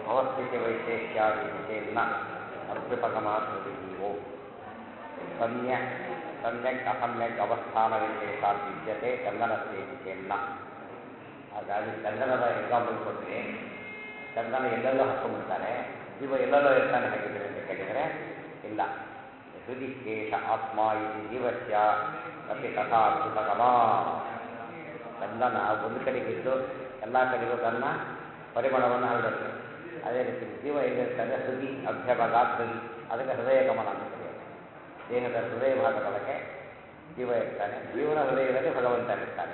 ಭವಸ್ಥಿತಿ ವೈಶೇಷ್ಯಾದಿ ವಿಷಯನ್ನ ಅರ್ಭ್ಯುಪಗಮಾಧೃತಿ ಓಂ ಸಮ್ಯ ಸಮ್ಯಕ್ ಅಸಮ್ಯಕ್ ಅವಸ್ಥಾನ ವಿಶೇಷಾತ್ ವಿದ್ಯತೆ ಚಂದನಸ್ಯ ವಿಷಯನ್ನ ಹಾಗಾಗಿ ಚಂದನದ ಎಕ್ಸಾಂಪಲ್ ಕೊಟ್ಟರೆ ಚಂದನ ಎಲ್ಲೆಲ್ಲೋ ಹಾಕೊಂಡ್ಬಿಡ್ತಾರೆ ಜೀವ ಎಲ್ಲೆಲ್ಲೋ ಇರ್ತಾನೆ ಹಾಗಿದ್ರೆ ಅಂತ ಕೇಳಿದರೆ ಇಲ್ಲ ಹೃದಿ ಕೇಶ ಆತ್ಮ ಇದು ಜೀವಸ್ಯ ಅತಿ ಕಥಾ ಅದ್ಭುತಗಮ ಚಂದನ ಒಂದು ಕಡೆಗಿದ್ದು ಎಲ್ಲ ಕಡೆಗೂ ತನ್ನ ಪರಿಮಳವನ್ನು ಹರಡುತ್ತೆ ಅದೇ ರೀತಿ ಜೀವ ಎಲ್ಲಿರ್ತಾನೆ ಹೃದಿ ಅಭ್ಯಭಾಗಾತ್ ಹೃದಿ ಅದಕ್ಕೆ ಹೃದಯ ಗಮನ ಅಂತ ಕರೆಯೋದು ದೇಹದ ಹೃದಯ ಭಾಗದೊಳಗೆ ಜೀವ ಇರ್ತಾನೆ ಜೀವನ ಹೃದಯದಲ್ಲಿ ಭಗವಂತನಿರ್ತಾನೆ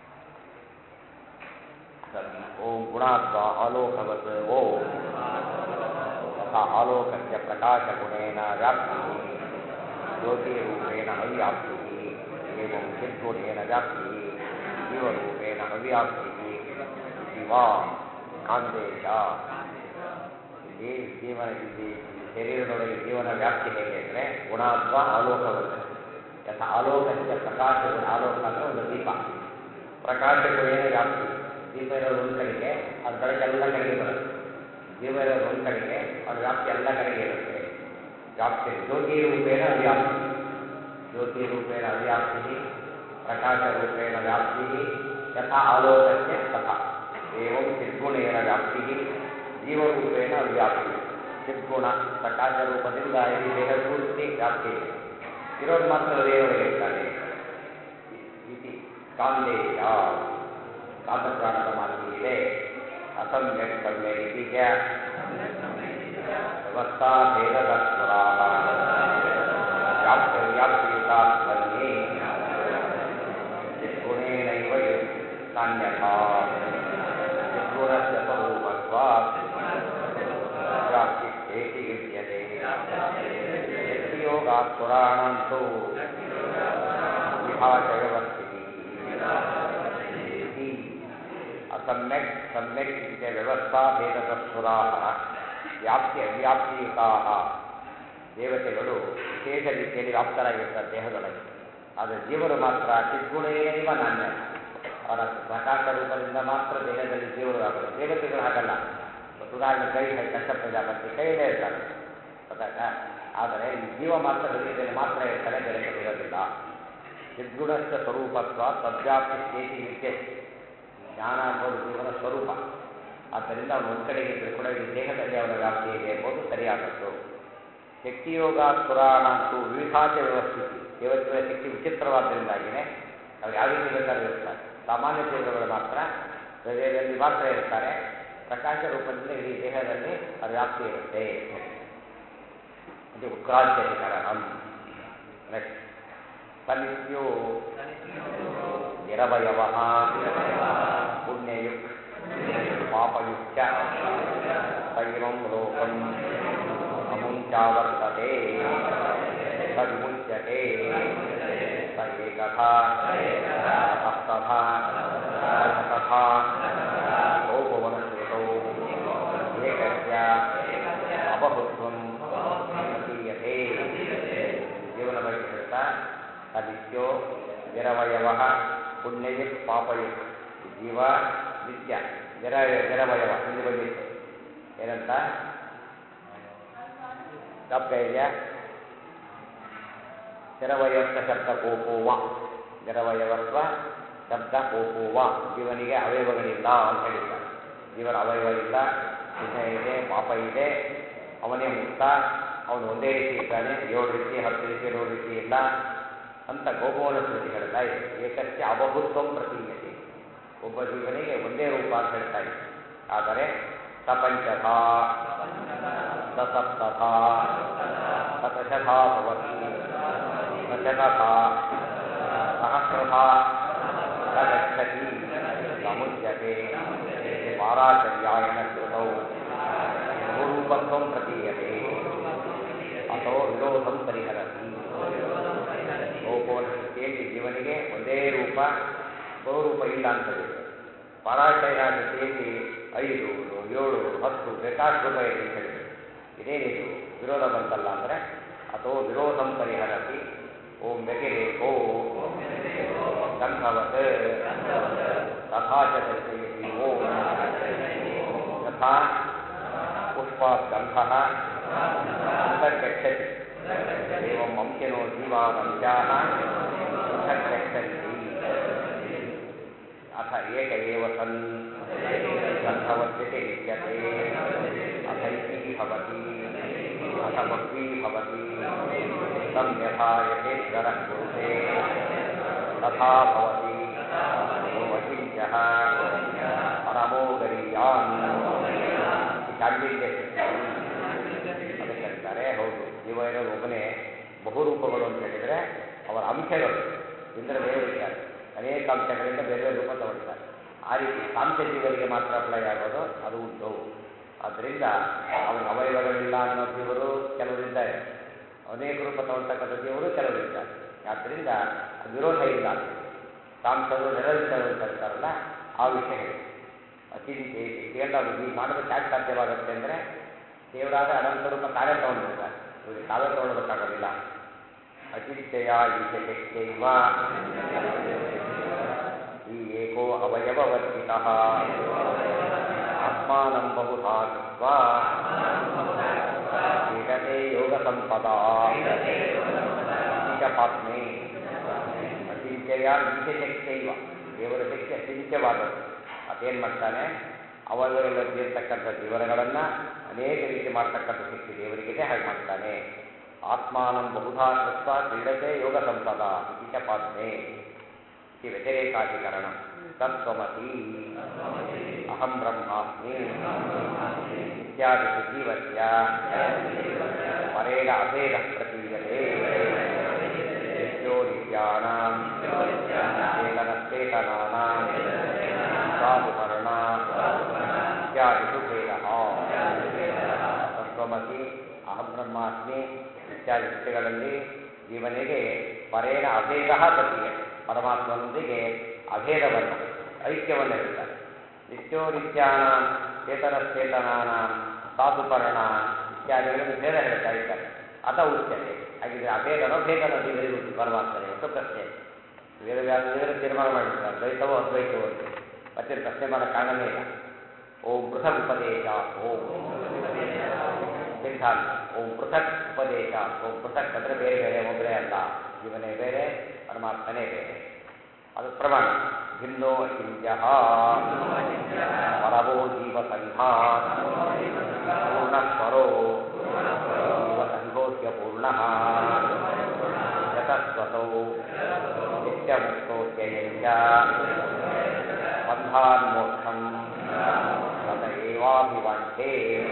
ಓಂ ಗುಣಾತ್ಮ ಆಲೋಕವತ್ ಓಂ ಯಥಾ ಆಲೋಕಸ್ಯ ಪ್ರಕಾಶಗುಣೇನ ವ್ಯಾಪ್ತಿ ಜ್ಯೋತಿರೂಪೇಣ ಅವ್ಯಾಪ್ತಿ ಏವಂ ಚಿದ್ಗುಣೇನ ವ್ಯಾಪ್ತಿ ಜೀವರೂಪೇಣ ಅವ್ಯಾಪ್ತಿ ಶಿವ ಕಾಂದೇಶ ಇಲ್ಲಿ ಜೀವನ ಇಲ್ಲಿ ಶರೀರದೊಳಗೆ ಜೀವನ ವ್ಯಾಪ್ತಿ ಹೇಗೆ ಅಂದರೆ ಗುಣಾತ್ಮ ಆಲೋಕವತ್ ಯಥ ಆಲೋಕಸ್ಯ ಪ್ರಕಾಶಗುಣ ಆಲೋಕ ಅಂದರೆ ಒಂದು ದೀಪ ಪ್ರಕಾಶಗುಣೇನ ವ್ಯಾಪ್ತಿ ದೀಪ ಇರೋದು ಒಂದು ಕಡೆಗೆ ಅದು ಬೆಳಕೆಲ್ಲ ಕಡೆಗೆ ಬರುತ್ತೆ ಜೀವ ಇರೋದು ಒಂದು ಕಡೆಗೆ ಅದು ವ್ಯಾಪ್ತಿ ಎಲ್ಲ ಕಡೆಗೆ ಇರುತ್ತೆ ವ್ಯಾಪ್ತಿ ಜ್ಯೋತಿ ರೂಪೇಣ ಅವ್ಯಾಪ್ತಿ ಜ್ಯೋತಿ ರೂಪೇಣ ಅವ್ಯಾಪ್ತಿ ಪ್ರಕಾಶ ರೂಪೇಣ ವ್ಯಾಪ್ತಿ ಯಥಾ ಆಲೋಕಕ್ಕೆ ತಥಾ ಏವಂ ಚಿದ್ಗುಣೇನ ವ್ಯಾಪ್ತಿ ಜೀವರೂಪೇಣ ಅವ್ಯಾಪ್ತಿ ಚಿದ್ಗುಣ ಪ್ರಕಾಶ ರೂಪದಿಂದ ಇಡೀ ದೇಹ ಪೂರ್ತಿ ವ್ಯಾಪ್ತಿ ಇದೆ ಇರೋದು ಮಾತ್ರ ಹೃದಯದೊಳಗೆ ಇರ್ತಾನೆ ಇತಿ ಕಾಂದೇಶ ಕಾಂತಪ್ರಾಣದ ಮಾತು ಇದೆ ಅಸಮ್ಯಕ್ ಸಮ್ಯಕ್ ಇತಿಜ ವ್ಯವಸ್ಥಾ ಭೇದದ ಸ್ವರಾಹ ವ್ಯಾಪ್ಯ ವ್ಯಾಪ್ತಿಯುತಾ ಧ್ವನ್ಯೇ ಚಿದ್ಗುಣೇನೈವ ನಾನ್ಯಥಾ ಚಿದ್ಗುಣಸ್ಯ ಸ್ವರೂಪತ್ವಾತ್ ವ್ಯಾಪ್ತಿ ಚೇತಿ ಯುಜ್ಯತೆ ಯತ್ಯೋಗಾತ್ ಪುರಾಣಂತೂ ವಿಭಾಷ ವ್ಯವಸ್ಥಿತಿ ಅಸಮ್ಯಕ್ ಸಮ್ಯಕ್ ಇತಿ ವ್ಯವಸ್ಥಾ ಭೇದದ ಸುರಾಹ ವ್ಯಾಪ್ತಿ ಅವ್ಯಾಪ್ತಿಯುತಾ ದೇವತೆಗಳು ವಿಶೇಷ ರೀತಿಯಲ್ಲಿ ವ್ಯಾಪ್ತರಾಗಿರ್ತಾರೆ ದೇಹದೊಳಗೆ ಆದರೆ ಜೀವರು ಮಾತ್ರ ಚಿದ್ಗುಣೇನೈವ ನಾಣ್ಯ ಅವರ ಪ್ರಕಾಶ ರೂಪದಿಂದ ಮಾತ್ರ ದೇಹದಲ್ಲಿ ಜೀವರು ವ್ಯಾಪಾರ ದೇವತೆಗಳು ಹಾಗಲ್ಲ ಉದಾಹರಣೆ ಕೈ ಕೈ ಕಷ್ಟ ಪ್ರಜಾಪತಿ ಕೈಯಲ್ಲೇ ಇರ್ತಾರೆ ಗೊತ್ತಾಯ್ತಾ ಆದರೆ ಈ ಜೀವ ಮಾತ್ರ ಹೃದಯದಲ್ಲಿ ಮಾತ್ರ ಇರ್ತಾರೆ ಬೇರೆ ಕಡೆ ಇರೋದಿಲ್ಲ ಚಿದ್ಗುಣಸ್ಥ ಸ್ವರೂಪತ್ವ ತದ್ವ್ಯಾಪ್ತಿ ಸ್ಥಿತಿ ವಿದ್ಯೆ ಜ್ಞಾನ ಎಂಬುದು ಜೀವನ ಸ್ವರೂಪ ಆದ್ದರಿಂದ ಅವನು ಒಂದು ಕಡೆಗೆ ಇದ್ದರೂ ಕೂಡ ಈ ದೇಹದಲ್ಲಿ ಅವನ ವ್ಯಾಪ್ತಿ ಇದೆ ಎಂಬುದು ಸರಿಯಾದದ್ದು ಶಕ್ತಿಯೋಗ ಪುರಾಣ ಅಂತೂ ವಿವಿಧಾಚ ವ್ಯವಸ್ಥಿತಿ ದೇವತೆಗಳ ಶಕ್ತಿ ವಿಚಿತ್ರವಾದ್ದರಿಂದಾಗಿಯೇ ಅವ್ರು ಯಾವ ರೀತಿ ಬೇಕಾದ್ರೂ ಇರ್ತಾರೆ ಸಾಮಾನ್ಯ ಜೀವಗಳು ಮಾತ್ರ ಹೃದಯದಲ್ಲಿ ಮಾತ್ರ ಇರ್ತಾರೆ ಪ್ರಕಾಶ ರೂಪದಿಂದ ಇಡೀ ದೇಹದಲ್ಲಿ ಅದು ವ್ಯಾಪ್ತಿ ಇರುತ್ತೆ ಇದು ಉಕ್ರಾಂತ್ಯಧಿಕರಣಂ ನೆಕ್ಸ್ಟ್ ಸನಿತ್ಯೋ ನಿರವಯವ ಪುಣ್ಯಯುಕ್ ಪಾಪಯುಕ್ತ ಸೈವಂ ಲೋಕಂ ಅಮುಂಚಾವರ್ತತೆ ಸ ವಿಮುಚ್ಯತೆ ಸ ಏಕಥಾ ತಸ್ತಥಾ ತಥಾ ಲೋಪವನಶ್ರುತೌ ಏಕಸ್ಯ ಅಬಹುತ್ವಂ ಪ್ರತೀಯತೆ ಜೀವನ ಬಗ್ಗೆ ಹೇಳ್ತಾ ಸನಿತ್ಯೋ ನಿರವಯವ ಪುಣ್ಯಯುಕ್ ಪಾಪಯುಕ್ ಜೀವ ನಿತ್ಯ ನಿರ ನಿರವಯವ ಇಲ್ಲಿ ಬಂದಿತ್ತು ಏನಂತ ತಪ್ಪ ಇದೆಯಾ ನಿರವಯವತ್ವ ಶಬ್ದ ಕೋಪೋವ ನಿರವಯವತ್ವ ಶಬ್ದ ಕೋಪೋವ ಜೀವನಿಗೆ ಅವಯವಗಳಿಲ್ಲ ಅಂತ ಹೇಳಿದ್ದಾರೆ ಜೀವನ ಅವಯವ ಇಲ್ಲ ಪುಣ್ಯ ಇದೆ ಪಾಪ ಇದೆ ಅವನೇ ಮುಕ್ತ ಅವನು ಒಂದೇ ರೀತಿ ಇದ್ದಾನೆ ಏಳು ರೀತಿ ಹತ್ತು ರೀತಿ ನೂರು ರೀತಿ ಇಲ್ಲ ಅಂತ ಗೋಪೋನ ಸ್ಮೃತಿ ಹೇಳ್ತಾ ಇದೆ ಏಕಸ್ಯ ಅಬಹುತ್ವಂ ಪ್ರತೀಯತೆ ಒಬ್ಬ ಜೀವನಿಗೆ ಒಂದೇ ರೂಪ ಅಂತ ಹೇಳ್ತಾ ಇದೆ ಆದರೆ ಸಪಂಚಥ ಸಸಪ್ತಥ ಸತಶಥಾ ಭವತಿ ಸಶತಥ ಸಹಸ್ರಥ ಸಗಚ್ಚತಿ ಸಮುಚ್ಯತೆ ಪಾರಾಚರ್ಯಾಯಣ ಶ್ರುತೌ ಬಹುರೂಪತ್ವಂ ಪ್ರತೀಯತೆ ಅಥೋ ವಿರೋಧಂ ಪರಿಹರತಿ ಗೋಪೋನ ಸ್ಥಿತಿಯಲ್ಲಿ ಜೀವನಿಗೆ ಒಂದೇ ರೂಪ ಬಹುರೂಪ ಇಲ್ಲ ಅಂತ ಹೇಳಿದೆ ಪರಾಶಯ ಸ್ಥಿತಿಯಲ್ಲಿ ಐದು ಏಳು ಹತ್ತು ಬೇಕಾಷ್ಟು ರೂಪ ಇದೆ ಅಂತ ಹೇಳಿದೆ ಇದೇನಿದು ವಿರೋಧ ಬಂತಲ್ಲ ಅಂದರೆ ಅಥವಾ ವಿರೋಧಂ ಪರಿಹರತಿ ಓಂ ವ್ಯತಿರೇಕೋ ಗಂಧವತ್ ತಥಾ ಚ ದರ್ಶಯತಿ ಓಂ ಯಥಾ ಪುಷ್ಪಾತ್ ಗಂಧಃ ಅಂತರ್ಗಚ್ಚತಿ ಏವಂ ಅಂಶನೋ ಜೀವಾದಂಶಾಃ ಪೃಥಕ್ ಗಚ್ಚಂತಿ ಅಥ ಏಕ ಏವ ಸನ್ ಗಂಧವದ್ಯತೆ ಲಿಖ್ಯತೆ ಅಥೈಕೀ ಭವತಿ ಅಥ ಬಹ್ವೀ ಭವತಿ तं यथा यथेश्वरः कुरुते तथा भवति यो अचिन्त्यः परमो गरीयान् ಚಾಂಡಿಲ್ಯ ಅದಕ್ಕೆ ಹೇಳ್ತಾರೆ ಹೌದು ಜೀವ ಇರೋದು ಒಬ್ಬನೇ ಬಹುರೂಪಗಳು ಅಂತ ಹೇಳಿದರೆ ಅವರ ಅಂಶಗಳು ಇಂದ್ರ ದೇವರಿದ್ದಾರೆ ಅನೇಕ ಅಂಶಗಳಿಂದ ಬೇರೆ ಬೇರೆ ರೂಪ ತಗೊಳ್ತಾರೆ ಆ ರೀತಿ ಸಾಂಖ್ಯ ಜೀವರಿಗೆ ಮಾತ್ರ ಅಪ್ಲೈ ಆಗೋದು ಅದು ಉಂಟು ಆದ್ದರಿಂದ ಅವರ ಅವಯವಗಳಿಲ್ಲ ಅನ್ನೋ ಜೀವರು ಕೆಲವರಿದ್ದಾರೆ ಅನೇಕ ರೂಪ ತಗೊಳ್ತಕ್ಕಂಥ ಜೀವರು ಕೆಲವರಿದ್ದಾರೆ ಆದ್ದರಿಂದ ವಿರೋಧ ಇಲ್ಲ ಸಾಂಸರು ನಿರಂತರರು ಅಂತ ಹೇಳ್ತಾರಲ್ಲ ಆ ವಿಷಯ ಹೇಳಿ ಅಚಿಂತೆ ಇವೆಲ್ಲ ಈ ಮಾಡೋದಕ್ಕೆ ಯಾಕೆ ಸಾಧ್ಯವಾಗುತ್ತೆ ಅಂದರೆ ದೇವರಾದ ಅನಂತ ರೂಪ ತಾವೇ ತಗೊಂಡಿರ್ತಾರೆ ಇವ್ರಿಗೆ ತಾವೇ ತಗೊಳ್ಬೇಕಾಗೋದಿಲ್ಲ ಅಚಿಂತೆಯ ಈಶಕ್ತೈವ ಈ ಏಕೋ ಅವಯವವರ್ಜಿತ ಆತ್ಮಾನಂ ಬಹುಧಾ ಕೃತ್ವ ಕ್ರೀಡತೆ ಯೋಗ ಸಂಪದ ಈಶಪಾತ್ಮೆ ಅಚಿಂತ್ಯಯ ಈಶಶಕ್ತೈವ ದೇವರ ಶಕ್ತಿ ಅಚಿಂತ್ಯವಾದದ್ದು ಅದೇನು ಮಾಡ್ತಾನೆ ಅವರಲ್ಲಿ ಇರ್ತಕ್ಕಂಥ ಜೀವನಗಳನ್ನು ಅನೇಕ ರೀತಿ ಮಾಡ್ತಕ್ಕಂಥ ಶಕ್ತಿ ದೇವರಿಗಿದೆ ಹಾಗೆ ಮಾಡ್ತಾನೆ ಆತ್ಮಾನಂ ಬಹುಧಾ ಕೃತ್ವ ಕ್ರೀಡತೆ ಯೋಗ ಸಂಪದ ಈಶಪಾತ್ಮೆ इति व्यतिरेकाधिकरणं तत्त्वमसि अहं ब्रह्मास्मि इत्यादिषु जीवस्य परेण अभेदः प्रतीयते नित्यो नित्यानां चेतनश्चेतनानां साधुपर्णा इत्यादिषु भेदः ತತ್ವಮಸಿ ಅಹಂ ಬ್ರಹ್ಮಾಸ್ಮಿ ಇತ್ಯಾದಿ ವಿಷಯಗಳಲ್ಲಿ ಜೀವನಿಗೆ ಪರೇಣ ಅಭೇದ ಪ್ರತೀಯ ಪರಮಾತ್ಮನೊಂದಿಗೆ ಅಭೇದವನ್ನು ಐಕ್ಯವನ್ನು ಹೇಳ್ತಾರೆ ನಿತ್ಯೋ ನಿತ್ಯಾನ ಚೇತನಶ್ಚೇತನಾನ ಸಾಧುಪರ್ಣ ಇತ್ಯಾದಿಗಳನ್ನು ಭೇದ ಹೇಳ್ತಾ ಇದ್ದಾರೆ ಅಥ ಉಚ್ಯತೆ ಹಾಗಿದ್ರೆ ಅಭೇದನೋ ಭೇದನೋ ದೇವರಿಗೂ ಪರಮಾತ್ಮನಿಗೆ ಒಂದು ಪ್ರಶ್ನೆ ವೇದವ್ಯಾಸ ದೇವರು ತೀರ್ಮಾನ ಮಾಡಿರ್ತಾರೆ ದ್ವೈತವೋ ಅದ್ವೈತವೋ ಅಂತ ಮತ್ತೆ ಪ್ರಶ್ನೆ ಮಾಡೋ ಕಾರಣನೇ ಇಲ್ಲ ಓಂ ಪೃಥಕ್ ಉಪದೇಶ ಓಂ ಸಿದ್ಧಾಂತ ಓಂ ಪೃಥಕ್ ಉಪದೇಶ ಓಂ ಪೃಥಕ್ ಅಂದರೆ ಬೇರೆ ಬೇರೆ ಒಬ್ಬರೇ ಅಲ್ಲ ಜೀವನೇ ಬೇರೆ ಪರಮಾತ್ಮನೇ ಬೇರೆ ಅದು ಪ್ರಮಾಣ ಭಿನ್ನೋ ಅಚಿಂತ್ಯ ಪರವೋ ಜೀವಸಂಘ ಪೂರ್ಣಸ್ವರೋ ಜೀವಸಂಘೋಸ್ಯ ಪೂರ್ಣ ಯತಸ್ವತೌ ನಿತ್ಯಮುಕ್ತೋಸ್ಯಯಂಚ ಬಂಧಾನ್ಮೋಕ್ಷಂ ತತ ಏವಾಭಿವಾಂಛೇ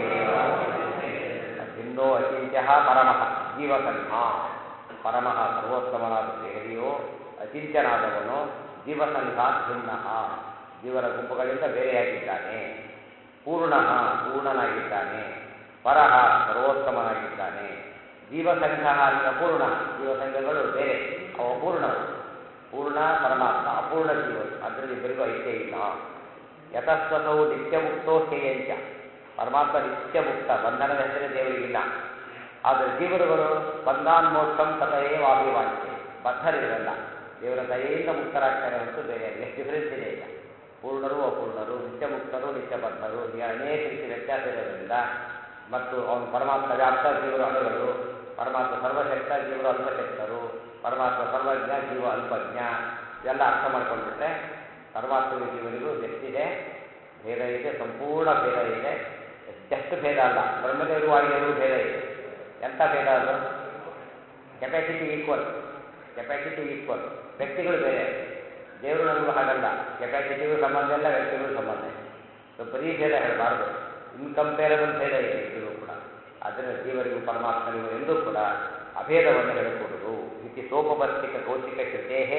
ಭಿನ್ನೋ ಅಚಿಂತ್ಯ ಪರಮಃ ಜೀವಸಂಘ ಪರಮಃ ಸರ್ವೋತ್ತಮನಾದ ದೇಹರಿಯೋ ಅಚಿಂತ್ಯನಾದವನು ಜೀವಸಂಘ ಭಿನ್ನ ಜೀವನ ಗುಂಪುಗಳಿಂದ ಬೇರೆಯಾಗಿದ್ದಾನೆ ಪೂರ್ಣ ಪೂರ್ಣನಾಗಿದ್ದಾನೆ ಪರಹ ಸರ್ವೋತ್ತಮನಾಗಿದ್ದಾನೆ ಜೀವಸಂಘ ಈಗ ಪೂರ್ಣ ಜೀವಸಂಘಗಳು ಬೇರೆ ಅವ ಪೂರ್ಣರು ಪೂರ್ಣ ಪರಮಾತ್ಮ ಅಪೂರ್ಣ ಜೀವರು ಅದರಲ್ಲಿ ಇಬ್ಬರಿಗೂ ಐಕ್ಯ ಇಲ್ಲ ಯತಸ್ವತವು ನಿತ್ಯಮುಕ್ತೋ ಹೇಯಂಚ ಪರಮಾತ್ಮ ನಿತ್ಯಮುಕ್ತ ಬಂಧನದ ಹೆಸರೇ ದೇವರಿಗಿಲ್ಲ ಆದರೆ ಜೀವರುಗಳು ಬಂಧಾನ್ಮೋಕ್ಷಂ ತಥಯೇ ವಾಭಿವಾಂಚೆ ಬದ್ಧರಿರಲ್ಲ ದೇವರ ದಯೆಯಿಂದ ಮುಕ್ತರಾಗ್ತಾರೆ ಹೊರತು ಬೇರೆ ಎಷ್ಟು ಡಿಫರೆನ್ಸ್ ಇದೆ ಈಗ ಪೂರ್ಣರು ಅಪೂರ್ಣರು ನಿತ್ಯಮುಕ್ತರು ನಿತ್ಯಬದ್ಧರು ಈಗ ಅನೇಕ ರೀತಿ ವ್ಯತ್ಯಾಸ ಇರೋದ್ರಿಂದ ಮತ್ತು ಅವನು ಪರಮಾತ್ಮ ವ್ಯಾಪ್ತ ಜೀವರು ಅಣುಗಳು ಪರಮಾತ್ಮ ಸರ್ವಶಕ್ತ ಜೀವರು ಅಲ್ಪಶಕ್ತರು ಪರಮಾತ್ಮ ಸರ್ವಜ್ಞ ಜೀವ ಅಲ್ಪಜ್ಞ ಇವೆಲ್ಲ ಅರ್ಥ ಮಾಡ್ಕೊಂಡ್ಬಿಟ್ರೆ ಪರಮಾತ್ಮ ಜೀವನಿಗೂ ಎಷ್ಟಿದೆ ಭೇದ ಇದೆ ಸಂಪೂರ್ಣ ಭೇದ ಇದೆ ಎಷ್ಟು ಭೇದ ಅಲ್ಲ ಬ್ರಹ್ಮದೇವರು ವಾಯುದೇವರು ಭೇದ ಇದೆ ಎಂಥ ಭೇದ ಅದು ಕೆಪಾಸಿಟಿ ಈಕ್ವಲ್ ಕೆಪಾಸಿಟಿ ಈಕ್ವಲ್ ವ್ಯಕ್ತಿಗಳು ಬೇರೆ ದೇವರು ನಮಗೂ ಹಾಗಲ್ಲ ಕೆಪಾಸಿಟಿಗೂ ಸಂಬಂಧ ಇಲ್ಲ ವ್ಯಕ್ತಿಗೂ ಸಂಬಂಧ ಇಲ್ಲ ಸೊ ಬರೀ ಭೇದ ಹೇಳಬಾರ್ದು ಇನ್ಕಂಪೇರಬಲ್ ಭೇದ ಇದೆ ಇಬ್ಬರಿಗೂ ಕೂಡ ಅದರಿಂದ ಜೀವರಿಗೂ ಪರಮಾತ್ಮನಿಗೂ ಎಂದೂ ಕೂಡ ಅಭೇದವನ್ನು ಹೇಳಿಕೊಡುವುದು ಇತಿ ಸೋಪಪತ್ತಿಕ ಕೌಶಿಕ ಶ್ರುತೇಹೇ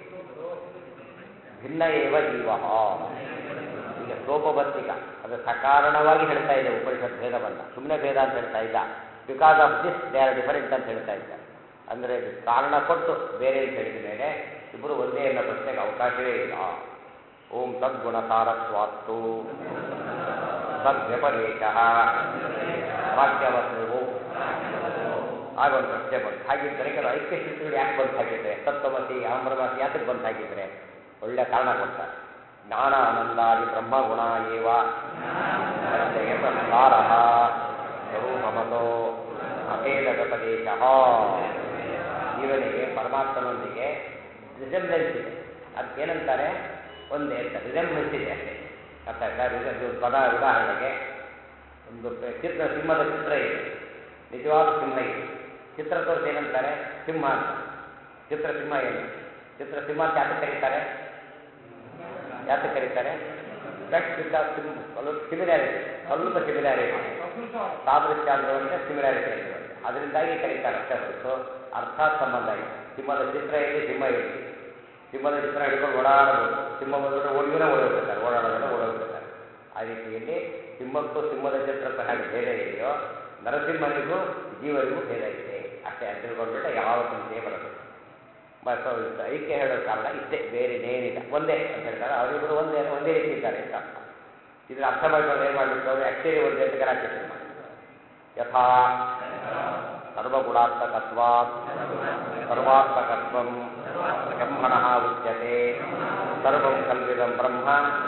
ಭಿನ್ನ ಏವ ಜೀವ ಈಗ ಸೋಪಬತ್ತಿಕ ಅದು ಸಕಾರಣವಾಗಿ ಹೇಳ್ತಾ ಇದೆ ಉಪನಿಷತ್ ಭೇದವನ್ನು ಸುಮ್ಮನೆ ಭೇದ ಅಂತ ಹೇಳ್ತಾ ಇಲ್ಲ because of this they are different ಅಂತ ಹೇಳ್ತಾ ಇದ್ದಾರೆ ಅಂದರೆ ಕಾರಣ ಕೊಟ್ಟು ಬೇರೆ ಅಂತ ಹೇಳಿದ ಮೇಲೆ ಇಬ್ಬರು ಒಂದೇ ಅನ್ನೋ ಪ್ರಶ್ನೆಗೆ ಅವಕಾಶವೇ ಇಲ್ಲ ಓಂ ಸದ್ಗುಣ ಸಾರಸ್ವಾತ್ತು ಸದ್ವ್ಯಪದೇಶ ವಾಕ್ಯವಸ್ತು ಆಗ ಒಂದು ಪ್ರಶ್ನೆ ಬಂತು ಹಾಗಿದ್ದರೆ ಕೆಲವು ಐಕ್ಯ ಸ್ಥಿತಿಗಳು ಯಾಕೆ ಬಂದು ಹಾಕಿದ್ರೆ ತತ್ವಮಸಿ ಅಮೃವಾಸಿ ಯಾತಕ್ಕೆ ಬಂದು ಹಾಕಿದ್ರೆ ಒಳ್ಳೆ ಕಾರಣ ಕೊಡ್ತಾರೆ ಜ್ಞಾನ ಆನಂದಾದಿ ಬ್ರಹ್ಮಗುಣ ಏವ ಸಾರ ಸ್ವರೂಪಮತೋ ಅಭೇದಗಪದೇಶ ಜೀವನಿಗೆ ಪರಮಾತ್ಮನೊಂದಿಗೆ ರಿಸೆಂಬ್ಲೆನ್ಸ್ ಇದೆ ಅದಕ್ಕೇನಂತಾರೆ ಒಂದೇ ಅಂತ ರಿಸೆಂಬ್ಲೆನ್ಸ್ ಇದೆ ಅಷ್ಟೇ ಅರ್ಥ ಆಯ್ತಾ ರಿಸೆಂಬ್ ಪದ ಉದಾಹರಣೆಗೆ ಒಂದು ಪ- ಚಿತ್ರ ಸಿಂಹದ ಚಿತ್ರ ಇದೆ ನಿಜವಾದ ಸಿಂಹ ಇದೆ ಚಿತ್ರ ತೋರಿಸಿ ಏನಂತಾರೆ ಸಿಂಹ ಅಂತ ಚಿತ್ರ ಸಿಂಹ ಏನು ಚಿತ್ರ ಸಿಂಹ ಅಂತ ಯಾಕೆ ಕರೀತಾರೆ ಯಾಕೆ ಕರೀತಾರೆ ಬೆಸ್ಟ್ ವಿತ್ ಸಿಂಹ ಸ್ವಲ್ಪ ಸಿಮಿಲಾರಿಟಿ ಸ್ವಲ್ಪ ಸಿಮಿಲಾರಿಟಿ ಸಾದೃಶ್ಯ ಅಂದ್ರೆ ಒಂದೇ ಸಿಮಿಲಾರಿಟಿ ಅಂದ್ರೆ ಒಂದೇ ಅದರಿಂದಾಗಿ ಕರೀತಾರೆ ಅಷ್ಟೇ ಹೊರತು ಅರ್ಥಾತ್ ಸಂಬಂಧ ಇದೆ ಸಿಂಹದ ಚಿತ್ರ ಎಲ್ಲಿ ಸಿಂಹ ಎಲ್ಲಿ ಸಿಂಹದ ಚಿತ್ರ ಹಿಡ್ಕೊಂಡು ಓಡಾಡಬಹುದು ಸಿಂಹ ಬಂದ್ಬಿಟ್ರೆ ಓಡಿದ್ರೆ ಓಡೋಗ್ಬಿಡ್ತಾರೆ ಓಡಾಡೋದೆಲ್ಲ ಓಡೋಗ್ಬಿಡ್ತಾರೆ ಆ ರೀತಿಯಲ್ಲಿ ಸಿಂಹಕ್ಕೂ ಸಿಂಹದ ಚಿತ್ರಕ್ಕೂ ಹೇಗೆ ಭೇದ ಇದೆಯೋ ನರಸಿಂಹನಿಗೂ ಜೀವನಿಗೂ ಭೇದ ಇದೆ ಅಷ್ಟೇ ಅಂತ ತಿಳ್ಕೊಂಡ್ಬಿಟ್ರೆ ಯಾವ ಸಂಶಯ ಬರೋದು ಬಸ್ ಐಕ್ಯ ಹೇಳೋ ಕಾರಣ ಇಷ್ಟೇ ಬೇರೆ ಏನಿಲ್ಲ ಒಂದೇ ಅಂತ ಹೇಳ್ತಾರೆ ಅವರಿಬ್ಬರು ಒಂದೇ ಒಂದೇ ರೀತಿ ಇದ್ದಾರೆ ಅಂತ ಅರ್ಥ ಇದ್ರ ಅರ್ಥ ಮಾಡ್ಕೊಂಡು ಏನು ಮಾಡಿಬಿಟ್ಟು ಅವರು ಆ್ಯಕ್ಚುಲಿ ಒಂದೇ ಅಂತ ಗಲಾಟೆ ಶುರು ಮಾಡಿ ಯಥಾ ಸರ್ವಗುಣಾತ್ಮಕತ್ವಾತ್ ಸರ್ವಾತ್ಮಕತ್ವಂ ಬ್ರಹ್ಮಣ ಉಚ್ಯತೆ ಸರ್ವಂ ಕಲ್ವಿದಂ ಬ್ರಹ್ಮ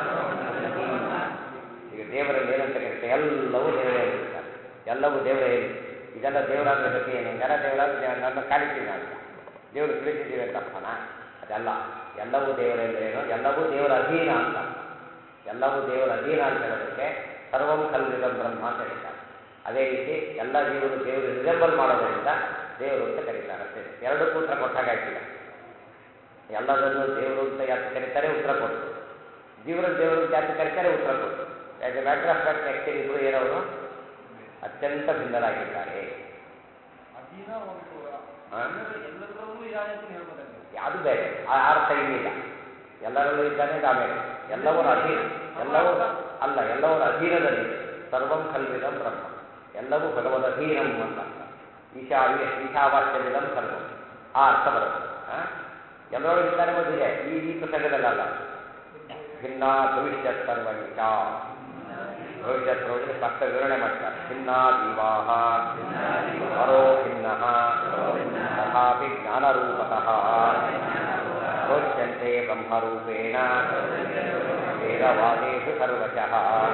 ಈಗ ದೇವರಲ್ಲಿ ಏನಂತ ಕರೀತಾರೆ ಎಲ್ಲವೂ ದೇವರೇ ಅಂತಾರೆ ಎಲ್ಲವೂ ದೇವರೇ ಏನು ಇದೆಲ್ಲ ದೇವರಾದ್ರೆ ಗತಿ ಏನು ಹಿಂಗೆಲ್ಲ ದೇವರಾದ್ರೆ ನನ್ನ ಕಾಲಿಟ್ಟಿವಿ ನಾವು ದೇವರು ತಿಳಿಸಿದ್ದೀವಿ ಅಂತ ಅರ್ಥನ ಅದಲ್ಲ ಎಲ್ಲವೂ ದೇವರೇ ಅಂದ್ರೆ ಏನು ಎಲ್ಲವೂ ದೇವರ ಅಧೀನ ಅಂತ ಅರ್ಥ. ಎಲ್ಲವೂ ದೇವರ ಅಧೀನ ಅಂತ ಹೇಳೋದಕ್ಕೆ ಸರ್ವಂ ಕಲ್ವಿದಂ ಬ್ರಹ್ಮ ಅಂತ ಹೇಳ್ತಾರೆ ಅದೇ ರೀತಿ ಎಲ್ಲ ಜೀವರು ದೇವರು ರಿಸೆಂಬಲ್ ಮಾಡೋದರಿಂದ ದೇವರು ಅಂತ ಕರೀತಾರೆ ಅಷ್ಟೇ ಎರಡಕ್ಕೂ ಉತ್ತರ ಕೊಟ್ಟಾಗಾಯ್ತಿಲ್ಲ ಎಲ್ಲದನ್ನು ದೇವರು ಅಂತ ಯಾಕೆ ಕರೀತಾರೆ ಉತ್ತರ ಕೊಟ್ಟು ಜೀವನ ದೇವರು ಅಂತ ಯಾಕೆ ಕರೀತಾರೆ ಉತ್ತರ ಕೊಟ್ಟು as a matter of fact actually ಇಬ್ಬರು ಏನವರು ಅತ್ಯಂತ ಭಿನ್ನರಾಗಿದ್ದಾರೆ ಅಧೀನ ಒಂದು ಹಾ? ಎಲ್ಲದರಲ್ಲೂ ಇದ್ದಾನೆ ಅಂತ ಹೇಳ್ಬೋದಾಗಿದೆ ಯಾವುದು ಬೇರೆ ಆ ಅರ್ಥ ಇಲ್ಲಿಲ್ಲ ಎಲ್ಲರಲ್ಲೂ ಇದ್ದಾನೆ ಆಮೇಲೆ ಎಲ್ಲವರ ಅಧೀನ ಎಲ್ಲವೂ ಅಲ್ಲ ಎಲ್ಲವರ ಅಧೀನದಲ್ಲಿದೆ ಸರ್ವಂ ಕಲ್ವಿದಂ ಬ್ರಹ್ಮ ಎಲ್ಲವೂ ಭಗವದ್ ಅಧೀನಂ ಅಂತ ಅರ್ಥ ಈಶಾ ಈಶಾವಾಸ್ಯವಿದಂ ಸರ್ವಂ ಆ ಅರ್ಥ ಬರುತ್ತೆ ಆ? ಎಲ್ಲರೊಳಗೆ ಇದ್ದಾನೆ ಬಂದಿದೆ ಈ ಈ ಪ್ರಸಂಗದಲ್ಲಲ್ಲ ಭಿನ್ನ ಭವಿಷ್ಯತ್ ಸರ್ವನಿಶ ಭವಿಷ್ಯತ್ ಹೋದ್ರೆ ಸ್ಪಷ್ಟ ವಿವರಣೆ ಮಾಡ್ತಾರೆ ಭಿನ್ನ ಜೀವಾಹ ಪರೋ ಭಿನ್ನ ತಥಾಪಿ ಜ್ಞಾನರೂಪತಃ ಪ್ರೋಚ್ಯಂತೆ ಬ್ರಹ್ಮರೂಪೇಣ ವೇದವಾದೇಶು ಸರ್ವಶಃ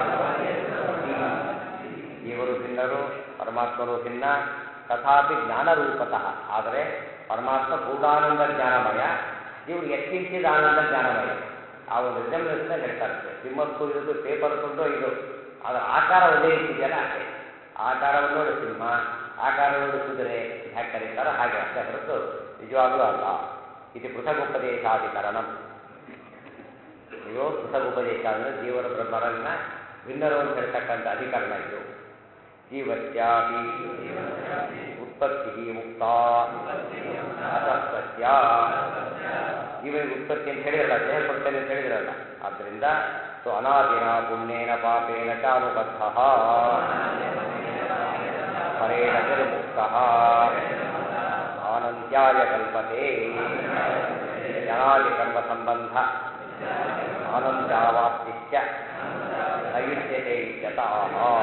ಇವರು ಭಿನ್ನರು ಪರಮಾತ್ಮರು ಭಿನ್ನ ತಥಾಪಿ ಜ್ಞಾನರೂಪತಃ ಆದರೆ ಪರಮಾತ್ಮ ಪೂರ್ಣಾನಂದ ಜ್ಞಾನಮಯ ಇವರು ಎತ್ತಿಂಚಿದ ಆನಂದ ಜ್ಞಾನಮಯ ಆ ಒಂದು ರಿಸೆಂಬ್ಲೆನ್ಸ್ನ ಹೇಳ್ತಾರೆ ಸಿಂಹಕ್ಕೂ ಇದು ಪೇಪರ್ ತುಂಡು ಇದು ಅದರ ಆಕಾರ ಒಂದೇ ರೀತಿ ಇದೆಯಲ್ಲ ಅಷ್ಟೇ ಆಕಾರವನ್ನು ನೋಡಿ ಸಿಂಹ ಆಕಾರ ನೋಡಿ ಕುದುರೆ ಹ್ಯಾಕೆ ಕರೀತಾರೋ ಹಾಗೆ ಅಷ್ಟೇ ಹೊರತು ನಿಜವಾಗ್ಲೂ ಅಲ್ಲ ಇದು ಪೃಥಗುಪದೇಶಾಧಿಕರಣಂ ಇದು ಪೃಥಗುಪದೇಶ ಅಂದರೆ ಜೀವನ ಬ್ರಹ್ಮರನ್ನ ಭಿನ್ನರು ಅಂತ ಹೇಳ್ತಕ್ಕಂಥ ಅಧಿಕರಣ ಇದು ಜೀವತ್ಯಾಪಿ ಉತ್ಪತ್ತಿ ಮುಕ್ತ ಅತಃಸತ್ಯ ಜೀವನಿಗೆ ಉತ್ಪತ್ತಿ ಅಂತ ಹೇಳಿದ್ರಲ್ಲ ದೇಹ ಕೊಡ್ತೇನೆ ಅಂತ ಹೇಳಿದ್ರಲ್ಲ ಆದ್ದರಿಂದ ಸೊ ಅನಾದಿನ ಪುಣ್ಯೇನ ಪಾಪೇನ ಚ ಅನುಬದ್ಧ ಪರೇಣ ನಿರ್ಮುಕ್ತ ಆನಂದ್ಯಾಯ ಕಲ್ಪತೆ ಅನಾದಿ ಕರ್ಮ ಸಂಬಂಧ ಆನಂದಾವಾಪ್ತಿಶ್ಚ ನಯುಜ್ಯತೆ ಇತ್ಯತಃ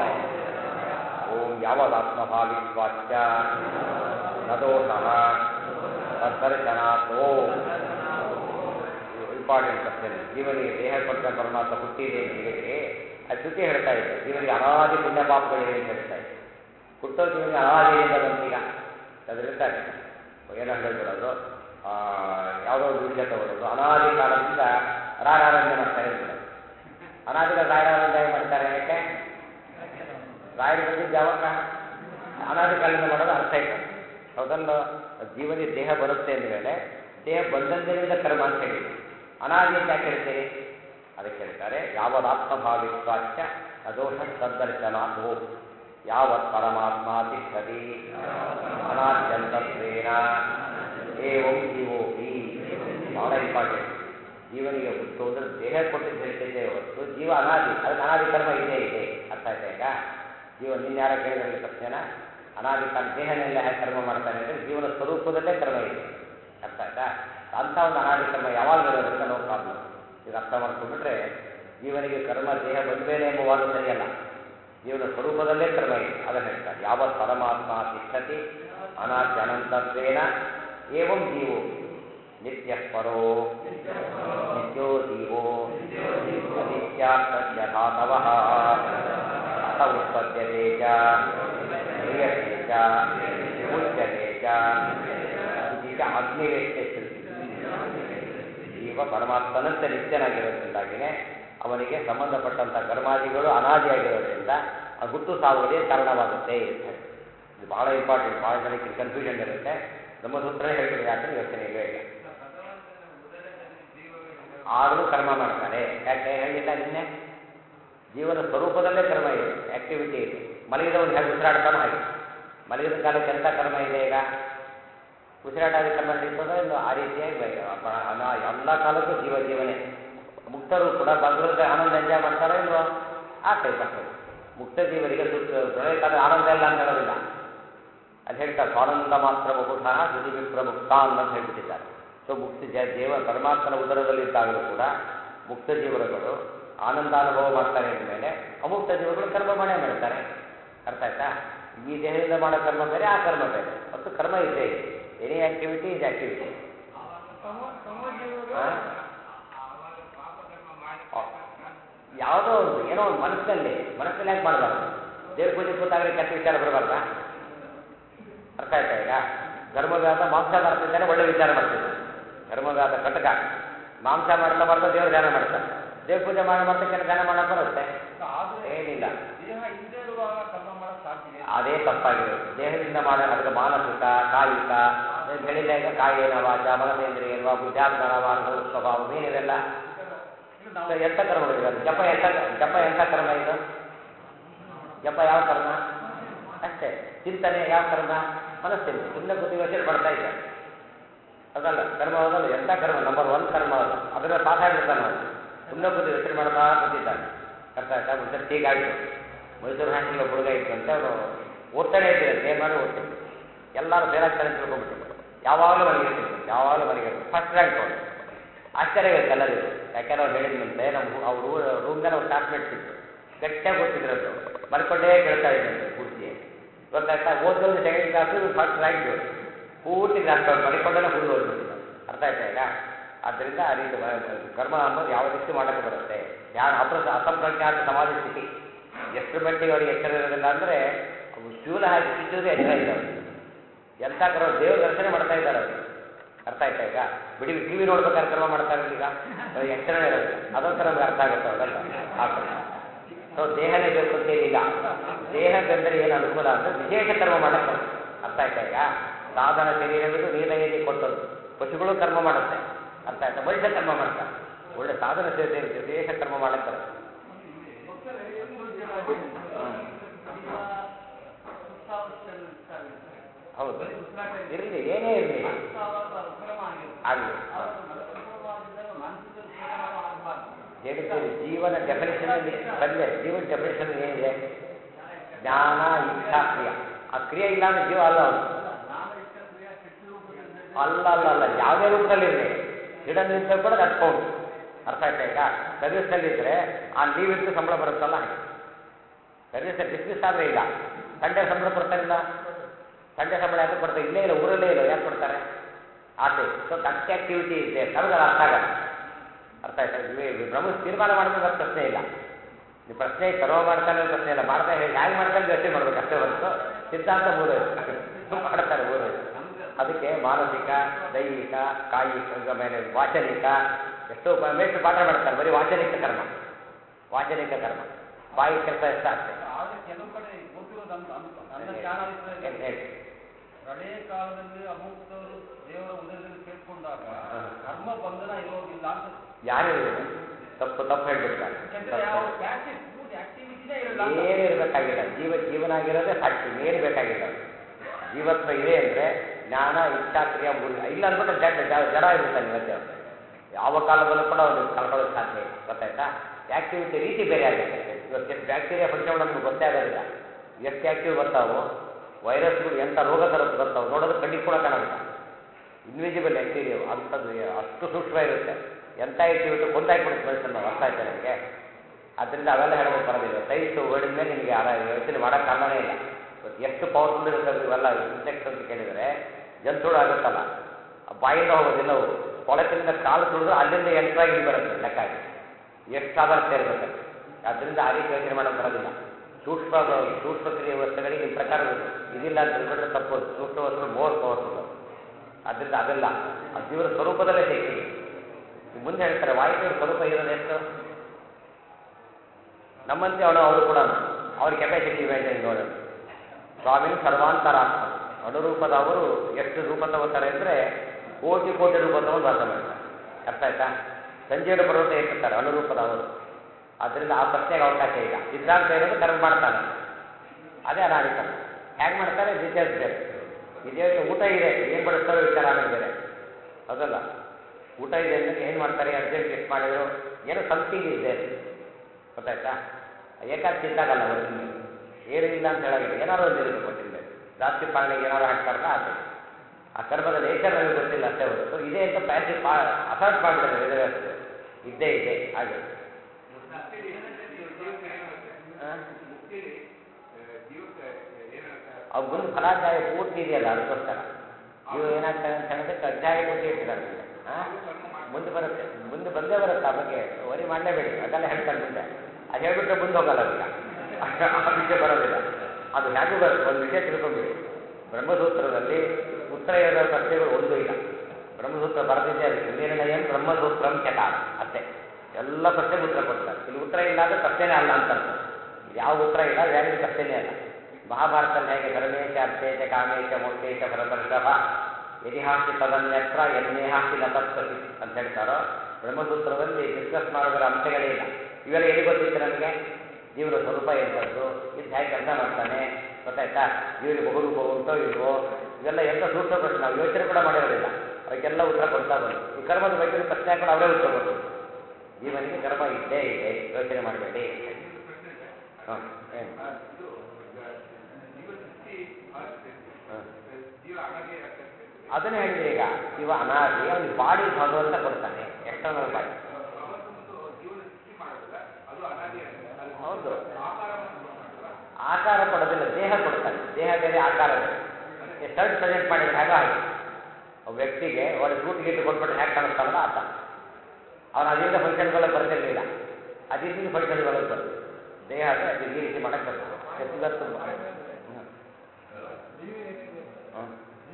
ಓಂ ಯಾವದಾತ್ಮಭಾವಿತ್ವಾಚ್ಚ ನ ದೋಷಃ ತದ್ದರ್ಶನಾತ್ ಓಂ ಇಂಪಾರ್ಟೆಂಟ್ ಕ್ವಶನ್ ಜೀವನಿಗೆ ದೇಹ ಕೊಟ್ಟ ಪರಮಾತ್ಮ ಹುಟ್ಟಿದೆ ಅಂತ ಹೇಳಿದ್ರೆ ಅದು ಶ್ರುತಿ ಹೇಳ್ತಾ ಇದೆ ಜೀವನಿಗೆ ಅನಾದಿ ಪುಣ್ಯ ಪಾಪಗಳಿವೆ ಅಂತ ಹೇಳ್ತಾ ಇದೆ ಹುಟ್ಟೋ ಜೀವನಿಗೆ ಅನಾದಿಯಿಂದ ಬಂತೀಗ ಅದರಿಂದ ಏನೋ ಹೇಳ್ಬಿಡೋದು ಆ, ಯಾವುದೋ ಒಂದು ವಿಷಯ ತಗೊಳ್ಳೋದು ಅನಾದಿ ಕಾಲದಿಂದ ರಾಗಾರಾಧನೆ ಮಾಡ್ತಾರೆ ಅಂದ್ಬಿಡೋದು ಅನಾದಿಗಳ ರಾಗಾರಾಧನೆ ಮಾಡ್ತಾರೆ ಯಾಕೆ ರಾಯರು ಬಂದಿದ್ದು ಯಾವಾಗ ಅನಾದಿ ಕಾಲದಿಂದ ಮಾಡೋದು ಅರ್ಥ ಇಲ್ಲ ಹೌದಲ್ಲ ಜೀವನಿಗೆ ದೇಹ ಬರುತ್ತೆ ಅಂದಮೇಲೆ ದೇಹ ಬಂದಂದಿನಿಂದ ಕರ್ಮ ಅಂತ ಹೇಳಿ ಅನಾದಿ ಅಂತ ಯಾಕೆ ಹೇಳ್ತೀರಿ ಅದಕ್ಕೆ ಹೇಳ್ತಾರೆ ಯಾವದಾತ್ಮಭಾವಿತ್ವಾಚ್ಯ ಅದೋಷ ತದ್ದರ್ಶನಾತ್ ಓಂ ಯಾವತ್ ಪರಮಾತ್ಮ ತಿಷ್ಠತಿ ಅನಾದ್ಯಂತತ್ವೇನ ಏವಂ ಜೀವೋಪಿ ಬಹಳ ಇಂಪಾರ್ಟೆಂಟ್ ಜೀವನಿಗೆ ಹುಟ್ಟು ಅಂದ್ರೆ ದೇಹ ಕೊಟ್ಟಿದ್ದು ಹೇಳ್ತಿದ್ದೆ ಹೊರತು ಜೀವ ಅನಾದಿ ಅದಕ್ಕೆ ಅನಾದಿ ಕರ್ಮ ಇದ್ದೇ ಇದೆ ಅರ್ಥ ಆಯ್ತಾ ಈಗ ಜೀವ ನಿನ್ನ ಯಾರ ಕೇಳಿದ್ರಲ್ಲಿ ಪ್ರಶ್ನೆನ ಅನಾದಿ ಕಾಲ ದೇಹನೆಲ್ಲ ಹೇಗೆ ಕರ್ಮ ಮಾಡ್ತಾನೆ ಅಂದರೆ ಜೀವನ ಸ್ವರೂಪದಲ್ಲೇ ಕರ್ಮ ಇದೆ ಅರ್ಥ ಆಯ್ತಾ ಅಂಥ ಒಂದು ಅನಾದಿ ಕರ್ಮ ಯಾವಾಗ ಇರೋದ್ರಿಂದ ನೋ ಪ್ರಾಬ್ಲಮ್ ಇದು ಅರ್ಥ ಮಾಡ್ಕೊಂಡ್ಬಿಟ್ರೆ ಜೀವನಿಗೆ ಕರ್ಮ ದೇಹ ಬಂದ್ಮೇಲೆ ಎಂಬ ವಾದ ಸರಿಯಲ್ಲ ಜೀವನ ಸ್ವರೂಪದಲ್ಲೇ ಕರ್ಮ ಇದೆ ಅದನ್ನು ಹೇಳ್ತಾರೆ ಯಾವತ್ ಪರಮಾತ್ಮ ತಿಷ್ಠತಿ ಅನಾದ್ಯ ಅನಂತತ್ವೇನ ಏವಂ ಜೀವೋ ನಿತ್ಯ ಪರೋ ನಿತ್ಯೋ ಜೀವೋ ನಿತ್ಯಾಸ್ತಸ್ಯ ಧಾತವಃ ಅಥ ಉತ್ಪದ್ಯತೆ ಚ ಕ್ರಿಯತೆ ಚ ಮುಚ್ಯತೆ ಚ ಇದೀಗ ಅಗ್ನಿವೇಶ್ಯ ಶ್ರುತಿ ಜೀವ ಪರಮಾತ್ಮನಂತೆ ನಿತ್ಯನಾಗಿರೋದ್ರಿಂದಾಗಿನೇ ಅವನಿಗೆ ಸಂಬಂಧಪಟ್ಟಂಥ ಕರ್ಮಾದಿಗಳು ಅನಾದಿಯಾಗಿರೋದ್ರಿಂದ ಆ ಹುಟ್ಟು ಸಾವುಗಳಿಗೆ ಕಾರಣವಾಗುತ್ತೆ ಅಂತ ಹೇಳಿ ಇದು ಬಹಳ ಇಂಪಾರ್ಟೆಂಟ್ ಭಾಳ ಜನಕ್ಕೆ ಕನ್ಫ್ಯೂಷನ್ ಇರುತ್ತೆ ನಮ್ಮ ಸೂತ್ರನೇ ಹೇಳ್ಬಿಡಿ ಯಾಕಂದ್ರೆ ಯೋಚನೆ ಇಲ್ಲವೇ ಇಲ್ಲ ಆಗಲೂ ಕರ್ಮ ಮಾಡ್ತಾರೆ ಯಾಕೆ ಹೇಳಿಲ್ಲ ನಿನ್ನೆ ಜೀವನ ಸ್ವರೂಪದಲ್ಲೇ ಕರ್ಮ ಇದೆ ಆಕ್ಟಿವಿಟಿ ಇದೆ ಮಲಗಿದವನು ಹೇಗೆ ಉಸಿರಾಡ್ತಾನೋ ಹಾಗೆ ಮಲಗಿದ ಕಾಲಕ್ಕೆ ಎಂಥ ಕರ್ಮ ಇದೆ ಈಗ ಉಸಿರಾಟದ ಕರ್ಮ ನಡೀತದೆ ಇನ್ನು ಆ ರೀತಿಯಾಗಿ ಎಲ್ಲ ಕಾಲಕ್ಕೂ ಜೀವ ಜೀವನೇ ಮುಕ್ತರು ಕೂಡ ಬಗ್ಲದ ಆನಂದ ಎಂಜಾಯ್ ಮಾಡ್ತಾರೋ ಇಲ್ವೋ ಆ ಟೈಪ್ ಆಗ್ತದೆ ಮುಕ್ತ ಜೀವರಿಗೆ ಸುತ್ತ ಪ್ರಳಯಕಾಲ ಆನಂದ ಇಲ್ಲ ಅಂತ ಹೇಳೋದಿಲ್ಲ ಅದು ಹೇಳ್ತಾರೆ ಸ್ವಾನಂದ ಮಾತ್ರ ಬಹುಶಃ ಶ್ರುತಿ ವಿಪ್ರಮುಕ್ತಾನ್ ಅಂತ ಹೇಳ್ಬಿಟ್ಟಿದ್ದಾರೆ ಸೊ ಮುಕ್ತ ಜ ದೇವ ಪರಮಾತ್ಮನ ಉದರದಲ್ಲಿದ್ದಾಗಲೂ ಕೂಡ ಮುಕ್ತ ಜೀವನಗಳು ಆನಂದಾನುಭವ ಮಾಡ್ತಾರೆ ಅಂದಮೇಲೆ ಅಮುಕ್ತ ಜೀವಗಳು ಕರ್ಮ ಮಾಡೇ ಮಾಡ್ತಾರೆ ಅರ್ಥ ಆಯ್ತಾ ಈ ದೇಹದಿಂದ ಮಾಡೋ ಕರ್ಮ ಬೇರೆ ಆ ಕರ್ಮ ಬೇರೆ ಮತ್ತು ಕರ್ಮ ಇದೆ ಎನಿ ಆಕ್ಟಿವಿಟಿ ಇಸ್ ಆಕ್ಟಿವಿಟಿ ಯಾವುದೋ ಒಂದು ಏನೋ ಒಂದು ಮನಸ್ಸಿನಲ್ಲಿ ಮನಸ್ಸಲ್ಲಿ ಯಾಕೆ ಮಾಡಬಾರ್ದು ದೇವ್ರ ಪೂಜೆ ಕೂತಾಗಲಿ ಕೆಟ್ಟ ವಿಚಾರ ಬರಬಾರ್ದ ಅರ್ಥ ಆಯ್ತಾ ಈಗ ಧರ್ಮವ್ಯಾಸ ಮಾಂಸ ಮಾಡ್ತಿದ್ದಾನೆ ಒಳ್ಳೆ ವಿಚಾರ ಮಾಡ್ತಿದ್ದಾನೆ ಧರ್ಮವ್ಯಾಸ ಕಟಕ ಮಾಂಸ ಮಾಡ್ತಾ ಮಾಡ್ತಾ ದೇವ್ರ ಧ್ಯಾನ ಮಾಡ್ತಾನೆ ದೇವ್ರ ಪೂಜೆ ಮಾಡಿ ಮಾಡ್ತಾ ಕೆಲ ಧ್ಯಾನ ಮಾಡಕ್ಕೆ ಬರುತ್ತೆ ಆದ್ರೆ ಏನಿಲ್ಲ ದೇಹ ಇಲ್ಲದೆ ಇರುವಾಗ ಕರ್ಮ ಮಾಡಕ್ ಸಾಧ್ಯ ಇದೆ ಅದೇ ತಪ್ಪಾಗಿರೋದು ದೇಹದಿಂದ ಮಾಡೋ ಅದಕ್ಕೆ ಮಾನಸಿಕ ಕಾಯಿಕ ನೀವು ಹೇಳಿಲ್ಲ ಈಗ ಕಾಯೇನ ವಾಚ ಮನಸೇಂದ್ರಿಯಲ್ವಾ ಬುದ್ಧಾತ್ಮನವ ಅನುಭವ ಸ್ವಭಾವ ಏನಿರಲ್ಲ ಈಗ ನಾವು ಎಂಥ ಕರ್ಮಗಳಿರೋದು ಜಪ ಎಂಥ ಜಪ ಎಂಥ ಕರ್ಮ ಇದು ಜಪ ಯಾವ ಕರ್ಮ ಅಷ್ಟೇ ಚಿಂತನೆ ಯಾವ ಕರ್ಮ ಮನಸ್ಸಿನ ಸುಮ್ಮನೆ ಬುದ್ಧಿ ಯೋಚನೆ ಮಾಡ್ತಾ ಇದ್ದಾರೆ ಅದಲ್ಲ ಕರ್ಮ ಹೋದಲ್ಲ ಎಂಥ ಕರ್ಮ ನಂಬರ್ ಒನ್ ಕರ್ಮ ಅದು ಅದನ್ನ ಪಾಠ ಆಗಿರ್ತಾನೆ ಅವನು ಸುಮ್ಮನೆ ಬುದ್ಧಿ ಯೋಚನೆ ಮಾಡ್ತಾ ಕೂತಿದ್ದಾನೆ ಅರ್ಥ ಆಯ್ತಾ ಒಂದ್ಸರಿ ಹೀಗಾಯ್ತು ಮೈಸೂರು ಹಾಸ್ಟೆಲ್ ಒಬ್ಬ ಹುಡುಗ ಇತ್ತಂತೆ ಅವನು ಓದ್ತಾನೆ ಇದ್ದಿರಂತೆ ಏನು ಮಾಡಿ ಓದ್ತೀನಿ ಎಲ್ಲರೂ ಫೇಲ್ ಆಗ್ತಾನೆ ಅಂತ ತಿಳ್ಕೊಂಡ್ಬಿಟ್ಟು ಯಾವಾಗಲೂ ಮನೆಗೆ ಯಾವಾಗಲೂ ಮನೆಗೆ ಫಸ್ಟ್ ರ್ಯಾಂಕ್ ಅವನು ಆಶ್ಚರ್ಯ ಆಗುತ್ತೆ ಎಲ್ಲರಿಗೂ ಯಾಕೆಂದ್ರೆ ಅವ್ರು ಹೇಳಿದ್ನಂತೆ ನಮ್ಮ ಅವರು ರೂಮ್ನಲ್ಲಿ ಅವ್ರು ಕ್ಲಾಸ್ಮೇಟ್ಸ್ ಇತ್ತು ಗಟ್ಟಿಯಾಗಿ ಓದ್ತಿದ್ರಂತೆ ಬರ್ಕೊಂಡೇ ಕೇಳ್ತಾ ಇದ್ದಂತೆ ಪೂರ್ತಿ ಗೊತ್ತಾಯ್ತಾ ಓದೋದು ಸೆಕೆಂಡ್ ಕ್ಲಾಸು ಫಸ್ಟ್ ರ್ಯಾಂಕ್ ಪೂರ್ತಿ ಕ್ಲಾಸ್ ಮರಿಕೊಂಡೆಲ್ಲ ಫುಲ್ ಓದ್ಬಿಟ್ಟಿದ್ದ ಅರ್ಥ ಆಯ್ತಾ ಈಗ ಆದ್ದರಿಂದ ಆ ರೀತಿ ಬ- ಕರ್ಮ ಅಂಬೋದು ಯಾವ ರೀತಿ ಮಾಡೋಕ್ಕೆ ಬರುತ್ತೆ ಧ್ಯಾನ ಅಪ್ರ ಅಸಂಪ್ರಜ್ಞಾತ ಸಮಾಧಿ ಸ್ಥಿತಿ ಎಷ್ಟು ಮಟ್ಟಿಗೆ ಅವರಿಗೆ ಎಚ್ಚರ ಇರೋದಿಲ್ಲ ಅಂದರೆ ಅವು ಶೂಲ ಹಾಕಿ ಕಿಚ್ಚೋದೇ ಎಚ್ಚರ ಇಲ್ಲ ಅವ್ರಿಗೆ ಎಂಥ ಕರ್ಮ ದೇವ್ರ ದರ್ಶನ ಮಾಡ್ತಾ ಇದ್ದಾರೆ ಅವರು ಅರ್ಥ ಆಯ್ತಾ ಈಗ ಬಿಡಿ ಟಿವಿ ನೋಡ್ಬೇಕಾದ್ರೆ ಕರ್ಮ ಮಾಡ್ತಾ ಇರೋದು ಈಗ ಅವ್ರಿಗೆ ಎಚ್ಚರನೇ ಇರೋದಿಲ್ಲ ಅದೊಂಥರ ನಮ್ಗೆ ಅರ್ಥ ಆಗುತ್ತೆ ಅವರಲ್ಲ ಆ ಥರ ಸೊ ದೇಹನೇ ಬೇಕು ಅಂತ ಏನಿಲ್ಲ ದೇಹ ಬೆಂದರೆ ಏನು ಅನುಕೂಲ ಅಂದರೆ ವಿಶೇಷ ಕರ್ಮ ಮಾಡಕ್ಕೆ ಬರುತ್ತೆ. ಅರ್ಥ ಆಯ್ತಾ ಈಗ ಸಾಧನ ಶರೀರವಿದು ನೀಲಯಲ್ಲಿ ಕೊಟ್ಟದ್ದು ಪಶುಗಳು ಕರ್ಮ ಮಾಡುತ್ತೆ ಅರ್ಥ ಆಯ್ತಾ ಮನುಷ್ಯ ಕರ್ಮ ಮಾಡ್ತಾರೆ ಒಳ್ಳೆ ಸಾಧನ ಸೇರಿ ವಿಶೇಷ ಕರ್ಮ ಮಾಡಕ್ಕೆ ಬರುತ್ತೆ ಹೌದು ಇರಲಿ ಏನೇ ಇರಲಿ ಆಗಲಿ ಹೇಳಿದ್ದೇವೆ ಜೀವನ ಡೆಫಿನೇಷನ್ ಬಂದೆ ಜೀವನ ಡೆಫಿನೇಷನ್ ಏನಿದೆ ಜ್ಞಾನ ಇಚ್ಛಾ ಕ್ರಿಯೆ ಆ ಕ್ರಿಯೆ ಇಲ್ಲ ಅಂದ್ರೆ ಜೀವ ಅಲ್ಲ ಅವನು ಅಲ್ಲ ಅಲ್ಲ ಅಲ್ಲ ಯಾವುದೇ ರೂಪದಲ್ಲಿರಲಿ ಹಿಡನ್ ಇದ್ದ ಕೂಡ ದಟ್ ಕೌಂಟ್ ಅರ್ಥ ಆಯ್ತಾ ಈಗ ಸರ್ವಿಸ್ನಲ್ಲಿದ್ದರೆ ಆ ಲೀವ್ ಇದ್ದು ಸಂಬಳ ಬರುತ್ತಲ್ಲ ಹಾಗೆ ಸರ್ವಿಸ್ ಡಿಸ್ಮಿಸ್ ಆದರೆ ಇಲ್ಲ ಸಂಡೇ ಸಂಬಳ ಕೊಡ್ತಾರಿಲ್ಲ ಸಂಡೇ ಸಂಬಳ ಯಾಕೆ ಕೊಡ್ತಾರೆ ಇಲ್ಲೇ ಇಲ್ಲ ಊರಲ್ಲೇ ಇಲ್ಲ ಯಾಕೆ ಕೊಡ್ತಾರೆ ಆಸೆ ಸೊ ದಟ್ ಆಕ್ಟಿವಿಟಿ ಇದೆ ನಮಗೆ ಅದು ಅರ್ಥ ಆಗಲ್ಲ ಅರ್ಥ ಆಯ್ತಾ ಇವೆ- ಇವೆ ಬ್ರಹ್ಮ ತೀರ್ಮಾನ ಮಾಡಬೇಕು ಪ್ರಶ್ನೆ ಇಲ್ಲ ನೀವು ಪ್ರಶ್ನೆ ಕರ್ಮ ಮಾಡ್ತಾನೆ ಅನ್ನೋ ಪ್ರಶ್ನೆ ಇಲ್ಲ ಮಾಡ್ತಾ ಹೇಗೆ ಹೇಗೆ ಮಾಡ್ತಾನೆ ಯೋಚನೆ ಮಾಡ್ಬೇಕು ಅಷ್ಟೇ ಹೊರತು ಸಿದ್ಧಾಂತ ಮೂರು ಮಾಡ್ತಾರೆ ಮೂರು ಅದಕ್ಕೆ ಮಾನಸಿಕ ದೈಹಿಕ ಕಾಯಿಕ ಮೇಲೆ ವಾಚನಿಕ ಎಷ್ಟೋ ಬ- ಮೇಷ್ಟ್ರು ಪಾಠ ಮಾಡ್ತಾರೆ ಬರೀ ವಾಚನಿಕ ಕರ್ಮ ವಾಚನಿಕ ಕರ್ಮ ಬಾಯಿ ಕೆಲಸ ಎಷ್ಟ ಅಷ್ಟೇ ಆದ್ರೆ ಕೆಲವು ಕಡೆ ಗೊತ್ತಿರೋದು ಅಂತ ಅಂತ- ನನ್ನ ಜ್ಞಾನ ಅಭಿಪ್ರಾಯ ಏನ್ ಹೇಳಿ ಪ್ರಳಯ ಕಾಲದಲ್ಲಿ ಅಮುಕ್ತರು ದೇವರ ಉದಯದಲ್ಲಿ ಸೇರ್ಕೊಂಡಾಗ ಹಾ. ಕರ್ಮ ಬಂಧನ ಇರೋದಿಲ್ಲ ಅಂತ ಯಾರು ಹೇಳಿದ್ರು? ತಪ್ಪು ತಪ್ಪು ಹೇಳ್ಬಿಡ್ತಾರೆ ಯಾಕಂದ್ರೆ ಯಾವ ಪ್ಯಾಸಿವ್ ಫುಡ್ ಆಕ್ಟಿವಿಟಿನೇ ಇರಲ್ಲ ಅಂತ. ಏನು ಇರಬೇಕಾಗಿಲ್ಲ ಜೀವ ಜೀವನ ಆಗಿರೋದೇ ಸಾಕ್ಷಿ ಏನು ಬೇಕಾಗಿಲ್ಲ ಜೀವತ್ವ ಇದೆ ಅಂದರೆ ಜ್ಞಾನ ಇಚ್ಛಾ ಕ್ರಿಯಾ ಮೂರು ಇಲ್ಲ ಅಂದ್ಬಿಟ್ಟು ಜಡ ಜಡ- ಜಡ ಇರ್ತಾನೆ ಇವತ್ತೇ ಅವ್ನು. ಯಾವ ಕಾಲದಲ್ಲೂ ಕೂಡ ಅವ್ನು ಕಳ್ಕೊಳ್ಳೋಕೆ ಸಾಧ್ಯ ಇಲ್ಲ ಗೊತ್ತಾಯ್ತಾ ಆಕ್ಟಿವಿಟಿ ರೀತಿ ಬೇರೆ ಆಗುತ್ತೆ ಇವತ್ತು ಎಷ್ಟು ಬ್ಯಾಕ್ಟೀರಿಯಾ ಫಂಕ್ಷನ್ ನಮ್ಗೆ ಗೊತ್ತೇ ಆಗೋದಿಲ್ಲ ಎಷ್ಟು ಆಕ್ಟಿವ್ ಬರ್ತಾವೋ ವೈರಸ್ಗಳು ಎಂಥ ರೋಗ ತರದ್ದು ಬರ್ತಾವೆ ನೋಡೋದು ಕಣ್ಣಿಗೆ ಕೂಡ ಕಾಣೋದಿಲ್ಲ ಇನ್ವಿಸಿಬಲ್ ಬ್ಯಾಕ್ಟೀರಿಯಾ ಅಂಥದ್ದು ಅಷ್ಟು ಸೂಕ್ಷ್ಮ ಇರುತ್ತೆ ಎಂಥ ಆಕ್ಟಿವಿಟಿ ಕೊಂದಾಕ್ಬಿಡುತ್ತೆ ಮನುಷ್ಯನ ಅರ್ಥ ಆಯ್ತಾ ನಿಮಗೆ ಅದರಿಂದ ಅವೆಲ್ಲ ಹೇಳೋದಕ್ಕೆ ಬರೋದಿಲ್ಲ ಸೈನ್ಸ್ ಹೊಡಿದ ಮೇಲೆ ನಿಮಗೆ ಅದ ಯೋಚನೆ ಮಾಡೋಕ್ಕೆ ಕಾರಣನೇ ಇಲ್ಲ ಇವತ್ತು ಎಷ್ಟು ಪವರ್ಫುಲ್ ಇರುತ್ತೆ ಅದು ಇವೆಲ್ಲ ಇನ್ಸೆಕ್ಟ್ಸ್ ಅಂತ ಕೇಳಿದರೆ ಜಂತುಳು ಆಗುತ್ತಲ್ಲ ಆ ಬಾಯಿಂದ ಹೋಗೋದಿಲ್ಲ ಅವು ಕೊಳಕಿನಿಂದ ಕಾಲು ತುಳಿದ್ರೆ ಅಲ್ಲಿಂದ ಎಂಟ್ರಾಗಿ ಇಲ್ಲಿ ಬರುತ್ತೆ ಲೆಕ್ಕಾಗಿ ಎಷ್ಟು ಸಾಮರ್ಥ್ಯ ಇರಬೇಕು ಅದರಿಂದ ಆ ರೀತಿ ಯೋಚನೆ ಮಾಡೋಕ್ಕೆ ಬರೋದಿಲ್ಲ ಸೂಕ್ಷ್ಮ ಸೂಕ್ಷ್ಮ ಕ್ರಿಯೆ ವಸ್ತುಗಳಿಗೆ ನಿಮ್ಮ ಪ್ರಕಾರ ಇದಿಲ್ಲ ಅಂತ ತಿಳ್ಕೊಂಡ್ರೆ ತಪ್ಪು ಸೂಕ್ಷ್ಮ ವಸ್ತುಗಳು ಮೋರ್ ಪವರ್ಫುಲ್ ಅದರಿಂದ ಅದೆಲ್ಲ ಅದು ಜೀವನ ಸ್ವರೂಪದಲ್ಲೇ ಶಕ್ತಿ ಇದೆ ಈಗ ಮುಂದೆ ಹೇಳ್ತಾರೆ ವಾಯುದೇವರ ಸ್ವರೂಪ ಇರೋದು ಎಷ್ಟು ನಮ್ಮಂತೆ ಅವನು ಅವರು ಕೂಡ ಅವ್ರ ಕೆಪಾಸಿಟಿ ಇಮೇಜಿಂಗ್ ನೋಡೋಣ ಸ್ವಾಮಿ ಸರ್ವಾಂತರಾತ್ಮ ಅನುರೂಪದ ಅವರು ಎಷ್ಟು ರೂಪ ತಗೋತಾರೆ ಅಂದರೆ ಕೋಟಿ ಕೋಟಿ ರೂಪ ತಗೊಂಡು ವಾಸ ಮಾಡ್ತಾರೆ ಅರ್ಥ ಆಯ್ತಾ ಸಂಜೀವನ ಪರ್ವತ ಎತ್ತುತ್ತಾರೆ ಅನುರೂಪದ ಅವರು ಆದ್ದರಿಂದ ಆ ಪ್ರಶ್ನೆಗೆ ಅವಕಾಶ ಇಲ್ಲ ಸಿದ್ಧಾಂತ ಇರೋದು ಕರ್ಮ ಮಾಡ್ತಾನೆ ಅದೇ ಅನಾದಿ ಕರ್ಮ ಹೇಗೆ ಮಾಡ್ತಾರೆ ಡೀಟೇಲ್ಸ್ ಬೇರೆ ಇದೇವರಿಗೆ ಊಟ ಇದೆ ಏನು ಬಡಿಸ್ತಾರೋ ವಿಚಾರ ಆಮೇಲೆ ಬೇರೆ ಹೌದಲ್ಲ ಊಟ ಇದೆ ಅಂದರೆ ಏನು ಮಾಡ್ತಾರೆ ಅರ್ಜೆಂಟ್ ಎಷ್ಟು ಮಾಡಿದ್ರು ಏನೋ ಸಮಥಿಂಗ್ ಇದೆ ಗೊತ್ತಾಯ್ತಾ ಏಕಾದಶಿ ಇದ್ದಾಗಲ್ಲ ಹೊರಗಿನ ಮೇಲೆ ಏನೂ ಇಲ್ಲ ಅಂತ ಹೇಳಾಗಿಲ್ಲ ಏನಾದ್ರು ಒಂದು ಇರುತ್ತೆ ಕೊಟ್ಟಿನ ಮೇಲೆ ಜಾಸ್ತಿ ಪಾಲನೆಗೆ ಏನಾದ್ರು ಹಾಕ್ತಾರಲ್ಲ ಅದೇ ಆ ಕರ್ಮದ ನೇಚರ್ ನಮಗೆ ಗೊತ್ತಿಲ್ಲ ಅಷ್ಟೇ ಹೊರತು ಇದೆ ಅಂತ ಪ್ಯಾಸಿ ಪಾ ಅಸಾಲ್ಟ್ ಮಾಡಿಬಿಡೋದು ವೇದವ್ಯಾಸರು ಇದ್ದೇ ಇದೆ ಹಾಗೆ ಆ? ಅವ್ರು ಮುಂದೆ ಫಲಾಧ್ಯಾಯ ಪೂರ್ತಿ ಇದೆಯಲ್ಲ ಅದಕ್ಕೋಸ್ಕರ ಇವು ಏನಾಗ್ತದೆ ಅಂತ ಹೇಳಿದ್ರೆ ಅಧ್ಯಾಯ ಪೂರ್ತಿ ಇಟ್ಟಿದ್ದಾರೆ ಮುಂದೆ ಆ? ಮುಂದೆ ಬರುತ್ತೆ ಮುಂದೆ ಬಂದೇ ಬರುತ್ತೆ ಆ ಬಗ್ಗೆ ವರಿ ಮಾಡಲೇಬೇಡಿ ಅದೆಲ್ಲ ಹೇಳ್ತಾರೆ ಮುಂದೆ ಅದು ಹೇಳ್ಬಿಟ್ರೆ ಮುಂದೆ ಹೋಗಲ್ಲ ಅದೀಗ ಆ ವಿಷಯ ಬರೋದಿಲ್ಲ ಅದು ಹೇಗೂ ಬರುತ್ತೆ ಒಂದು ವಿಷಯ ತಿಳ್ಕೊಂಬಿಡಿ ಬ್ರಹ್ಮಸೂತ್ರದಲ್ಲಿ ಉತ್ತರ ಇರೋ ಪ್ರಶ್ನೆಗಳು ಒಂದೂ ಇಲ್ಲ ಬ್ರಹ್ಮಸೂತ್ರ ಬರೆದಿದ್ದೆ ಅದಕ್ಕೆ ನಿರ್ಣಯಂ ಬ್ರಹ್ಮಸೂತ್ರಂ ಚಕಾರ ಅಷ್ಟೇ ಎಲ್ಲ ಪ್ರಶ್ನೆಗೆ ಉತ್ತರ ಕೊಡ್ತಾರೆ ಇಲ್ಲಿ ಉತ್ತರ ಇಲ್ಲ ಅಂದ್ರೆ ಪ್ರಶ್ನೆನೇ ಅಲ್ಲ ಅಂತ ಅರ್ಥ. ಇದು ಯಾವ ಉತ್ತರ ಇಲ್ಲ ವ್ಯಾಲಿಡ್ ಪ್ರಶ್ನೆನೇ ಅಲ್ಲ ಮಹಾಭಾರತದಲ್ಲಿ ಹೇಗೆ ಧರ್ಮೇಶ ಅರ್ಥೇಶ ಕಾಮೇಶ ಮೋಕ್ಷೇಶ ಭರತರ್ಷಭ ಯದಿಹಾಸ್ತಿ ತದನ್ಯತ್ರ ಎನ್ನೇಹಾಸ್ತಿ ನ ತತ್ಪತಿ ಅಂತ ಹೇಳ್ತಾರೋ ಬ್ರಹ್ಮಸೂತ್ರದಲ್ಲಿ ಡಿಸ್ಕಸ್ ಮಾಡೋದರ ಅಂಶಗಳೇ ಇಲ್ಲ ಇವೆಲ್ಲ ಎಲ್ಲಿ ಗೊತ್ತಿತ್ತು ನಮಗೆ ಜೀವನ ಸ್ವರೂಪ ಎಂಥದ್ದು ಇದು ಹೇಗೆ ಕೆಲಸ ಮಾಡ್ತಾನೆ ಗೊತ್ತಾಯ್ತಾ ಜೀವನಿಗೆ ಬಹುರೂಪ ಉಂಟೋ ಇಲ್ವೋ ಇವೆಲ್ಲ ಎಂಥ ಸೂಕ್ಷ್ಮ ಪ್ರಶ್ನೆ ನಾವು ಯೋಚನೆ ಕೂಡ ಮಾಡಿರೋದಿಲ್ಲ ಅವಕ್ಕೆಲ್ಲ ಉತ್ತರ ಕೊಡ್ತಾ ಬಂದು ಈ ಕರ್ಮದ ಬಗ್ಗೆ ಪ್ರಶ್ನೆ ಹಾಕೊಂಡು ಅವರೇ ಉತ್ತರ ಕೊಟ್ಟರು ಜೀವನಿಗೆ ಕರ್ಮ ಇದ್ದೇ ಇದೆ ಯೋಚನೆ ಮಾಡಬೇಡಿ ಹಾಂ ಏನು ಹಾಂ ಅದನ್ನೇ ಹೇಳಿದ್ರೆ ಈಗ ಶಿವ ಅನಾದಿ ಅವನಿಗೆ ಬಾಡಿ ಭಗವಂತ ಕೊಡ್ತಾನೆ ಎಕ್ಸ್ಟರ್ನಲ್ ಬಾಡಿ ಹೌದು ಆಕಾರ ಕೊಡೋದಿಲ್ಲ ದೇಹ ಕೊಡ್ತಾನೆ ದೇಹ ಬೇರೆ ಆಕಾರ ಬೇರೆ ಶರ್ಟ್ ಪ್ರೆಸೆಂಟ್ ಮಾಡಿದ್ರೆ ಹೇಗೋ ಹಾಗೆ ಒಬ್ಬ ವ್ಯಕ್ತಿಗೆ ಒಳ್ಳೆ ಸೂಟ್ ಗೀಟ್ ಕೊಟ್ಬಿಟ್ರೆ ಹೇಗೆ ಕಾಣಿಸ್ತಾನಲ್ಲ ಆತ ಅವನು ಅದರಿಂದ ಫಂಕ್ಷನ್ಗಳಿಗೆ ಬರ್ತಿರ್ಲಿಲ್ಲ ಅದಿದ್ದು ಫಂಕ್ಷನ್ಗಳಿಗೆ ಬರ್ತದೆ ದೇಹ ಅದು ಅದು ಈ ರೀತಿ ಮಾಡಕ್ಕೆ ಬರ್ತದೆ ಎಷ್ಟು ಇವತ್ತು ಹ್ಮ್. ಹ್ಮ್.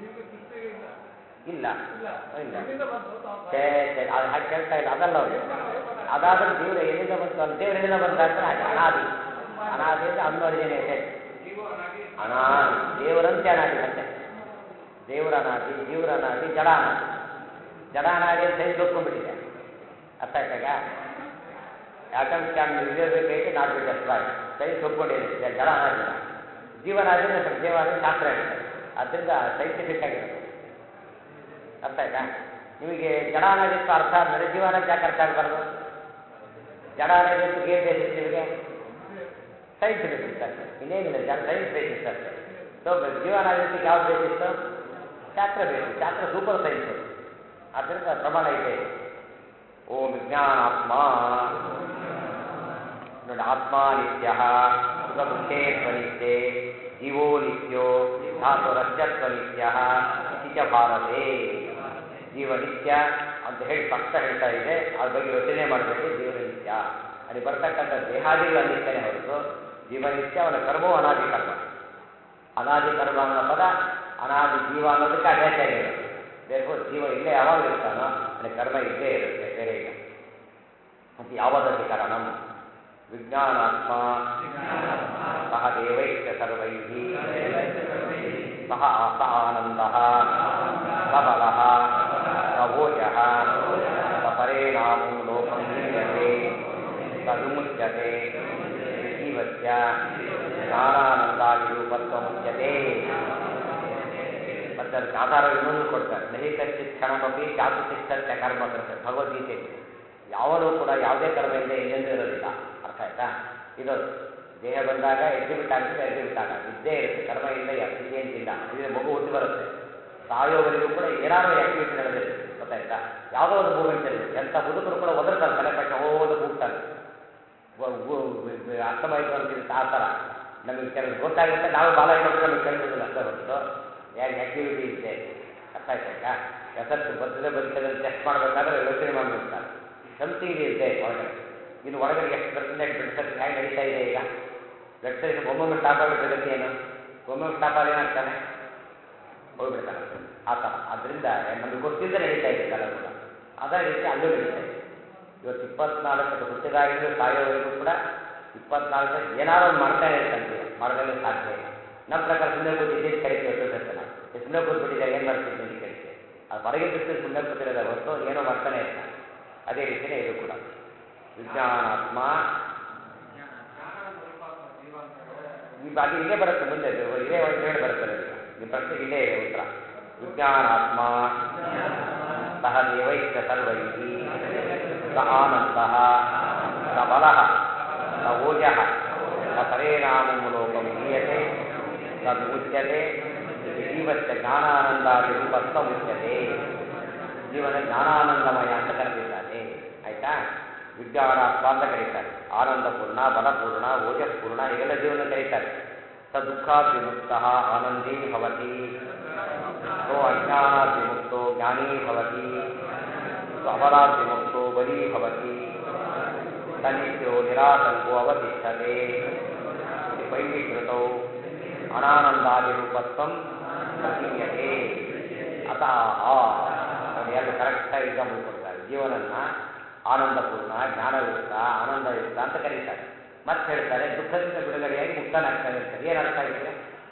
ಇಲ್ಲ ಇಲ್ಲ ಛೇ ಛೇ ಅದು ಹಾಗೆ ಕೇಳ್ತಾ ಇಲ್ಲ ಅದಲ್ಲ ಅವ್ರು ಅದಾದ್ರೆ ದೇವ್ರ ಎಲ್ಲಿಂದ ಬಂತು ಅಲ್ಲಿ ದೇವ್ರ ಎಲ್ಲಿಂದ ಬಂದ ಅಂದ್ರೆ ಹಾಗೆ ಅನಾದಿ ಅನಾದಿ ಅಂದ್ರೆ ಅನ್ವರ್ಜಿನೇಟೆಡ್ ಅನಾದಿ ದೇವರಂತೆ ಅನಾದಿ ಮತ್ತೆ ದೇವರ ಅನಾದಿ ಜೀವರ ಅನಾದಿ ಜಡ ಅನಾದಿ ಜಡ ಅನಾದಿ ಅಂತ ಸೈನ್ಸ್ ಒಪ್ಕೊಂಡ್ಬಿಟ್ಟಿದೆ ಅರ್ಥ ಆಯ್ತಾಗ atoms can reservate not be destroy science ಒಪ್ಕೊಂಡಿದೆ ಜ- ಜಡ ಅನಾದಿಲ್ಲ ಜೀವನಾದಿ ಅಂದ್ರೆ ಜೀವನಾದಿ ಶಾಸ್ತ್ರ ಹೇಳ್ತಾರೆ ಅದರಿಂದ ಸೈಂಟಿಫಿಕ್ ಆಗಿರುತ್ತೆ ಅರ್ಥ ಆಯ್ತಾ ನಿಮಗೆ ಜಡ ಅನ್ನೋದಿತ್ತು ಅರ್ಥ ಆದ್ಮೇಲೆ ಜೀವ ಅನ್ನೋದು ಯಾಕೆ ಅರ್ಥ ಆಗಬಾರ್ದು ಜಡ ಅನ್ನೋದಿತ್ತು ಏನು ಬೇಸಿಸ್ ನಿಮಗೆ ಸೈನ್ಸ್ ಬೇಸಿಸ್ ಅಷ್ಟೇ ಇನ್ನೇನಿಲ್ಲ ಜಡ ಸೈನ್ಸ್ ಬೇಸಿಸ್ ಅಷ್ಟೇ ಸೊ ಜೀವ ಅನ್ನೋದಕ್ಕೆ ಯಾವ ಬೇಸಿಸ್ಸು ಶಾಸ್ತ್ರ ಬೇಸಿಸ್ ಶಾಸ್ತ್ರ ಸೂಪರ್ ಸೈನ್ಸ್ ಆದ್ದರಿಂದ ಪ್ರಮಾಣ ಇದೆ ಓಂ ವಿಜ್ಞಾನಾತ್ಮ ನೋಡಿ ಆತ್ಮ ನಿತ್ಯ ಸುಖ ದುಃಖೇ ಸ್ವನಿತ್ಯೆ ಜೀವೋ ನಿತ್ಯೋ ಧಾತುರಶ್ಚತ್ವ ನಿತ್ಯ ಇತಿ ಚ ಭಾರತೆ ಜೀವ ನಿತ್ಯ ಅಂತ ಹೇಳಿ ಸ್ಪಷ್ಟ ಹೇಳ್ತಾ ಇದೆ ಅದ್ರ ಬಗ್ಗೆ ಯೋಚನೆ ಮಾಡಬೇಡಿ ಜೀವನ ನಿತ್ಯ ಅಲ್ಲಿ ಬರ್ತಕ್ಕಂಥ ದೇಹಾದಿಗಳು ಅನಿತ್ಯನೇ ಹೊರತು ಜೀವ ನಿತ್ಯ ಅವನ ಕರ್ಮವು ಅನಾದಿ ಕರ್ಮ ಅನಾದಿ ಕರ್ಮ ಅನ್ನೋ ಪದ ಅನಾದಿ ಜೀವ ಅನ್ನೋದಕ್ಕೆ ಅಟ್ಯಾಚ್ ಆಗಿರುತ್ತೆ ಬೇರೆ ಜೀವ ಇಲ್ಲೇ ಯಾವಾಗ ಇರ್ತಾನೋ ಅಲ್ಲಿ ಕರ್ಮ ಇದ್ದೇ ಇರುತ್ತೆ ಬೇರೆ ಇಲ್ಲ ಅಂತ ಯಾವದಧಿಕರಣಂ ವಿಜ್ಞಾನಾತ್ಮ ಸಹ ದೇವೈಶ್ಚ ಸರ್ವೈ ಸಹ ಸ ಆನಂದ ಸಬಲ ಸಭೋಜ ಸಪರೇಣಾಮೋ ಲೋಕಂ ಲೀಯತೆ ಸ ವಿಮುಚ್ಯತೆ ಜೀವಸ್ಯ ಜ್ಞಾನಾನಂದಾದಿರೂಪತ್ವ ಮುಚ್ಯತೆ ಮತ್ತೆ ಅದಕ್ಕೆ ಆಧಾರ ಇನ್ನೊಂದು ಕೊಡ್ತಾರೆ ನಹಿ ಕಚ್ಚಿತ್ ಕ್ಷಣಮಪಿ ಜಾತು ತಿಷ್ಟತ್ಯ ಕರ್ಮ ಕೃತ ಭಗವದ್ಗೀತೆ ಯಾವನೂ ಕೂಡ ಯಾವುದೇ ಕರ್ಮದಿಂದ ಎಂದೆಂದೂ ಇರೋದಿಲ್ಲ ಅರ್ಥ ಆಯ್ತಾ ಇದು ದೇಹ ಬಂದಾಗ ಎಕ್ಸಿಬಿಟ್ ಆಗುತ್ತೆ ಎಕ್ಸಿಬಿಟ್ ಆಗ ಇದ್ದೇ ಇರುತ್ತೆ ಕರ್ಮ ಇಲ್ಲ ಸ್ಥಿತಿ ಅಂತಿಲ್ಲ ಇದು ಮಗು ಹುಟ್ಟಿ ಬರುತ್ತೆ ಸಾಯೋವರೆಗೂ ಕೂಡ ಏನಾದರೂ ಆಕ್ಟಿವಿಟಿ ನಡೆದಿರುತ್ತೆ ಗೊತ್ತಾಯ್ತಾ ಯಾವುದೋ ಒಂದು ಮೂಮೆಂಟ್ ಇರುತ್ತೆ ಎಂಥ ಮುದುಕರು ಕೂಡ ಒದರ್ತಾರೆ ತಲೆ ಪಟ್ಟ ಹೋಗೋದು ಕೂಗ್ತಾರೆ ಅರ್ಥವಾಯಿತು ಅಂತಿರುತ್ತೆ ಆ ಥರ ನಮಗೆ ಕೆಲವು ಗೊತ್ತಾಗುತ್ತೆ ನಾವು ಬಾಲ ಇಟ್ಟರೆ ನಮಗೆ ಕೇಳಿಸೋದಿಲ್ಲ ಅಷ್ಟೇ ಹೊರತು ಯಾರು ಆಕ್ಟಿವಿಟಿ ಇದೆ ಅರ್ಥ ಆಯ್ತಾ ಎಫೆಕ್ಟ್ ಬರ್ತದೆ ಬರ್ತದೆ ಟೆಸ್ಟ್ ಮಾಡಬೇಕಾದ್ರೆ ಯೋಚನೆ ಮಾಡಿಬಿಡ್ತಾರೆ ಸಮಥಿಂಗ್ ಇದೆ ಒಳಗಡೆ ಇನ್ನು ಒಳಗಡೆ ಎಷ್ಟು ಪರ್ಸೆಂಟೇಜ್ ಬಿಡ್ಸಕ್ಕೆ ಹೇಗೆ ನಡೀತಾ ಇದೆ ಈಗ ಬ್ಲಡ್ ಪ್ರೆಷರ್ ಒಮ್ಮೊಮ್ಮೆ ಸ್ಟಾಪ್ ಆಗಿಬಿಟ್ರೆ ಗತಿ ಏನು ಒಮ್ಮೊಮ್ಮೆ ಸ್ಟಾಪ್ ಆಗಿ ಏನಾಗ್ತಾನೆ ಹೋಗ್ಬಿಡ್ತಾನೆ ಆ ಥರ ಅದರಿಂದ ನಮಗೆ ಗೊತ್ತಿಲ್ಲದೆ ನಡೀತಾ ಇದೆ ಎಲ್ಲ ಕೂಡ ಅದೇ ರೀತಿ ಅಲ್ಲೂ ನಡೀತಾ ಇದೆ ಇವತ್ತು ಇಪ್ಪತ್ನಾಲ್ಕು ಹುಟ್ಟಿದಾಗಿಂದ ಸಾಯೋವರೆಗೂ ಕೂಡ ಇಪ್ಪತ್ನಾಲ್ಕು ಏನಾದ್ರು ಒಂದು ಮಾಡ್ತಾನೆ ಇರ್ತಾನೆ ಜೀವ ಮಾಡೋದಲ್ಲೇ ಸಾಧ್ಯ ಇಲ್ಲ ನಮ್ಮ ಪ್ರಕಾರ ಸುಮ್ಮನೆ ಕೂತಿದ್ದೆ ಕರಿತೀವಿ ಎಷ್ಟೊತ್ತಿರ್ತ ನಾವು ಸುಮ್ಮನೆ ಕೂತ್ಬಿಟ್ಟಿದ್ದಾರೆ ಏನು ಮಾಡ್ತಿದ್ದೆ ಅಂತ ಕೇಳ್ತೀವಿ ಅದು ಹೊರಗೆ ಬಿಟ್ಟು ಸುಮ್ಮನೆ ಕೂತಿರೋದ ಹೊರತು ಏನೋ ಮಾಡ್ತಾನೆ ಇರ್ತಾನೆ ಅದೇ ರೀತಿಯೇ ಇದು ಕೂಡ ವಿಜ್ಞಾನಾತ್ಮ ಈ ಬಾಗಿ ಇಲ್ಲೇ ಬರುತ್ತೆ ಮುಂದೆ ಇದು ಇದೇ ಒಂದು ಹೇಳಿ ಬರುತ್ತೆ ಈಗ ಈ ಪ್ರಶ್ನೆಗೆ ಇಲ್ಲೇ ಇದೆ ಉತ್ತರ ವಿಜ್ಞಾನಾತ್ಮ ಸಹ ದೇವೈಶ್ಚ ಸರ್ವೈ ಸ ಆನಂದ ಸ ಬಲ ಸ ಓಜ ಸ ಪರಿಣಾಮಂ ಲೋಕಂ ಹೀಯತೆ ತದ್ ಮುಚ್ಯತೆ ಜೀವಶ್ಚ ಜ್ಞಾನಾನಂದಾದಿರೂಪಸ್ಥ ಮುಚ್ಯತೆ ಜೀವನ ಜ್ಞಾನಾನಂದಮಯ ಅಂತ ಕರೆದಿದ್ದಾರೆ ಆಯ್ತಾ ವಿಜ್ಞಾನಾತ್ಮ ಅಂತ ಕರೀತಾರೆ ಆನಂದಪೂರ್ಣ ಬಲಪೂರ್ಣ ಓಜಪೂರ್ಣ ಹೀಗೆಲ್ಲ ಜೀವನ ಕರೀತಾರೆ ಸ ದುಃಖಾದ್ವಿಮುಕ್ತ ಆನಂದೇ ಭವತಿ ಸೋ ಅಜ್ಞಾನಾದ್ವಿಮುಕ್ತೋ ಜ್ಞಾನೇ ಭವತಿ ಸೊ ಅಬಲಾದ್ವಿಮುಕ್ತೋ ಬಲೀ ಭವತಿ ಸನಿತ್ಯೋ ನಿರಾತಂಕೋ ಅವತಿಷ್ಠತೆ ವೈವಿಕೃತೌ ಅನಾನಂದಾದಿರೂಪತ್ವಂ ಪ್ರತೀಯತೆ ಅತಃ ನೋಡಿ ಎರಡು ಕರೆಕ್ಟಾಗಿ ಎಕ್ಸಾಂಪಲ್ ಕೊಡ್ತಾರೆ ಜೀವನನ್ನ ಆನಂದಪೂರ್ಣ ಜ್ಞಾನಯುಕ್ತ ಆನಂದಯುಕ್ತ ಅಂತ ಕರೀತಾರೆ ಮತ್ತೆ ಹೇಳ್ತಾರೆ ದುಃಖದಿಂದ ಬಿಡುಗಡೆಯಾಗಿ ಮುಕ್ತನಾಗ್ತಾನೆ ಅಂತ ಏನು ಅರ್ಥ ಆಗಿದೆ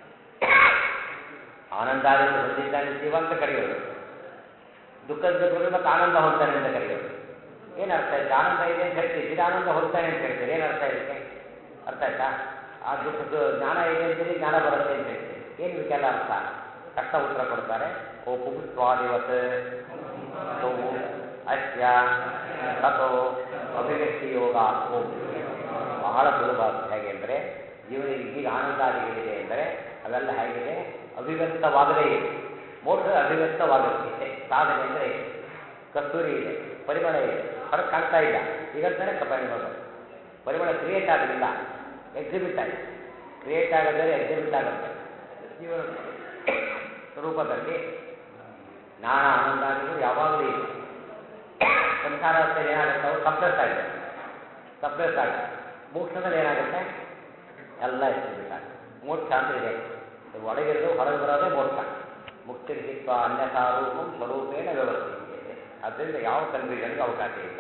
ಆನಂದಾದಿಗಳು ಹೊಂದಿದ್ದಾನೆ ಜೀವ ಅಂತ ಕರೆಯೋದು ದುಃಖದಿಂದ ಬಿಡುಗಡೆ ಮತ್ತೆ ಆನಂದ ಹೊಂದ್ತಾನೆ ಅಂತ ಕರೆಯೋದು ಏನು ಅರ್ಥ ಆಯ್ತು ಆನಂದ ಇದೆ ಅಂತ ಹೇಳ್ತೀವಿ ಇದು ಆನಂದ ಹೊಂದ್ತಾನೆ ಅಂತ ಹೇಳ್ತೀರಿ ಏನು ಅರ್ಥ ಇದಕ್ಕೆ ಅರ್ಥ ಆಯ್ತಾ ಆ ದುಃಖ ಜ್ಞಾನ ಇದೆ ಅಂತೀರಿ ಜ್ಞಾನ ಬರುತ್ತೆ ಅಂತ ಹೇಳ್ತೀರಿ ಏನು ಇದಕ್ಕೆಲ್ಲ ಅರ್ಥ ಕಷ್ಟ ಉತ್ತರ ಕೊಡ್ತಾರೆ ಓ ಪುಂಸ್ವಾದಿವತ್ ಸೋವು ಅಸ್ಯ ತಥೋ ಅಭಿವ್ಯಕ್ತಿ ಯೋಗ ಓಂ ಬಹಳ ಸುಲಭ ಅದು ಹೇಗೆ ಅಂದರೆ ಜೀವನಿಗೆ ಈಗ ಆನಂದಾದಿಗಳಿದೆ ಅಂದರೆ ಅವೆಲ್ಲ ಹೇಗಿದೆ ಅಭಿವ್ಯಕ್ತವಾಗದೇ ಇದೆ ಮೋಕ್ಷ ಅಭಿವ್ಯಕ್ತವಾಗುತ್ತೆ ಇಷ್ಟೇ ಸಾಧನೆ ಅಂದರೆ ಕಸ್ತೂರಿ ಇದೆ ಪರಿಮಳ ಇದೆ ಹೊರಗೆ ಕಾಣ್ತಾ ಇಲ್ಲ ಈಗಂತಾನೆ ಪರಿಮಳ ಪರಿಮಳ ಕ್ರಿಯೇಟ್ ಆಗಲಿಲ್ಲ ಎಕ್ಸಿಬಿಟ್ ಆಗಿದೆ ಕ್ರಿಯೇಟ್ ಆಗೋದ್ರೆ ಎಕ್ಸಿಬಿಟ್ ಆಗುತ್ತೆ ಜೀವನ ರೂಪದಲ್ಲಿ ಜ್ಞಾನ ಆನಂದಾದಿಗಳು ಯಾವಾಗಲೂ ಇದೆ ಸಂಸಾರಾವಸ್ಥೆಯಲ್ಲಿ ಏನಾಗುತ್ತೆ ಅವು ಸಪ್ರೆಸ್ ಆಗಿದೆ ಸಪ್ರೆಸ್ ಆಗುತ್ತೆ ಮೋಕ್ಷದಲ್ಲಿ ಏನಾಗುತ್ತೆ ಎಲ್ಲ ಎಕ್ಸಿಬಿಟ್ ಆಗುತ್ತೆ ಮೋಕ್ಷ ಅಂದ್ರೆ ಇದೆ ಒಳಗಿರೋದು ಹೊರಗೆ ಬರೋದೇ ಮೋಕ್ಷ ಮುಕ್ತಿ ಸಿಕ್ಕ ಅನ್ಯಥಾ ರೂಪಂ ಸ್ವರೂಪೇಣ ವ್ಯವಸ್ಥಿತ ಅದರಿಂದ ಯಾವ ಕನ್ಫ್ಯೂಷನ್ಗೆ ಅವಕಾಶ ಇಲ್ಲ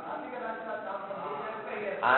ಆ?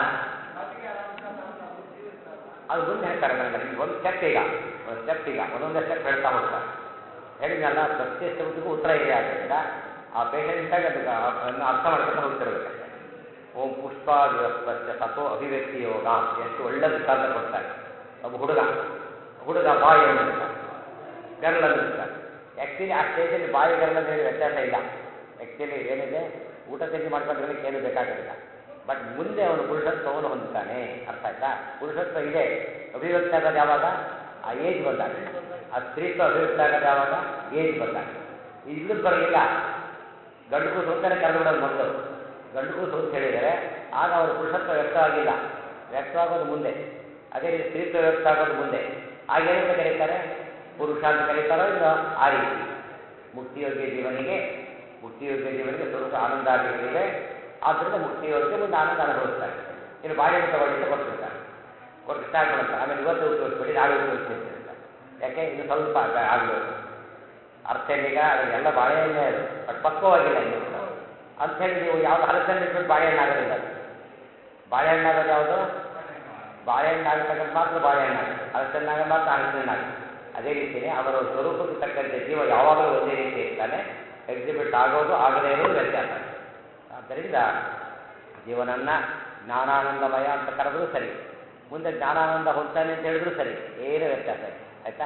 ಅದು ಮುಂದೆ ಹೇಳ್ತಾರೆ ನನಗೆ ಈಗ ಒಂದು ಸ್ಟೆಪ್ ಈಗ ಒಂದು ಸ್ಟೆಪ್ ಈಗ ಒಂದೊಂದೇ ಸ್ಟೆಪ್ ಹೇಳ್ತಾ ಹೋಗ್ತಾರೆ ಹೇಳಿದ್ನಲ್ಲ ಪ್ರತಿ ಸ್ಟೆಪ್ಗೂ ಉತ್ತರ ಇದೆ ಆದ್ದರಿಂದ ಆ ಪೇಷಂಟಾಗಿ ಅದಕ್ಕೆ ಅದನ್ನು ಅರ್ಥ ಮಾಡ್ಕೊಂಡು ಹೋಗ್ತಿರ್ಬೇಕು ಓಂ ಪುಷ್ಪಾದಿವಸ್ಪಶ್ಚ ತಥೋ ಅಭಿವ್ಯಕ್ತಿ ಯೋಗ ಎಷ್ಟು ಒಳ್ಳೆ ದೃಷ್ಟಾಂತ ಕೊಡ್ತಾರೆ ಒಬ್ಬ ಹುಡುಗ ಹುಡುಗ ಬಾಯಿ ಅಂದಿರ್ತಾರೆ ಗರ್ಲ್ ಅಂದಿರ್ತಾರೆ ಆ್ಯಕ್ಚುಲಿ ಆ ಸ್ಟೇಜಲ್ಲಿ ಬಾಯಿ ಗರ್ಲ್ ಹೇಳಿ ವ್ಯತ್ಯಾಸ ಇಲ್ಲ ಆ್ಯಕ್ಚುಲಿ ಏನಿದೆ ಊಟ ತಿಂಡಿ ಮಾಡ್ಕೊಂಡ್ರಲಿಕ್ಕೆ ಏನು ಬೇಕಾಗಿಲ್ಲ ಬಟ್ ಮುಂದೆ ಅವನು ಪುರುಷತ್ವವನ್ನು ಹೊಂದುತ್ತಾನೆ ಅರ್ಥ ಆಯ್ತಾ ಪುರುಷತ್ವ ಇದೆ ಅಭಿವ್ಯಕ್ತಿ ಆಗೋದು ಯಾವಾಗ ಆ ಏಜ್ ಬಂದಾಗ ಆ ಸ್ತ್ರೀತ್ವ ಅಭಿವ್ಯಕ್ತಿ ಆಗೋದು ಯಾವಾಗ ಏಜ್ ಬಂದಾಗ ಇಲ್ಲದ ಬರಲಿಲ್ಲ ಗಂಡು ಕೂಸು ಅಂತಾನೆ ಕರೆದು ಬಿಡೋದು ಮೊದಲು ಗಂಡು ಕೂಸು ಅಂತ ಹೇಳಿದರೆ ಆಗ ಅವರ ಪುರುಷತ್ವ ವ್ಯಕ್ತವಾಗಿಲ್ಲ ವ್ಯಕ್ತವಾಗೋದು ಮುಂದೆ ಅದೇ ರೀತಿ ಸ್ತ್ರೀತ್ವ ವ್ಯಕ್ತ ಆಗೋದು ಮುಂದೆ ಆಗ ಏನಂತ ಕರೀತಾರೆ ಪುರುಷ ಅಂತ ಕರೀತಾರೋ ಇಲ್ಲೋ ಆ ರೀತಿ ಮುಕ್ತಿಯೋಗ್ಯ ಜೀವನಿಗೆ ಮುಕ್ತಿಯೋಗ್ಯ ಜೀವನಿಗೆ ಸ್ವರೂಪ ಆನಂದಾದಿಗಳಿವೆ ಆದ್ದರಿಂದ ಮುಕ್ತಿಯೋಗ್ಯ ಮುಂದೆ ಆನಂದ ಅನುಭವಿಸ್ತಾರೆ ಇನ್ನು ಬಾಳೆಹಣ್ಣು ತಗೊಳ್ಳಿ ಅಂತ ಕೊಟ್ಬಿಡ್ತಾರೆ ಕೊಟ್ಟು ಸ್ಟಾರ್ಟ್ ಮಾಡ್ತಾರೆ ಆಮೇಲೆ ಇವತ್ತು ಉಪಯೋಗಿಸ್ಬಿಡಿ ನಾಳೆ ಉಪಯೋಗಿಸ್ತೀನಿ ಅಂತ ಯಾಕೆ ಇನ್ನು ಸ್ವಲ್ಪ ಆಗಬೇಕು ಅರ್ಥ ಏನೀಗ ಅದನ್ನೆಲ್ಲ ಬಾಳೆಹಣ್ಣೆ ಅದು ಬಟ್ ಪಕ್ವವಾಗಿಲ್ಲ ಇನ್ನು ಕೂಡ ಅಂಥೇಳಿ ನೀವು ಯಾವ್ದು ಹಲಸನ್ನು ಇಟ್ಬಿಟ್ಟು ಬಾಳೆಹಣ್ಣು ಆಗೋದಿಲ್ಲ ಅದು ಬಾಳೆಹಣ್ಣು ಆಗೋದು ಯಾವುದು ಬಾಳೆಹಣ್ಣು ಆಗತಕ್ಕಂಥ ಮಾತ್ರ ಬಾಳೆಹಣ್ಣು ಆಗುತ್ತೆ ಹಲಸನ್ನಾಗ ಮಾತ್ರ ಹಲಸಣ್ಣು ಆಗುತ್ತೆ ಅದೇ ರೀತಿಯೇ ಅವರ ಸ್ವರೂಪಕ್ಕೆ ತಕ್ಕಂತೆ ಜೀವ ಯಾವಾಗಲೂ ಒಂದೇ ರೀತಿ ಇರ್ತಾನೆ ಎಕ್ಸಿಬಿಟ್ ಆಗೋದು ಆಗದೇ ಇರೋದು ವ್ಯತ್ಯಾಸ ಆದ್ದರಿಂದ ಜೀವನನ್ನ ಜ್ಞಾನಾನಂದಮಯ ಅಂತ ಕರೆದ್ರೂ ಸರಿ ಮುಂದೆ ಜ್ಞಾನಾನಂದ ಹೊಂದ್ತಾನೆ ಅಂತ ಹೇಳಿದ್ರು ಸರಿ ಏನು ವ್ಯತ್ಯಾಸ ಇಲ್ಲ ಆಯ್ತಾ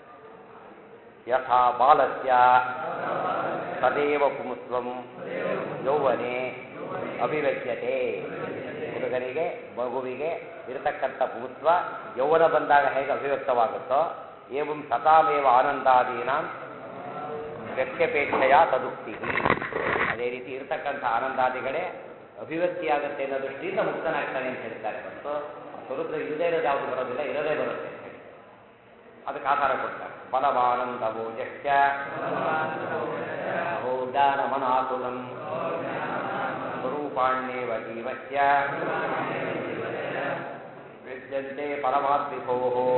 ಯಥಾ ಬಾಲಸ್ಯ ತದೇವ ಪುಂಸ್ತ್ವಂ ಯೌವನೆ ಅಭಿವ್ಯಕ್ಯತೆ ಹುಡುಗನಿಗೆ ಮಗುವಿಗೆ ಇರತಕ್ಕಂಥ ಪುಂಸ್ತ್ವ ಯೌವನ ಬಂದಾಗ ಹೇಗೆ ಅಭಿವ್ಯಕ್ತವಾಗುತ್ತೋ ಏವಂ ಸತಾಮೇವ ಆನಂದಾದೀನಾಂ ವ್ಯಕ್ತ್ಯಪೇಕ್ಷೆಯ ತದುಕ್ತಿ ಅದೇ ರೀತಿ ಇರತಕ್ಕಂಥ ಆನಂದಾದಿಗಳೇ ಅಭಿವ್ಯಕ್ತಿಯಾಗುತ್ತೆ ಅನ್ನೋ ದೃಷ್ಟಿಯಿಂದ ಮುಕ್ತನಾಗ್ತಾನೆ ಅಂತ ಹೇಳ್ತಾರೆ ಮತ್ತು ಸ್ವರೂಪದಲ್ಲಿ ಇಲ್ಲದೇ ಇರೋದು ಯಾವುದು ಬರೋದಿಲ್ಲ ಇರೋದೇ ಬರುತ್ತೆ ಅಂತ ಹೇಳಿ ಅದಕ್ಕೆ ಆಧಾರ ಕೊಡ್ತಾರೆ ಬಲವಾನಂದವೋ ಜಶ್ಚ ಅಹೋ ಜ್ಞಾನಮನಾತುಲಂ ಸ್ವರೂಪಾಣ್ಯೇವ ಜೀವಸ್ಯ ವ್ಯಜ್ಯಂತೆ ಪರಮಾತ್ಮಿಕೋ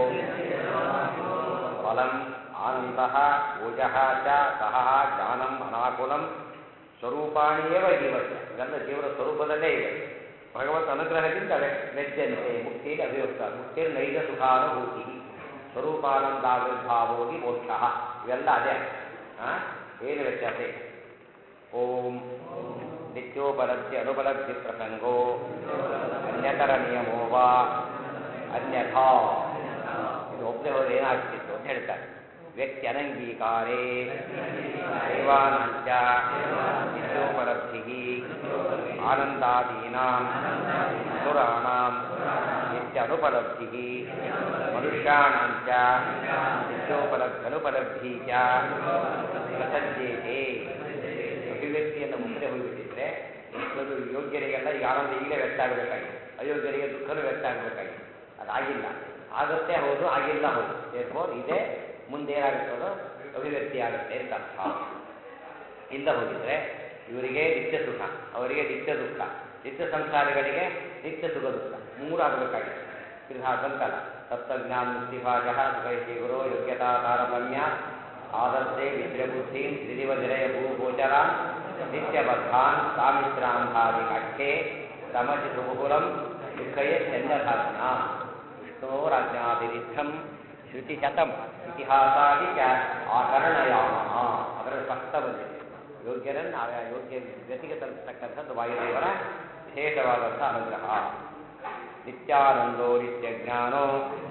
ಫಲಂ ಆನಂದಃ ಓಜಃ ಚ ಸಹ ಜ್ಞಾನಂ ಅನಾಕುಲಂ ಸ್ವರೂಪಾಣಿ ಏವ ಜೀವಸ್ಯ ಇವೆಲ್ಲ ಜೀವನ ಸ್ವರೂಪದಲ್ಲೇ ಇವೆ ಭಗವತ್ ಅನುಗ್ರಹದಿಂದ ವ್ಯ- ವ್ಯಜ್ಯಂತೆ ಮುಕ್ತಿಯಲ್ಲಿ ಅಭಿವ್ಯಕ್ತ ಮುಕ್ತಿಯಲ್ಲಿ ನೈಜ ಸುಖಾನುಭೂತಿ ಸ್ವರೂಪಾನಂದಾವಿರ್ಭಾವೋಗಿ ಮೋಕ್ಷ ಇವೆಲ್ಲ ಅದೇ ಆ? ಏನು ವ್ಯತ್ಯಾಸ ಇದೆ ಓಂ ನಿತ್ಯೋಪಲಬ್ಧಿ ಅನುಪಲಬ್ಧಿ ಪ್ರಸಂಗೋ ಅನ್ಯತರ ನಿಯಮೋ ವಾ ಅನ್ಯಥಾ ಇದು ಒಬ್ಬನೇ ಹೋದ್ರೆ ಏನಾಗ್ತಿತ್ತು ಅಂತ ಹೇಳ್ತಾರೆ ವ್ಯಕ್ತಿ ಅನಂಗೀಕಾರೇ ದೈವಾನಾಂಚ ನಿತ್ಯೋಪಲಬ್ಧಿ ಆನಂದಾದೀನಾಂ ಸುರಾಣಾಂ ನಿತ್ಯ ಅನುಪಲಬ್ಧಿ ಮನುಷ್ಯಾಣಾಂಚ ನಿತ್ಯೋಪಲಬ್ಧಿ ಅನುಪಲಬ್ಧಿ ಚ ಪ್ರಸಜ್ಯೇತೆ ಅಭಿವ್ಯಕ್ತಿಯನ್ನು ಮುಂದೆ ಹೋಗಿಬಿಟ್ಟಿದ್ರೆ ಎಷ್ಟೊಂದು ಯೋಗ್ಯರಿಗೆಲ್ಲ ಈ ಆನಂದ ಈಗಲೇ ವ್ಯಕ್ತ ಆಗಬೇಕಾಗಿದೆ ಅಯೋಗ್ಯರಿಗೆ ದುಃಖನೂ ವ್ಯಕ್ತ ಆಗಬೇಕಾಗಿದೆ ಅದಾಗಿಲ್ಲ ಆಗುತ್ತೆ ಹೌದು ಆಗಿಲ್ಲ ಹೌದು ಏರ್ಫೋರ್ ಇದೆ ಮುಂದೆ ಏನಾಗುತ್ತದೋ ಅಭಿವ್ಯಕ್ತಿ ಆಗುತ್ತೆ ಅಂತ ಅರ್ಥ ಇಲ್ಲ ಹೋಗಿದ್ರೆ ಇವರಿಗೆ ನಿತ್ಯ ಸುಖ ಅವರಿಗೆ ನಿತ್ಯ ದುಃಖ ನಿತ್ಯ ಸಂಸಾರಿಗಳಿಗೆ ನಿತ್ಯ ಸುಖ ದುಃಖ ಮೂರು ಆಗಬೇಕಾಗಿದೆ ತ್ರಿಧಾ ಬಂತಲ್ಲ ತತ್ವಜ್ಞಾನ ಮುಕ್ತಿಭಾಗ ಸುಖೈಷಿ ಗುರು ಯೋಗ್ಯತಾ ತಾರತಮ್ಯ ಆದರ್ಶೆ ವಿದ್ರಬುದ್ಧಿ ತ್ರಿದಿವ ನಿರಯ ಭೂಗೋಚರ ನಿತ್ಯಬದ್ಧಾನ್ ಸಾಮಿತ್ರಾಂಧಾದಿ ಕಾಠ್ಯೆ ಸಮಚಿ ಸುಬಹುಲಂ ದುಃಖಯೇ ಚಂದಧಾರಣ ವಿಷ್ಣೋರಾಜ್ಞಾತಿರಿತ್ತಂ ಶ್ರುತಿಶತಂ ಇತಿಹಾಸಾದಿ ಚ ಆಕರಣಯಾಮ ಅದರ ಸ್ಪಷ್ಟ ಬಂದಿದೆ ಯೋಗ್ಯರನ್ನು ಆಯಾ ಯೋಗ್ಯ ಗತಿಗೆ ತಲುಪತಕ್ಕಂಥದ್ದು ವಾಯುದೇವರ ವಿಶೇಷವಾದಂಥ ಅನುಗ್ರಹ ನಿತ್ಯಾನಂದೋ ನಿತ್ಯ ಜ್ಞಾನೋ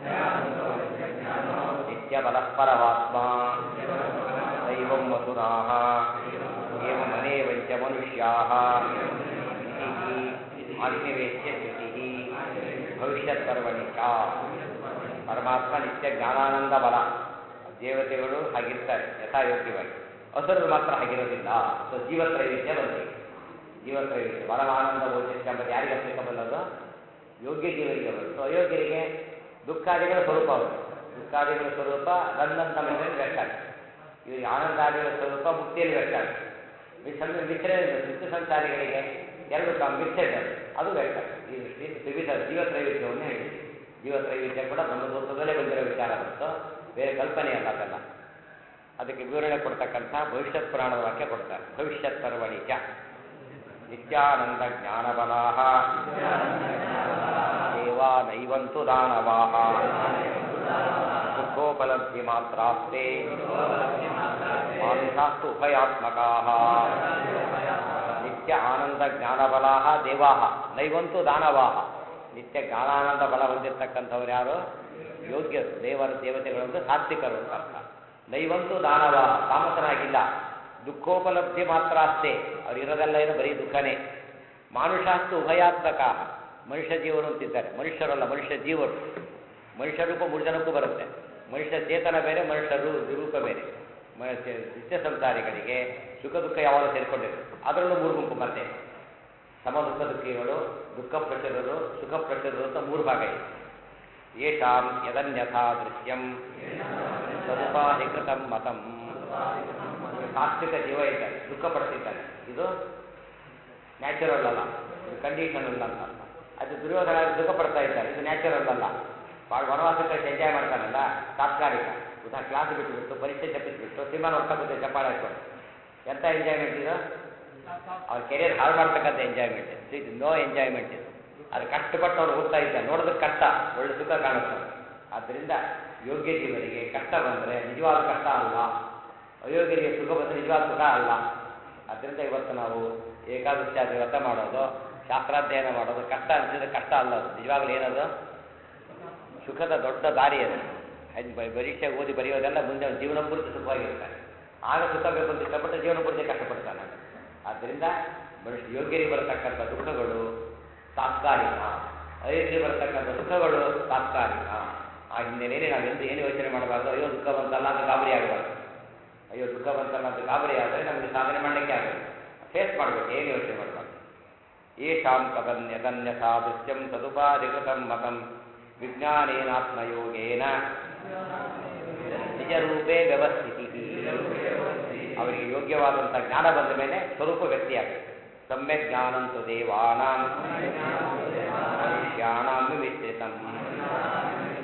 ನಿತ್ಯ ಬಲಪರಮಾತ್ಮ ದೈವಂ ವಸುರಾಹ ಏವಮನೇವಂಚ ಮನುಷ್ಯಾಹ ಇತಿ ಆಗ್ನಿವೇಶ್ಯ ಶ್ರುತಿ ಭವಿಷ್ಯತ್ಪರ್ವಣಿ ಚ ಪರಮಾತ್ಮ ನಿತ್ಯ ಜ್ಞಾನಾನಂದ ಬಲ ದೇವತೆಗಳು ಹಾಗಿರ್ತಾರೆ ಯಥಾಯೋಗ್ಯವಾಗಿ ಅಸುರರು ಮಾತ್ರ ಹಾಗಿರೋದಿಲ್ಲ ಸೊ ಜೀವತ್ರೈವಿಧ್ಯ ಬಂದಿದೆ ಜೀವತ್ರೈವಿಧ್ಯ ಪರಮಾನಂದ ಗೋಚರಿಸಿ ಎಂಬುದು ಯಾರಿಗೆ ಅಪ್ಲಿಕಬಲ್ ಅದು ಯೋಗ್ಯ ಜೀವರಿಗೆ ಬಂತು ಅಯೋಗ್ಯರಿಗೆ ದುಃಖಾದಿಗಳ ಸ್ವರೂಪ ಅವರು ದುಃಖಾದಿಗಳ ಸ್ವರೂಪ ರಂಧನ್ ತಮಿಳಿನಲ್ಲಿ ವ್ಯಕ್ತ ಆಗುತ್ತೆ ಇವರಿಗೆ ಆನಂದಾದಿಗಳ ಸ್ವರೂಪ ಮುಕ್ತಿಯಲ್ಲಿ ವ್ಯಕ್ತ ಆಗುತ್ತೆ ವಿಸಂ ಮಿಶ್ರ ನಿತ್ಯ ಸಂಸಾರಿಗಳಿಗೆ ಎರಡು ಕಾಮ್ ಮಿಕ್ಸೆಡ್ ಅದು ಅದು ವ್ಯಕ್ತ ಆಗುತ್ತೆ ಈ ದೃಷ್ಟಿಯಿಂದ ವಿವಿಧ ಜೀವತ್ರೈವಿಧ್ಯವನ್ನೇ ಹೇಳಿದೆ ಜೀವತ್ರೈವಿಧ್ಯ ಕೂಡ ಬ್ರಹ್ಮಸೂತ್ರದಲ್ಲೇ ಬಂದಿರೋ ವಿಚಾರ ಹೊರತು ಬೇರೆ ಕಲ್ಪನೆ ಅಲ್ಲ ಅದೆಲ್ಲ ಅದಕ್ಕೆ ವಿವರಣೆ ಕೊಡ್ತಕ್ಕಂಥ ಭವಿಷ್ಯತ್ ಪುರಾಣದ ವಾಕ್ಯ ಕೊಡ್ತಾರೆ ಭವಿಷ್ಯತ್ ಪರ್ವಣಿ ಚ ನಿತ್ಯಾನಂದ ಜ್ಞಾನಬಲಾಹ ದೇವಾ ನೈವಂತು ದಾನವಾಹ ದುಃಖೋಪಲಬ್ಧಿ ಮಾತ್ರಾಸ್ತೆ ಮಾನುಷಾಸ್ತು ಉಭಯಾತ್ಮಕಾಹ ನಿತ್ಯ ಆನಂದ ಜ್ಞಾನಬಲಾಹ ದೇವಾಹ ನೈವಂತು ದಾನವಾಹ ನಿತ್ಯ ಜ್ಞಾನಾನಂದ ಬಲ ಹೊಂದಿರತಕ್ಕಂಥವ್ರು ಯಾರು ಯೋಗ್ಯರು ದೇವರ ದೇವತೆಗಳು ಅಂದ್ರೆ ಸಾತ್ವಿಕರು ಅಂತ ಅರ್ಥ ನೈವಂತು ದಾನವಾಹ ತಾಮಸರಾಗಿಲ್ಲ ದುಃಖೋಪಲಬ್ಧಿ ಮಾತ್ರ ಅಷ್ಟೇ ಅವರಿರೋದೆಲ್ಲ ಏನು ಬರೀ ದುಃಖನೇ ಮಾನುಷಾಸ್ತು ಉಭಯಾತ್ಮಕ ಮನುಷ್ಯ ಜೀವರು ಅಂತಿದ್ದಾರೆ ಮನುಷ್ಯರಲ್ಲ ಮನುಷ್ಯ ಜೀವರು ಮನುಷ್ಯ ರೂಪ ಮೂರು ಜನಕ್ಕೂ ಬರುತ್ತೆ ಮನುಷ್ಯ ಚೇತನ ಬೇರೆ ಮನುಷ್ಯ ರೂ- ರೂಪ ಬೇರೆ ಮನುಷ್ಯ ನಿತ್ಯ ಸಂಸಾರಿಗಳಿಗೆ ಸುಖ ದುಃಖ ಯಾವಾಗ ಸೇರಿಕೊಂಡಿರುತ್ತೆ ಅದರಲ್ಲೂ ಮೂರು ಗುಂಪು ಮತ್ತೆ ಸಮ ದುಃಖ ದುಃಖಿಗಳು ದುಃಖ ಪ್ರಚರರು ಸುಖ ಪ್ರಚರರು ಅಂತ ಮೂರು ಭಾಗ ಇದೆ ಯೇಷಾಂ ಯದನ್ಯಥಾ ದೃಶ್ಯಂ ತದುಪಾಧಿಕೃತಂ ಮತಂ ಸಾತ್ವಿಕ ಜೀವ ಇದ್ದಾನೆ ದುಃಖ ಪಡ್ತಿದ್ದಾನೆ ಇದು ನ್ಯಾಚುರಲ್ ಅಲ್ಲ ಇದು ಕಂಡೀಷನ್ ಅಲ್ಲ ಅಂತ ಅರ್ಥ. ಅದು ದುರ್ಯೋಧನ ದುಃಖ ಪಡ್ತಾ ಇದ್ದಾನೆ ಇದು ನ್ಯಾಚುರಲ್ ಅಲ್ಲ ಭಾಳ ವನವಾಸಕ್ಕೆ ಎಂಜಾಯ್ ಮಾಡ್ತಾನಲ್ಲ ತಾತ್ಕಾಲಿಕ ಉದಾ ಕ್ಲಾಸ್ ಬಿಟ್ಟುಬಿಟ್ಟು ಪರೀಕ್ಷೆ ತಪ್ಪಿಸ್ಬಿಟ್ಟು ಸಿನಿಮಾ ನೋಡ್ತಾ ಕೂತೆ ಚಪ್ಪಾಳೆ ಹಾಕ್ಕೊಂಡು ಎಂಥ ಎಂಜಾಯ್ಮೆಂಟ್ ಇದು ಅವ್ರ ಕೆರಿಯರ್ ಹಾಳು ಮಾಡ್ತಕ್ಕಂಥ ಎಂಜಾಯ್ಮೆಂಟ್ ಇದು ನೋ ಎಂಜಾಯ್ಮೆಂಟ್ ಇದು ಅದು ಕಷ್ಟಪಟ್ಟು ಅವ್ರು ಓದ್ತಾ ಇದ್ದಾರೆ ನೋಡೋದಕ್ಕೆ ಕಷ್ಟ ಒಳ್ಳೆ ಸುಖ ಕಾಣುತ್ತೆ ಆದ್ದರಿಂದ ಯೋಗ್ಯ ಜೀವನಿಗೆ ಕಷ್ಟ ಬಂದರೆ ನಿಜವಾದ ಕಷ್ಟ ಅಲ್ಲ ಅಯೋಗ್ಯರಿಗೆ ಸುಖ ಬಂದರೆ ನಿಜವಾದ ಸುಖ ಅಲ್ಲ ಆದ್ದರಿಂದ ಇವತ್ತು ನಾವು ಏಕಾದಶಿ ವ್ರತ ಮಾಡೋದು ಶಾಸ್ತ್ರಾಧ್ಯಯನ ಮಾಡೋದು ಕಷ್ಟ ಅನಿಸಿದ್ರೆ ಕಷ್ಟ ಅಲ್ಲ ಅದು ನಿಜವಾಗ್ಲೂ ಏನದು ಸುಖದ ದೊಡ್ಡ ದಾರಿ ಅದು ಅದು ಬ- ಪರೀಕ್ಷೆಗೆ ಓದಿ ಬರೆಯೋದೆಲ್ಲ ಮುಂದೆ ಅವ್ನ ಜೀವನ ಪೂರ್ತಿ ಸುಖವಾಗಿರ್ತಾನೆ ಆಗ ಸುಖ ಬೇಕು ಅಂತ ಇಷ್ಟಪಟ್ಟು ಜೀವನ ಪೂರ್ತಿ ಕಷ್ಟಪಡ್ತಾನೆ ಆದ್ದರಿಂದ ಮನುಷ್ಯ ಯೋಗ್ಯರಿಗೆ ಬರತಕ್ಕಂಥ ದುಃಖಗಳು ತಾತ್ಕಾಲಿಕ ಅಯೋಗ್ಯರಿಗೆ ಬರತಕ್ಕಂಥ ಸುಖಗಳು ತಾತ್ಕಾಲಿಕ ಆ ಹಿನ್ನೆಲೆಯಲ್ಲಿ ನಾವೆಂದು ಏನು ಯೋಚನೆ ಮಾಡಬಾರ್ದು ಅಯ್ಯೋ ದುಃಖ ಬಂತಲ್ಲ ಅಂತ ಗಾಬರಿ ಆಗಬಾರ್ದು ಅಯ್ಯೋ ದುಃಖ ಬಂತಲ್ಲ ಅಂತ ಗಾಬರಿ ಆದರೆ ನಮಗೆ ಸಾಧನೆ ಮಾಡಲಿಕ್ಕೆ ಆಗಬೇಕು ಫೇಸ್ ಮಾಡಬೇಕು ಏನು ಯೋಚನೆ ಮಾಡಬಾರ್ದು ಏಷಾಂ ತದನ್ಯದನ್ಯ ಸಾದೃಶ್ಯಂ ತದುಪಾಧಿಕೃತಂ ಮತಂ ವಿಜ್ಞಾನೇನಾತ್ಮಯೋಗೇನ ನಿಜರೂಪೇ ವ್ಯವಸ್ಥಿತಿ ಅವರಿಗೆ ಯೋಗ್ಯವಾದಂಥ ಜ್ಞಾನ ಬಂದ ಮೇಲೆ ಸ್ವರೂಪ ವ್ಯಕ್ತಿಯಾಗುತ್ತೆ ಸಮ್ಯಕ್ ಜ್ಞಾನಂತು ದೇವಾನಾಂ ಮನುಷ್ಯಾಣಾಂ ವಿಮಿಶ್ರಿತಂ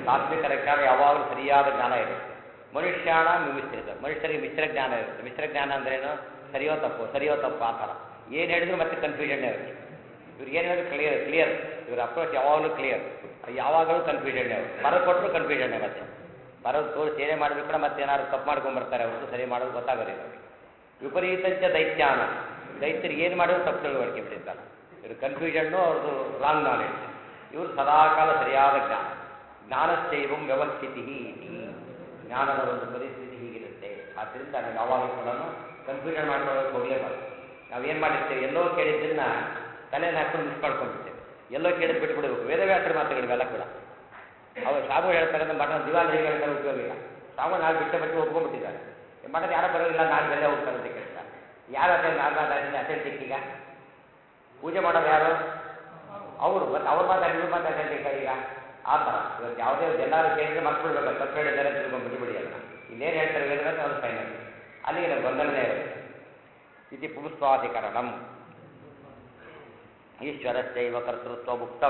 ಸಾತ್ವಿಕರ ಜ್ಞಾನ ಯಾವಾಗಲೂ ಸರಿಯಾದ ಜ್ಞಾನ ಇರುತ್ತೆ ಮನುಷ್ಯಾಣ ಮಿಶ್ರಿತ ಮನುಷ್ಯರಿಗೆ ಮಿಶ್ರ ಜ್ಞಾನ ಇರುತ್ತೆ ಮಿಶ್ರ ಜ್ಞಾನ ಅಂದ್ರೇನು ಸರಿಯೋ ತಪ್ಪು ಸರಿಯೋ ತಪ್ಪು ಆ ಥರ ಏನು ಹೇಳಿದ್ರು ಮತ್ತೆ ಕನ್ಫ್ಯೂಷನ್ ಇರುತ್ತೆ ಇವ್ರಿಗೆ ಏನು ಹೇಳಿದ್ರು ಕ್ಲಿಯರ್ ಕ್ಲಿಯರ್ ಇವ್ರ ಅಪ್ರೋಚ್ ಯಾವಾಗಲೂ ಕ್ಲಿಯರ್ ಯಾವಾಗಲೂ ಕನ್ಫ್ಯೂಷನ್ ಅವರು ಬರೋ ಕೊಟ್ಟರು ಕನ್ಫ್ಯೂಷನ್ ಮತ್ತೆ ಬರೋದು ತೋರಿಸಿ ಏನೇ ಮಾಡಿದ್ರು ಕೂಡ ಮತ್ತೆ ಏನಾದ್ರು ತಪ್ಪು ಮಾಡ್ಕೊಂಡ್ಬರ್ತಾರೆ ಅವ್ರದ್ದು ಸರಿ ಮಾಡೋದು ಗೊತ್ತಾಗೋದಿಲ್ಲ ಅವ್ರಿಗೆ ವಿಪರೀತಂಚ ದೈತ್ಯಾನ ದೈತ್ಯರಿಗೆ ಏನು ಮಾಡಿದ್ರು ತಪ್ಪು ತಿಳುವಳಿಕೆ ಬಿಟ್ಟಿರ್ತಾರೆ ಇವ್ರ ಕನ್ಫ್ಯೂಷನ್ನು ಅವ್ರದ್ದು ರಾಂಗ್ ನಾಲೆಡ್ಜ್ ಇವರು ಸದಾಕಾಲ ಸರಿಯಾದ ಜ್ಞಾನ ಜ್ಞಾನಸ್ಥೈವಂ ವ್ಯವಸ್ಥಿತಿ ಜ್ಞಾನದ ಒಂದು ಪರಿಸ್ಥಿತಿ ಹೀಗಿರುತ್ತೆ ಆದ್ದರಿಂದ ನಾವು ಯಾವಾಗಲೂ ಕೂಡ ಕನ್ಫ್ಯೂಷನ್ ಮಾಡ್ಕೊಳ್ಳೋಕೆ ಹೋಗಲೇಬಾರ್ದು ನಾವೇನು ಮಾಡಿರ್ತೇವೆ ಎಲ್ಲೋ ಕೇಳಿದ್ದನ್ನ ತಲೆಯಲ್ಲಿ ಹಾಕೊಂಡು ಮಿಸ್ ಮಾಡ್ಕೊಂಡ್ಬಿಡ್ತೇವೆ ಎಲ್ಲೋ ಕೇಳಿದ್ ಬಿಟ್ಬಿಡ್ಬೇಕು ವೇದವ್ಯಾಸರ ಮಾತುಗಳಿವೆಲ್ಲ ಕೂಡ ಅವರು ಸಾಬು ಹೇಳ್ತಾರೆ ಅಂದ್ರೆ ಮಠ ದಿವಾಲ್ ಹೇಗೆ ಹೇಳ್ತಾರೆ ಉಪಯೋಗ ಇಲ್ಲ ಸಾಬು ನಾಳೆ ಬಿಟ್ಟ ಬಿಟ್ಟು ಒಪ್ಕೊಂಡ್ಬಿಟ್ಟಿದ್ದಾರೆ ಈ ಮಠದ ಯಾರೋ ಬರೋದಿಲ್ಲ ನಾಳೆ ಬೆಲೆ ಹೋಗ್ತಾರೆ ಅಂತ ಕೇಳ್ತಾರೆ ಯಾರು ಅದೇ ನಾಲ್ಕು ಅಥೆಂಟಿಕ್ ಈಗ ಪೂಜೆ ಮಾಡೋದು ಯಾರು ಅವರು ಮತ್ತೆ ಅವ್ರು ಮಾತಾಡಿ ಇವ್ರು ಮಾತಾಡಿ ಈಗ ಆ ಥರ ಇವತ್ತು ಯಾವುದೇ ಒಂದು ಎಲ್ಲರೂ ಕೇಳಿದ್ರೆ ಮರ್ತ್ಬಿಡ್ಬೇಕು ತಪ್ಪು ಹೇಳಿದ್ದಾರೆ ತಿಳ್ಕೊಂಡು ಬಿಟ್ಬಿಡಿ ಅದನ್ನ ಇನ್ನೇನು ಹೇಳ್ತಾರೆ ವೇದವ್ಯಾಸ ಅದು ಫೈನಲ್ ಅಲ್ಲಿಗೆ ನಮ್ಮ ಗೊಂದಲನೇ ಇರುತ್ತೆ ಇತಿ ಪುಂಸ್ವಾಧಿಕರಣಂ ಈಶ್ವರಸ್ಯೈವ ಕರ್ತೃತ್ವ ಮುಕ್ತಂ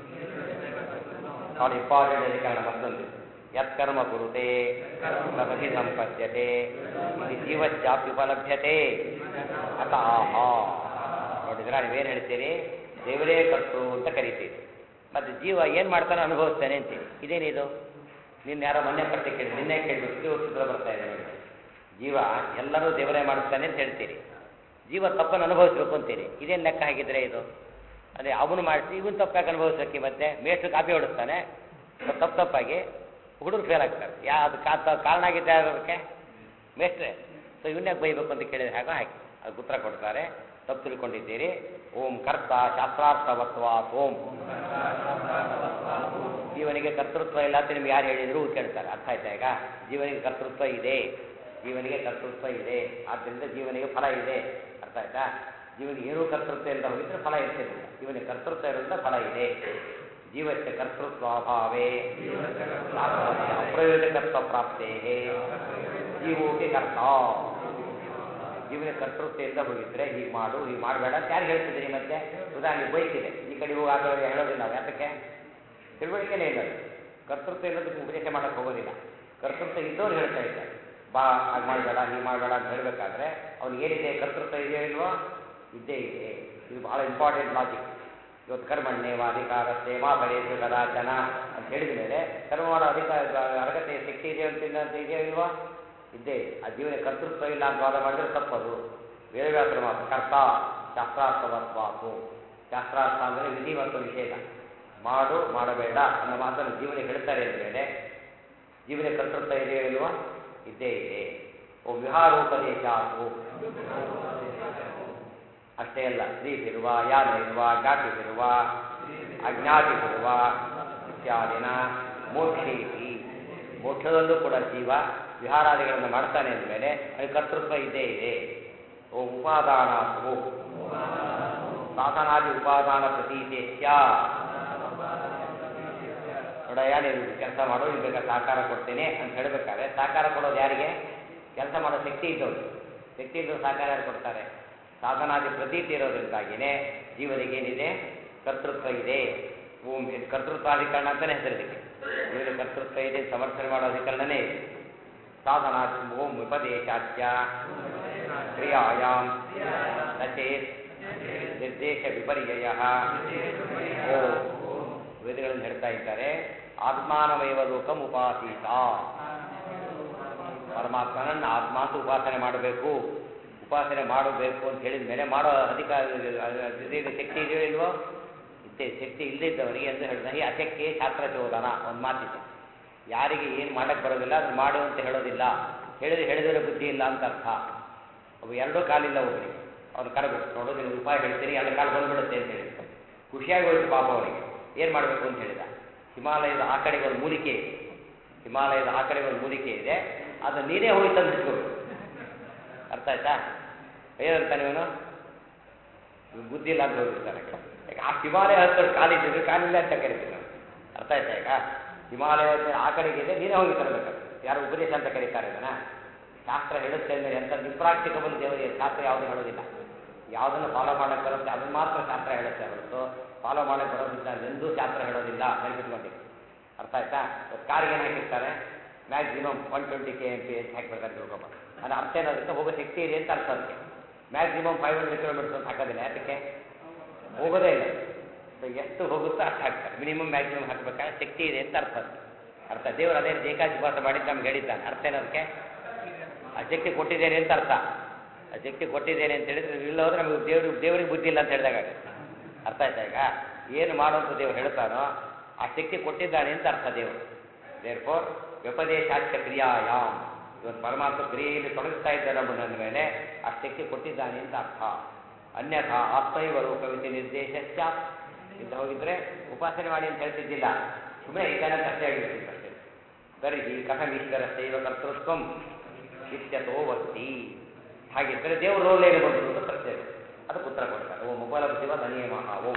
ನೋಡಿ ಇಂಪಾರ್ಟೆಂಟ್ ಅಧಿಕರಣ ಮತ್ತೊಂದು ಯತ್ಕರ್ಮ ಕುರುತೆ ತದಧಿ ಸಂಪದ್ಯತೆ ಇದು ಜೀವಶ್ಚಾಪ್ಯುಪಲಭ್ಯತೆ ಅತ ಆಹಾ ನೋಡಿದ್ರ ನೀವೇನು ಹೇಳ್ತೀರಿ ದೇವರೇ ಕರ್ತೃ ಅಂತ ಕರಿತೀರಿ ಮತ್ತು ಜೀವ ಏನು ಮಾಡ್ತಾನೆ ಅನುಭವಿಸ್ತಾನೆ ಅಂತೀರಿ ಇದೇನಿದು ನಿನ್ನ ಯಾರೋ ಮೊನ್ನೆ ಪ್ರತಿ ಕೇಳಿ ನಿನ್ನೆ ಕೇಳಿಬಿಟ್ಟು ಉತ್ತರ ಬರ್ತಾ ಇದೆ ನೋಡಿ ಜೀವ ಎಲ್ಲರೂ ದೇವರೇ ಮಾಡಿಸ್ತಾನೆ ಅಂತ ಹೇಳ್ತೀರಿ ಜೀವ ತಪ್ಪನ್ನು ಅನುಭವಿಸ್ಬೇಕು ಅಂತೀರಿ ಇದೇನು ಲೆಕ್ಕ ಹಾಗಿದ್ರೆ ಇದು ಅದೇ ಅವನು ಮಾಡಿಸಿ ಇವನು ತಪ್ಪಾಗಿ ಅನುಭವಿಸೋಕ್ಕೆ ಮತ್ತೆ ಮೇಷ್ಟ್ರು ಕಾಪಿ ಹೊಡಿಸ್ತಾನೆ ತಪ್ಪು ತಪ್ಪಾಗಿ ಹುಡುಗರು ಫೇಲ್ ಆಗ್ತಾರೆ ಯಾ ಅದು ಕಾ ತ- ಕಾರಣ ಆಗಿದ್ದ ಯಾರು ಅದಕ್ಕೆ ಮೇಷ್ಟ್ರೆ ಸೊ ಇವನ್ನೇ ಬೈಬೇಕು ಅಂತ ಕೇಳಿದ್ರೆ ಹಾಗೆ ಹಾಕಿ ಅದಕ್ಕೆ ಉತ್ತರ ಕೊಡ್ತಾರೆ ತಪ್ಪು ತಿಳ್ಕೊಂಡಿದ್ದೀರಿ ಓಂ ಕರ್ತ ಶಾಸ್ತ್ರಾರ್ಥವತ್ವಾತ್ ಓಂ ಜೀವನಿಗೆ ಕರ್ತೃತ್ವ ಇಲ್ಲ ಅಂತ ನಿಮ್ಗೆ ಯಾರು ಹೇಳಿದ್ರು ಕೇಳ್ತಾರೆ ಅರ್ಥ ಆಯ್ತಾ ಈಗ ಜೀವನಿಗೆ ಕರ್ತೃತ್ವ ಇದೆ ಜೀವನಿಗೆ ಕರ್ತೃತ್ವ ಇದೆ ಆದ್ದರಿಂದ ಜೀವನಿಗೆ ಫಲ ಇದೆ ಅರ್ಥ ಆಯ್ತಾ ಜೀವನಿಗೆ ಏನೂ ಕರ್ತೃತ್ವ ಇಲ್ಲದ ಹೋಗಿದ್ರೆ ಫಲ ಇರ್ತಿರಲಿಲ್ಲ ಜೀವನಿಗೆ ಕರ್ತೃತ್ವ ಇರೋದ್ರಿಂದ ಫಲ ಇದೆ ಜೀವಕ್ಕೆ ಕರ್ತೃತ್ವ ಅಭಾವೇ ಅಪ್ರಯೋಜಕತ್ವ ಪ್ರಾಪ್ತೇ ಜೀವೋಕೆ ಕರ್ತ ಜೀವನ ಕರ್ತೃತ್ವ ಇಲ್ಲದ ಹೋಗಿದ್ರೆ ಹೀಗೆ ಮಾಡು ಹೀಗೆ ಮಾಡಬೇಡ ಅಂತ ಯಾರು ಹೇಳ್ತಿದ್ದೀರಿ ಮತ್ತೆ ಉದಾಹರಣೆ ಬೈಕಿದೆ ಈ ಕಡೆ ಹೋಗಿ ಆ ಕಡೆ ಹೇಳೋದಿಲ್ಲ ನಾವು ಯಾತಕ್ಕೆ ತಿಳುವಳಿಕೆನೇ ಇಲ್ಲ ಅದು. ಕರ್ತೃತ್ವ ಇಲ್ಲದಕ್ಕೆ ಉಪದೇಶ ಮಾಡಕ್ಕೆ ಹೋಗೋದಿಲ್ಲ ಕರ್ತೃತ್ವ ಇದ್ದವ್ರು ಹೇಳ್ತಾ ಇದ್ದಾರೆ ಬಾ ಹಾಗೆ ಮಾಡಬೇಡ ಹೀಗೆ ಮಾಡಬೇಡ ಅಂತ ಹೇಳಬೇಕಾದ್ರೆ ಅವ್ನಿಗೆ ಏನಿದೆ ಕರ್ತೃತ್ವ ಇದೆಯೋ ಇಲ್ವೋ ಇದ್ದೇ ಇದೆ ಇದು ಬಹಳ ಇಂಪಾರ್ಟೆಂಟ್ ಲಾಜಿಕ್ ಇವತ್ತು ಕರ್ಮಣ್ಯೇವ ಅಧಿಕಾರಸ್ಥೆ ಮಾ ಫಲೇಶು ಕದಾಚನ ಅಂತ ಹೇಳಿದ ಮೇಲೆ ಕರ್ಮ ಮಾಡೋ ಅಧಿಕಾರ ಅರ್ಹತೆ ಶಕ್ತಿ ಇದೆ ಅಂತ ಅಂತ ಇದೆಯೋ ಇಲ್ವೋ ಇದ್ದೇ ಇದೆ ಆ ಜೀವನ ಕರ್ತೃತ್ವ ಇಲ್ಲ ಅಂತ ವಾದ ಮಾಡಿದ್ರೆ ತಪ್ಪದು ವೇದವ್ಯಾಸರ ಮಾತು ಕರ್ತ ಶಾಸ್ತ್ರಾರ್ಥವತ್ವಾತು ಶಾಸ್ತ್ರಾರ್ಥ ಅಂದರೆ ವಿಧಿ ಮತ್ತು ನಿಷೇಧ ಮಾಡು ಮಾಡಬೇಡ ಅನ್ನೋ ಮಾತನ್ನು ಜೀವನಿಗೆ ಹೇಳ್ತಾರೆ ಅಂದಮೇಲೆ ಜೀವನ ಕರ್ತೃತ್ವ ಇದೆಯೋ ಇಲ್ವೋ ಇದ್ದೇ ಇದೆ ಓ ವಿಹಾರೋಪದೇಶ ಆತು ಅಷ್ಟೇ ಅಲ್ಲ ಸ್ತ್ರೀಸಿರುವ ಯಾನ ಇರುವ ಘಾಟಿಸಿರುವ ಅಜ್ಞಾತಿಸಿರುವ ಇತ್ಯಾದಿನ ಮೋಕ್ಷೇತಿ ಮೋಕ್ಷದಲ್ಲೂ ಕೂಡ ಜೀವ ವಿಹಾರಾದಿಗಳನ್ನು ಮಾಡ್ತಾನೆ ಅಂದಮೇಲೆ ಅದು ಕರ್ತೃತ್ವ ಇದ್ದೇ ಇದೆ ಓ ಉಪಾದಾನ ಓ ಸಾಧನಾದಿ ಉಪಾದಾನ ಪ್ರತೀತೇಶ್ಯ ನೋಡಯ್ಯ ನೀನು ಕೆಲಸ ಮಾಡು ಈಗ ಬೇಕಾದ್ರೆ ಸಹಕಾರ ಕೊಡ್ತೇನೆ ಅಂತ ಹೇಳ್ಬೇಕಾದ್ರೆ ಸಹಕಾರ ಕೊಡೋದು ಯಾರಿಗೆ ಕೆಲಸ ಮಾಡೋ ಶಕ್ತಿ ಇದ್ದವ್ರು ಶಕ್ತಿ ಇದ್ದವ್ರು ಸಹಕಾರ ಯಾರು ಕೊಡ್ತಾರೆ ಸಾಧನಾದಿ ಪ್ರತೀತಿ ಇರೋದ್ರಿಂದಾಗಿನೇ ಜೀವನಿಗೆ ಏನಿದೆ ಕರ್ತೃತ್ವ ಇದೆ ಓಂ ಇದು ಕರ್ತೃತ್ವಾಧಿಕರಣ ಅಂತಲೇ ಹೆಸರಿದಕ್ಕೆ ಇವರಿಗೆ ಕರ್ತೃತ್ವ ಇದೆ ಸಮರ್ಥನೆ ಮಾಡೋ ಅಧಿಕರಣನೇ ಇದೆ ಸಾಧನಾ ಓಂ ವಿಪದೇಶಾಚ್ಯ ಕ್ರಿಯಾಯಾಮ್ ನಚೇತ್ ನಿರ್ದೇಶ ವಿಪರ್ಯಯ ಓ ವೇದಗಳನ್ನು ಹೇಳ್ತಾ ಇದ್ದಾರೆ ಆತ್ಮಾನಮೈವ ಲೋಕಂ ಉಪಾಸೀತ ಪರಮಾತ್ಮನನ್ನು ಆತ್ಮ ಅಂತ ಉಪಾಸನೆ ಮಾಡಬೇಕು ಉಪಾಸನೆ ಮಾಡಬೇಕು ಅಂತ ಹೇಳಿದ ಮೇಲೆ ಮಾಡೋ ಅಧಿಕಾರ ಇದೇನು ಶಕ್ತಿ ಇದೆಯೋ ಇಲ್ವೋ ಇದ್ದೇ ಶಕ್ತಿ ಇಲ್ಲದಿದ್ದವರಿಗೆ ಎಂದು ಹೇಳಿದ ಈ ಅಶಕ್ತಿ ಶಾಸ್ತ್ರ ಚೋದನ ಒಂದು ಮಾತಿದೆ ಯಾರಿಗೆ ಏನು ಮಾಡಕ್ಕೆ ಬರೋದಿಲ್ಲ ಅದನ್ನು ಮಾಡು ಅಂತ ಹೇಳೋದಿಲ್ಲ ಹೇಳಿದ್ರೆ ಹೇಳಿದರೆ ಬುದ್ಧಿ ಇಲ್ಲ ಅಂತ ಅರ್ಥ ಅವು ಎರಡೂ ಕಾಲಿಲ್ಲ ಒಬ್ಬರಿಗೆ ಅವ್ನು ಕರೆಬಿಟ್ಟು ನೋಡು ನೀವು ಉಪಾಯ ಹೇಳ್ತೀರಿ ಎರಡು ಕಾಲು ಬಂದ್ಬಿಡುತ್ತೆ ಅಂತ ಹೇಳಿದ್ರು ಖುಷಿಯಾಗಿ ಹೋಯ್ತು ಪಾಪ ಅವನಿಗೆ ಏನು ಮಾಡಬೇಕು ಅಂತ ಹೇಳಿದ ಹಿಮಾಲಯದ ಆ ಕಡೆಗೆ ಒಂದು ಮೂಲಿಕೆ ಇದೆ ಹಿಮಾಲಯದ ಆ ಕಡೆಗೆ ಒಂದು ಮೂಲಿಕೆ ಇದೆ ಅದು ನೀನೇ ಹೋಗಿ ತಂದು ಇಟ್ಕೋಬೇಕು ಅರ್ಥ ಆಯ್ತಾ ಏನಂತ ನೀವನು ಇವ್ನು ಬುದ್ಧಿ ಇಲ್ಲ ಅಂತ ಹೋಗಿರ್ತಾನೆ ಯಾಕೆ ಆ ಹಿಮಾಲಯ ಹತ್ತಿರ ಕಾಲಿದ್ದಿದ್ರೆ ಕಾಲಿಲ್ಲ ಅಂತ ಕರಿತೀವಿ ನಾವು ಅರ್ಥ ಆಯ್ತಾ ಈಗ ಹಿಮಾಲಯ ಆ ಕಡೆಗೆ ಇದೆ ನೀನೇ ಹೋಗಿ ತರಬೇಕು ಯಾರು ಉಪದೇಶ ಅಂತ ಕರೀತಾರೆ ಇದನ್ನ ಶಾಸ್ತ್ರ ಹೇಳುತ್ತೆ ಅಂದರೆ ಎಂಥ ಇಂಪ್ರಾಕ್ಟಿಕಬಲ್ ದೇವರಿಗೆ ಶಾಸ್ತ್ರ ಯಾವುದು ಹೇಳೋದಿಲ್ಲ ಯಾವುದನ್ನು ಫಾಲೋ ಮಾಡಕ್ಕೆ ಬರುತ್ತೆ ಅದನ್ನು ಮಾತ್ರ ಶಾಸ್ತ್ರ ಹೇಳುತ್ತೆ ಹೊರತು ಫಾಲೋ ಮಾಡಕ್ಕೆ ಬರೋದಿಲ್ಲ ಎಂದೂ ಶಾಸ್ತ್ರ ಹೇಳೋದಿಲ್ಲ ನೆನಪಿಟ್ಕೊಂಡು ಅರ್ಥ ಆಯ್ತಾ ಕಾರ್ಗೆ ಏನು ಹಾಕಿರ್ತಾರೆ maximum one twenty K M P ಅಂತ ಹಾಕಿರ್ತಾರೆ ತಿಳ್ಕೊಬ ಅದು ಅರ್ಥ ಏನದಕ್ಕೆ ಹೋಗೋ ಶಕ್ತಿ ಇದೆ ಅಂತ ಅರ್ಥ ಅದಕ್ಕೆ ಮ್ಯಾಕ್ಸಿಮಮ್ ಫೈವ್ ಹಂಡ್ರೆಡ್ ಕಿಲೋಮೀಟರ್ಸ್ ಅಂತ ಹಾಕೋದಿಲ್ಲ ಯಾತಕ್ಕೆ ಹೋಗೋದೇ ಇಲ್ಲ ಸೊ ಎಷ್ಟು ಹೋಗುತ್ತೋ ಅಷ್ಟು ಹಾಕ್ತಾರೆ ಮಿನಿಮಮ್ ಮ್ಯಾಕ್ಸಿಮಮ್ ಹಾಕಬೇಕಾದ್ರೆ ಶಕ್ತಿ ಇದೆ ಅಂತ ಅರ್ಥ ಅದಕ್ಕೆ ಅರ್ಥ ದೇವರು ಅದೇ ರೀತಿ ಏಕಾಧಿಪಾತ ಮಾಡಿದ್ದು ನಮ್ಗೆ ಹೇಳಿದ್ದಾನೆ ಅರ್ಥ ಏನದಕ್ಕೆ ಆ ಶಕ್ತಿ ಕೊಟ್ಟಿದ್ದೇನೆ ಅಂತ ಅರ್ಥ ಆ ಶಕ್ತಿ ಕೊಟ್ಟಿದ್ದೇನೆ ಅಂತ ಹೇಳಿದ್ರೆ ಇಲ್ಲ ಹೋದ್ರೆ ನಮಗೆ ದೇವ್ರು ದೇವರಿಗೆ ಬುದ್ಧಿ ಇಲ್ಲ ಅಂತ ಹೇಳಿದಾಗ ಅರ್ಥ ಆಯ್ತಾ ಈಗ ಏನು ಮಾಡುವಂತ ದೇವರು ಹೇಳ್ತಾನೋ ಆ ಶಕ್ತಿ ಕೊಟ್ಟಿದ್ದಾನೆ ಅಂತ ಅರ್ಥ ದೇವರು ದೇರ್ಫೋರ್ ವ್ಯಪದೇಶಾಚ್ಯ ಕ್ರಿಯಾಯಾಮ್ ಇವತ್ತು ಪರಮಾತ್ಮ ಕ್ರಿಯೆಯಲ್ಲಿ ತೊಡಗಿಸ್ತಾ ಇದ್ದಾರೆ ನಮ್ಮನ್ನ ಮೇಲೆ ಆ ಶಕ್ತಿ ಕೊಟ್ಟಿದ್ದಾನೆ ಅಂತ ಅರ್ಥ ಅನ್ಯಥಾ ಆತ್ಮೈವ ಲೋಕವಿತಿ ನಿರ್ದೇಶ ಇಂದ ಹೋಗಿದ್ರೆ ಉಪಾಸನೆ ಮಾಡಿ ಅಂತ ಹೇಳ್ತಿದ್ದಿಲ್ಲ ಸುಮ್ಮನೆ ಇದ್ದಾನೆ ಅಂತ ಅಷ್ಟೇ ಆಗಿರ್ತಿತ್ತು ಅಷ್ಟೇ ತರ್ಹಿ ಕಥಮೀಶ್ವರ ಶೈವ ಕರ್ತೃತ್ವಂ ಇತ್ಯತೋ ವಸ್ತಿ ಹಾಗಿದ್ದರೆ ದೇವ್ರ ರೋಲ್ ಏನು ಬಂತು ಅಂತ ಪ್ರಶ್ನೆ ಇದೆ. ಅದಕ್ಕೆ ಉತ್ತರ ಕೊಡ್ತಾರೆ ಓ ಉಪಲಬ್ಧಿವ ಧನಿಯಮಃ ಓ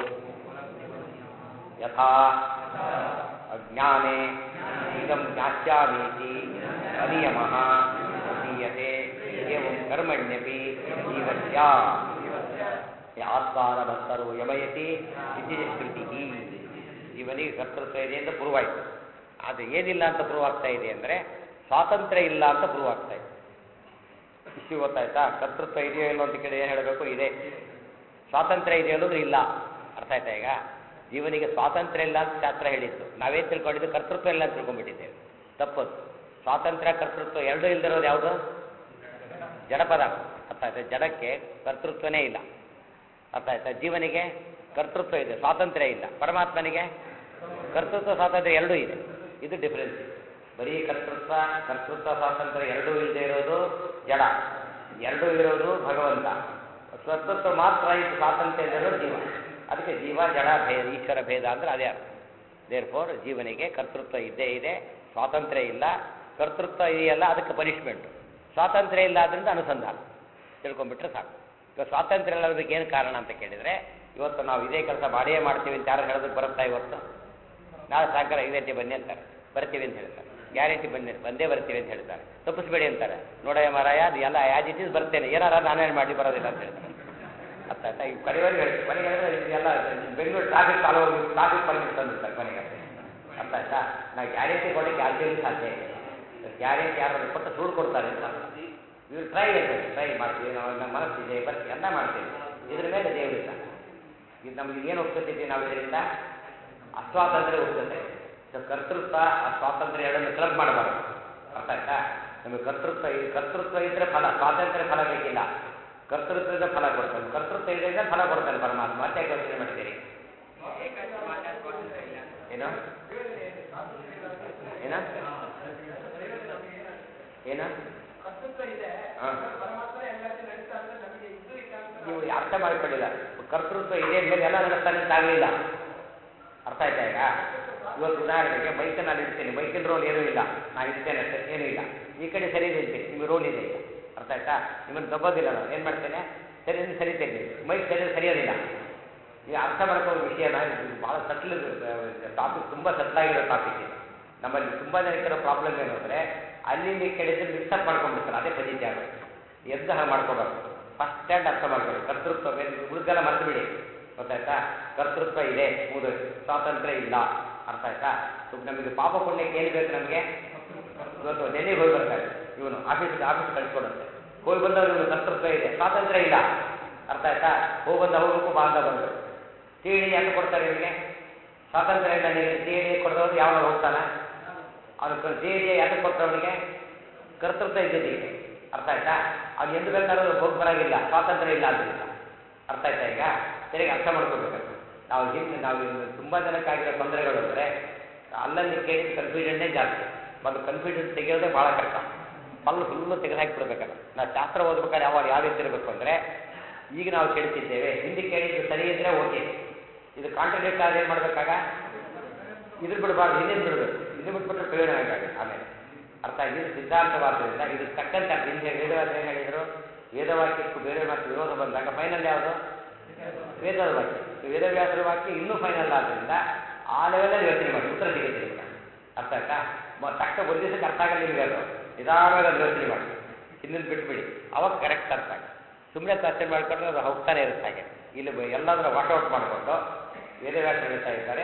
ಯಥಾ ಅಜ್ಞಾನೆ ಇದಂ ಜ್ಞಾಸ್ಯಾಮೀತಿ ಅನಿಯಮಃ ಪ್ರತೀಯತೆ ಏವಂ ಕರ್ಮಣ್ಯಪಿ ಜೀವಸ್ಯ ಆತ್ಮಾನ ಭಕ್ತರು ಯಮಯತಿ ಇತಿ ಶ್ರುತಿ ಇವನಿಗೆ ಕರ್ತೃತ್ವ ಇದೆ ಅಂತ ಪ್ರೂವ್ ಆಯ್ತು ಆದರೆ ಏನಿಲ್ಲ ಅಂತ ಪ್ರೂವ್ ಆಗ್ತಾ ಇದೆ ಅಂದರೆ ಸ್ವಾತಂತ್ರ್ಯ ಇಲ್ಲ ಅಂತ ಪ್ರೂವ್ ಆಗ್ತಾ ಇದೆ ಇಶ್ಯೂ ಗೊತ್ತಾಯ್ತಾ ಕರ್ತೃತ್ವ ಇದೆಯೋ ಇಲ್ಲೋ ಅಂತ ಕೇಳಿ ಏನು ಹೇಳಬೇಕು ಇದೆ ಸ್ವಾತಂತ್ರ್ಯ ಇದೆಯೋ ಅನ್ನೋದು ಇಲ್ಲ ಅರ್ಥ ಆಯ್ತಾ ಈಗ ಜೀವನಿಗೆ ಸ್ವಾತಂತ್ರ್ಯ ಇಲ್ಲ ಅಂತ ಶಾಸ್ತ್ರ ಹೇಳಿತ್ತು ನಾವೇನು ತಿಳ್ಕೊಂಡಿದ್ದು ಕರ್ತೃತ್ವ ಇಲ್ಲ ಅಂತ ತಿಳ್ಕೊಂಡ್ಬಿಟ್ಟಿದ್ದೇವೆ ತಪ್ಪದು ಸ್ವಾತಂತ್ರ್ಯ ಕರ್ತೃತ್ವ ಎರಡೂ ಇಲ್ದಿರೋದು ಯಾವುದು ಜಡಪದ ಅರ್ಥ ಆಯ್ತಾ ಜಡಕ್ಕೆ ಕರ್ತೃತ್ವನೇ ಇಲ್ಲ ಅರ್ಥ ಆಯ್ತಾ ಜೀವನಿಗೆ ಕರ್ತೃತ್ವ ಇದೆ ಸ್ವಾತಂತ್ರ್ಯ ಇಲ್ಲ ಪರಮಾತ್ಮನಿಗೆ ಕರ್ತೃತ್ವ ಸ್ವಾತಂತ್ರ್ಯ ಎರಡೂ ಇದೆ ಇದು ಡಿಫರೆನ್ಸ್ ಬರೀ ಕರ್ತೃತ್ವ ಕರ್ತೃತ್ವ ಸ್ವಾತಂತ್ರ್ಯ ಎರಡೂ ಇಲ್ಲದೆ ಇರೋದು ಜಡ ಎರಡೂ ಇರೋದು ಭಗವಂತ ಕರ್ತೃತ್ವ ಮಾತ್ರ ಇದು ಸ್ವಾತಂತ್ರ್ಯ ಇರೋದು ಜೀವ ಅದಕ್ಕೆ ಜೀವ ಜಡ ಭೇದ ಈಶ್ವರ ಭೇದ ಅಂದ್ರೆ ಅದೇ ಅರ್ಥ ದೇರ್ ಫೋರ್ ಜೀವನಿಗೆ ಕರ್ತೃತ್ವ ಇದ್ದೇ ಇದೆ ಸ್ವಾತಂತ್ರ್ಯ ಇಲ್ಲ ಕರ್ತೃತ್ವ ಇದೆಯಲ್ಲ ಅದಕ್ಕೆ ಪನಿಷ್ಮೆಂಟು ಸ್ವಾತಂತ್ರ್ಯ ಇಲ್ಲ ಅದರಿಂದ ಅನುಸಂಧಾನ ತಿಳ್ಕೊಂಡ್ಬಿಟ್ರೆ ಸಾಕು ಇವಾಗ ಸ್ವಾತಂತ್ರ್ಯ ಇಲ್ಲದಕ್ಕೆ ಏನು ಕಾರಣ ಅಂತ ಕೇಳಿದರೆ ಇವತ್ತು ನಾವು ಇದೇ ಕೆಲಸ ಮಾಡಿಯೇ ಮಾಡ್ತೀವಿ ಅಂತ ಯಾರು ಹೇಳೋದಕ್ಕೆ ಬರುತ್ತಾ ಇವತ್ತು ನಾಳೆ ಸಾಯಂಕಾಲ ಐದು ಗಂಟೆ ಬನ್ನಿ ಅಂತಾರೆ ಬರ್ತೀವಿ ಅಂತ ಹೇಳ್ತಾರೆ ಗ್ಯಾರಂಟಿ ಬನ್ನಿ ಬಂದೇ ಬರ್ತೀವಿ ಅಂತ ಹೇಳ್ತಾರೆ ತಪ್ಪಿಸ್ಬೇಡಿ ಅಂತಾರೆ ನೋಡಯ್ಯ ಮಾರಾಯ ಅದು ಎಲ್ಲ ಯಾಜ್ ಇಟ್ಟಿದ್ದು ಬರ್ತೇನೆ ಏನಾರ ನಾನೇನು ಮಾಡಿ ಬರೋದಿಲ್ಲ ಅಂತ ಹೇಳ್ತಾರೆ ಅರ್ಥ ಆಯ್ತಾ ಈಗ ಕಡೆವರೆಗೆ ಹೇಳಿ ಕೊನೆಗೆ ಹೇಳಿದ್ರೆ ಇದೆಲ್ಲ ಬೆಂಗಳೂರು ಟ್ರಾಫಿಕ್ ಕಾಲು ಹೋಗಿ ಟ್ರಾಫಿಕ್ ಪರ್ಮಿಟ್ ತಂದಿರ್ತಾರೆ ಕೊನೆಗೆ ಅರ್ಥ ಆಯ್ತಾ ನಾವು ಗ್ಯಾರಂಟಿ ಕೊಡೋಕ್ಕೆ ಯಾರಿಗೂ ಸಾಧ್ಯ ಇಲ್ಲ ಗ್ಯಾರಂಟಿ ಯಾರು ಕೊಟ್ಟು ಸುಳ್ಳು ಕೊಡ್ತಾರೆ ಅಂತ ಇವ್ರು ಟ್ರೈ ಇರ್ಬೇಕು ಟ್ರೈ ಮಾಡ್ತೀವಿ ನಾವು ನಮ್ಮ ಮನಸ್ಸಿದೆ ಬರ್ತೀವಿ ಎಲ್ಲ ಮಾಡ್ತೀವಿ ಇದ್ರ ಮೇಲೆ ದೇವರಿಲ್ಲ ಇದು ನಮ್ಗೆ ಏನು ಒಪ್ಕೊತಿದ್ದೀವಿ ನಾವು ಇದರಿಂದ ಅಸ್ವಾತಂತ್ರ್ಯ ಒಪ್ಕೊತೆ ಸೊ ಕರ್ತೃತ್ವ ಆ ಸ್ವಾತಂತ್ರ್ಯ ಎರಡನ್ನು ಕ್ಲಬ್ ಮಾಡಬಾರ್ದು ಅರ್ಥ ಆಯ್ತಾ ನಮಗೆ ಕರ್ತೃತ್ವ ಈ ಕರ್ತೃತ್ವ ಇದ್ರೆ ಫಲ ಸ್ವಾತಂತ್ರ್ಯ ಫಲ ಬೇಕಿಲ್ಲ ಕರ್ತೃತ್ವದ ಫಲ ಕೊಡ್ತಾನೆ ಕರ್ತೃತ್ವ ಇದರಿಂದ ಫಲ ಕೊಡ್ತಾನೆ ಪರಮಾತ್ಮ ಮತ್ತೆ ಯಾಕೆ ಯೋಚನೆ ಮಾಡ್ತೀರಿ ಏನು ಏನ ಏನ ಹಾಂ ನೀವು ಅರ್ಥ ಮಾಡಿಕೊಳ್ಳಿಲ್ಲ ಕರ್ತೃತ್ವ ಇದೆ ಮೇಲೆ ಎಲ್ಲ ನಡೆಸ್ತಾನೆ ಅಂತ ಆಗಲಿಲ್ಲ ಅರ್ಥ ಆಯ್ತಾ ಈಗ ಇವತ್ತು ಉದಾಹರಣೆಗೆ ಬೈಕನ್ನು ಅಲ್ಲಿ ಇಡ್ತೀನಿ ಬೈಕಿನ ರೋಲ್ ಏನೂ ಇಲ್ಲ ನಾನು ಇರ್ತೇನೆ ಅಷ್ಟೇ ಏನೂ ಇಲ್ಲ ಈ ಕಡೆ ಸರಿ ನಿಲ್ತೀನಿ ನಿಮಗೆ ರೋಲ್ ಇದೆ ಈಗ ಅರ್ಥ ಆಯ್ತಾ ನಿಮ್ಮನ್ನು ದಬ್ಬೋದಿಲ್ಲ ನಾನು ಏನು ಮಾಡ್ತೇನೆ ಸರಿ ಅಂದ್ರೆ ಸರಿತೇನೆ ಬೈಕ್ ಸರಿ ಸರಿಯೋದಿಲ್ಲ ಈ ಅರ್ಥ ಮಾಡ್ಕೊಳ್ಳೋ ವಿಷಯನ ಇದು ಭಾಳ ಸಟ್ಲ್ ಟಾಪಿಕ್ ತುಂಬ ಸಟ್ಲಾಗಿರೋ ಟಾಪಿಕ್ ಇದು ನಮ್ಮಲ್ಲಿ ತುಂಬ ಜನಕ್ಕಿರೋ ಪ್ರಾಬ್ಲಮ್ ಏನು ಅಂದರೆ ಅಲ್ಲಿ ಇಲ್ಲಿ ಕೆಡಿದ್ರೆ ಮಿಕ್ಸಪ್ ಮಾಡ್ಕೊಂಡ್ಬಿಡ್ತಾರೆ ಅದೇ ಪದ್ಧತಿ ಆಗೋದು ಎದ್ದು ಹಾಗೆ ಮಾಡ್ಕೋಬಾರ್ದು ಫಸ್ಟ್ ಸ್ಟ್ಯಾಂಡ್ ಅರ್ಥ ಮಾಡ್ಕೊಳ್ಳಿ ಕರ್ತೃತ್ವ ಬೇರೆ ಉಳಿದೆಲ್ಲ ಮರ್ತು ಬಿಡಿ ಗೊತ್ತಾಯ್ತಾ ಕರ್ತೃತ್ವ ಇದೆ ಮುಗಿದು ಸ್ವಾತಂತ್ರ್ಯ ಇಲ್ಲ ಅರ್ಥ ಆಯ್ತಾ ಸೊ ನಮಗೆ ಪಾಪ ಪುಣ್ಯಕ್ಕೆ ಏನು ಬೇಕು ನಮಗೆ ಇವತ್ತು ಡೆಲ್ಲಿಗೆ ಹೋಗಿ ಬರ್ತಾರೆ ಇವನು ಆಫೀಸಿಗೆ ಆಫೀಸ್ ಕಳಿಸ್ಕೊಡುತ್ತೆ ಹೋಗಿ ಬಂದವರು ಇವನು ಕರ್ತೃತ್ವ ಇದೆ ಸ್ವಾತಂತ್ರ್ಯ ಇಲ್ಲ ಅರ್ಥ ಆಯ್ತಾ ಹೋಗಿ ಬಂದ ಹೋಗಬೇಕು ಬಾಂಧ ಬಂದರು ಟಿ ಡಿ ಯಾಕೆ ಕೊಡ್ತಾರೆ ಇವನಿಗೆ ಸ್ವಾತಂತ್ರ್ಯ ಇಲ್ಲ ನೀವು ಟಿ ಡಿ ಕೊಡದವ್ರು ಯಾವಾಗ ಹೋಗ್ತಾನೆ ಅವನು ಟಿ ಡಿ ಯಾಕೆ ಕೊಟ್ಟರು ಅವನಿಗೆ ಕರ್ತೃತ್ವ ಇದ್ದಿದ್ದೀಗೆ ಅರ್ಥ ಆಯ್ತಾ ಅವ್ನು ಎಂದು ಬೇಕಾದ್ರೂ ಹೋಗಿ ಬರೋಂಗಿಲ್ಲ ಸ್ವಾತಂತ್ರ್ಯ ಇಲ್ಲ ಅದರಿಂದ ಅರ್ಥ ಆಯ್ತಾ ಈಗ ಸರಿಯಾಗಿ ಅರ್ಥ ಮಾಡ್ಕೋಬೇಕು ನಾವು ಹಿಂದೆ ನಾವು ಇನ್ನು ತುಂಬ ಜನಕ್ಕಾಗಿರೋ ತೊಂದರೆಗಳು ಅಂದರೆ ಅಲ್ಲಲ್ಲಿ ಕೇಳಿದ ಕನ್ಫ್ಯೂಷನ್ನೇ ಜಾಸ್ತಿ ಮತ್ತು ಕನ್ಫ್ಯೂಷನ್ ತೆಗೆಯೋದೇ ಭಾಳ ಕಷ್ಟ ಪಲ್ಲು ಫುಲ್ಲು ತೆಗೆದು ಹಾಕಿಬಿಡ್ಬೇಕಲ್ಲ ನಾವು ಶಾಸ್ತ್ರ ಓದ್ಬೇಕಾದ್ರೆ ಯಾವಾಗ ಯಾವ ರೀತಿ ಇರಬೇಕು ಅಂದರೆ ಈಗ ನಾವು ಕೇಳ್ತಿದ್ದೇವೆ ಹಿಂದೆ ಕೇಳಿದ್ದು ಸರಿ ಇದ್ದರೆ ಓಕೆ ಇದು ಕಾಂಟ್ರಡಿಕ್ಟ್ ಆದ್ರೆ ಏನು ಮಾಡಬೇಕಾಗ ಇದ್ರ ಬಿಡಬಾರ್ದು ಹಿಂದಿನ ಬಿಡಬೇಕು ಇದು ಬಿಟ್ಬಿಟ್ರೆ ಪ್ರಯೋಜನ ಆಗುತ್ತೆ ಆಮೇಲೆ ಅರ್ಥ ಇದು ಸಿದ್ಧಾಂತವಾದ್ದರಿಂದ ಇದು ತಕ್ಕಂತೆ ಅರ್ಥ. ಹಿಂದೆ ವೇದವಾಕ್ಯ ಏನು ಹೇಳಿದರು ವೇದವಾಕ್ಯಕ್ಕೂ ಬೇರೆ ಮಾತು ವಿರೋಧ ಬಂದಾಗ ಫೈನಲ್ ಯಾವುದು ವೇದದ ವಾಕ್ಯ ಈ ವೇದವ್ಯಾಸರ ವಾಕ್ಯ ಇನ್ನೂ ಫೈನಲ್ ಆದ್ದರಿಂದ ಆ ಲೆವೆಲಲ್ಲಿ ಯೋಚನೆ ಮಾಡಿ ಉತ್ತರ ಸಿಗುತ್ತೆ ನಿಮ್ಗೆ ಅರ್ಥ ಆಯ್ತಾ ಮ- ತಕ್ಕ ಒಂದು ದಿವಸಕ್ಕೆ ಅರ್ಥ ಆಗಲ್ಲ ನಿಮಗೆ ಅದು ನಿಧಾನವಾಗಿ ಅದು ಯೋಚನೆ ಮಾಡಿ ಹಿಂದಿನ ಬಿಟ್ಬಿಡಿ ಅವಾಗ ಕರೆಕ್ಟ್ ಅರ್ಥ ಆಗುತ್ತೆ ಸುಮ್ಮನೆ ಚರ್ಚೆ ಮಾಡಿಕೊಂಡ್ರೆ ಅದು ಹೋಗ್ತಾನೆ ಇರುತ್ತೆ ಹಾಗೆ ಇಲ್ಲಿ ಬ- ಎಲ್ಲದರ ವಾಟ್ ಔಟ್ ಮಾಡಿಕೊಂಡು ವೇದವ್ಯಾಸ ಹೇಳ್ತಾ ಇದ್ದಾರೆ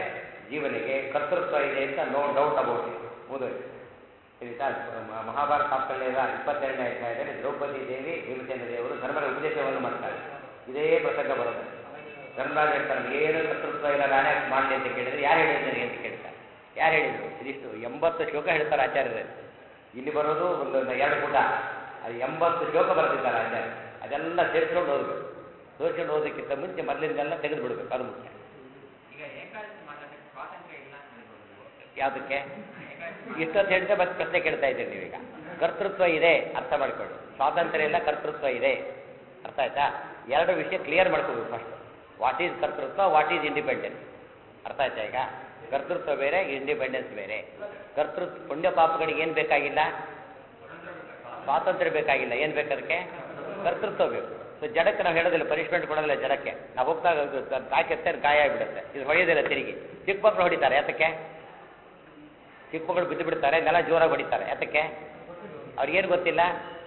ಜೀವನಿಗೆ ಕರ್ತೃತ್ವ ಇದೆ ಅಂತ ನೋ ಡೌಟ್ ಅಬೌಟ್ ಇಟ್ ಮುಗಿದೋಯ್ತು ತಿಳಿತಾ ಮ- ಮಹಾಭಾರತ ತಾತ್ಪರ್ಯದ ಇಪ್ಪತ್ತೆರಡನೇ ಅಧ್ಯಾಯದಲ್ಲಿ ದ್ರೌಪದಿ ದೇವಿ ಭೀಮಸೇನ ದೇವರು ಧರ್ಮದ ಉಪದೇಶವನ್ನು ಮಾಡ್ತಾರೆ ಇದೇ ಪ್ರಸಂಗ ಬರುತ್ತೆ ಧರ್ಮರಾಜ ಹೇಳ್ತಾರೆ ಏನು ಕರ್ತೃತ್ವ ಇಲ್ಲ ನಾನೇ ಮಾಡಲಿ ಅಂತ ಕೇಳಿದ್ರೆ ಯಾರು ಹೇಳಿದ್ದಾರೆ ಅಂತ ಕೇಳ್ತಾರೆ ಯಾರು ಹೇಳಿದ್ರು ಇದಿಷ್ಟು ಎಂಬತ್ತು ಶ್ಲೋಕ ಹೇಳ್ತಾರೆ ಆಚಾರ್ಯರು ಇಲ್ಲಿ ಬರೋದು ಒಂದು ಎರಡು ಪುಟ ಅದು ಎಂಬತ್ತು ಶ್ಲೋಕ ಬರೆದಿದ್ದಾರೆ ಆಚಾರ್ಯ ಅದೆಲ್ಲ ಸೇರ್ಕೊಂಡು ಓದಬೇಕು ಸೇರ್ಕೊಂಡು ಓದೋಕ್ಕಿಂತ ಮುಂಚೆ ಮೊದಲಿಂದೆಲ್ಲ ತೆಗೆದು ಬಿಡಬೇಕು ಅದು ಮುಖ್ಯ ಈಗ ಏಕಾದಶಿ ಮಾಡೋದಕ್ಕೆ ಸ್ವಾತಂತ್ರ್ಯ ಇಲ್ಲ ಅಂತ ಹೇಳ್ಬೋದು ಯಾವುದಕ್ಕೆ ಇಷ್ಟೊತ್ತು ಹೇಳಿದ್ರೆ ಮತ್ತೆ ಪ್ರಶ್ನೆ ಕೇಳ್ತಾ ಇದ್ದೀರಿ ನೀವೀಗ ಕರ್ತೃತ್ವ ಇದೆ ಅರ್ಥ ಮಾಡ್ಕೊಳ್ಳಿ ಸ್ವಾತಂತ್ರ್ಯ ಇಲ್ಲ ಕರ್ತೃತ್ವ ಇದೆ ಅರ್ಥ ಆಯ್ತಾ ಎರಡು ವಿಷಯ ಕ್ಲಿಯರ್ ಮಾಡ್ಕೋಬೇಕು ಫಸ್ಟ್ ವಾಟ್ ಈಸ್ ಕರ್ತೃತ್ವ ವಾಟ್ ಈಸ್ ಇಂಡಿಪೆಂಡೆನ್ಸ್ ಅರ್ಥ ಆಯ್ತಾ ಈಗ ಕರ್ತೃತ್ವ ಬೇರೆ ಇಂಡಿಪೆಂಡೆನ್ಸ್ ಬೇರೆ ಕರ್ತೃತ್ವ ಪುಣ್ಯ ಪಾಪಗಳಿಗೆ ಏನು ಬೇಕಾಗಿಲ್ಲ ಸ್ವಾತಂತ್ರ್ಯ ಬೇಕಾಗಿಲ್ಲ ಏನು ಬೇಕು ಅದಕ್ಕೆ ಕರ್ತೃತ್ವ ಬೇಕು ಸೊ ಜಡಕ್ಕೆ ನಾವು ಹೇಳೋದಿಲ್ಲ ಪನಿಷ್ಮೆಂಟ್ ಕೊಡೋದಿಲ್ಲ ಜಡಕ್ಕೆ ನಾವು ಹೋಗ್ದಾಗ ತಾಕೆತ್ತೆ ಗಾಯ ಆಗಿಬಿಡುತ್ತೆ ಇದು ಹೊಡೆಯೋದಿಲ್ಲ ತಿರುಗಿ ಚಿಕ್ಕ ಮಕ್ಕಳು ಹೊಡಿತಾರೆ ಯಾತಕ್ಕೆ ಚಿಕ್ಕ ಮಕ್ಕಳು ಬಿದ್ದು ಬಿಡ್ತಾರೆ ನೆಲ ಜೋರಾಗಿ ಹೊಡಿತಾರೆ ಯಾತಕ್ಕೆ ಅವ್ರಿಗೇನು ಗೊತ್ತಿಲ್ಲ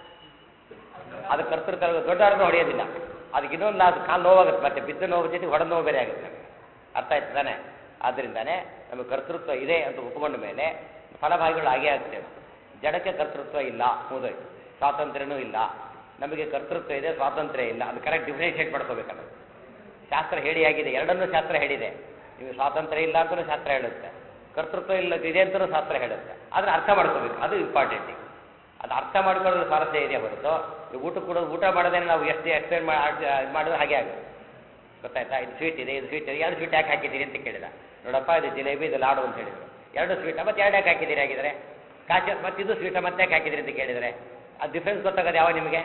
ಅದು ಕರ್ತೃತ್ವ ದೊಡ್ಡವ್ರನ್ನ ಹೊಡೆಯೋದಿಲ್ಲ ಅದಕ್ಕೆ ಇನ್ನೊಂದು ಅದು ಕಾಲು ನೋವಾಗುತ್ತೆ ಮತ್ತೆ ಬಿದ್ದು ನೋವು ಜೊತೆ ಹೊಡೆದ ನೋವು ಬೇರೆ ಆಗುತ್ತೆ ಅರ್ಥ ಆಯ್ತು ತಾನೆ ಆದ್ದರಿಂದಾನೆ ನಮಗೆ ಕರ್ತೃತ್ವ ಇದೆ ಅಂತ ಒಪ್ಕೊಂಡ ಮೇಲೆ ಫಲಭಾಗಿಗಳು ಆಗೇ ಆಗ್ತೇವೆ ಜಡಕ್ಕೆ ಕರ್ತೃತ್ವ ಇಲ್ಲ ಮುಗಿದೋಯ್ತು ಸ್ವಾತಂತ್ರ್ಯನೂ ಇಲ್ಲ ನಮಗೆ ಕರ್ತೃತ್ವ ಇದೆ ಸ್ವಾತಂತ್ರ್ಯ ಇಲ್ಲ ಅದು ಕರೆಕ್ಟ್ ಡಿಫ್ರೆನ್ಷಿಯೇಟ್ ಮಾಡ್ಕೋಬೇಕಲ್ಲ ಶಾಸ್ತ್ರ ಹೇಳಿ ಆಗಿದೆ ಎರಡನ್ನೂ ಶಾಸ್ತ್ರ ಹೇಳಿದೆ ನೀವು ಸ್ವಾತಂತ್ರ್ಯ ಇಲ್ಲ ಅಂತಲೂ ಶಾಸ್ತ್ರ ಹೇಳುತ್ತೆ ಕರ್ತೃತ್ವ ಇಲ್ಲ ಇದೆ ಅಂತಲೂ ಶಾಸ್ತ್ರ ಹೇಳುತ್ತೆ ಆದರೆ ಅರ್ಥ ಮಾಡ್ಕೋಬೇಕು ಅದು ಇಂಪಾರ್ಟೆಂಟ್ ಅದು ಅರ್ಥ ಮಾಡ್ಕೊಳ್ಳೋದು ಸ್ವಾರಸ್ಯ ಇದೆ ಹೊರತು ಈ ಊಟ ಕೊಡೋದು ಊಟ ಮಾಡೋದೇನೆ ನಾವು ಎಷ್ಟು ಎಕ್ಸ್ಪ್ಲೇನ್ ಮಾಡಿದ್ರೆ ಹಾಗೆ ಆಗುತ್ತೆ ಗೊತ್ತಾಯ್ತಾ ಇದು ಸ್ವೀಟ್ ಇದೆ ಇದು ಸ್ವೀಟ್ ಇದೆ ಎರಡು ಸ್ವೀಟ್ ಯಾಕೆ ಹಾಕಿದ್ದೀರಿ ಅಂತ ಕೇಳಿದ ನೋಡಪ್ಪ ಇದು ಜಿಲೇಬಿ ಇದು ಲಾಡು ಅಂತ ಹೇಳಿದ್ರು ಎರಡು ಸ್ವೀಟ ಮತ್ತೆ ಎರಡು ಯಾಕೆ ಹಾಕಿದ್ದೀರಿ ಹಾಗಿದ್ರೆ ಕಾಚ ಮತ್ತೆ ಇದು ಸ್ವೀಟ ಮತ್ತೆ ಯಾಕೆ ಹಾಕಿದ್ದೀರಿ ಅಂತ ಕೇಳಿದರೆ ಅದು ಡಿಫ್ರೆನ್ಸ್ ಗೊತ್ತಾಗೋದು ಯಾವ ನಿಮಗೆ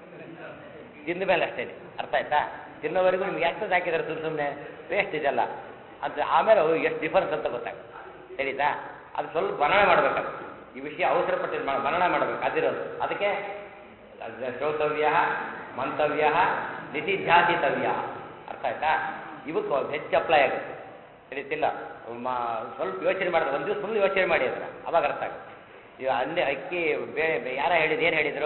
ತಿಂದ ಮೇಲೆ ಅಷ್ಟೇ ಅರ್ಥ ಆಯ್ತಾ ತಿನ್ನೋವರೆಗೂ ನಿಮ್ಗೆ ಎಷ್ಟು ಹಾಕಿದ್ದಾರೆ ಸುಮ್ಮನೆ ಸುಮ್ಮನೆ ವೇಸ್ಟ್ ಇದೆಲ್ಲ ಅಂತ ಆಮೇಲೆ ಅವು ಎಷ್ಟು ಡಿಫರೆನ್ಸ್ ಅಂತ ಗೊತ್ತಾಗುತ್ತೆ ಸರಿತಾ ಅದು ಸ್ವಲ್ಪ ವರ್ಣನೆ ಮಾಡ್ಬೇಕದು ಈ ವಿಷಯ ಅವಸರ ಪಟ್ಟಿದ್ದು ಮಾಡ ವರ್ಣನೆ ಮಾಡಬೇಕು ಅದಿರೋದು ಅದಕ್ಕೆ ಶ್ರೋತವ್ಯ ಮಂತವ್ಯ ನಿಧಿಧ್ಯಾಸಿತವ್ಯ ಅರ್ಥ ಆಯ್ತಾ ಇವಕ್ಕೆ ಹೆಚ್ಚು ಅಪ್ಲೈ ಆಗುತ್ತೆ ತಿಳಿತಿಲ್ಲ ಮ- ಸ್ವಲ್ಪ ಯೋಚನೆ ಮಾಡಿದ್ರೆ ಒಂದು ದಿವಸ ಫುಲ್ ಯೋಚನೆ ಮಾಡಿ ಅದನ್ನ ಅವಾಗ ಅರ್ಥ ಆಗುತ್ತೆ ಈಗ ಅನ್ನ ಅಕ್ಕಿ ಬೇಳೆ ಯಾರ ಹೇಳಿದ್ರು ಏನು ಹೇಳಿದರು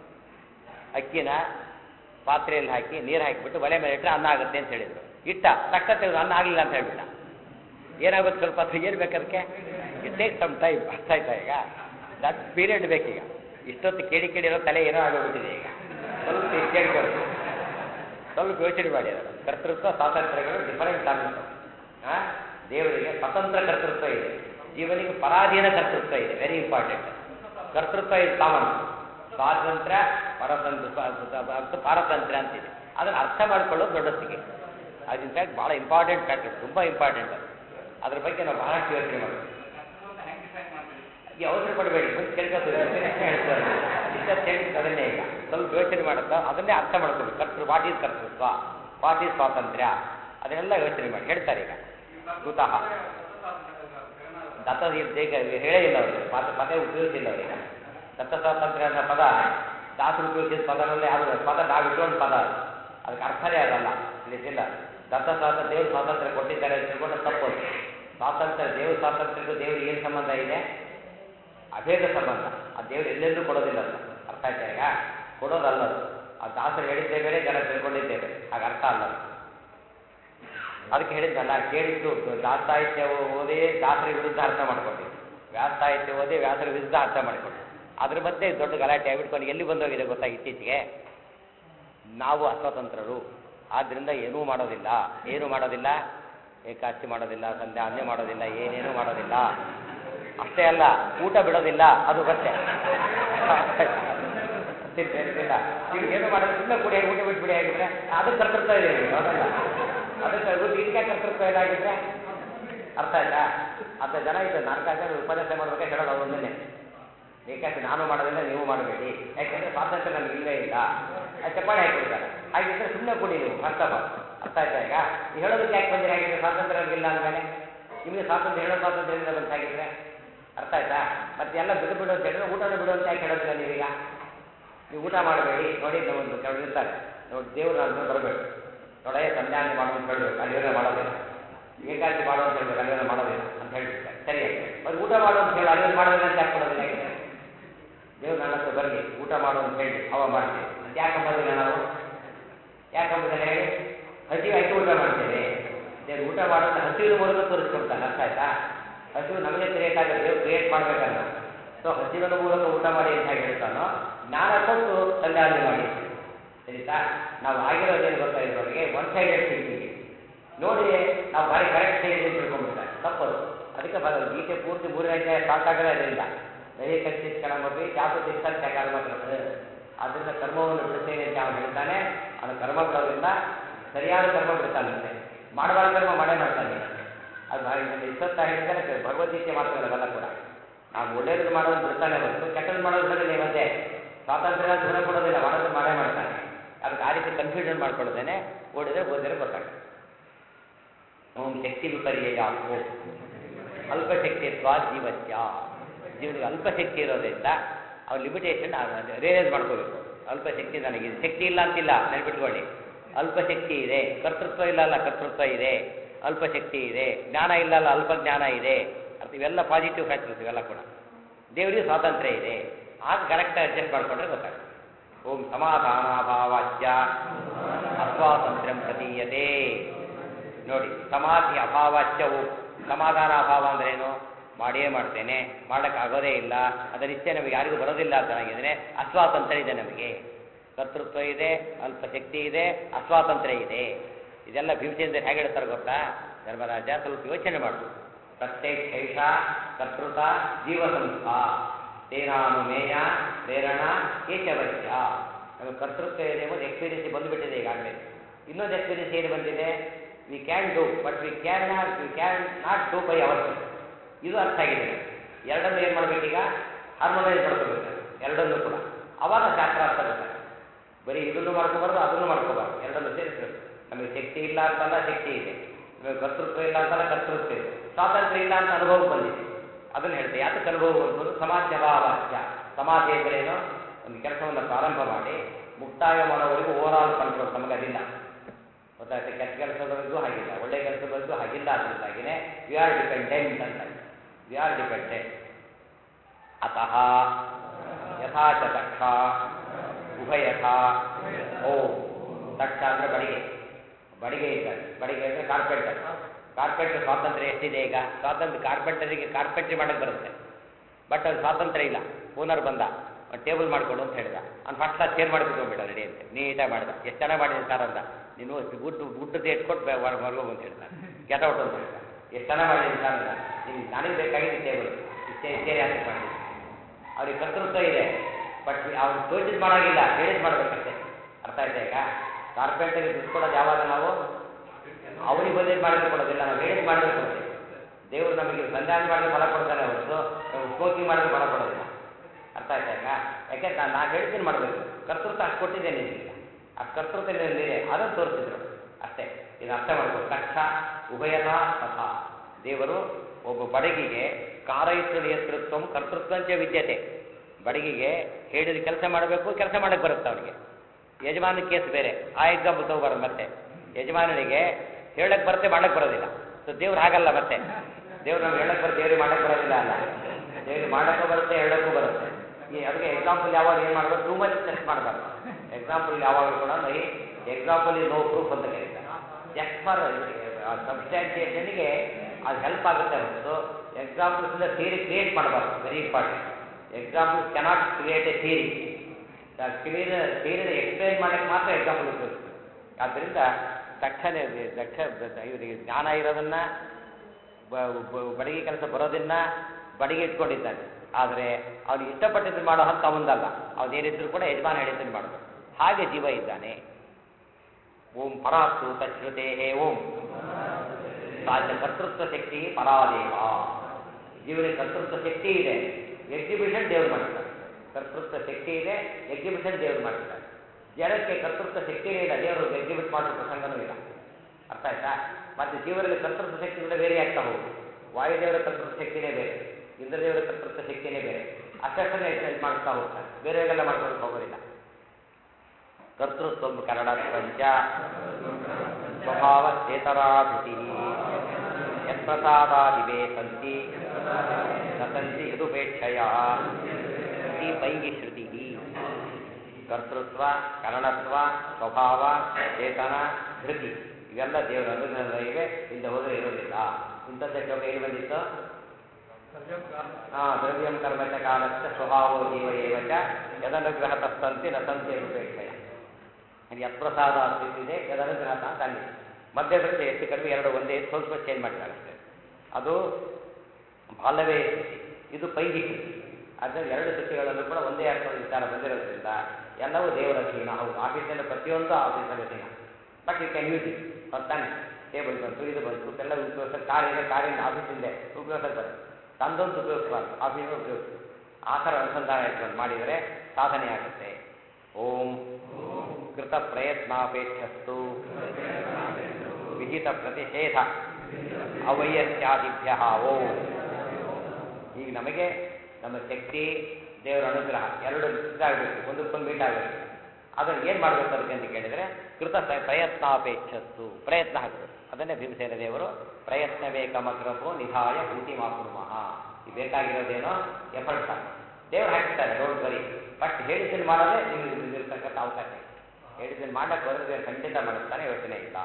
ಅಕ್ಕಿನ ಪಾತ್ರೆಯಲ್ಲಿ ಹಾಕಿ ನೀರು ಹಾಕಿಬಿಟ್ಟು ಒಲೆ ಮೇಲೆ ಇಟ್ಟರೆ ಅನ್ನ ಆಗುತ್ತೆ ಅಂತ ಹೇಳಿದರು ಇಟ್ಟ ತಕ್ಕ ತೆಗೆದು ಅನ್ನ ಆಗಲಿಲ್ಲ ಅಂತ ಹೇಳ್ಬಿಟ್ಟ ಏನಾಗುತ್ತೆ ಸ್ವಲ್ಪ ಹೊತ್ತು ಏನು ಬೇಕು ಅದಕ್ಕೆ ಇಟ್ ಟೇಕ್ ಸಮ್ ಟೈಮ್ ಅರ್ಥ ಆಯ್ತಾ ಈಗ ದಟ್ ಪೀರಿಯಡ್ ಬೇಕೀಗ ಇಷ್ಟೊತ್ತು ಕೇಳಿ ಕೇಳಿ ಇರೋ ತಲೆ ಏನೋ ಆಗೋಗ್ಬಿಟ್ಟಿದೆ ಈಗ ಸ್ವಲ್ಪ ಕೇಳ್ಕೊಳ್ಳಿ ಸ್ವಲ್ಪ ಯೋಚನೆ ಮಾಡಿ ಅದನ್ನು ಕರ್ತೃತ್ವ ಸ್ವಾತಂತ್ರ್ಯಗಳು ಡಿಫರೆಂಟ್ ಆಗುತ್ತೆ ಹಾಂ ದೇವರಿಗೆ ಸ್ವತಂತ್ರ ಕರ್ತೃತ್ವ ಇದೆ ಜೀವನಿಗೆ ಪರಾಧೀನ ಕರ್ತೃತ್ವ ಇದೆ ವೆರಿ ಇಂಪಾರ್ಟೆಂಟ್ ಕರ್ತೃತ್ವ ಇದು ಕಾಮನ್ ಸ್ವಾತಂತ್ರ್ಯ ಪರತಂತ್ರ ಸ್ವ- ಪಾರತಂತ್ರ್ಯ ಅಂತಿದೆ ಅದನ್ನು ಅರ್ಥ ಮಾಡ್ಕೊಳ್ಳೋದು ದೊಡ್ಡಸ್ತಿಗೆ ಅದು ಇನ್ಫ್ಯಾಕ್ಟ್ ಭಾಳ ಇಂಪಾರ್ಟೆಂಟ್ ಫ್ಯಾಕ್ಟರ್ ತುಂಬ ಇಂಪಾರ್ಟೆಂಟ್ ಅದು ಅದ್ರ ಬಗ್ಗೆ ನಾವು ಬಹಳಷ್ಟು ಯೋಚನೆ ಮಾಡಬೇಕು ಈ ಅವಸರ ಪಡಬೇಡಿ ಮುಂದೆ ಕೇಳ್ಕೊತೀವಿ ಹೇಳ್ತಾರೆ ಇಷ್ಟೊತ್ತು ಹೇಳಿದ್ದು ಅದನ್ನೇ ಈಗ ಸ್ವಲ್ಪ ಯೋಚನೆ ಮಾಡುತ್ತಾ ಅದನ್ನೇ ಅರ್ಥ ಮಾಡ್ಕೊಳ್ಳಿ ಕರ್ತೃ ವಾಟ್ ಈಸ್ ಕರ್ತೃತ್ವ ವಾಟ್ ಈಸ್ ಸ್ವಾತಂತ್ರ್ಯ ಅದನ್ನೆಲ್ಲ ಯೋಚನೆ ಮಾಡಿ ಹೇಳ್ತಾರೆ ಈಗ ಕೂತಃ ದತ್ತ ಈಗ ಹೇಳೇ ಇಲ್ಲ ಅವರಿಗೆ ಪದ ಪದ ಉಪಯೋಗಿಸಿಲ್ಲ ಅವರಿಗೆ ದತ್ತ ಸ್ವಾತಂತ್ರ್ಯ ಅನ್ನೋ ಪದ ದಾಸರು ಉಪಯೋಗಿಸಿದ ಪದನಲ್ಲೇ ಯಾವುದು ಪದ ನಾವು ಇಟ್ಕೊಂಡು ಪದ ಅದು. ಅದಕ್ಕೆ ಅರ್ಥನೇ ಅದಲ್ಲ ತಿಳಿಸಿಲ್ಲ ದತ್ತ ಸ್ವಾತಂತ್ರ್ಯ ದೇವರು ಸ್ವಾತಂತ್ರ್ಯ ಕೊಟ್ಟಿದ್ದಾರೆ ಅಂತ ತಿಳ್ಕೊಂಡು ತಪ್ಪು ಸ್ವಾತಂತ್ರ್ಯ ದೇವ್ರ ಸ್ವಾತಂತ್ರ್ಯಕ್ಕೂ ದೇವ್ರಿಗೆ ಏನು ಸಂಬಂಧ ಇದೆ ಅಭೇದ ಸಂಬಂಧ ಆ ದೇವ್ರು ಎಲ್ಲೆಲ್ಲೂ ಕೊಡೋದಿಲ್ಲ ಅದು ಅರ್ಥ ಆಯ್ತಾ ಈಗ ಕೊಡೋದಲ್ಲ ಅದು ಆ ದಾಸರು ಹೇಳಿದ್ದೇ ಬೇರೆ ಜನ ತಿಳ್ಕೊಂಡಿದ್ದೇವೆ ಹಾಗೆ ಅರ್ಥ ಅಲ್ಲ ಅದು. ಅದಕ್ಕೆ ಹೇಳಿದ್ದಲ್ಲ ಕೇಳಿದ್ದು ದಾಸ ಸಾಹಿತ್ಯ ಓದಿ ದಾಸರ ವಿರುದ್ಧ ಅರ್ಥ ಮಾಡ್ಕೊಂಡಿದ್ದು ವ್ಯಾಸ ಸಾಹಿತ್ಯ ಓದಿ ವ್ಯಾಸರ ವಿರುದ್ಧ ಅರ್ಥ ಮಾಡಿಕೊಂಡು ಅದ್ರ ಮಧ್ಯೆ ದೊಡ್ಡ ಗಲಾಟೆ ಆಗ್ಬಿಟ್ಕೊಂಡು ಎಲ್ಲಿ ಬಂದೋಗಿದೆ ಗೊತ್ತಾ ಇತ್ತೀಚೆಗೆ ನಾವು ಅಸ್ವತಂತ್ರರು ಆದ್ದರಿಂದ ಏನೂ ಮಾಡೋದಿಲ್ಲ ಏನೂ ಮಾಡೋದಿಲ್ಲ ಏಕಾಚಿ ಮಾಡೋದಿಲ್ಲ ಸಂಧ್ಯಾ ಅನ್ಯ ಮಾಡೋದಿಲ್ಲ ಏನೇನೂ ಮಾಡೋದಿಲ್ಲ ಅಷ್ಟೇ ಅಲ್ಲ ಊಟ ಬಿಡೋದಿಲ್ಲ ಅದು ಗೊತ್ತೇ ಇಲ್ಲ ನೀವು ಏನು ಮಾಡೋದು ಸುಮ್ಮನೆ ಕುಡಿ ಊಟ ಬಿಟ್ಬಿಡಿ ಆಗಿದ್ರೆ ಅದು ಕರ್ತೃತ್ವ ಇದೆ ನಿಮಗೆ, ಹೌದಲ್ಲ ಅದಕ್ಕೆ ಅದು ಇದಕ್ಕೆ ಕರ್ತೃತ್ವ ಇಲ್ಲ ಆಗಿದ್ರೆ ಅರ್ಥ ಆಯ್ತಾ ಅಂತ ಜನ ಇದು ನಾಲ್ಕಾರು ಜನ ಉಪನ್ಯಾಸ ಮಾಡ್ಬೇಕಾದ್ರೆ ಹೇಳೋದು ಒಂದನ್ನೇ ಬೇಕಾದ್ರೆ ನಾನು ಮಾಡೋದಿಲ್ಲ ನೀವು ಮಾಡಬೇಡಿ ಯಾಕೆಂದ್ರೆ ಸ್ವಾತಂತ್ರ್ಯ ನಮ್ಗೆ ಇಲ್ಲೇ ಇಲ್ಲ ಅದು ಚಪ್ಪಾಳೆ ಹಾಕಿಬಿಡ್ತಾರೆ ಹಾಗಿದ್ರೆ ಸುಮ್ಮನೆ ಕೊಡಿ ನೀವು ಅರ್ಥ ಅರ್ಥ ಆಯ್ತಾ ಈಗ ನೀವು ಹೇಳೋದಕ್ಕೆ ಯಾಕೆ ಬಂದಿರಿ ಹಾಗಿದ್ರೆ ಸ್ವಾತಂತ್ರ್ಯ ನಮ್ಗೆ ಇಲ್ಲ ಅಂದಮೇಲೆ ನಿಮಗೆ ಸ್ವಾತಂತ್ರ್ಯ ಹೇಳೋ ಸ್ವಾತಂತ್ರ್ಯದಿಂದ ಬಂತ ಹಾಗಿದ್ರೆ ಅರ್ಥ ಆಯ್ತಾ ಮತ್ತೆ ಎಲ್ಲ ಬಿಡು ಬಿಡು ಅಂತ ಹೇಳಿದ್ರೆ ಊಟನ ಬಿಡು ಅಂತ ಯಾಕೆ ಹೇಳೋದಿಲ್ಲ ನೀವೀಗ ನೀವು ಊಟ ಮಾಡಬೇಡಿ ನೋಡಿ ನಾವು ಒಂದು ಕೆಲವರು ಇರ್ತಾರೆ ನೋಡಿ ದೇವ್ರು ನಾನು ಬರಬೇಕು ನೋಡೇ ಸಂಧ್ಯಾನೆ ಮಾಡು ಅಂತ ಹೇಳ್ಬೇಕು ಅಲ್ಲಿವರೆ ಮಾಡೋದಿಲ್ಲ ಏಕಾಚಿ ಮಾಡು ಅಂತ ಹೇಳ್ಬೇಕು ಅಲ್ಲಿವರೆ ಮಾಡೋದಿಲ್ಲ ಅಂತ ಹೇಳ್ಬಿಡ್ತಾರೆ ಸರಿ ಮತ್ತೆ ಊಟ ಮಾಡು ಅಂತ ಹೇಳಿ ಅಲ್ಲಿವರೆ ಮಾಡೋದಿಲ್ಲ ಅಂತ ಯಾಕೆ ಕೊಡೋದಿಲ್ಲ ಹಾಗಿದ್ರೆ ದೇವ್ರು ನನ್ನ ಹತ್ರ ಬರಲಿ ಊಟ ಮಾಡು ಅಂತ ಹೇಳಿ ಅವ ಮಾಡ್ತೀವಿ ಅಂತ ಯಾಕೆ ಅಂಬೋದಿಲ್ಲ ನಾವು ಯಾಕೆ ಅಂಬೋದಿಲ್ಲ ಹೇಳಿ ಹಸಿವು ಆಯ್ತು ಊಟ ಮಾಡ್ತೇವೆ ದೇವ್ರು ಊಟ ಮಾಡೋದು ಹಸಿವಿನ ಮೂಲಕ ತೋರಿಸ್ಕೊಡ್ತಾನೆ ಅರ್ಥ ಆಯ್ತಾ ಕ್ರಿಯೇಟ್ ಮಾಡಬೇಕಲ್ಲ ಸೊ ಹಸಿವನ ಮೂಲಕ ಊಟ ಮಾಡಿ ಅಂತ ಹೇಗೆ ಹೇಳ್ತಾನೋ ಜ್ಞಾನ ಕೊಟ್ಟು ಸಂಧಾನ ಮಾಡಿ ಸರಿತಾ ನಾವು ಆಗಿರೋದೇನು ಗೊತ್ತಾ ಇರೋರಿಗೆ ಒನ್ ಸೈಡೆಡ್ ಥಿಂಕಿಂಗ್ ನೋಡಿ ನಾವು ಭಾರಿ ಕರೆಕ್ಟ್ ಇದೆ ಅಂತ ತಿಳ್ಕೊಂಡ್ಬಿಡ್ತಾರೆ ತಪ್ಪದು ಅದಕ್ಕೆ ಬರ ಗೀತೆ ಪೂರ್ತಿ ಮೂರನೇ ಅಧ್ಯಾಯ ಸ್ಟಾರ್ಟ್ ಆಗೋದೇ ಅದರಿಂದ ದಹಿ ಕಚ್ಚಿತ್ ಕಣಮಪಿ ಚಾಪು ತಿರ್ಸಲ್ ಕರ್ಮ ಅದರಿಂದ ಕರ್ಮವನ್ನು ಬಿಡುತ್ತೇನೆ ಅಂತ ಅವನು ಹೇಳ್ತಾನೆ ಅವನು ಕರ್ಮ ಬಿಡೋದ್ರಿಂದ ಸರಿಯಾದ ಕರ್ಮ ಬಿಡ್ತಾನಂತೆ ಮಾಡಬಾರ್ದ ಕರ್ಮ ಮಾಡೇ ಮಾಡ್ತಾನೆ ಅದು ಭಾರಿ ಇಷ್ಟೊತ್ತ ಹೇಳಿದ್ರೆ ಭಗವದ್ಗೀತೆ ಮಾತ್ರ ಅವೆಲ್ಲ ಕೂಡ ನಾವು ಒಳ್ಳೇದನ್ನು ಮಾಡೋದು ಬಿಡ್ತಾನೆ ಹೊರತು ಕೆಟ್ಟದ್ದು ಮಾಡೋದು ಬಿಡೋದಿಲ್ಲ ಈ ಮಧ್ಯೆ ಸ್ವಾತಂತ್ರ್ಯ ದೂರ ಕೊಡೋದಿಲ್ಲ ಮಾಡೋದು ಮಾಡೇ ಮಾಡ್ತಾನೆ ಅದಕ್ಕೆ ಆ ರೀತಿ ಕನ್ಫ್ಯೂಷನ್ ಮಾಡ್ಕೊಳ್ಳೋದೇನೆ ಓಡಿದ್ರೆ ಓದಿದ್ರೆ ಗೊತ್ತಾಗುತ್ತೆ ಓಂ ಶಕ್ತಿ ವಿಪರ್ಯಯ ಓಂ ಅಲ್ಪಶಕ್ತಿತ್ವ ಜೀವತ್ಯ ಜೀವನಿಗೆ ಅಲ್ಪಶಕ್ತಿ ಇರೋದ್ರಿಂದ ಅವ್ರ ಲಿಮಿಟೇಷನ್ ರಿಯಲೈಸ್ ಮಾಡ್ಕೋಬೇಕು ಅಲ್ಪಶಕ್ತಿ ನನಗೆ ಶಕ್ತಿ ಇಲ್ಲ ಅಂತಿಲ್ಲ ನೆನ್ಪಿಟ್ಕೊಳ್ಳಿ ಅಲ್ಪಶಕ್ತಿ ಇದೆ ಕರ್ತೃತ್ವ ಇಲ್ಲ ಅಲ್ಲ ಕರ್ತೃತ್ವ ಇದೆ ಅಲ್ಪಶಕ್ತಿ ಇದೆ ಜ್ಞಾನ ಇಲ್ಲ ಅಲ್ಲ ಅಲ್ಪ ಜ್ಞಾನ ಇದೆ ಅದು ಇವೆಲ್ಲ ಪಾಸಿಟಿವ್ ಫ್ಯಾಕ್ಟರ್ಸ್ ಇವೆಲ್ಲ ಕೂಡ ದೇವರಿಗೆ ಸ್ವಾತಂತ್ರ್ಯ ಇದೆ ಆಗ ಕರೆಕ್ಟ್ ಅಡ್ಜಸ್ಟ್ ಮಾಡಿಕೊಂಡ್ರೆ ಗೊತ್ತಾಗುತ್ತೆ ಓಂ ಸಮಾಧಾನಾಭಾವಾಚ್ಯ ಅಸ್ವಾತಂತ್ರ್ಯಂ ಪ್ರತೀಯತೆ ನೋಡಿ ಸಮಾಧಿ ಅಭಾವಾಚ್ಯ ಓಂ ಸಮಾಧಾನ ಅಭಾವ ಅಂದ್ರೇನು ಮಾಡಿಯೇ ಮಾಡ್ತೇನೆ ಮಾಡೋಕ್ಕಾಗೋದೇ ಇಲ್ಲ ಅದರ ಇಚ್ಛೆ ನಮಗೆ ಯಾರಿಗೂ ಬರೋದಿಲ್ಲ ಅಂತ ಚೆನ್ನಾಗಿದ್ದೇನೆ ಅಸ್ವಾತಂತ್ರ್ಯ ಇದೆ ನಮಗೆ ಕರ್ತೃತ್ವ ಇದೆ ಅಲ್ಪ ಶಕ್ತಿ ಇದೆ ಅಸ್ವಾತಂತ್ರ್ಯ ಇದೆ ಇದೆಲ್ಲ ಭೀಮಸೇಂದ್ರ ಹೇಗೆ ಹೇಳ್ತಾರೆ ಗೊತ್ತಾ ಧರ್ಮರಾಜ ಸ್ವಲ್ಪ ಯೋಚನೆ ಮಾಡು ಪ್ರತ್ಯೇಕ ಶೈಷ ಕರ್ತೃತ ಜೀವಸಂಸ್ಥಾ ತೇನಾನುಮೇಯ ಪ್ರೇರಣ ಕೇಶವಶ್ಯ ನಮಗೆ ಕರ್ತೃತ್ವ ಇದೆ ಎಂಬುದು ಎಕ್ಸ್ಪೀರಿಯನ್ಸ್ ಬಂದುಬಿಟ್ಟಿದೆ ಈಗಾಗಲೇ ಇನ್ನೊಂದು ಎಕ್ಸ್ಪೀರಿಯನ್ಸ್ ಏನು ಬಂದಿದೆ we can do but we can not we can not do by our ಇದು ಅರ್ಥ ಆಗಿದೆ ಎರಡನ್ನು ಏನು ಮಾಡಬೇಕೀಗ ಹಾರ್ಮೋನೈಸ್ ಮಾಡ್ಕೋಬೇಕು ಎರಡನ್ನೂ ಕೂಡ ಅವಾಗ ಶಾಸ್ತ್ರ ಅರ್ಥ ಗೊತ್ತಾಗುತ್ತೆ ಬರೀ ಇದನ್ನು ಮಾಡ್ಕೋಬಾರ್ದು ಅದನ್ನು ಮಾಡ್ಕೋಬಾರ್ದು ಎರಡನ್ನು ಸೇರಿಸಬೇಕು ನಮಗೆ ಶಕ್ತಿ ಇಲ್ಲ ಅಂತಲ್ಲ ಶಕ್ತಿ ಇದೆ ನಮಗೆ ಕರ್ತೃತ್ವ ಇಲ್ಲ ಅಂತಲ್ಲ ಕರ್ತೃತ್ವ ಇದೆ ಸ್ವಾತಂತ್ರ್ಯ ಇಲ್ಲ ಅಂತ ಅನುಭವ ಬಂದಿದೆ ಅದನ್ನು ಹೇಳ್ತೆ ಯಾತಕ್ಕೆ ಅನುಭವ ಬಂತು ಸಮಾಜ ವಾಕ್ಯ ಸಮಾಧಿ ಎಂದರೇನು ಒಂದು ಕೆಲಸವನ್ನು ಪ್ರಾರಂಭ ಮಾಡಿ ಮುಕ್ತಾಯ ಮಾಡೋವರೆಗೂ ಓವರ್ ಆಲ್ ಕಂಟ್ರೋಲ್ ನಮಗೆ ಅದಿಲ್ಲ ಗೊತ್ತಾಯ್ತು ಕೆಟ್ಟ ಕೆಲಸದವರೆಗೂ ಹಾಗಿಲ್ಲ ಒಳ್ಳೆ ಕೆಲಸದವರೆಗೂ ಹಾಗಿಲ್ಲ ಅದರಿಂದಾಗಿನೇ ವಿ ಆರ್ ಡಿಪೆಂಡೆಂಟ್ ಅಂತ ವಿ ಆರ್ ಡಿಪೆಂಡೆಂಟ್ ಅತಃ ಯಥಾ ಚ ದಕ್ಷ ಉಭಯಥ ಓಂ ದಕ್ಷ ಅಂದರೆ ಬಡಿಗೆ ಬಡಿಗೆ ಇದ್ದಾರೆ ಬಡಿಗೆ ಅಂದರೆ ಕಾರ್ಪೆಂಟರ್ ಕಾರ್ಪೆಂಟರ್ ಸ್ವಾತಂತ್ರ್ಯ ಎಷ್ಟಿದೆ ಈಗ ಸ್ವಾತಂತ್ರ್ಯ ಕಾರ್ಪೆಂಟರಿಗೆ ಕಾರ್ಪೆಂಟ್ರಿ ಮಾಡಕ್ಕೆ ಬರುತ್ತೆ ಬಟ್ ಅದು ಸ್ವಾತಂತ್ರ್ಯ ಇಲ್ಲ ಓನರ್ ಬಂದ ಒಂದು ಟೇಬಲ್ ಮಾಡ್ಕೊಂಡು ಅಂತ ಹೇಳಿದ ಅವ್ನು ಫಸ್ಟ್ ಕ್ಲಾಸ್ ಚೇರ್ ಮಾಡಿ ಕುತ್ಕೊಂಡ್ಬಿಟ್ಟ ರೆಡಿ ಅಂತ ನೀಟಾಗಿ ಮಾಡಿದ ಎಷ್ಟು ಚೆನ್ನಾಗಿ ಮಾಡಿದೆ ಸರ್ ಅಂತ ನೀನು ಗುಡ್ಡು ಗುಡ್ಡದ ಇಟ್ಕೊಟ್ಟು ಮರ್ಗೋಗು ಅಂತ ಹೇಳ್ದ ಗೆಟ್ ಔಟ್ ಅಂತ ಹೇಳ್ದ ಎಷ್ಟು ಚೆನ್ನಾಗಿ ಮಾಡಿದ್ದೀನಿ ಸರ್ ಅಂತ ನಿಮ್ಗೆ ನನಗೆ ಬೇಕಾಗಿದ್ದು ಟೇಬಲ್ ಇಷ್ಟೇ ಇಷ್ಟೇ ಯಾಕೆ ಮಾಡಿದ್ದೀನಿ ಅವ್ರಿಗೆ ಕರ್ತೃತ್ವ ಇದೆ ಬಟ್ ಅವ್ನು ತೋಚಿದ್ ಮಾಡೋಂಗಿಲ್ಲ ಹೇಳಿದ್ ಮಾಡ್ಬೇಕಷ್ಟೇ ಅರ್ಥ ಆಯ್ತಾ ಈಗ ಕಾರ್ಪೆಂಟರ್ಗೆ ದುಡ್ಡು ಕೊಡೋದು ಯಾವಾಗ ನಾವು ಅವ್ರಿಗೆ ಬಂದಿದ್ದು ಮಾಡಿದ್ರೆ ಕೊಡೋದಿಲ್ಲ ನಾವು ಹೇಳಿದ್ ಮಾಡಿದ್ರೆ ಕೊಡ್ತೇವೆ ದೇವರು ನಮಗೆ ಸಂಧಾನ ಮಾಡಿದ್ರೆ ಫಲ ಕೊಡ್ತಾನೆ ಹೊರತು ಸ್ಮೋಕಿಂಗ್ ಮಾಡಿದ್ರೆ ಫಲ ಕೊಡೋದಿಲ್ಲ ಅರ್ಥ ಆಯ್ತಾ ಈಗ ಯಾಕೆ ನಾನು ನಾನು ಹೇಳ್ತೀನಿ ಮಾಡಬೇಕು ಕರ್ತೃತ್ವ ಅಷ್ಟು ಕೊಟ್ಟಿದ್ದೇನೆ ನಿಮಗೆ ಆ ಕರ್ತೃತ್ವ ಇದೆ ಅದನ್ನು ತೋರಿಸಿದ್ರು ಅಷ್ಟೇ ಇದು ಅರ್ಥ ಮಾಡ್ಬೋದು ಕಕ್ಷ ಉಭಯತ ತಥಾ ದೇವರು ಒಬ್ಬ ಬಡಗಿಗೆ ಕಾರಯಿತ್ರ ನೇತೃತ್ವ ಕರ್ತೃತ್ವಂಚ ವಿದ್ಯತೆ ಬಡಗಿಗೆ ಹೇಳಿದ ಕೆಲಸ ಮಾಡಬೇಕು ಕೆಲಸ ಮಾಡಕ್ಕೆ ಬರುತ್ತೆ ಅವನಿಗೆ ಯಜಮಾನ ಕೇಸ್ ಬೇರೆ ಆ ಎಕ್ಸಾಂಪಲ್ ತಗೋಬಾರ್ದು ಮತ್ತೆ ಯಜಮಾನನಿಗೆ ಹೇಳಕ್ಕೆ ಬರುತ್ತೆ ಮಾಡಕ್ಕೆ ಬರೋದಿಲ್ಲ ಸೊ ದೇವ್ರು ಹಾಗಲ್ಲ ಮತ್ತೆ ದೇವ್ರು ನಮ್ಗೆ ಹೇಳಕ್ಕೆ ಬರುತ್ತೆ ದೇವ್ರಿಗೆ ಮಾಡಕ್ಕೆ ಬರೋದಿಲ್ಲ ಅಲ್ಲ ದೇವ್ರಿಗೆ ಮಾಡಕ್ಕೂ ಬರುತ್ತೆ ಹೇಳಕ್ಕೂ ಬರುತ್ತೆ ಈ ಅದಕ್ಕೆ ಎಕ್ಸಾಂಪಲ್ ಯಾವಾಗ ಏನು ಮಾಡಬೇಕು ಟೂ ಮಚ್ ಟೆಸ್ಟ್ ಮಾಡಬಾರ್ದು ಎಕ್ಸಾಂಪಲ್ ಯಾವಾಗಲೂ ಕೂಡ ಈ ಎಕ್ಸಾಂಪಲ್ ಈ ನೋ ಪ್ರೂಫ್ ಅಂತ ಕರೀತಾರೆ ಜಸ್ಟ್ ಫಾರ್ ಸಬ್ಸ್ಟ್ಯಾನ್ಸಿಯೇಷನ್ಗೆ ಅದು ಹೆಲ್ಪ್ ಆಗುತ್ತೆ ಹೊರತು ಎಕ್ಸಾಂಪಲ್ಸಿಂದ ಥಿಯರಿ ಕ್ರಿಯೇಟ್ ಮಾಡಬಾರ್ದು very important example cannot create a theory clear theory explain ಮಾಡೋಕ್ಕೆ ಮಾತ್ರ ಎಕ್ಸಾಂಪಲ್ ಉಪಯೋಗಿಸ್ತೀವಿ ಆದ್ದರಿಂದ ತಕ್ಷಣ ದಕ್ಷ ಇವರಿಗೆ ಜ್ಞಾನ ಇರೋದನ್ನ ಬ- ಬ- ಬಡಗಿ ಕೆಲಸ ಬರೋದನ್ನ ಬಡಿಗೆ ಇಟ್ಕೊಂಡಿದ್ದಾನೆ ಆದರೆ ಅವನಿಗೆ ಇಷ್ಟಪಟ್ಟಿದ್ದು ಮಾಡೋ ಹಕ್ಕು ಅವನದಲ್ಲ ಅವನೇನಿದ್ರು ಕೂಡ ಯಜಮಾನ ಹೇಳಿದ್ದನ್ನು ಮಾಡಬೇಕು ಹಾಗೆ ಜೀವ ಇದ್ದಾನೆ ಓಂ ಪರಾಸ್ತು ತಶ್ರುತೆ ಓಂ ಸಾಧ್ಯ ಕರ್ತೃತ್ವ ಶಕ್ತಿ ಪರಾದೇವ ಜೀವನಿಗೆ ಕರ್ತೃತ್ವ ಶಕ್ತಿ ಇದೆ ಎಕ್ಸಿಬಿಷನ್ ದೇವ್ರು ಮಾಡ್ತಾರೆ ಕರ್ತೃತ್ವ ಶಕ್ತಿ ಇದೆ ಎಕ್ಸಿಬಿಷನ್ ದೇವ್ರು ಮಾಡ್ತಾರೆ ಜನಕ್ಕೆ ಕರ್ತೃತ್ವ ಶಕ್ತಿನೇ ಇಲ್ಲ ದೇವರು ಎಕ್ಸಿಬಿಟ್ ಮಾಡೋ ಪ್ರಸಂಗನೂ ಇಲ್ಲ ಅರ್ಥ ಆಯ್ತಾ ಮತ್ತೆ ಜೀವರಲ್ಲಿ ಕರ್ತೃತ್ವ ಶಕ್ತಿಗಳು ಬೇರೆ ಆಗ್ತಾ ಹೋಗುದು ವಾಯುದೇವರ ಕರ್ತೃತ್ವ ಶಕ್ತಿನೇ ಬೇರೆ ಇಂದ್ರದೇವರ ಕರ್ತೃತ್ವ ಶಕ್ತಿನೇ ಬೇರೆ ಅಷ್ಟಷ್ಟನ್ನೇ ಎಕ್ಸೈಸ್ ಮಾಡ್ತಾ ಹೋಗ್ತಾರೆ ಬೇರೆಯವರೆಲ್ಲ ಮಾಡ್ಕೊಳ್ಳೋಕೆ ಹೋಗೋದಿಲ್ಲ ಕರ್ತೃತ್ವ ಕನ್ನಡ ಪಂಚ ಸ್ವಭಾವ ಚೇತರಾಭಿತಿ ಯತ್ಪ್ರಸಾದಾದಿವೇ ಸಂತಿ ನತಂತಿ ಯದುಪೇಕ್ಷಯ ಇತಿ ಪೈಂಗಿ ಶ್ರುತಿ ಕರ್ತೃತ್ವ ಕರಣತ್ವ ಸ್ವಭಾವ ಚೇತನ ಧೃತಿ ಇವೆಲ್ಲ ದೇವರ ಅನುಗ್ರಹದ ಇವೆ ಇಂದ ಹೋದರೆ ಇರೋದಿಲ್ಲ ಇಂಥದ್ದೇ ಶ್ಲೋಕ ಎಲ್ಲಿ ಬಂದಿತ್ತು ಹಾ ದ್ರವ್ಯಂ ಕರ್ಮ ಚ ಕಾಲಶ್ಚ ಸ್ವಭಾವೋ ಜೀವ ಏವ ಚ ಯದನುಗ್ರಹ ತಪ್ಪಂತೆ ನ ಸಂತೆ ಉಪೇಕ್ಷೆಯ ಇದು ಯತ್ಪ್ರಸಾದ ಸ್ಥಿತಿದೆ ಯದನುಗ್ರಹ ಅಂತ ಅಲ್ಲಿ ಮಧ್ಯದಲ್ಲಿ ಹೆಚ್ಚು ಕಡಿಮೆ ಎರಡು ಒಂದೇ ಸ್ವಲ್ಪ ಚೇಂಜ್ ಮಾಡಿದ್ದಾರೆ ಅಷ್ಟೇ ಅದು ಬಾಲವೇ ಸ್ಥಿತಿ ಇದು ಪೈಗಿ ಸ್ಥಿತಿ ಆದ್ದರಿಂದ ಎರಡು ಸ್ಥಿತಿಗಳಲ್ಲೂ ಕೂಡ ಒಂದೇ ಅರ್ಥದ ವಿಚಾರ ಬಂದಿರೋದ್ರಿಂದ ಎಲ್ಲವೂ ದೇವರ ಅಧೀನ ಹೌದು ಆಫೀಸಲ್ಲಿ ಪ್ರತಿಯೊಂದು ಆಫೀಸಲ್ಲಿ ಅಧೀನ but you can use it ಹೊತ್ತಾನೆ ಟೇಬಲ್ ಬಂತು ಇದು ಬಂತು ಎಲ್ಲ ಉಪಯೋಗಿಸ ಕಾರಿದೆ ಕಾರಿಂದ ಆಫೀಸಿಂದ ಉಪಯೋಗಿಸಕ್ಕೆ ಬರುತ್ತೆ ತಂದೊಂದು ಉಪಯೋಗಿಸಬಾರ್ದು ಆಫೀಸ್ ಉಪಯೋಗಿಸು ಆ ಥರ ಅನುಸಂಧಾನ ಇಟ್ಕೊಂಡು ಮಾಡಿದರೆ ಸಾಧನೆ ಆಗುತ್ತೆ ಓಂ ಕೃತ ಪ್ರಯತ್ನಾಪೇಕ್ಷಸ್ತು ವಿಹಿತ ಪ್ರತಿಷೇಧ ಅವೈಯತ್ಯಾದಿಭ್ಯ ಓಂ ಈಗ ನಮಗೆ ನಮ್ಮ ಶಕ್ತಿ ದೇವರ ಅನುಗ್ರಹ ಎರಡು ಇದಾಗಬೇಕು ಒಂದಕ್ಕೊಂದು ಮೀಟ್ ಆಗಬೇಕು ಅದನ್ನು ಏನು ಮಾಡಬೇಕು ಅದಕ್ಕೆ ಅಂತ ಕೇಳಿದರೆ ಕೃತ ಪ್ರ- ಪ್ರಯತ್ನಾಪೇಕ್ಷಸ್ತು ಪ್ರಯತ್ನ ಹಾಕಬೇಕು ಅದನ್ನೇ ಭೀಮಸೇನ ದೇವರು ಪ್ರಯತ್ನವೇ ಕಮಗ್ರಹೋ ನಿಧಾಯ ಭೂತಿ ಮಾಕುರ್ಮಃ ಈ ಬೇಕಾಗಿರೋದೇನೋ ಎಫರ್ಟ್ಸ್ ಹಾಕಿ ದೇವ್ರು ಹಾಕಿರ್ತಾರೆ ಡೋಂಟ್ ವರಿ ಬಟ್ ಹೇಳಿದ್ದನ್ನು ಮಾಡೋದೇ ನಿಮಗೆ ಇರ್ತಕ್ಕಂಥ ಅವಕಾಶ ಇದೆ ಹೇಳಿದ್ದನ್ನು ಮಾಡಕ್ಕೆ ಹೋದ್ರೆ ದೇವ್ರು ಖಂಡಿತ ಮಾಡಿಸ್ತಾನೆ ಯೋಚನೆ ಇಲ್ಲ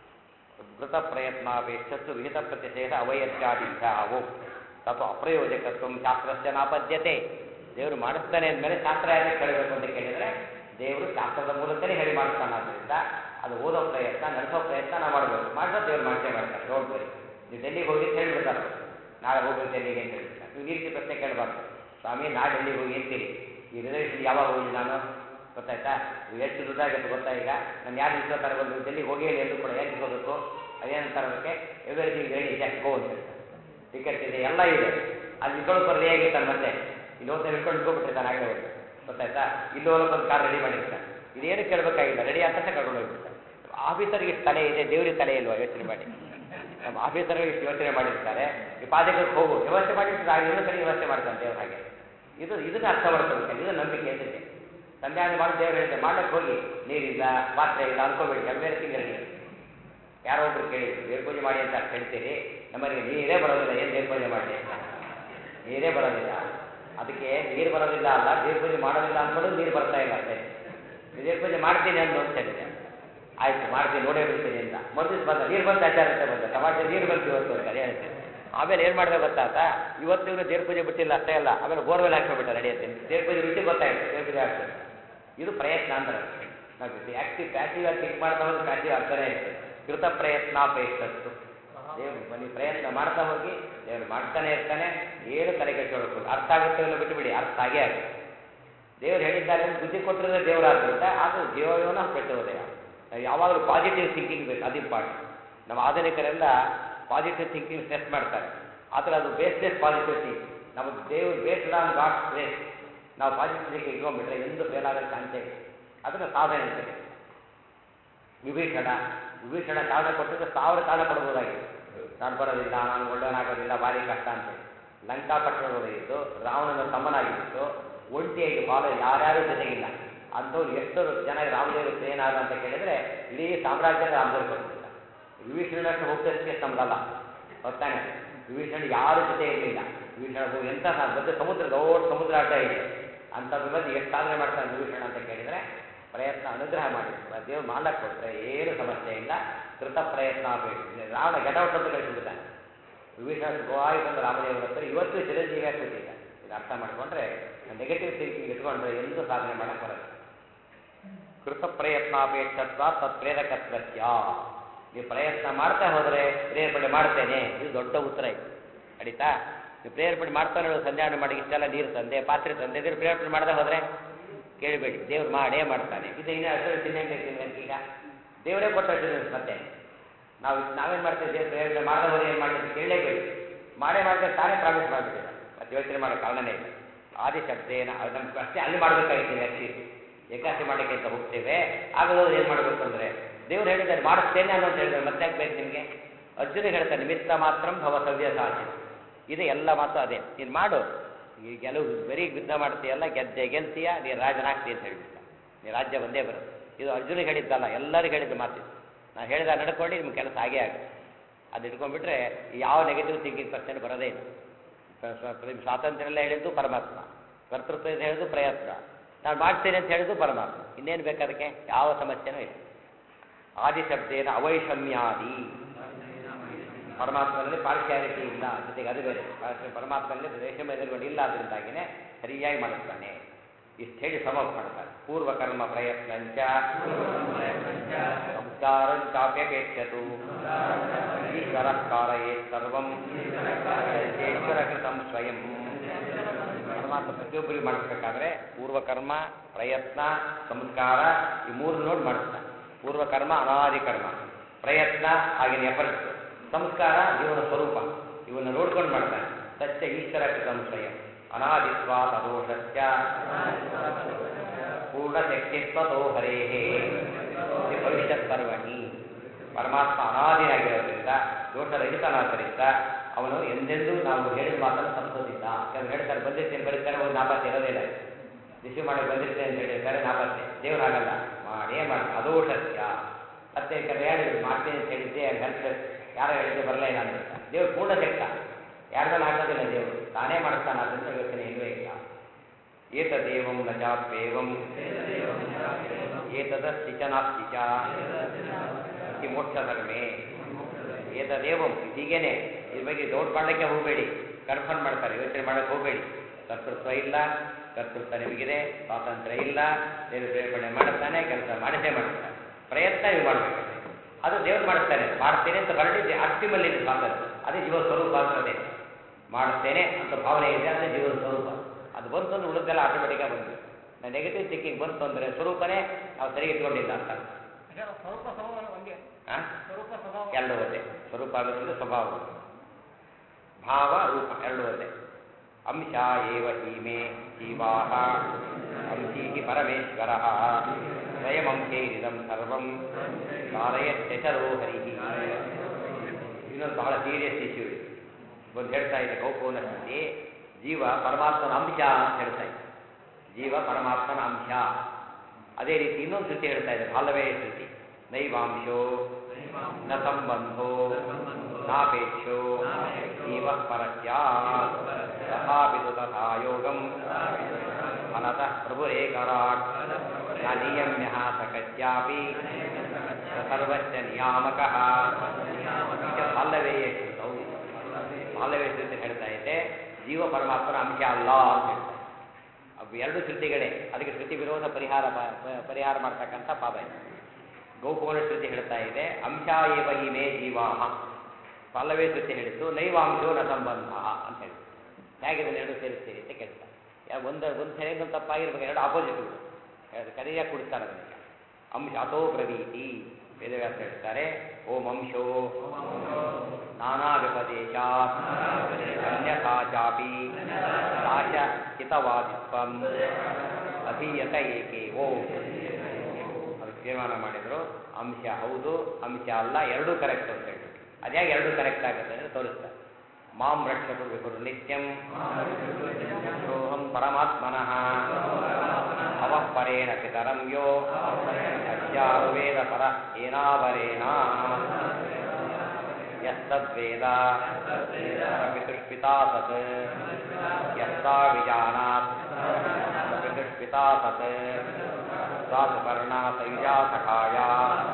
ಕೃತ ಪ್ರಯತ್ನಾಪೇಕ್ಷಸ್ತು ವಿಹಿತ ಪ್ರತಿಷೇಧ ಅವಯತ್ಯಾದಿಭ್ಯಾವು ತತ್ವ ಅಪ್ರಯೋಜಕತ್ವ ಶಾಸ್ತ್ರಸ್ಯ ನಾಪದ್ಯತೆ ದೇವರು ಮಾಡಿಸ್ತಾನೆ ಅಂದಮೇಲೆ ಶಾಸ್ತ್ರ ಯಾಕೆ ಕೇಳಬೇಕು ಅಂತ ಕೇಳಿದರೆ ದೇವರು ಶಾಸ್ತ್ರದ ಮೂಲಕನೇ ಹೇಳಿ ಮಾಡಿಸ್ತಾನಾದ್ರಿಂದ ಅದು ಓದೋ ಪ್ರಯತ್ನ ನಡೆಸೋ ಪ್ರಯತ್ನ ನಾವು ಮಾಡಬೇಕು ಮಾಡಿಸೋ ದೇವ್ರು ಮಾಡ್ತೇ ಮಾಡ್ತಾರೆ ಡೋಂಟ್ ವರಿ ನೀವು ಡೆಲ್ಲಿಗೆ ಹೋಗಿ ಅಂತ ಹೇಳ್ಬಿಡ್ತಾರೆ ನಾಳೆ ಹೋಗ್ಬೇಕು ಡೆಲ್ಲಿಗೆ ಅಂತ ಹೇಳ್ಬಿಡ್ತಾರೆ ನೀವು ಈ ರೀತಿ ಪ್ರಶ್ನೆ ಕೇಳಬಾರ್ದು ಸ್ವಾಮಿ ನಾಳೆ ಡೆಲ್ಲಿಗೆ ಹೋಗಿ ಅಂತೀರಿ ಈ ರಿಸರ್ವೇಷನ್ ಯಾವಾಗ ಹೋಗಿ ನಾನು ಗೊತ್ತಾಯ್ತಾ ಇವು ಎಷ್ಟು ದುಡ್ಡಾಗುತ್ತೆ ಗೊತ್ತಾ ಈಗ ನಾನು ಯಾರು ಇಸ್ಕೋತಾರೆ ಒಂದು ಡೆಲ್ಲಿಗೆ ಹೋಗಿ ಹೇಳಿ ಎಲ್ಲೂ ಕೂಡ ಯಾಕೆ ಇಸ್ಕೋಬೇಕು ಅದೇನಂತಾರೆ ಅದಕ್ಕೆ ಎವ್ರಿಥಿಂಗ್ ರೆಡಿ ಜಾಕ್ ಗೋ ಅಂತ ಹೇಳ್ತಾರೆ ಟಿಕೆಟ್ ಇದೆ ಎಲ್ಲ ಇದೆ ಅಲ್ಲಿ ಇಟ್ಕೊಂಡು ಬರಲಿ ಹೇಗಿರ್ತಾನೆ ಮತ್ತೆ ಇಲ್ಲಿ ಹೋಗ್ತಾ ಇಟ್ಕೊಂಡು ಇಟ್ಕೊಂಡ್ಬಿಟ್ಟಿರ್ತಾನೆ ಆಗಲೇ ಹೋಗಿ ಗೊತ್ತಾಯ್ತಾ ಇಲ್ಲಿ ಹೋಗಕ್ಕೆ ಒಂದು ಕಾರ್ ರೆಡಿ ಮಾಡಿರ್ತಾನೆ ಇದೇನು ಕೇಳಬೇಕಾಗಿಲ್ಲ ರೆಡಿ ಆದ ತಕ್ಷಣ ಕರ್ಕೊಂಡು ಹೋಗ್ಬಿಡ್ತಾನೆ ಆಫೀಸರ್ಗೆ ಇಷ್ಟು ತಲೆ ಇದೆ ದೇವ್ರಿಗೆ ತಲೆ ಇಲ್ವಾ ಯೋಚನೆ ಮಾಡಿ ನಮ್ಮ ಆಫೀಸರ್ಗೆ ಇಷ್ಟು ಯೋಚನೆ ಮಾಡಿರ್ತಾರೆ ಈ ಪಾದಕಕ್ಕೆ ಹೋಗು ವ್ಯವಸ್ಥೆ ಮಾಡಿರ್ತಾರೆ ಆಗ ಇನ್ನೂ ಕಡೆ ವ್ಯವಸ್ಥೆ ಮಾಡ್ತಾನೆ ದೇವ್ರ ಹಾಗೆ ಇದು ಇದನ್ನ ಅರ್ಥ ಮಾಡ್ಕೊಳ್ಬೇಕು ಇದು ನಂಬಿಕೆ ಅಂತಿದೆ ಸಂಧ್ಯಾನೆ ಮಾಡಿ ದೇವ್ರು ಹೇಳಿದೆ ಮಾಡಕ್ಕೆ ಹೋಗಿ ನೀರಿಲ್ಲ ಪಾತ್ರೆ ಇಲ್ಲ ಅನ್ಕೋಬೇಡಿ ಎಮ್ಮೆಲೆ ತಿಂಗಳಿಗೆ ಯಾರೋ ಒಬ್ರು ಕೇಳಿದ್ರು ದೇವ್ರ ಪೂಜೆ ಮಾಡಿ ಅಂತ ಹೇಳ್ತೀರಿ ನಮ್ಮನೆಗೆ ನೀರೇ ಬರೋದಿಲ್ಲ ಏನು ದೇವ್ರ ಪೂಜೆ ಮಾಡಿ ಅಂತ ನೀರೇ ಬರೋದಿಲ್ಲ ಅದಕ್ಕೆ ನೀರು ಬರೋದಿಲ್ಲ ಅಲ್ಲ ದೇವ್ರ ಪೂಜೆ ಮಾಡೋದಿಲ್ಲ ಅಂದ್ಕೊಂಡು ನೀರು ಬರ್ತಾ ಇಲ್ಲ ಅಷ್ಟೇ ದೇವ್ರ ಪೂಜೆ ಮಾಡ್ತೀನಿ ಅಂದು ಅಂತ ಹೇಳಿದೆ ಆಯ್ತು ಮಾಡ್ತೀನಿ ನೋಡೇ ಬಿಡ್ತೀನಿ ಅಂತ ಮೊದಲು ಬಂದ ನೀರು ಬಂತ ಆಚಾರ ಅಂತ ಬಂದ ಟಮಾಟೆ ನೀರು ಬಂತು ಇವತ್ತು ಅಂತ ಹೇಳ್ತೀನಿ ಆಮೇಲೆ ಏನು ಮಾಡಿದೆ ಗೊತ್ತಾತ ಇವತ್ತು ಇವರು ದೇವ್ರ ಪೂಜೆ ಬಿಟ್ಟಿಲ್ಲ ಅಷ್ಟೇ ಅಲ್ಲ ಆಮೇಲೆ ಬೋರ್ವೆಲ್ ಹಾಕ್ಬಿಟ್ಟ ನಡೆಯುತ್ತೆ ದೇವ್ರ ಪೂಜೆ ರುಚಿ ಗೊತ್ತಾಯ್ತು ದೇವ್ರ ಪೂಜೆ ಹಾಕ್ತಾರೆ ಇದು ಪ್ರಯತ್ನ ಅಂದ್ರೆ ನಾವು ಆಕ್ಟಿವ್ ಪ್ಯಾಸಿವ್ ಆಗಿ ಥಿಂಕ್ ಮಾಡ್ತಾ ಹೋದ್ರೆ ಪ್ಯಾಸಿವ್ ಅರ್ಥನೇ ಇರ್ತದೆ ಕೃತ ಪ್ರಯತ್ನಾಪೇಕ್ಷಸ್ತು ದೇವ್ರು ಬನ್ನಿ ಪ್ರಯತ್ನ ಮಾಡ್ತಾ ಹೋಗಿ ದೇವ್ರು ಮಾಡ್ತಾನೆ ಇರ್ತಾನೆ ಏನು ತಲೆ ಕೆಟ್ಟೋಳ್ಬೇಕು ಅರ್ಥ ಆಗುತ್ತೆ ಇಲ್ಲ ಬಿಟ್ಟುಬಿಡಿ ಅರ್ಥ ಆಗೇ ಆಗುತ್ತೆ ದೇವ್ರು ಹೇಳಿದ್ದಾರೆ ಅಂತ ಬುದ್ಧಿ ಕೊಟ್ಟಿರೋದೇ ದೇವರಾದ್ರಿಂದ ಅದು ಜೀವನ ಪ್ರಚೋದಯ ನಾವು ಯಾವಾಗಲೂ ಪಾಸಿಟಿವ್ ಥಿಂಕಿಂಗ್ ಬೇಕು ಅದು ಇಂಪಾರ್ಟೆಂಟ್ ನಮ್ಮ ಆಧುನಿಕರೆಲ್ಲ ಪಾಸಿಟಿವ್ ಥಿಂಕಿಂಗ್ ಟೆಸ್ಟ್ ಮಾಡ್ತಾರೆ ಆದರೆ ಅದು ಬೇಸ್ಲೆಸ್ ಪಾಸಿಟಿವ್ ಥಿಂಕಿಂಗ್ ನಮ್ಮ ದೇವ್ರು ಬೇಸ್ಡ್ ಆನ್ ಗಾಡ್ಸ್ ಬೇಸ್ ನಾವು ಪಾಸಿಟಿವ್ ಥಿಂಕಿಂಗ್ ಇಟ್ಕೊಂಡ್ಬಿಟ್ರೆ ಎಂದು ಫೇಲ್ ಆಗೋ ಚಾನ್ಸೇ ಇಲ್ಲ ಅದನ್ನು ಸಾಧನೆ ಅಂತಾರೆ ವಿಭೀಷಣ ವಿಭೀಷಣ ಕಾರಣ ಕೊಟ್ಟಿದ್ರೆ ಸಾವಿರ ಕಾರಣ ಕೊಡ್ಬೋದಾಗಿತ್ತು ನಾನು ಬರೋದಿಲ್ಲ ನಾನು ಒಳ್ಳೆಯವನಾಗೋದಿಲ್ಲ ಭಾರಿ ಕಷ್ಟ ಅಂತ ಲಂಕಾಪಟ್ಟಣದೊಳಗಿದ್ದು ರಾವಣನ ತಮ್ಮನಾಗಿದ್ದು ಒಂಟಿಯಾಗಿ ಬಾಲ ಯಾರ್ಯಾರು ಜೊತೆಗಿಲ್ಲ ಅಂಥವ್ರು ಎಷ್ಟು ಜನ ರಾಮದೇವರು ಏನಾದ ಅಂತ ಕೇಳಿದ್ರೆ ಇಡೀ ಸಾಮ್ರಾಜ್ಯ ರಾಮದೇವರು ಕೊಟ್ಟಿಲ್ಲ ವಿಭೀಷಣಷ್ಟು ಹೋಗ್ತಕ್ಕೆ ನಮ್ದಲ್ಲ ಗೊತ್ತಾನೆ ವಿಭೀಷಣ ಯಾರ ಜೊತೆ ಇರಲಿಲ್ಲ ವಿಭೀಷಣ ಹೋಗಿ ಎಂಥ ಮಧ್ಯೆ ಸಮುದ್ರ ದೊಡ್ಡ ಸಮುದ್ರ ಆಟ ಇದೆ ಅಂಥದ್ರ ಬಗ್ಗೆ ಎಷ್ಟು ಸಾಧನೆ ಮಾಡ್ತಾನೆ ವಿಭೀಷಣ ಅಂತ ಕೇಳಿದರೆ ಪ್ರಯತ್ನ ಅನುಗ್ರಹ ಮಾಡಿ ದೇವ್ರು ಮಾಡಕ್ಕೆ ಕೊಟ್ಟರೆ ಏನು ಸಮಸ್ಯೆ ಇಲ್ಲ ಕೃತ ಪ್ರಯತ್ನ ಬೇಕು ರಾವಣ ಗೆಟೌಟ್ ಅಂತ ಕಳಿಸಿಬಿಟ್ಟ ವಿಭೀಷಣ ಸುಖವಾಗಿ ಬಂದ ರಾಮದೇವರ ಹತ್ರ ಇವತ್ತು ಚಿರಂಜೀವಿ ಆಗ್ಬಿಟ್ಟಿಲ್ಲ ಇದು ಅರ್ಥ ಮಾಡಿಕೊಂಡ್ರೆ ನೆಗೆಟಿವ್ ಥಿಂಕಿಂಗ್ ಇಟ್ಕೊಂಡ್ರೆ ಎಂದೂ ಸಾಧನೆ ಮಾಡಕ್ಕೆ ಬರಲ್ಲ ಕೃತ ಪ್ರಯತ್ನಾಪೇಕ್ಷತ್ವ ತತ್ಪ್ರೇರಕತ್ವಸ್ಯ ನೀವು ಪ್ರಯತ್ನ ಮಾಡ್ತಾ ಹೋದರೆ ಪ್ರೇರೇಪಣೆ ಮಾಡ್ತೇನೆ ಇದು ದೊಡ್ಡ ಉತ್ತರ ಇದು ಅಡಿತಾ ನೀವು ಪ್ರೇರೇಪಣೆ ಮಾಡ್ತಾನೆ ಹೇಳೋದು ಸಂಧ್ಯಾವಣೆ ಮಾಡಿ ಇಷ್ಟೆಲ್ಲ ನೀರು ತಂದೆ ಪಾತ್ರೆ ತಂದೆ ಇದ್ರ ಪ್ರೇರೇಪಣೆ ಮಾಡದೆ ಹೋದರೆ ಕೇಳಬೇಡಿ ದೇವ್ರು ಮಾಡೇ ಮಾಡ್ತಾನೆ ಇದು ಇನ್ನು ಅಷ್ಟು ತಿನ್ನಂಗೆ ಈಗ ದೇವರೇ ಕೊಟ್ಟ ಅಷ್ಟು ಮತ್ತೆ ನಾವು ನಾವೇನು ಮಾಡ್ತೇವೆ ದೇವ್ರ ಪ್ರೇರಣೆ ಮಾಡದೆ ಹೋದ್ರೆ ಏನು ಮಾಡ್ತೀವಿ ಕೇಳಲೇಬೇಡಿ ಮಾಡೇ ಮಾಡಿದ್ರೆ ತಾನೇ ಪ್ರಾಮಿಸ್ ಮಾಡಿಬಿಟ್ಟಿಲ್ಲ ಮತ್ತೆ ಯೋಚನೆ ಮಾಡೋ ಕಾರಣನೇ ಇಲ್ಲ ಆದಿ ಶಬ್ದೇನ ಅದು ನಮ್ಗೆ ಅಷ್ಟೇ ಅಲ್ಲಿ ಮಾಡಬೇಕಾಗಿತ್ತು ವ್ಯಕ್ತಿ ಏಕಾಸಿ ಮಾಡೋಕ್ಕೆ ಅಂತ ಹೋಗ್ತೇವೆ ಆಗದವ್ರು ಏನು ಮಾಡಬೇಕು ಅಂದರೆ ದೇವ್ರು ಹೇಳಿದ್ದಾರೆ ಮಾಡಿಸ್ತೇನೆ ಅನ್ನೋದು ಹೇಳಿದ್ದಾರೆ ಮತ್ತೆ ಯಾಕೆ ಬೇಕು ನಿಮಗೆ ಅರ್ಜುನ ಹೇಳ್ತಾರೆ ನಿಮಿತ್ತ ಮಾತ್ರ ಭವ ಸವ್ಯ ಸಾಧಿ ಇದು ಎಲ್ಲ ಮಾತು ಅದೇ ನೀನು ಮಾಡು ಈ ಗೆಲುವು ಬರೀ ಯುದ್ಧ ಮಾಡ್ತೀಯಲ್ಲ ಗೆದ್ದೆ ಗೆಲ್ತೀಯ ನೀನು ರಾಜನಾಗ್ತಿ ಅಂತ ಹೇಳ್ಬಿಟ್ಟ ನೀ ರಾಜ್ಯ ಬಂದೇ ಬರುತ್ತೆ ಇದು ಅರ್ಜುನಿಗೆ ಹೇಳಿದ್ದಲ್ಲ ಎಲ್ಲರಿಗೂ ಹೇಳಿದ್ದು ಮಾತು ನಾನು ಹೇಳಿದ ನಡ್ಕೊಂಡು ನಿಮ್ಮ ಕೆಲಸ ಆಗೇ ಆಗುತ್ತೆ ಅದು ಇಟ್ಕೊಂಡ್ಬಿಟ್ರೆ ಯಾವ ನೆಗೆಟಿವ್ ಥಿಂಕಿಂಗ್ ಪರ್ಸೆಂಟ್ ಬರೋದೇ ಇಲ್ಲ ಸ್ವ- ಸ್ವ- ಪ್ರ- ಸ್ವಾತಂತ್ರ್ಯ ಎಲ್ಲ ಹೇಳಿದ್ದು ಪರಮಾತ್ಮ ಕರ್ತೃತ್ವ ಅಂತ ಹೇಳಿದ್ದು ಪ್ರಯತ್ನ ನಾನು ಮಾಡ್ತೇನೆ ಅಂತ ಹೇಳಿದ್ದು ಪರಮಾತ್ಮ ಇನ್ನೇನು ಬೇಕು ಅದಕ್ಕೆ ಯಾವ ಸಮಸ್ಯೆನೂ ಇಲ್ಲ ಆದಿಶಬ್ದೇನ ಅವೈಷಮ್ಯಾದಿ ಪರಮಾತ್ಮನಲ್ಲಿ ಪಾರ್ಶಿಯಾಲಿಟಿ ಇಲ್ಲ ಜೊತೆಗೆ ಅದು ಬೇರೆ ಪರ- ಪರಮಾತ್ಮನಲ್ಲಿ ರೇಷಮ ಎದುರುಗಳು ಇಲ್ಲ ಅದರಿಂದಾಗಿನೇ ಸರಿಯಾಗಿ ಮಾಡಿಸ್ತಾನೆ ಇಷ್ಟು ಹೇಳಿ ಸಮಪ್ ಮಾಡ್ತಾರೆ ಪೂರ್ವಕರ್ಮ ಪ್ರಯತ್ನಂಚ ಸಂಸ್ಕಾರಂಚಾಪ್ಯಪೇಕ್ಷತು ಈಶ್ವರ ಕಾರಯೇ ಸರ್ವಂ ಈಶ್ವರ ಕೃತಂ ಸ್ವಯಂ ಪರಮಾತ್ಮ ಪ್ರತಿಯೊಬ್ಬರಿಗೆ ಮಾಡಿಸ್ಬೇಕಾದ್ರೆ ಪೂರ್ವಕರ್ಮ ಪ್ರಯತ್ನ ಸಂಸ್ಕಾರ ಈ ಮೂರು ನೋಡಿ ಮಾಡಿಸ್ತಾನೆ ಪೂರ್ವಕರ್ಮ ಅನಾದಿ ಕರ್ಮ ಪ್ರಯತ್ನ ಆಗಿನ ಎಫರ್ಟ್ಸ್ ಸಂಸ್ಕಾರ ಜೀವನ ಸ್ವರೂಪ ಇವನ್ನ ನೋಡ್ಕೊಂಡು ಮಾಡ್ತಾನೆ ಸತ್ಯ ಈಶ್ವರ ಕೃತಂ ಸ್ವಯಂ ಅನಾದಿತ್ವಾ ತದೋಷಸ್ಯ ಪೂರ್ಣಶಕ್ತಿತ್ವತೋ ಹರೇಹೇ ಇದು ಭವಿಷ್ಯತ್ ಸರ್ವಣಿ ಪರಮಾತ್ಮ ಅನಾದಿಯಾಗಿರೋದ್ರಿಂದ ದೋಷರಹಿತನಾದ್ದರಿಂದ ಅವನು ಎಂದೆಂದೂ ನಾವು ಹೇಳಿದ ಮಾತನ್ನು ತಪ್ಪಿಸೋದಿಲ್ಲ ಕೆಲವು ಹೇಳ್ತಾರೆ ಬಂದಿರ್ತೇನೆ ಬರೀತಾರೆ ಒಂದು ನಾಪತ್ತೆ ಇರೋದಿಲ್ಲ ರಿಸೀವ್ ಮಾಡಿ ಬಂದಿರ್ತೇನೆ ಅಂತ ಹೇಳಿರ್ತಾರೆ ನಾಪತ್ತೆ ದೇವರಾಗಲ್ಲ ಮಾಡೇ ಮಾಡಿ ಅದೋಷಸ್ಯ ಮತ್ತೆ ಕೆಲವು ಹೇಳಿದ್ರು ಮಾಡ್ತೇನೆ ಅಂತ ಹೇಳಿದ್ದೆ ಹೆಲ್ಪ್ ಯಾರೋ ಹೇಳಿದ್ದೆ ಬರಲೇ ಇಲ್ಲ ಅಂತ ದೇವ್ರು ಪೂರ್ಣ ಶಕ್ತ ಯಾರ್ದನ್ನು ಹಾಕೋದಿಲ್ಲ ದೇವರು ತಾನೇ ಮಾಡಿಸ್ತಾನೆ ಅದರಿಂದ ಯೋಚನೆ ಇಲ್ಲವೇ ಇಲ್ಲ ಏತದೇವಂ ನ ಚಾಪ್ಯೇವಂ ಏತದಸ್ತಿ ಚ ನಾಸ್ತಿ ಚ ಇತಿ ಮೋಕ್ಷಧರ್ಮೇ ಏತದೇವಂ ಹೀಗೇನೆ ಇದ್ರ ಬಗ್ಗೆ ಡೌಟ್ ಮಾಡಲಿಕ್ಕೆ ಹೋಗಬೇಡಿ ಕನ್ಫರ್ಮ್ ಮಾಡ್ತಾರೆ ಯೋಚನೆ ಮಾಡಕ್ಕೆ ಹೋಗಬೇಡಿ ಕರ್ತೃತ್ವ ಇಲ್ಲ ಕರ್ತೃತ್ವ ನಿಮಗಿದೆ ಸ್ವಾತಂತ್ರ್ಯ ಇಲ್ಲ ದೇವರು ಪ್ರೇರಣೆ ಮಾಡುತ್ತಾನೆ ಕೆಲಸ ಮಾಡಿಸೇ ಮಾಡುತ್ತಾನೆ ಪ್ರಯತ್ನ ನೀವು ಮಾಡಬೇಕಂತೆ ಅದು ದೇವ್ರು ಮಾಡಿಸ್ತಾನೆ ಮಾಡ್ತೇನೆ ಅಂತ ಹೊರಟಿದ್ದೆ ಆಕ್ಟಿಮಲ್ಲಿ ಇದೆ ಸ್ವಾತಂತ್ರ್ಯ ಅದೇ ಜೀವ ಸ್ವರೂಪ ಆಗ್ತದೆ ಮಾಡ್ತೇನೆ ಅಂತ ಭಾವನೆ ಇದೆ ಅದೇ ಜೀವನ ಸ್ವರೂಪ ಅದು ಬಂತು ಅಂದ್ರೆ ಉಳಿದೆಲ್ಲ ಆಟೋಮೆಟಿಕಾಗಿ ಬಂತು ನೆಗೆಟಿವ್ ಥಿಂಕಿಂಗ್ ಬಂತು ಅಂದರೆ ಸ್ವರೂಪನೇ ನಾವು ಸರಿ ಇಟ್ಕೊಂಡಿಲ್ಲ ಅಂತ ಸ್ವಲ್ಪ ಸ್ವಭಾವ ಒಂದೇ ಆ? ಸ್ವಲ್ಪ ಸ್ವಭಾವ ಎರಡು ಒಂದೇ ಸ್ವರೂಪ ಆಗೋದ್ರಿಂದ ಸ್ವಭಾವ ಒಂದೇ. ಭಾವ ರೂಪ ಎರಡು ಒಂದೇ ಅಂಶ ಏವ ಹೀಮೆ ಜೀವಾಹ ಅಂಶೀ ಪರಮೇಶ್ವರ ಸ್ವಯಮಂಶೇರಿದಂ ಸರ್ವಂ ಕಾರಯತ್ಯಚರೋ ಹರಿ ಇನ್ನೊಂದು ಬಹಳ ಸೀರಿಯಸ್ ಇಶ್ಯೂ ಇದೆ ಒಂದು ಹೇಳ್ತಾ ಇದೆ ಗೌಪೂರ್ಣ ಸ್ಥಿತಿ ಜೀವ ಪರಮಾತ್ಮನ ಅಂಶ ಅಂತ ಹೇಳ್ತಾ ಇದೆ ಜೀವ ಪರಮಾತ್ಮನ ಅಂಶ ಅದೇ ರೀತಿ ಇನ್ನೊಂದು ಶ್ರುತಿ ಹೇಳ್ತಾ ಇದೆ ಬಾಲವೇ ಶ್ರುತಿ ನೈವಾಂಶೋ ನ ಸಂಬಂಧೋ ನಾಪೇಕ್ಷೋ ಜೀವ ಪರಸ್ಯ ತಥಾಪಿತು ತಥಾ ಯೋಗಂ ಫಲತಃ ಪ್ರಭುರೇಕರಾಟ್ ನ ನಿಯಮ್ಯ ಸ ಕಸ್ಯಾಪಿ ಸ ಸರ್ವಸ್ಯ ನಿಯಾಮಕಃ ಈಗ ಬಾಲ್ಯವೇಯ ಶ್ರುತವು ಬಾಲ್ಯವೇ ಶ್ರುತಿ ಹೇಳ್ತಾ ಇದೆ ಜೀವ ಪರಮಾತ್ಮನ ಅಂಶ ಅಲ್ಲ ಅಂತ ಹೇಳ್ತಾರೆ ಅವು ಎರಡು ಶ್ರುತಿಗಳೇ ಅದಕ್ಕೆ ಶ್ರುತಿ ವಿರೋಧ ಪರಿಹಾರ ಪ- ಪ- ಪರಿಹಾರ ಮಾಡ್ತಕ್ಕಂಥ ಪಾದ ಇದೆ ಗೌಪೂರ್ಣ ಶ್ರುತಿ ಹೇಳ್ತಾ ಇದೆ ಅಂಶ ಏವ ಮೇ ಜೀವಾಹ ಪಲ್ಲವೇ ಶ್ರುತಿ ಹೇಳಿದ್ದು ನೈವಾಂಶೋ ನ ಸಂಬಂಧ ಅಂತ ಹೇಳಿ ಹೇಗೆ ಇದನ್ನ ಎರಡು ಸೇರಿಸ್ತೀರಿ ಅಂತ ಕೇಳ್ತಾರೆ ಯಾ ಒಂದು ಒಂದು ಸರಿಯಾಗಿ ಒಂದು ತಪ್ಪಾಗಿರ್ಬೇಕು ಎರಡು ಆಪೋಸಿಟ್ಗಳು ಎರಡು ಸರಿಯಾಗಿ ಕುಡಿಸ್ತಾರೆ ಅದಕ್ಕೆ ಅಂಶ ಅಥೋ ಬ್ರವೀತಿ ವೇದವ್ಯಾಸ ಹೇಳ್ತಾರೆ ಓಂ ಅಂಶೋ ನಾನಾ ವ್ಯಪದೇಶಾತ್ ಅನ್ಯಥಾ ಚಾಪಿ ನಾಶ ಹಿತವಾದಿತ್ವಂ ಅಧೀಯತ ಏಕೇವೋ ಅದಕ್ಕೆ ತೀರ್ಮಾನ ಮಾಡಿದ್ರು ಅಂಶ ಹೌದು ಅಂಶ ಅಲ್ಲ ಎರಡೂ ಕರೆಕ್ಟ್ ಅಂತ ಹೇಳಿ ಅದ್ಯಾಕೆ ಎರಡೂ ಕರೆಕ್ಟ್ ಆಗುತ್ತೆ ಅಂದರೆ ತೋರಿಸ್ತಾರೆ ಮಾಂ ರಕ್ಷತು ವಿಭುರ್ ನಿತ್ಯಂ ಸೋಹಂ ಪರಮಾತ್ಮನಃ ಅವಃ ಪರೇಣ ಪಿತರಂ ಯೋ ಅಜ್ಜಾರುವೇದ ಪರ ಏನಾವರೇಣ ಯಸ್ತದ್ವೇದ ಪಿತೃಷ್ಪಿತಾ ಸತ್ ಯಸ್ತಾ ವಿಜಾನಾತ್ ಪಿತೃಷ್ಪಿತಾ ಸತ್ सा सुपर्णा सयुजा सखाया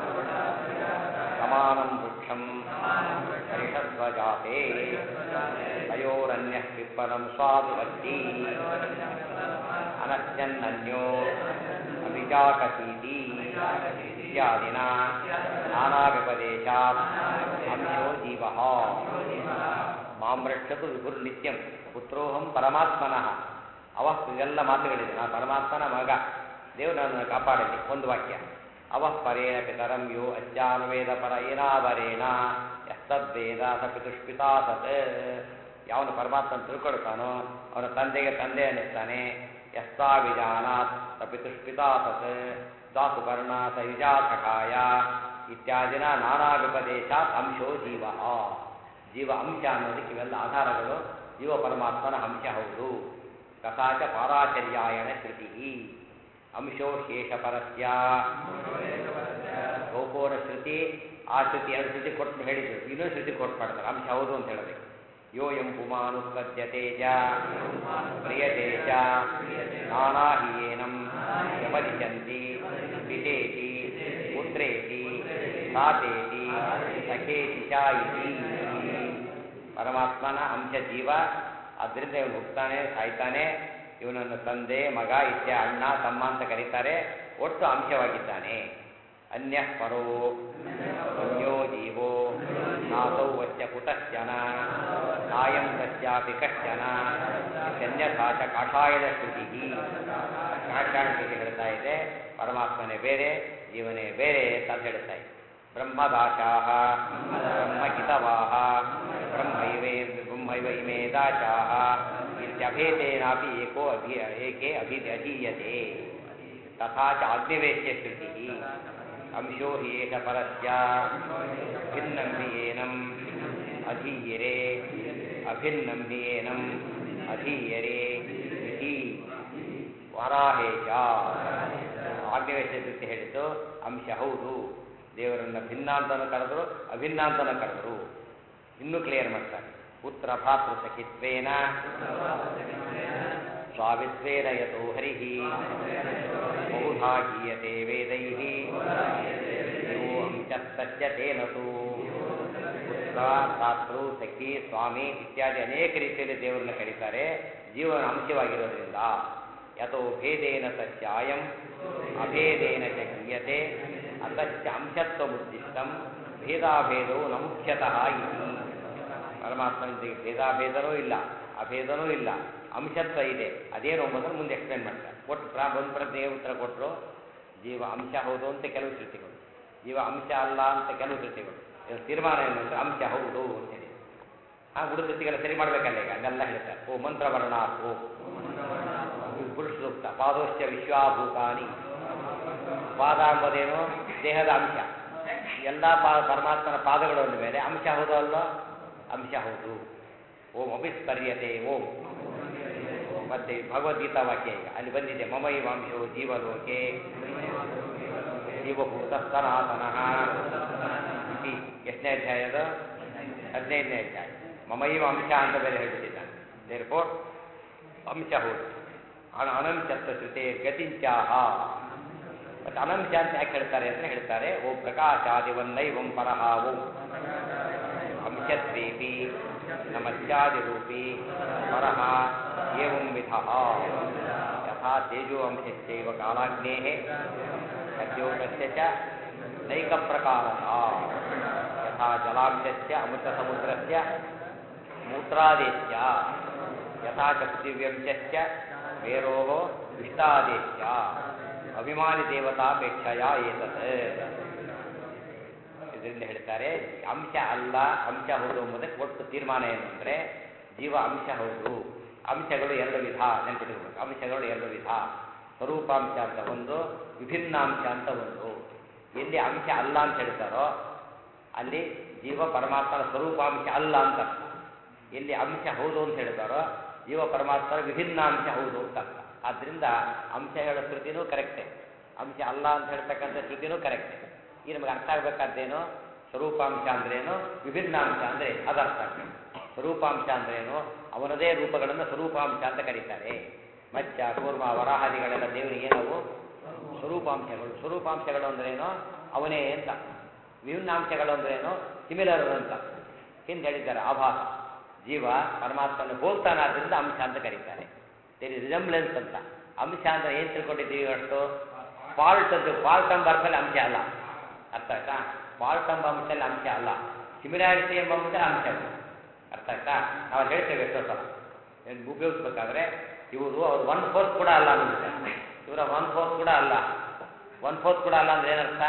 समानं वृक्षं हरिषध्वजाते तयोरन्यः पिप्पलं स्वादुवच्ची अनश्यन्नन्यो अभिजाकसीति इत्यादिना नानाव्यपदेशात् अंशो जीवः ಮಾಂ ರಕ್ಷತು ವಿಭುರ್ನಿತ್ಯಂ ಪುತ್ರೋಹಂ ಪರಮಾತ್ಮನಃ ಅವ ಇವೆಲ್ಲ ಮಾತುಗಳಿದೆ ನಾನು ಪರಮಾತ್ಮನ ಮಗ ದೇವರು ನನ್ನನ್ನು ಕಾಪಾಡಲಿ ಒಂದು ವಾಕ್ಯ ಅವಃ ಪರೇಣ ಪಿತರಂ ಯೋ ಅಜ್ಜಾನುವೇದ ಪರ ಏನಾವರೇಣ ಯಸ್ತದ್ವೇದ ಸ ಪಿತುಷ್ಪಿತಾ ಸತ್ ಯಾವನು ಪರಮಾತ್ಮನ ತಿಳ್ಕೊಳ್ತಾನೋ ಅವನ ತಂದೆಗೆ ತಂದೆ ಅನ್ನಿಸ್ತಾನೆ ಯಸ್ತಾ ವಿಜಾನಾತ್ ಸ ಪಿತುಷ್ಪಿತಾ ಸತ್ ದಾಸು ಕರ್ಣ ಸ ಯುಜಾ ಸಖಾಯ ಇತ್ಯಾದಿನ ನಾನಾ ವಿಪದೇಶಾತ್ ಅಂಶೋ ಜೀವ ಜೀವ ಅಂಶ ಅನ್ನೋದಕ್ಕೆ ಇವೆಲ್ಲ ಆಧಾರಗಳು ಜೀವ ಪರಮಾತ್ಮನ ಅಂಶ ಹೌದು ಕಥಾಚ ಪಾರಾಚರ್ಯಾಯಣ ಶ್ರುತಿ ಅಂಶೋ ಶೇಷ ಪರಸ್ಯ ಗೋಪೋರ ಶ್ರುತಿ ಆ ಶ್ರುತಿ ಎರಡು ಶ್ರುತಿ ಕೊಟ್ಟು ಹೇಳಿದ್ರು ಇನ್ನೊಂದು ಶ್ರುತಿ ಕೊಟ್ಟು ಮಾಡ್ತಾರೆ ಅಂಶ ಹೌದು ಅಂತ ಹೇಳಬೇಕು ಯೋ ಎಂ ಪುಮಾನುತ್ಪದ್ಯತೆ ಚ ಕ್ರಿಯತೆ ಚ ನಾನಾ ಹಿ ಏನಂ ವ್ಯಪದಿಶಂತಿ ಪಿತೇತಿ ಪುತ್ರೇತಿ ಸಾತೇತಿ ಸಖೇತಿ ಚ ಇತಿ ಪರಮಾತ್ಮನ ಅಂಶ ಜೀವ ಆದ್ದರಿಂದ ಇವನು ಹುಟ್ಟುತ್ತಾನೆ ಸಾಯ್ತಾನೆ ಇವನನ್ನು ತಂದೆ ಮಗ ಇತ್ಯ ಅಣ್ಣ ತಮ್ಮ ಅಂತ ಕರೀತಾರೆ ಒಟ್ಟು ಅಂಶವಾಗಿದ್ದಾನೆ ಅನ್ಯ ಪರೋ ಅನ್ಯೋ ಜೀವೋ ನಾಸೌ ವಶ್ಯ ಕುತಶ್ಚನ ನಾಯಂ ತಸ್ಯಾಪಿ ಕಶ್ಚನ ಇತ್ಯನ್ಯಥಾ ಚ ಕಾಷಾಯದ ಶ್ರುತಿ ಕಾಷಾಯ ಶ್ರುತಿ ಹೇಳ್ತಾ ಇದೆ ಪರಮಾತ್ಮನೇ ಬೇರೆ ಜೀವನೇ ಬೇರೆ ಅಂತ ಹೇಳ್ತಾ ಇದೆ ಬ್ರಹ್ಮದಾಶಾಹ ಬ್ರಹ್ಮಹಿತವಾಹ ಬ್ರಹ್ಮೈವೇ ಬ್ರಹ್ಮೈವ ಇಮೇ ದಾಶಾಹ ಇತ್ಯಭೇದೇನಾಪಿ ಏಕೋ ಅಭಿ ಏಕೆ ಅಭಿ ಅಧೀಯತೆ ತಥಾ ಚ ಅಗ್ನಿವೇಶ್ಯ ಶ್ರುತಿ ಅಂಶೋ ಹಿ ಏಷ ಪರಸ್ಯ ಭಿನ್ನಂ ಹಿ ಏನಂ ಅಧೀಯರೆ ಅಭಿನ್ನಂ ಹಿ ಏನಂ ಅಧೀಯರೆ ಇತಿ ವರಾಹೇಶ ಆಗ್ನೇವೇಶ ಶ್ರುತಿ ಹೇಳಿದ್ದು ಅಂಶ ಹೌದು ದೇವರನ್ನ ಭಿನ್ನ ಅಂತನೂ ಕರೆದ್ರು ಅಭಿನ್ನ ಅಂತನೂ ಕರೆದ್ರು ಇನ್ನೂ ಕ್ಲಿಯರ್ ಮಾಡ್ತಾರೆ ಪುತ್ರ ಭಾತೃ ಸಖಿತ್ವೇನ ಸ್ವಾಮಿತ್ವೇನ ಯತೋ ಹರಿ ಬಹುಧಾ ಗೀಯತೆ ವೇದೈ ಯೋ ಅಂಶಸ್ತಸ್ಯ ತೇನತು ಪುತ್ರ ಭ್ರಾತೃ ಸಖಿ ಸ್ವಾಮಿ ಇತ್ಯಾದಿ ಅನೇಕ ರೀತಿಯಲ್ಲಿ ದೇವರನ್ನ ಕರೀತಾರೆ ಜೀವನ ಅಂಶವಾಗಿರೋದ್ರಿಂದ ಯಥೋ ಭೇದೇನ ತಸ್ಯಾಯಂ ಅಭೇದೇನ ಚ ಗೀಯತೆ ಅತಶ್ಚ ಅಂಶತ್ವಮುದ್ದಿಷ್ಟಂ ಭೇದಾಭೇದವು ನ ಮುಖ್ಯತಃ ಇತಿ ಪರಮಾತ್ಮನಿಗೆ ಭೇದಾಭೇದನೂ ಇಲ್ಲ ಅಭೇದನೂ ಇಲ್ಲ ಅಂಶತ್ವ ಇದೆ ಅದೇನು ಎಂಬುದನ್ನು ಮುಂದೆ ಎಕ್ಸ್ಪ್ಲೇನ್ ಮಾಡ್ತಾರೆ ಒಟ್ಟು ಪ್ರಾ ಒಂದು ಪ್ರಜ್ಞೆಗೆ ಉತ್ತರ ಕೊಟ್ಟರು ಜೀವ ಅಂಶ ಹೌದು ಅಂತ ಕೆಲವು ಶ್ರುತಿಗಳು ಜೀವ ಅಂಶ ಅಲ್ಲ ಅಂತ ಕೆಲವು ಶ್ರುತಿಗಳು ಇದ್ರ ತೀರ್ಮಾನ ಏನು ಅಂದರೆ ಅಂಶ ಹೌದು ಅಂತೇಳಿ ಆ ಉಳಿದ ಶ್ರುತಿಗೆಲ್ಲ ಸರಿ ಮಾಡಬೇಕಲ್ಲ ಈಗ ಅದೆಲ್ಲ ಹೇಳ್ತಾರೆ ಓ ಮಂತ್ರವರ್ಣ ಓ ಪುರುಷ ಸೂಕ್ತ ಪಾದೋಶ್ಚ ವಿಶ್ವಾಭೂತಾನಿ ಪಾದ ಎಂಬುದೇನು ದೇಹದ ಅಂಶ ಎಲ್ಲ ಪಾ ಪರಮಾತ್ಮನ ಪಾದಗಳು ಅಂದ ಮೇಲೆ ಅಂಶ ಹೌದು ಅಲ್ವಾ ಅಂಶ ಹೌದು ಓಂ ಅಭಿಸ್ಪರ್ಯತೆ ಓಂ ಮತ್ತೆ ಭಗವದ್ಗೀತಾ ವಾಕ್ಯ ಈಗ ಅಲ್ಲಿ ಬಂದಿದೆ ಮಮೈ ವಂಶೋ ಜೀವಲೋಕೆ ಜೀವಭೂತ ಸನಾತನಃ ಇತಿ ಎಷ್ಟನೇ ಅಧ್ಯಾಯ ಅದು ಹದಿನೈದನೇ ಅಧ್ಯಾಯ ಮಮೈವ ಅಂಶ ಅಂತ ಬೇರೆ ಹೇಳ್ಬಿಟ್ಟಿದ್ದಾನೆ ದೇರ್ಫೋರ್ ಅಂಶ ಹೌದು ಅನ ಅನಂಶತ್ವ ಶ್ರುತೆ ಗತಿಂಚಾಹ ಮತ್ತೆ ಅನಂಶ ಅಂತ ಯಾಕೆ ಹೇಳ್ತಾರೆ ಅಂತ ಹೇಳ್ತಾರೆ ಓಂ ಪ್ರಕಾಶಾದಿವನ್ನೈವಂ ಪರಹ ಓಂ ಅಂಶದ್ವೇಪಿ ನಮಶ್ಚಾದಿರೂಪಿ ಪರಹ ಏವಂ ವಿಧ ಯಥಾ ತೇಜೋ ಅಂಶಶ್ಚೈವ ಕಾಲಾಗ್ನೇಃ ಸದ್ಯೋತಸ್ಯ ಚ ನೈಕ ಪ್ರಕಾರಃ ಯಥಾ ಜಲಾಂಶಸ್ಯ ಅಮೃತಸಮುದ್ರಸ್ಯ ಮೂತ್ರಾದೇಶ್ಯ ಯಥಾ ಚ ಪೃಥಿವ್ಯಂಶಸ್ಯ ಮೇರೋः ವಿಷ್ಟಾದೇಶ್ಯ ಅಭಿಮಾನಿ ದೇವತಾಪೇಕ್ಷೆಯ ಏತತ್ ಇದರಿಂದ ಹೇಳ್ತಾರೆ ಅಂಶ ಅಲ್ಲ ಅಂಶ ಹೌದು ಎಂಬುದಕ್ಕೆ ಒಟ್ಟು ತೀರ್ಮಾನ ಏನು ಅಂದರೆ ಜೀವ ಅಂಶ ಹೌದು ಅಂಶಗಳು ಎರಡು ವಿಧ ನೆನಪಿಟ್ಕೋಬೇಕು ಅಂಶಗಳು ಎರಡು ವಿಧ ಸ್ವರೂಪಾಂಶ ಅಂತ ಒಂದು ವಿಭಿನ್ನಾಂಶ ಅಂತ ಒಂದು ಎಲ್ಲಿ ಅಂಶ ಅಲ್ಲ ಅಂತ ಹೇಳ್ತಾರೋ ಅಲ್ಲಿ ಜೀವ ಪರಮಾತ್ಮನ ಸ್ವರೂಪಾಂಶ ಅಲ್ಲ ಅಂತ ಅರ್ಥ ಎಲ್ಲಿ ಅಂಶ ಹೌದು ಅಂತ ಹೇಳ್ತಾರೋ ಜೀವ ಪರಮಾತ್ಮನ ವಿಭಿನ್ನಾಂಶ ಹೌದು ಅಂತ ಅರ್ಥ ಆದ್ದರಿಂದ ಅಂಶ ಹೇಳೋ ಶ್ರುತಿನೂ ಕರೆಕ್ಟೇ ಅಂಶ ಅಲ್ಲ ಅಂತ ಹೇಳ್ತಕ್ಕಂಥ ಶ್ರುತಿನೂ ಕರೆಕ್ಟೇ ಈ ನಮಗೆ ಅರ್ಥ ಆಗ್ಬೇಕಾದ್ದೇನು ಸ್ವರೂಪಾಂಶ ಅಂದ್ರೇನು ವಿಭಿನ್ನಾಂಶ ಅಂದ್ರೆ ಅದರ್ಥ ಆಗ್ಬೇಕು ಸ್ವರೂಪಾಂಶ ಅಂದ್ರೇನು ಅವನದೇ ರೂಪಗಳನ್ನು ಸ್ವರೂಪಾಂಶ ಅಂತ ಕರೀತಾರೆ ಮಚ್ಚ ಕೂರ್ಮ ವರಾಹಾದಿಗಳೆಲ್ಲ ದೇವರಿಗೆ ಏನವು ಸ್ವರೂಪಾಂಶಗಳು ಸ್ವರೂಪಾಂಶಗಳು ಅಂದ್ರೇನು ಅವನೇ ಅಂತ ವಿಭಿನ್ನಾಂಶಗಳು ಅಂದ್ರೇನು ಸಿಮಿಲರ್ ಅಂತ ಹಿಂದೆ ಹೇಳಿದ್ದಾರೆ ಆಭಾಸ ಜೀವ ಪರಮಾತ್ಮನ ಹೋಗ್ತಾನಾದ್ರಿಂದ ಅಂಶ ಅಂತ ಕರೀತಾರೆ ದೇರ್ ಇಸ್ ರಿಸಂಬ್ಲೆನ್ಸ್ ಅಂತ ಅಂಶ ಅಂದ್ರೆ ಏನು ತಿಳ್ಕೊಂಡಿದ್ದೀವಿ ಅಷ್ಟು ಫಾಲ್ಟ್ ಅಂತ ಫಾಲ್ಟ್ ಎಂಬ ಅರ್ಥದಲ್ಲಿ ಅಂಶ ಅಲ್ಲ ಅರ್ಥ ಆಯ್ತಾ ಫಾಲ್ಟ್ ಎಂಬ ಅಂಶದಲ್ಲಿ ಅಂಶ ಅಲ್ಲ ಸಿಮಿಲಾರಿಟಿ ಎಂಬ ಅಂಶ ಅಂಶ ಅದು. ಅರ್ಥ ಆಯ್ತಾ ನಾವು ಹೇಳ್ತೇವೆ ಎಷ್ಟೋ ಸಲ ಏನ್ ಉಪಯೋಗಿಸ್ಬೇಕಾದ್ರೆ ಇವರು ಅವ್ರು ಒನ್ ಫೋರ್ತ್ ಕೂಡ ಅಲ್ಲ ಅಂದ್ಬಿಡ್ತಾರೆ ಇವರ ಒನ್ ಫೋರ್ತ್ ಕೂಡ ಅಲ್ಲ ಒನ್ ಫೋರ್ತ್ ಕೂಡ ಅಲ್ಲ ಅಂದ್ರೆ ಏನರ್ಥ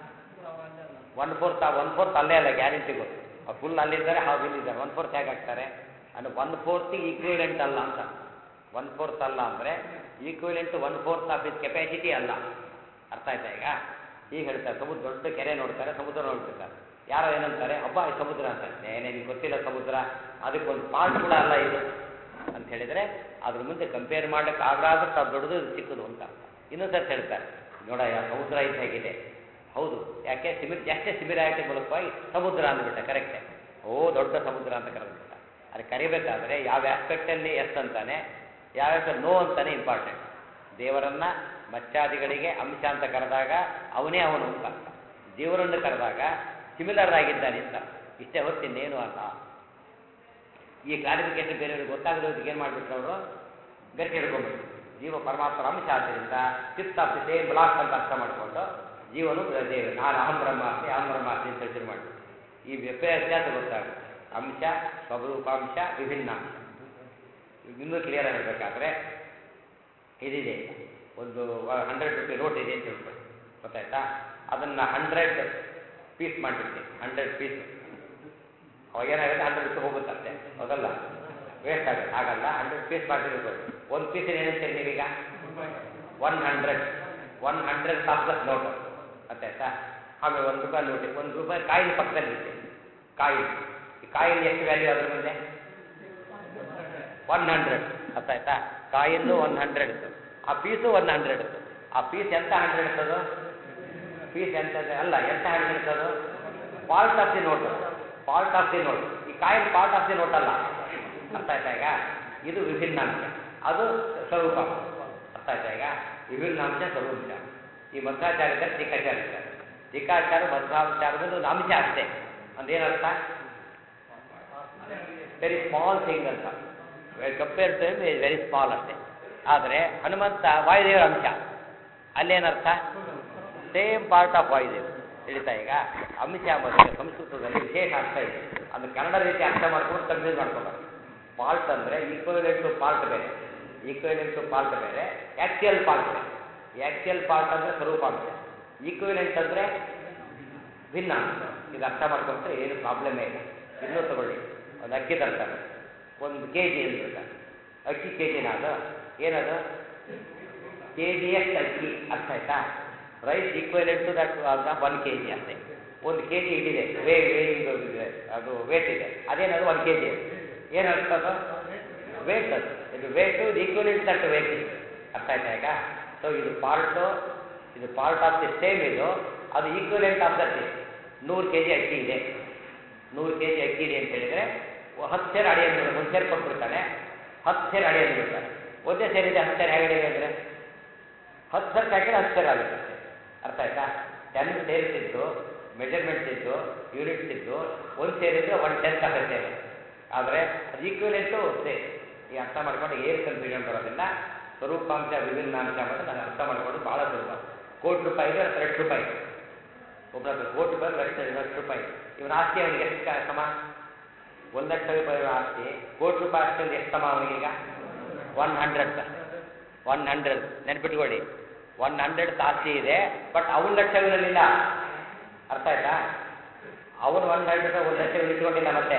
ಒನ್ ಫೋರ್ತ್ ಒನ್ ಫೋರ್ತ್ ಅಲ್ಲೇ ಅಲ್ಲ ಗ್ಯಾರಂಟಿ ಗೊತ್ತು ಫುಲ್ ಅಲ್ಲಿದ್ದಾರೆ ಹಾವು ಇಲ್ಲಿದ್ದಾರೆ ಒನ್ ಫೋರ್ತ್ ಹೇಗೆ ಆಗ್ತಾರೆ ಅಂದ್ರೆ ಒನ್ ಫೋರ್ತಿಗೆ ಈಕ್ವಿಲೆಂಟ್ ಅಲ್ಲ ಅಂತ ಒನ್ ಫೋರ್ತ್ ಅಲ್ಲ ಅಂದರೆ equivalent one fourth of his capacity ಅಲ್ಲ ಅರ್ಥ ಆಯ್ತಾ ಈಗ ಈಗ ಹೇಳ್ತಾರೆ ಸಮುದ್ರ ದೊಡ್ಡ ಕೆರೆ ನೋಡ್ತಾರೆ ಸಮುದ್ರ ನೋಡ್ತಿರ್ತಾರೆ ಯಾರೋ ಏನಂತಾರೆ ಅಬ್ಬಾ ಈ ಸಮುದ್ರ ಅಂತ ಏನೇ ನಿಮ್ಗೆ ಗೊತ್ತಿಲ್ಲ ಸಮುದ್ರ ಅದಕ್ಕೊಂದು ಪಾರ್ಟ್ ಕೂಡ ಅಲ್ಲ ಇದು ಅಂತ ಹೇಳಿದರೆ ಅದ್ರ ಮುಂದೆ ಕಂಪೇರ್ ಮಾಡ್ಲಿಕ್ಕೆ ಆಗ್ಲಾದಷ್ಟು ಅದು ದೊಡ್ಡದು ಇದು ಚಿಕ್ಕದು ಅಂತ ಇನ್ನೊಂದು ಸರ್ತಿ ಹೇಳ್ತಾರೆ ನೋಡ ಯಾ ಸಮುದ್ರ ಇದು ಹೇಗಿದೆ ಹೌದು ಯಾಕೆ ಸಿಮಿ ಎಷ್ಟೇ ಸಿಮಿಲಾರಿಟಿ ಮೂಲಕವಾಗಿ ಸಮುದ್ರ ಅಂದ್ಬಿಟ್ಟ ಕರೆಕ್ಟೇ ಓ ದೊಡ್ಡ ಸಮುದ್ರ ಅಂತ ಕರೆದ್ಬಿಟ್ಟ ಅದು ಕರಿಬೇಕಾದ್ರೆ ಯಾವ ಆಸ್ಪೆಕ್ಟಲ್ಲಿ ಎಸ್ ಅಂತಾನೆ ಯಾವ ನೋ ಅಂತಾನೆ ಇಂಪಾರ್ಟೆಂಟ್ ದೇವರನ್ನ ಮಚ್ಚಾದಿಗಳಿಗೆ ಅಂಶ ಅಂತ ಕರೆದಾಗ ಅವನೇ ಅವನು ಅಂತ ಅರ್ಥ. ಜೀವನನ್ನು ಕರೆದಾಗ ಸಿಮಿಲರ್ ಆಗಿದ್ದಾನೆ ಅಂತ ಇಷ್ಟೇ ಹೊತ್ತಿನ್ನೇನು ಅಲ್ಲ ಈ ಕ್ಲಾರಿಫಿಕೇಶನ್ ಬೇರೆಯವ್ರಿಗೆ ಗೊತ್ತಾಗದವ್ರಿಗೆ ಏನು ಮಾಡಿಬಿಟ್ರು ಅವರು ಗಟ್ಟಿ ಹಿಡ್ಕೊಂಡ್ಬಿಟ್ರು ಜೀವ ಪರಮಾತ್ಮರ ಅಂಶ ಆದ್ದರಿಂದ ಚಿತ್ತ ಆಫ್ ದಿ ಸೇಮ್ ಬ್ಲಾಕ್ ಅಂತ ಅರ್ಥ ಮಾಡಿಕೊಂಡು ಜೀವನು ದೇವ ನಾನು ಅಹಂ ಬ್ರಹ್ಮಾಸ್ತಿ ಅಹಂ ಬ್ರಹ್ಮಾಸ್ತಿ ಅಂತ ಶುರು ಮಾಡಿ ಈ ವ್ಯತ್ಯಾಸ ಗೊತ್ತಾಗುತ್ತೆ ಅಂಶ ಸ್ವರೂಪಾಂಶ ವಿಭಿನ್ನಾಂಶ ಇನ್ನೂ ಕ್ಲಿಯರ್ ಆಗಬೇಕಾದ್ರೆ ಇದಿದೆ ಒಂದು ಹಂಡ್ರೆಡ್ ರುಪಿ ನೋಟ್ ಇದೆ ಅಂತ ತಿಳ್ಕೊಳ್ಳಿ ಗೊತ್ತಾಯ್ತಾ ಅದನ್ನು ಹಂಡ್ರೆಡ್ ಪೀಸ್ ಮಾಡಿಬಿಡ್ತೀನಿ ಹಂಡ್ರೆಡ್ ಪೀಸ್ ಅವಾಗ ಏನಾಗುತ್ತೆ ಹಂಡ್ರೆಡ್ ರುಪಿ ಹೋಗುತ್ತಂತೆ ಹೌದಲ್ಲ ವೇಸ್ಟ್ ಆಗುತ್ತೆ ಹಾಗಲ್ಲ ಹಂಡ್ರೆಡ್ ಪೀಸ್ ಮಾಡಿರ್ಬೋದು ಒಂದು ಪೀಸ್ ಏನಂತೀರಿ ನೀವೀಗ one hundred one hundred soft note ಗೊತ್ತಾಯ್ತಾ ಆಮೇಲೆ ಒಂದು ರೂಪಾಯಿ ನೋಟಿ ಒಂದು ರೂಪಾಯಿ ಕಾಯಿನ ಪಕ್ಕದಲ್ಲಿ ಇರುತ್ತೆ ಕಾಯಿನ್ ಈ ಕಾಯಿನ್ ಎಷ್ಟು ವ್ಯಾಲ್ಯೂ ಅದ್ರ ಮುಂದೆ ಒನ್ ಹಂಡ್ರೆಡ್ ಗೊತ್ತಾಯ್ತಾ ಕಾಯಿನ್ನು ಒನ್ ಹಂಡ್ರೆಡ್ ಆ ಪೀಸು ಒನ್ ಹಂಡ್ರೆಡ್ ಆ ಪೀಸ್ ಎಂತ ಹಂಡ್ರೆಡ್ ಇರ್ತದೋ ಪೀಸ್ ಎಂತ ಅಲ್ಲ ಎಂತ ಹಂಡ್ರೆಡ್ ಇರ್ತದೋ part of the note part of the note ಈ coin part of the note ಅಲ್ಲ ಅರ್ಥ ಆಯ್ತಾ ಈಗ ಇದು ವಿಭಿನ್ನಾಂಶ ಅದು ಸ್ವರೂಪಾಂಶ ಅರ್ಥ ಆಯ್ತಾ ಈಗ ವಿಭಿನ್ನಾಂಶ ಸ್ವರೂಪಾಂಶ ಈ ಮಧ್ವಾಚಾರ್ಯದ ಟೀಕಾಚಾರ್ಯ ಟೀಕಾಚಾರ ಮಧ್ವಾಚಾರದ ಒಂದು ಅಂಶ ಅಷ್ಟೇ ಅಂದೇನರ್ಥ ವೆರಿ ಸ್ಮಾಲ್ ಥಿಂಗ್ ಅಂತ ಕಂಪೇರ್ ಟು ವೆರಿ ಸ್ಮಾಲ್ ಅಷ್ಟೇ ಆದರೆ ಹನುಮಂತ ವಾಯುದೇವರ ಅಂಶ ಅಲ್ಲೇನರ್ಥ ಸೇಮ್ ಪಾರ್ಟ್ ಆಫ್ ವಾಯುದೇವ ತಿಳಿತಾ ಈಗ ಅಂಶ ಮತ್ತು ಸಂಸ್ಕೃತದಲ್ಲಿ ವಿಶೇಷ ಅರ್ಥ ಇದೆ ಅದು ಕನ್ನಡ ರೀತಿ ಅರ್ಥ ಮಾಡ್ಕೊಂಡು ಕನ್ಫ್ಯೂಸ್ ಮಾಡ್ಕೋಬಾರ್ದು ಪಾರ್ಟ್ ಅಂದರೆ ಈಕ್ವಲೆಂಟ್ ಟು ಪಾರ್ಟ್ ಬೇರೆ ಈಕ್ವಲೆಂಟ್ ಟು ಪಾರ್ಟ್ ಬೇರೆ ಆ್ಯಕ್ಚುಯಲ್ ಪಾರ್ಟ್ ಬೇರೆ ಆ್ಯಕ್ಚುಯಲ್ ಪಾರ್ಟ್ ಅಂದರೆ ಸ್ವರೂಪಾಂಶ ಈಕ್ವಲೆಂಟ್ ಅಂದರೆ ಭಿನ್ನ ಇದು ಅರ್ಥ ಮಾಡ್ಕೊಂಡ್ರೆ ಏನು ಪ್ರಾಬ್ಲಮೇ ಇಲ್ಲ ಇನ್ನೂ ತಗೊಳ್ಳಿ ಒಂದು ಅಕ್ಕಿ ತರ್ತಾರೆ ಒಂದು ಕೆ ಜಿ ಅಂತ ಅಕ್ಕಿ ಕೆ ಜಿನ ಅದು ಏನದು ಕೆ ಜಿಯಷ್ಟು ಅಕ್ಕಿ ಅರ್ಥ ಆಯ್ತಾ rice equivalent to that one K G ಅಷ್ಟೇ ಒಂದು ಕೆ ಜಿ ಇದಿದೆ ವೇ ವೇಯಿಂಗ್ ಇದೆ ಅದು ವೇಟ್ ಇದೆ ಅದೇನದು ಒನ್ ಕೆ ಜಿ ಏನರ್ಥ ಅದು ವೇಟ್ ಅದು ಇದು ವೇಟು ಈಕ್ವಲೆಂಟ್ ದಟ್ ವೇಟ್ ಇದೆ ಅರ್ಥ ಆಯ್ತಾ ಈಗ ಸೊ ಇದು ಪಾರ್ಟು ಇದು ಪಾರ್ಟ್ ಆಫ್ ದಿ ಸೇಮ್ ಇದು ಅದು ಈಕ್ವಲೆಂಟ್ ಆಫ್ ದಟ್ ಇದೆ ನೂರು ಕೆ ಜಿ ಅಕ್ಕಿ ಇದೆ ನೂರು ಕೆ ಜಿ ಅಕ್ಕಿ ಇದೆ ಅಂತ ಹೇಳಿದರೆ ಹತ್ತು ಸೇರು ಅಡಿ ಅಂದ್ರೆ ಒಂದು ಸೇರು ಕೊಟ್ಬಿಡ್ತಾನೆ ಹತ್ತು ಸೇರು ಅಡಿ ಅಂದ್ಬಿಡ್ತಾನೆ ಒಂದೇ ಸೇರಿದೆ ಹತ್ತು ಸೇರು ಹೇಗೆ ಅಂದರೆ ಹತ್ತು ಸೇರು ಹಾಕಿದ್ರೆ ಹತ್ತು ಸೇರು ಆಗುತ್ತೆ ಅರ್ಥ ಆಯ್ತಾ ಟೆನ್ ಸೇರಿಸಿದ್ದು ಮೆಜರ್ಮೆಂಟ್ಸ್ ಇದ್ದು ಯೂನಿಟ್ಸ್ ಇದ್ದು ಒಂದು ಸೇರಿದ್ರೆ ಒನ್ ಟೆನ್ತ್ ಆಗುತ್ತೆ ಆದರೆ ಅದು ಈಕ್ವಲೆಂಟು ಸೇಮ್ ಈ ಅರ್ಥ ಮಾಡ್ಕೊಂಡು ಏನು ಕನ್ಫ್ಯೂಷನ್ ಬರೋದಿಲ್ಲ ಸ್ವರೂಪಾಂಶ ವಿಭಿನ್ನಾಂಶ ಮತ್ತು ನಾನು ಅರ್ಥ ಮಾಡ್ಕೊಂಡು ಭಾಳ ಸುಲಭ ಕೋಟಿ ರೂಪಾಯಿ ಇದೆ ಹತ್ತು ಲಕ್ಷ ರೂಪಾಯಿ ಒಬ್ಬರ ಹತ್ರ ಕೋಟಿ ರೂಪಾಯಿ ಲಕ್ಷ ಲಕ್ಷ ರೂಪಾಯಿ ಇವನ ಆಸ್ತಿ ಅವನಿಗೆ ಎಷ್ಟು ಕ- ಸಮ ಒಂದು ಲಕ್ಷ ರೂಪಾಯಿ ಆಸ್ತಿ ಕೋಟಿ ರೂಪಾಯಿ ಆಸ್ತಿ ಎಷ್ಟು ಸಮ ಅವನಿಗೀಗ ಒನ್ ಹಂಡ್ರೆಡ್ ಒನ್ ಹಂಡ್ರೆಡ್ ನೆನ್ಪಿಟ್ಕೊಳ್ಳಿ ಒನ್ ಹಂಡ್ರೆಡ್ ಆಸ್ತಿ ಇದೆ ಬಟ್ ಅವನ ಲಕ್ಷ ಇವನಲ್ಲಿಲ್ಲ ಅರ್ಥ ಆಯ್ತಾ ಅವನು ಒನ್ ಹಂಡ್ರೆಡ್ ಒಂದು ಲಕ್ಷ ಇಟ್ಕೊಂಡಿಲ್ಲ ಮತ್ತೆ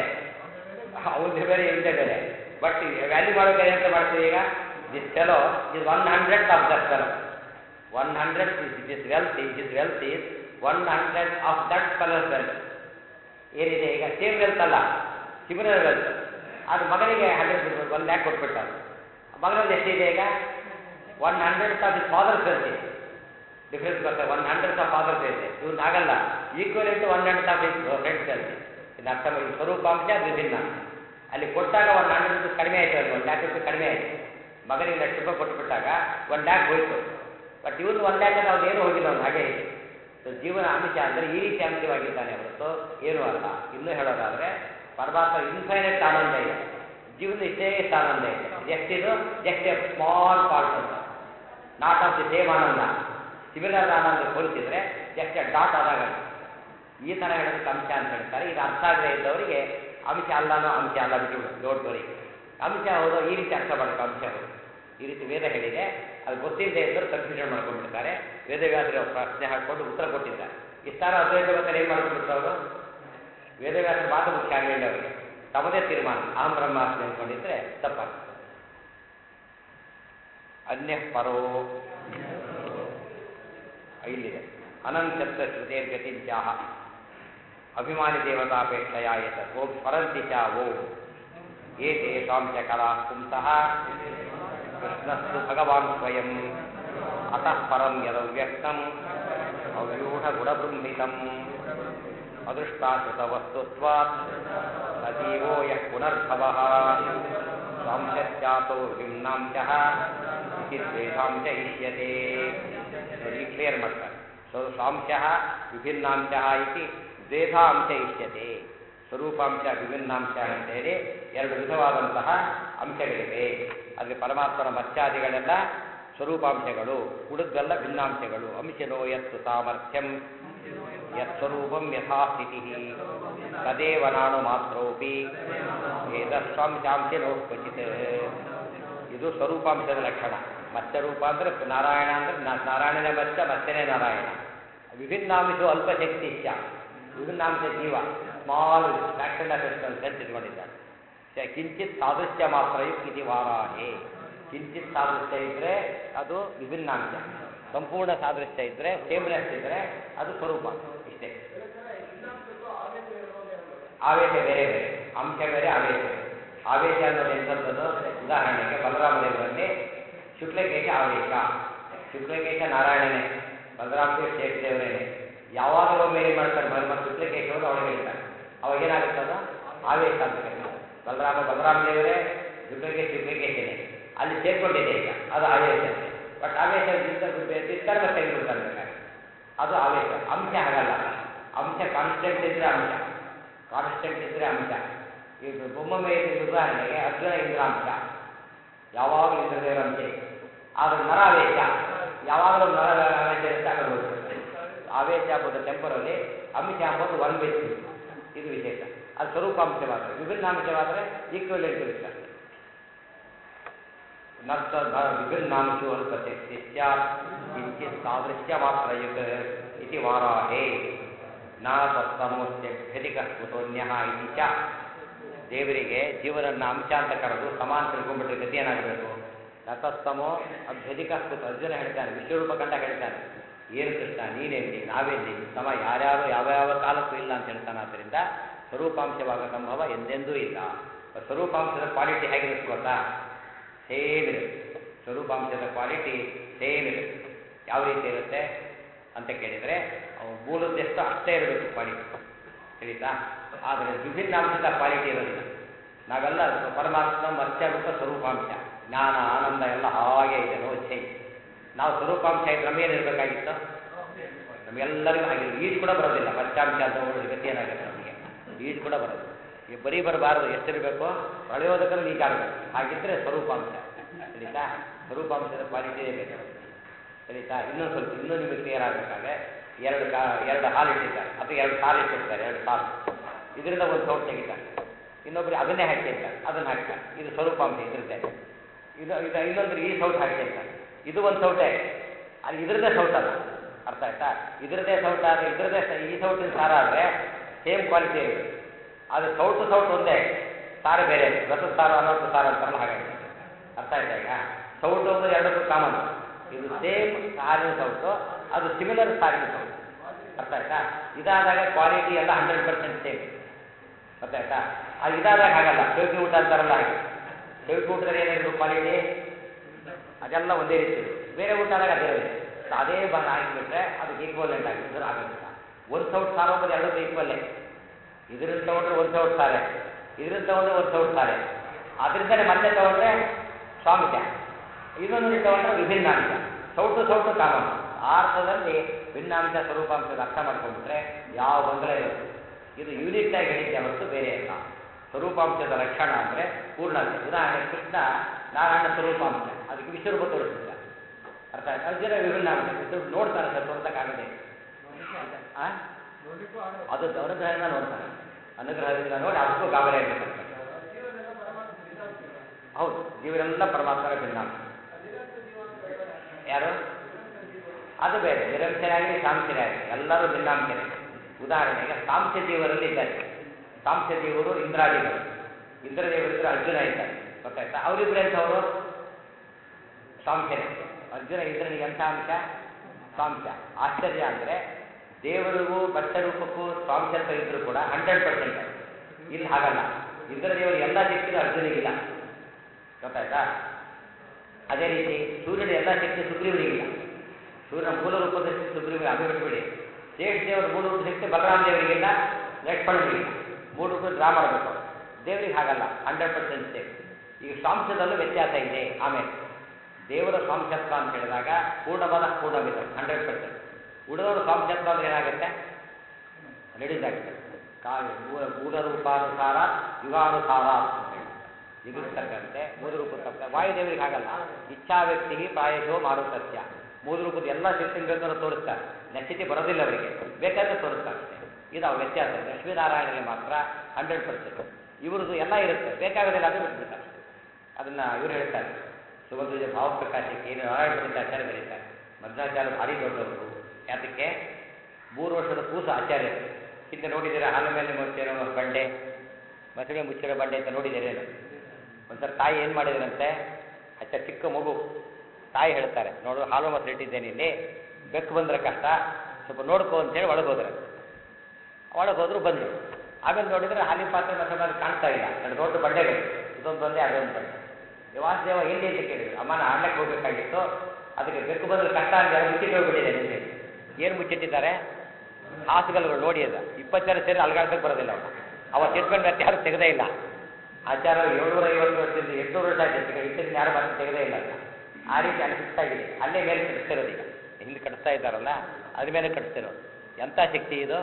ಅವನದೇ ಬೇರೆ ಇವನದೇ ಬೇರೆ ಬಟ್ ವ್ಯಾಲ್ಯೂ ಮಾಡೋಕೆ ಎಂತ ಮಾಡ್ತೀವಿ ಈಗ this fellow is one hundred of that fellow one hundred is this wealth is wealth is one hundred of that fellow's wealth ಏನಿದೆ ಈಗ ಸೇಮ್ ವೆಲ್ತ್ ಅಲ್ಲ ಸಿಮಿಲರ್ ವೆಲ್ತ್ ಅದು ಮಗನಿಗೆ ಹಂಡ್ರೆಡ್ ಒನ್ ಲ್ಯಾಕ್ ಕೊಟ್ಬಿಟ್ಟ ಮಗನಲ್ಲಿ ಎಷ್ಟಿದೆ ಈಗ one hundred of his father's wealth ಇದೆ ಡಿಫ್ರೆನ್ಸ್ ಬರ್ತದೆ ಒನ್ ಹಂಡ್ರೆಡ್ ಆಫ್ ಫಾದರ್ಸ್ ಇದೆ ಇವ್ನು ಆಗಲ್ಲ equal to one hundred of his friends wealth ಇದು ಅರ್ಥ ಮಾಡಿ ಸ್ವರೂಪಾಂಶ ವಿಭಿನ್ನ ಅಲ್ಲಿ ಕೊಟ್ಟಾಗ ಒಂದು ಹಂಡ್ರೆಡ್ ರುಪೀಸ್ ಕಡಿಮೆ ಆಯಿತು ಅಲ್ಲಿ ಒಂದು ಲ್ಯಾಕ್ ರುಪೀಸ್ ಕಡಿಮೆ ಆಯಿತು ಮಗನಿಗೆ ಲಕ್ಷ ರೂಪಾಯಿ ಕೊಟ್ಬಿಟ್ಟಾಗ ಒನ್ ಲ್ಯಾಕ್ ಹೋಯ್ತು ಬಟ್ ಇವನು ಒನ್ ಲ್ಯಾಕ್ ಅವ್ನು ಏನು ಹೋಗಿಲ್ಲ ಅವ್ನು ಹಾಗೆ ಇದೆ ಸೊ ಜೀವನ ಅಂಶ ಅಂದರೆ ಈ ರೀತಿ ಅಂಶವಾಗಿದ್ದಾನೆ ಹೊರತು ಏನೂ ಅಲ್ಲ ಇನ್ನೂ ಹೇಳೋದಾದರೆ ಪರಮಾತ್ಮ ಇನ್ಫೈನೈಟ್ ಆನಂದ ಇದೆ ಜೀವನ ಇಷ್ಟೇ ಇಷ್ಟು ಆನಂದ ಇದೆ ಎಷ್ಟಿದು ಜಸ್ಟ್ ಎ ಸ್ಮಾಲ್ ಪಾರ್ಟ್ ಅಂತ ನಾಟ್ ಆಫ್ ದಿ ಸೇಮ್ ಆನಂದ ಸಿಮಿಲರ್ ಆನಂದ ಹೋಲಿಸಿದ್ರೆ ಜಸ್ಟ್ ಎ ಡಾಟ್ ಆದಾಗ ಈ ಥರ ಹೇಳೋದಕ್ಕೆ ಅಂಶ ಅಂತ ಹೇಳ್ತಾರೆ ಇದು ಅರ್ಥ ಆಗದೆ ಇದ್ದವರಿಗೆ ಅಂಶ ಅಲ್ಲನೋ ಅಂಶ ಅಲ್ಲ ಬಿಟ್ಟು ಡೋಂಟ್ ವರಿ ಅಂಶ ಹೌದು ಈ ರೀತಿ ಅರ್ಥ ಮಾಡಬೇಕು ಅಂಶ ಹೌದು ಈ ರೀತಿ ವೇದ ಹೇಳಿದೆ ಅದು ಗೊತ್ತಿಲ್ಲದೆ ಇದ್ದರೂ ಕನ್ಫ್ಯೂಷನ್ ಮಾಡ್ಕೊಂಡ್ಬಿಡ್ತಾರೆ ವೇದವ್ಯಾಸರು ಪ್ರಶ್ನೆ ಹಾಕ್ಕೊಂಡು ಉತ್ತರ ಕೊಟ್ಟಿದ್ದಾರೆ ಇಷ್ಟಾರ ಅದ್ವೈತ ಗೊತ್ತಾರೆ ಏನು ಮಾಡ್ಕೊಂಡ್ಬಿಟ್ರು ಅವರು ವೇದವ್ಯಾಸರ ಮಾತು ಮುಖ್ಯ ಆಗಲಿಲ್ಲ ಅವರಿಗೆ ತಮ್ಮದೇ ತೀರ್ಮಾನ ಅಹಂ ಬ್ರಹ್ಮಾಸ್ಮಿ ಅಂದ್ಕೊಂಡಿದ್ರೆ ತಪ್ಪಾಗ್ತದೆ ಅನ್ಯ ಪರೋ ಇಲ್ಲಿದೆ ಅನಂತತ್ರ ಶ್ರುತೇರ್ಗತಿಂಚಾಹ ಅಭಿಮಾನಿ ದೇವತಾಪೇಕ್ಷೆಯ ಏತ ಓಂ ಪರಂತಿ ಚ ಓಂ ಏತೆ ಸಾಂಶ ಕಲಾ ಪುಂಸಃ ಕೃಷ್ಣಸ್ತು ಭಗವಾನ್ ಸ್ವಯಂ ಅತಃ ಪರಂ ಯದವ್ಯಕ್ತಂ ಅವ್ಯೂಢಗುಣಬೃಂಹಿತಂ ಅದೃಷ್ಟಾಶ್ರಿತವಸ್ತುತ್ವಾತ್ ಸಜೀವೋ ಯಃ ಪುನರ್ಭವಃ ಸಾಂಶಸ್ಯಾತೋ ವಿಮ್ನಾಂಶಃ ಇತಿ ದ್ವೇಷಾಂಶ ಇಷ್ಯತೆ ನೋಡಿ ಕ್ಲಿಯರ್ ಮಾಡ್ತಾರೆ ಸೊ ಸಾಂಶಃ ವಿಭಿನ್ನಾಂಶಃ ಇತಿ ದ್ವೇಷಾಂಶ ಇಷ್ಯತೆ ಸ್ವರೂಪಾಂಶ ವಿಭಿನ್ನಾಂಶ ಅಂತೇಳಿ ಎರಡು ವಿಧವಾದಂತಹ ಅಂಶಗಳಿವೆ ಅದಕ್ಕೆ ಪರಮಾತ್ಮನ ಮತ್ಸ್ಯಾದಿಗಳೆಲ್ಲ ಸ್ವರೂಪಾಂಶಗಳು ಉಳಿದೆಲ್ಲ ಭಿನ್ನಾಂಶಗಳು ಅಂಶನೋ ಯತ್ತು ಸಾಮರ್ಥ್ಯಂ ಯತ್ ಸ್ವರೂಪಂ ಯಥಾ ಸ್ಥಿತಿ ತದೇವ ನಾನು ಮಾತ್ರೋಪಿ ಏತಸ್ವಾಂಶಾಂಶನೋ ಕ್ವಚಿತ್ ಇದು ಸ್ವರೂಪಾಂಶದ ಲಕ್ಷಣ ಮತ್ಸ್ಯ ರೂಪ ಅಂದ್ರೆ ನಾರಾಯಣ ಅಂದ್ರೆ ನಾ- ನಾರಾಯಣನೇ ಮತ್ಸ್ಯ ಮತ್ಸ್ಯನೇ ನಾರಾಯಣ ವಿಭಿನ್ನಾಂಶವು ಅಲ್ಪಶಕ್ತಿಶ್ಚ ವಿಭಿನ್ನಾಂಶ ಜೀವ ಸ್ಮಾಲ್ ಫ್ಯಾಕ್ಷನ್ ಆಫ್ ಎಕ್ಸೆನ್ಸ್ ಅಂತ ಇಟ್ಕೊಂಡಿದ್ದಾರೆ ಸ- ಕಿಂಚಿತ್ ಸಾದೃಶ್ಯ ಮಾತ್ರ ಇದು ವಾರಾಹೆ ಕಿಂಚಿತ್ ಸಾದೃಶ್ಯ ಇದ್ರೆ ಅದು ವಿಭಿನ್ನಾಂಶ ಸಂಪೂರ್ಣ ಸಾದೃಶ್ಯ ಇದ್ರೆ ಸೇಮ್ನೆಸ್ ಇದ್ರೆ ಅದು ಸ್ವರೂಪ ಇಷ್ಟೇ ಆವೇಶ ಬೇರೆ ಬೇರೆ ಅಂಶ ಬೇರೆ ಆವೇಶ ಬೇರೆ ಆವೇಶ ಅನ್ನೋದು ಎಂಥದ್ದು ಉದಾಹರಣೆಗೆ ಬಲರಾಮ ದೇವರಲ್ಲಿ ಶುಕ್ಲಕೇಶ ಆವೇಶ ಶುಕ್ಲಕೇಶ ನಾರಾಯಣನೇ ಬಲರಾಮದೇವ್ ಶೇಷ ದೇವರೇನೆ ಯಾವಾಗ ಒಮ್ಮೆ ಏನು ಮಾಡ್ತಾರೆ ಬಲರಾಮ ಶುಕ್ಲಕೇಶವರು ಅವಳಿಗೆ ಹೇಳ್ತಾರೆ ಅವಾಗ ಏನಾಗುತ್ತದ ಆವೇಶ ಅಂತ ಕರೀತಾರೆ ಬಲರಾಮ ಬಲರಾಮ ದೇವರೇ ಶುಕ್ಲಕೇಶ ಶುಕ್ಲಕೇಶನೇ ಅಲ್ಲಿ ಸೇರ್ಕೊಂಡಿದೆ ಈಗ ಅದು ಆವೇಶ ಬಟ್ ಆವೇಶ ತಿರ್ತಾರೆ ಮತ್ತೆ ತೆಗೆದುಬಿಡ್ತಾರೆ ಬೇಕಾದ್ರೆ ಅದು ಆವೇಶ ಅಂಶ ಹಾಗಲ್ಲ ಅಂಶ ಕಾನ್ಸ್ಟೆಂಟ್ ಇದ್ರೆ ಅಂಶ ಕಾನ್ಸ್ಟೆಂಟ್ ಇದ್ರೆ ಅಂಶ ಈಗ ಒಮ್ಮೊಮ್ಮೆ ಇದು ಉದಾಹರಣೆಗೆ ಅರ್ಜುನ ಇಂದ್ರಾಂಶ ಯಾವಾಗಲೂ ಇಂದ್ರದೇವರ ಅಂಶ ಇದೆ. ಆದ್ರೆ ನರಾವೇಶ ಯಾವಾಗಲೂ ನರ ಆವೇಶ ಇರುತ್ತೆ ಆಗ ಹೋಗ್ತದೆ ಆವೇಶ ಎಂಬುದು ಟೆಂಪರಲ್ಲಿ ಅಂಶ ಎಂಬುದು ಒನ್ ಬೇಸ್ ಇದು ವಿಶೇಷ ಅದು ಸ್ವರೂಪಾಂಶವಾದರೆ ವಿಭಿನ್ನಾಂಶವಾದರೆ ಈಕ್ವಲೆಂಟ್ ಇರುತ್ತೆ ನರ್ತ ವಿಭಿನ್ನಾಂಶು ಅಲ್ಪಶಕ್ತಿ ಸ್ಯಾತ್ ಕಿಂಚಿತ್ ಸಾದೃಶ್ಯ ಮಾತ್ರ ಯುತ್ ಇತಿ ವಾರಾಹೇ ನ ತತ್ತಮೋಸ್ಯ ಭ್ಯಧಿಕ ಕುತೋನ್ಯ ಇತಿ ಚ ದೇವರಿಗೆ ಜೀವನನ್ನ ಅಂಶ ಅಂತ ಕರೆದು ಸಮಾನ ತಿಳ್ಕೊಂಡ್ಬಿಟ್ರೆ ಗತಿ ಏನಾಗಬೇಕು ನತಸ್ತಮೋ ಅಭ್ಯಧಿಕ ಕುತ ಅರ್ಜುನ ಹೇಳ್ತಾನೆ ವಿಶ್ವರೂಪ ಕಂಡ ಹೇಳ್ತಾನೆ ಏನು ಕೃಷ್ಣ ನೀನೆಲ್ಲಿ ನಾವೆಲ್ಲಿ ಸಮ ಯಾರ್ಯಾರು ಯಾವ್ಯಾವ ಕಾಲಕ್ಕೂ ಇಲ್ಲ ಅಂತ ಹೇಳ್ತಾನೆ ಆದ್ದರಿಂದ ಸ್ವರೂಪಾಂಶವಾಗೋ ಸಂಭವ ಎಂದೆಂದೂ ಇಲ್ಲ ಸ್ವರೂಪಾಂಶದ ಕ್ವಾಲಿಟಿ ಹೇಗಿರುತ್ತೆ ಗೊತ್ತಾ ಸೇಮ್ ಇರುತ್ತೆ ಸ್ವರೂಪಾಂಶದ ಕ್ವಾಲಿಟಿ ಸೇಮ್ ಇರುತ್ತೆ ಯಾವ ರೀತಿ ಇರುತ್ತೆ ಅಂತ ಕೇಳಿದರೆ ಅವು ಮೂಲದ್ದೆಷ್ಟು ಅಷ್ಟೇ ಇರಬೇಕು ಕ್ವಾಲಿಟಿ ತಿಳಿತಾ ಆದರೆ ವಿಭಿನ್ನ ಅಂಶದ ಕ್ವಾಲಿಟಿ ಇರೋದಿಲ್ಲ ನಾವೆಲ್ಲ ಪರಮಾತ್ಮ ಮತ್ಸ್ಯರೂಪ ಸ್ವರೂಪಾಂಶ ಜ್ಞಾನ ಆನಂದ ಎಲ್ಲ ಹಾಗೆ ಇದೆ ನೋ ಚೇಂಜ್ ನಾವು ಸ್ವರೂಪಾಂಶ ಇದ್ರೆ ನಮಗೇನಿರಬೇಕಾಗಿತ್ತು ನಮಗೆಲ್ಲರಿಗೂ ಹಾಗೆ ಈಜು ಕೂಡ ಬರೋದಿಲ್ಲ ಮತ್ಸ್ಯಾಂಶ ಅಂತ ಹೋಗೋದು ಗತಿ ಏನಾಗುತ್ತೆ ನಮಗೆ ಈಜು ಕೂಡ ಬರೋದು ಈ ಬರೀ ಬರಬಾರದು ಎಷ್ಟಿರಬೇಕು ಪ್ರಳಯೋದಕರು ಈಜಾಡಬೇಕು ಹಾಗಿದ್ರೆ ಸ್ವರೂಪಾಂಶ ತಿಳಿತಾ ಸ್ವರೂಪಾಂಶದ ಕ್ವಾಲಿಟಿಯೇ ಬೇಕು ತಿಳಿತಾ ಇನ್ನೊಂದು ಸ್ವಲ್ಪ ಇನ್ನೂ ನಿಮಗೆ ಕ್ಲಿಯರ್ ಆಗಬೇಕಾದ್ರೆ ಎರಡು ಕಾ ಎರಡು ಹಾಲು ಇಟ್ಟಿದ್ದಾರೆ ಅಥವಾ ಎರಡು ಸಾಲು ಇಟ್ಟಿರ್ತಾರೆ ಎರಡು ಸಾಲು ಇದರಿಂದ ಒಂದು ಸೌಟ್ ತೆಗಿತಾರೆ ಇನ್ನೊಬ್ರು ಅದನ್ನೇ ಹಾಕಿರ್ತಾರೆ ಅದನ್ನು ಹಾಕ್ತಾರೆ ಇದು ಸ್ವರೂಪಾಂಶ ಇದ್ರದ್ದೇ ಇದು ಇದು ಇನ್ನೊಂದು ಈ ಸೌಟ್ ಹಾಕಿರ್ತಾರೆ ಇದು ಒಂದು ಸೌಟೆ ಅದು ಇದ್ರದ್ದೇ ಸೌಟ್ ಅಲ್ಲ ಅರ್ಥ ಆಯ್ತಾ ಇದ್ರದ್ದೇ ಸೌಟ್ ಆದರೆ ಇದ್ರದ್ದೇ ಸ- ಈ ಸೌಟಿನ ಸಾರ ಆದರೆ ಸೇಮ್ ಕ್ವಾಲಿಟಿ ಇರುತ್ತೆ ಆದರೆ ಸೌಟು ಸೌಟ್ ಒಂದೇ ಸಾರು ಬೇರೆ ರಸದ ಸಾರು ಅನರ್ಥ ಸಾರು ಅಂತಾರಲ್ಲ ಹಾಗಾಗಿ ಅರ್ಥ ಆಯ್ತಾ ಈಗ ಸೌಟು ಅಂದ್ರೆ ಎರಡಕ್ಕೂ ಕಾಮನ್ ಇದು ಸೇಮ್ ಸಾರಿನ ಸೌಟು ಅದು ಸಿಮಿಲರ್ ಸಾರಿನ ಸೌಟು ಅರ್ಥ ಆಯ್ತಾ ಇದಾದಾಗ ಕ್ವಾಲಿಟಿ ಎಲ್ಲ ಹಂಡ್ರೆಡ್ ಪರ್ಸೆಂಟ್ ಸೇಮ್ ಅರ್ಥ ಆಯ್ತಾ ಅದು ಇದಾದಾಗ ಹಾಗಲ್ಲ ಸೇವಿಗೆ ಊಟ ಅಂತಾರಲ್ಲ ಹಾಗೆ ಸೇವಿಗೆ ಊಟದಲ್ಲಿ ಏನಾಗಿದ್ರು ಕ್ವಾಲಿಟಿ ಅದೆಲ್ಲ ಒಂದೇ ರೀತಿ ಇರುತ್ತೆ. ಬೇರೆ ಊಟ ಆದಾಗ ಅದಿರೋದೆ ಸೊ ಅದೇ ಬಂದು ಹಾಕಿಬಿಟ್ರೆ ಅದಕ್ಕೆ ಈಕ್ವಲೆಂಟ್ ಆಗಿದ್ರೆ ಆಗೋದಿಲ್ಲ ಒಂದು ಸೌಟ್ ಸಾರು ಹೋಗೋದು ಎರಡಕ್ಕೂ ಈಕ್ವಲ್ಲೇ ಇದರಿಂದ ತಗೊಂಡ್ರೆ ಒಂದು ಸೌಟ್ ಸಾರೆ ಇದರಿಂದ ತಗೊಂಡ್ರೆ ಒಂದು ಸೌಟ್ ಸಾರೆ ಅದರಿಂದಲೇ ಮತ್ತೆ ತಗೊಂಡ್ರೆ ಸ್ವಾಮಿತ್ಯ ಇನ್ನೊಂದು ತಗೊಂಡ್ರೆ ವಿಭಿನ್ನಾಂಶ ಸೌಟು ಸೌಟು ಕಾಮನ್ ಆ ಅರ್ಥದಲ್ಲಿ ಭಿನ್ನಾಂಶ ಸ್ವರೂಪಾಂಶದ ಅರ್ಥ ಮಾಡ್ಕೊಂಡ್ಬಿಟ್ರೆ ಯಾವ ಗೊಂದಲ ಇರೋದು ಇದು ಯೂನಿಟ್ ಆಗಿ ಹೇಳಿದ್ದೆ ಹೊರತು ಬೇರೆ ಅಲ್ಲ ಸ್ವರೂಪಾಂಶದ ಲಕ್ಷಣ ಅಂದರೆ ಪೂರ್ಣತೆ ಉದಾಹರಣೆ ಕೃಷ್ಣ ನಾರಾಯಣ ಸ್ವರೂಪಾಂಶ ಅದಕ್ಕೆ ವಿಶ್ವರೂಪ ತೋರಿಸಿಲ್ಲ ಅರ್ಥ ಆಯ್ತು ಅರ್ಜುನ ವಿಭಿನ್ನಾಂಶ ವಿಶ್ವರೂಪ ನೋಡ್ತಾನೆ ಸರ್ ತೋರ್ಸಕ್ಕಾಗದೆ ಆ ಅದು ಅನುಗ್ರಹದಿಂದ ನೋಡ್ತಾನೆ ಅನುಗ್ರಹದಿಂದ ನೋಡಿ ಅದಕ್ಕೂ ಗಾಬರಿ ಆಗಿರ್ತಾರೆ ಹೌದು ಜೀವರೆಲ್ಲ ಪರಮಾತ್ಮನ ಭಿನ್ನಾಂಶ ಯಾರು ಅದು ಬೇರೆ ನಿರಂಶರಾಗಲಿ ಸಾಂಖ್ಯರಾಗಲಿ ಎಲ್ಲರೂ ಭಿನ್ನಾಂಶರೇ ಉದಾಹರಣೆಗೆ ಸಾಂಖ್ಯ ಜೀವರಲ್ಲಿ ಇದ್ದಾರೆ ಸಾಂಖ್ಯ ಜೀವರು ಇಂದ್ರಾದಿಗಳು ಇಂದ್ರದೇವರಿದ್ರು ಅರ್ಜುನ ಇದ್ದಾರೆ ಗೊತ್ತಾಯ್ತಾ ಅವರಿಬ್ಬರು ಎಂಥವರು ಸಾಂಖ್ಯನೇ ಅರ್ಜುನ ಇಂದ್ರನಿಗೆ ಎಂಥ ಅಂಶ ಸಾಂಖ್ಯ ಆಶ್ಚರ್ಯ ಅಂದರೆ ದೇವರಿಗೂ ರೂಪಕ್ಕೂ ಸ್ವಾಂಶತ್ವ ಇದ್ರೂ ಕೂಡ ಹಂಡ್ರೆಡ್ ಪರ್ಸೆಂಟ್ ಇಲ್ಲಿ ಹಾಗಲ್ಲ ಇಂದ್ರದೇವರು ಎಲ್ಲ ಶಕ್ತಿಗೂ ಅರ್ಜುನಿಗಿಲ್ಲ ಗೊತ್ತಾಯ್ತಾ ಅದೇ ರೀತಿ ಸೂರ್ಯನ ಎಲ್ಲ ಶಕ್ತಿ ಸುಗ್ರೀವನಿಗಿಲ್ಲ ಸೂರ್ಯನ ಮೂಲ ರೂಪದ ಶಕ್ತಿ ಸುಗ್ರೀವನಿಗೆ ಅದು ಬಿಟ್ಬಿಡಿ ಶೇಷ ದೇವರ ಮೂಲ ರೂಪದ ಶಕ್ತಿ ಬಲರಾಮ ದೇವರಿಗಿಲ್ಲ ಲಕ್ಷ್ಮಣನಿಗಿಲ್ಲ ಮೂರು ರೂಪದ ಡ್ರಾ ಮಾಡಬೇಕು ದೇವರಿಗೆ ಹಾಗಲ್ಲ ಹಂಡ್ರೆಡ್ ಪರ್ಸೆಂಟ್ ಸೇಫ್ ಈಗ ಸ್ವಾಂಶದಲ್ಲೂ ವ್ಯತ್ಯಾಸ ಇದೆ ಆಮೇಲೆ ದೇವರ ಸ್ವಾಂಶತ್ವ ಅಂತ ಹೇಳಿದಾಗ ಪೂರ್ಣವಾದ ಪೂರ್ಣವಿದ ಹಂಡ್ರೆಡ್ ಪರ್ಸೆಂಟ್ ಉಳಿದವರ ಸ್ವಾಂಶತ್ವ ಅಂದ್ರೆ ಏನಾಗುತ್ತೆ ರೆಡ್ಯೂಸ್ ಆಗುತ್ತೆ ಕಾವ್ಯ ಮೂಲ ಮೂಲ ರೂಪಾನುಸಾರ ಯುಗಾನುಸಾರ ಅಂತ ಹೇಳಿ ಯುಗಕ್ಕೆ ತಕ್ಕಂತೆ ಮೂಲ ರೂಪ ತಕ್ಕ ವಾಯುದೇವರಿಗೆ ಹಾಗಲ್ಲ ಇಚ್ಛಾ ವ್ಯಕ್ತಿ ಪ್ರಾಯಶೋ ಮಾರುತಸ್ಯ ಮೂಲ ರೂಪದ ಎಲ್ಲ ಶಕ್ತಿನ ಬೇಕಾದ್ರೂ ತೋರಿಸ್ತಾರೆ ನೆಚ್ಚಿತಿ ಬರೋದಿಲ್ಲ ಅವರಿಗೆ ಬೇಕಾದ್ರೆ ತೋರಿಸ್ತಾರೆ ಅಷ್ಟೇ. ಇದು ಅವ್ರ ವ್ಯತ್ಯಾಸ ಲಕ್ಷ್ಮೀನಾರಾಯಣನಿಗೆ ಮಾತ್ರ ಹಂಡ್ರೆಡ್ ಪರ್ಸೆಂಟ್ ಇವ್ರದ್ದು ಎಲ್ಲ ಇರುತ್ತೆ ಬೇಕಾಗೋದಿಲ್ಲ ಅದು ಬಿಟ್ಬಿಡ್ತಾರೆ ಅದನ್ನ ಇವ್ರು ಹೇಳ್ತಾರೆ ಸುಗಂಧಜ ಭಾವಪ್ರಕಾಶಕ್ಕೆ ಏನು ನಾರಾಯಣ ಪಂಡಿತಾಚಾರ್ಯ ಬರೀತಾರೆ ಮಧ್ವಾಚಾರ್ಯ ಭಾರಿ ದೊಡ್ಡವರು ಯಾತಕ್ಕೆ ಮೂರು ವರ್ಷದ ಕೂಸು ಆಚಾರ್ಯ ಹಿಂದೆ ನೋಡಿದ್ದೀರಾ ಹಾಲ ಮೇಲೆ ಮುಚ್ಚಿರೋ ಬಂಡೆ ಮಸಳೆ ಮುಚ್ಚಿರೋ ಬಂಡೆ ಅಂತ ನೋಡಿದ್ದೀರೇನು ಒಂದ್ಸಲ ತಾಯಿ ಏನು ಮಾಡಿದ್ರಂತೆ ಅಚ್ಚ ಚಿಕ್ಕ ಮಗು ತಾಯಿ ಹೇಳ್ತಾರೆ ನೋಡು ಹಾಲು ಮೊಸರು ಇಟ್ಟಿದ್ದೇನೆ ಇಲ್ಲಿ ಬೆಕ್ಕು ಬಂದ್ರೆ ಕಷ್ಟ ಸ್ವಲ್ಪ ನೋಡ್ಕೋ ಅಂತೇಳಿ ಒಳಗೆ ಹೋದ್ರೆ ಒಳಗೆ ಹೋದ್ರು ಬಂದರು ಆಮೇಲೆ ನೋಡಿದ್ರೆ ಹಾಲಿನ ಪಾತ್ರೆ ಮೊಸರು ಅದು ಕಾಣ್ತಾ ಇಲ್ಲ ಎರಡು ದೊಡ್ಡ ಬಂಡೆಗಳು ಇದೊಂದು ಬಂಡೆ ಅದೊಂದು ಬಂಡೆ ಈ ವಾಸುದೇವ ಎಲ್ಲಿ ಅಂತ ಕೇಳಿದ್ರು ಅಮ್ಮನ ಆಡ್ಲಕ್ಕೆ ಹೋಗ್ಬೇಕಾಗಿತ್ತು ಅದಕ್ಕೆ ಬೆಕ್ಕು ಬಂದ್ರೆ ಕಷ್ಟ ಅಂತ ಮುಚ್ಚಿಟ್ಟು ಹೋಗ್ಬಿಟ್ಟಿದೆ ಅಂತ ಹೇಳಿ ಏನು ಮುಚ್ಚಿಟ್ಟಿದ್ದಾರೆ ಹಾಸುಗಲ್ಗಳು ನೋಡಿ ಅದ ಇಪ್ಪತ್ತಾರು ಸೇರಿ ಅಲ್ಗಾಡ್ಸಕ್ಕೆ ಬರೋದಿಲ್ಲ ಅವನು ಅವತ್ತು ಇಟ್ಕೊಂಡು ಮತ್ತೆ ಯಾರು ತೆಗೆದೇ ಇಲ್ಲ ಆಚಾರ ಏಳ್ನೂರ ಐವತ್ತು ವರ್ಷದಿಂದ ಎಂಟುನೂರು ವರ್ಷ ಆಗಿದೆ ಈಗ ಇಟ್ಟಿದ್ದು ಯಾರು ಮತ್ತೆ ತೆಗೆದೇ ಇಲ್ಲ ಅಂತ ಆ ರೀತಿ ಅಲ್ಲಿ ಫಿಕ್ಸ್ ಆಗಿದೆ ಅಲ್ಲೇ ಮೇಲೆ ಕಟ್ಟಿಸ್ತಿರೋದು ಈಗ ಹಿಂದೆ ಕಟ್ಟಿಸ್ತಾ ಇದ್ದಾರಲ್ಲ ಅದ್ರ ಮೇಲೆ ಕಟ್ಟಿಸ್ತಿರೋದು ಎಂಥ ಶಕ್ತಿ ಇದು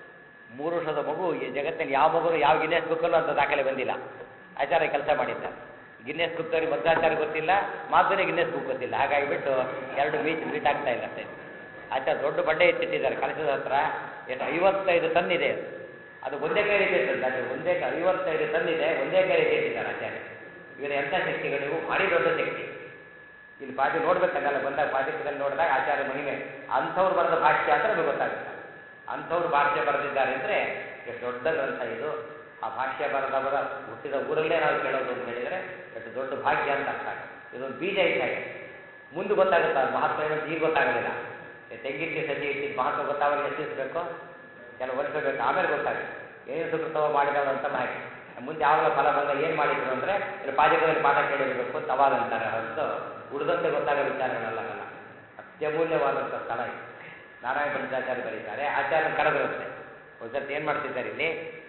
ಮೂರು ವರ್ಷದ ಮಗು ಈ ಜಗತ್ತಿನ ಯಾವ ಮಗು ಯಾವ ಗಿನ್ನೆಸ್ ಬುಕ್ಕಲ್ಲೂ ಅಂತ ದಾಖಲೆ ಬಂದಿಲ್ಲ ಆಚಾರ್ಯ ಕೆಲಸ ಮಾಡಿದ್ದ ಗಿನ್ನೆಸ್ ಬುಕ್ತವ್ರಿಗೆ ಮಧ್ವಾಚಾರ್ಯ ಗೊತ್ತಿಲ್ಲ ಮಾಧುರಿ ಗಿನ್ನೆಸ್ ಬುಕ್ ಗೊತ್ತಿಲ್ಲ ಹಾಗಾಗಿಬಿಟ್ಟು ಎರಡು ಮೀಟ್ ಮೀಟ್ ಆಗ್ತಾ ಇಲ್ಲ ಅಷ್ಟೇ ಆಚಾರ ದೊಡ್ಡ ಬಂಡೆ ಎತ್ತಿಟ್ಟಿದ್ದಾರೆ ಕಲಸದ ಹತ್ರ ಎಷ್ಟು ಐವತ್ತೈದು ಟನ್ ಇದೆ ಅದು. ಅದು ಒಂದೇ ಕೈ ಇಟ್ಟಿರ್ತದೆ ಅದು ಒಂದೇ ಕೈ ಐವತ್ತೈದು ಟನ್ ಇದೆ ಒಂದೇ ಕೈ ಇಟ್ಟಿದ್ದಾರೆ ಆಚಾರ್ಯ ಇವರ ಎಂಥ ಶಕ್ತಿಗಳು ಇವು ಭಾರಿ ದೊಡ್ಡ ಶಕ್ತಿ ಇಲ್ಲಿ ಪಾಠ ನೋಡ್ಬೇಕಂಗಲ್ಲ ಬಂದಾಗ ಪಾಠದಲ್ಲಿ ನೋಡಿದಾಗ ಆಚಾರ್ಯ ಮಹಿಮೆ ಅಂಥವ್ರು ಬರೆದ ಭಾಷ್ಯ ಅಂತ ನಮಗೆ ಗೊತ್ತಾಗುತ್ತೆ ಅಂಥವ್ರು ಭಾಷ್ಯ ಬರೆದಿದ್ದಾರೆ ಅಂದರೆ ಎಷ್ಟು ದೊಡ್ಡ ಗ್ರಂಥ ಇದು ಆ ಭಾಷ್ಯ ಬರೆದವರ ಹುಟ್ಟಿದ ಊರಲ್ಲೇ ನಾವು ಕೇಳೋದು ಅಂತ ಹೇಳಿದರೆ ಎಷ್ಟು ದೊಡ್ಡ ಭಾಗ್ಯ ಅಂತ ಅರ್ಥ ಆಗುತ್ತೆ ಇದೊಂದು ಬೀಜ ಇದ್ದಾಗ ಮುಂದೆ ಗೊತ್ತಾಗುತ್ತೆ ಅದು ಮಹತ್ವ ಏನಂತ ಈಗ ಗೊತ್ತಾಗೋದಿಲ್ಲ ಈ ತೆಂಗಿನ ಸಸಿ ಇಟ್ಟಿದ್ದು ಮಹತ್ವ ಗೊತ್ತಾಗಲಿ ಎಷ್ಟಿಸ್ಬೇಕು ಕೆಲವು ವರ್ಷ ಬೇಕು ಆಮೇಲೆ ಗೊತ್ತಾಗುತ್ತೆ ಏನು ಸುಕೃತವ ಮಾಡಿದವರು ಅಂತ ಹಾಗೆ ಮುಂದೆ ಯಾವಾಗ ಫಲ ಬಂದ ಏನು ಮಾಡಿದ್ರು ಅಂದರೆ ಇಲ್ಲಿ ಪಾಜಕದಲ್ಲಿ ಪಾಠ ಕೇಳಿರಬೇಕು ಅಂತ ಅವಾಗ ಅಂತಾರೆ ಹೊರತು ಉಳಿದಂತೆ ಗೊತ್ತಾಗೋ ವಿಚಾರಗಳಲ್ಲ ಅತ್ಯಮೂಲ್ಯವಾದಂಥ ಸ್ಥಳ ಇದು ನಾರಾಯಣ ಪಂಚಾಚಾರ್ಯ ಬರೀತಾರೆ ಆಚಾರ್ಯ ಕರೆದಿರುತ್ತೆ ಒಂದ್ಸರ್ತಿ ಏನು ಮಾಡ್ತಿದ್ದಾರೆ ಇಲ್ಲಿ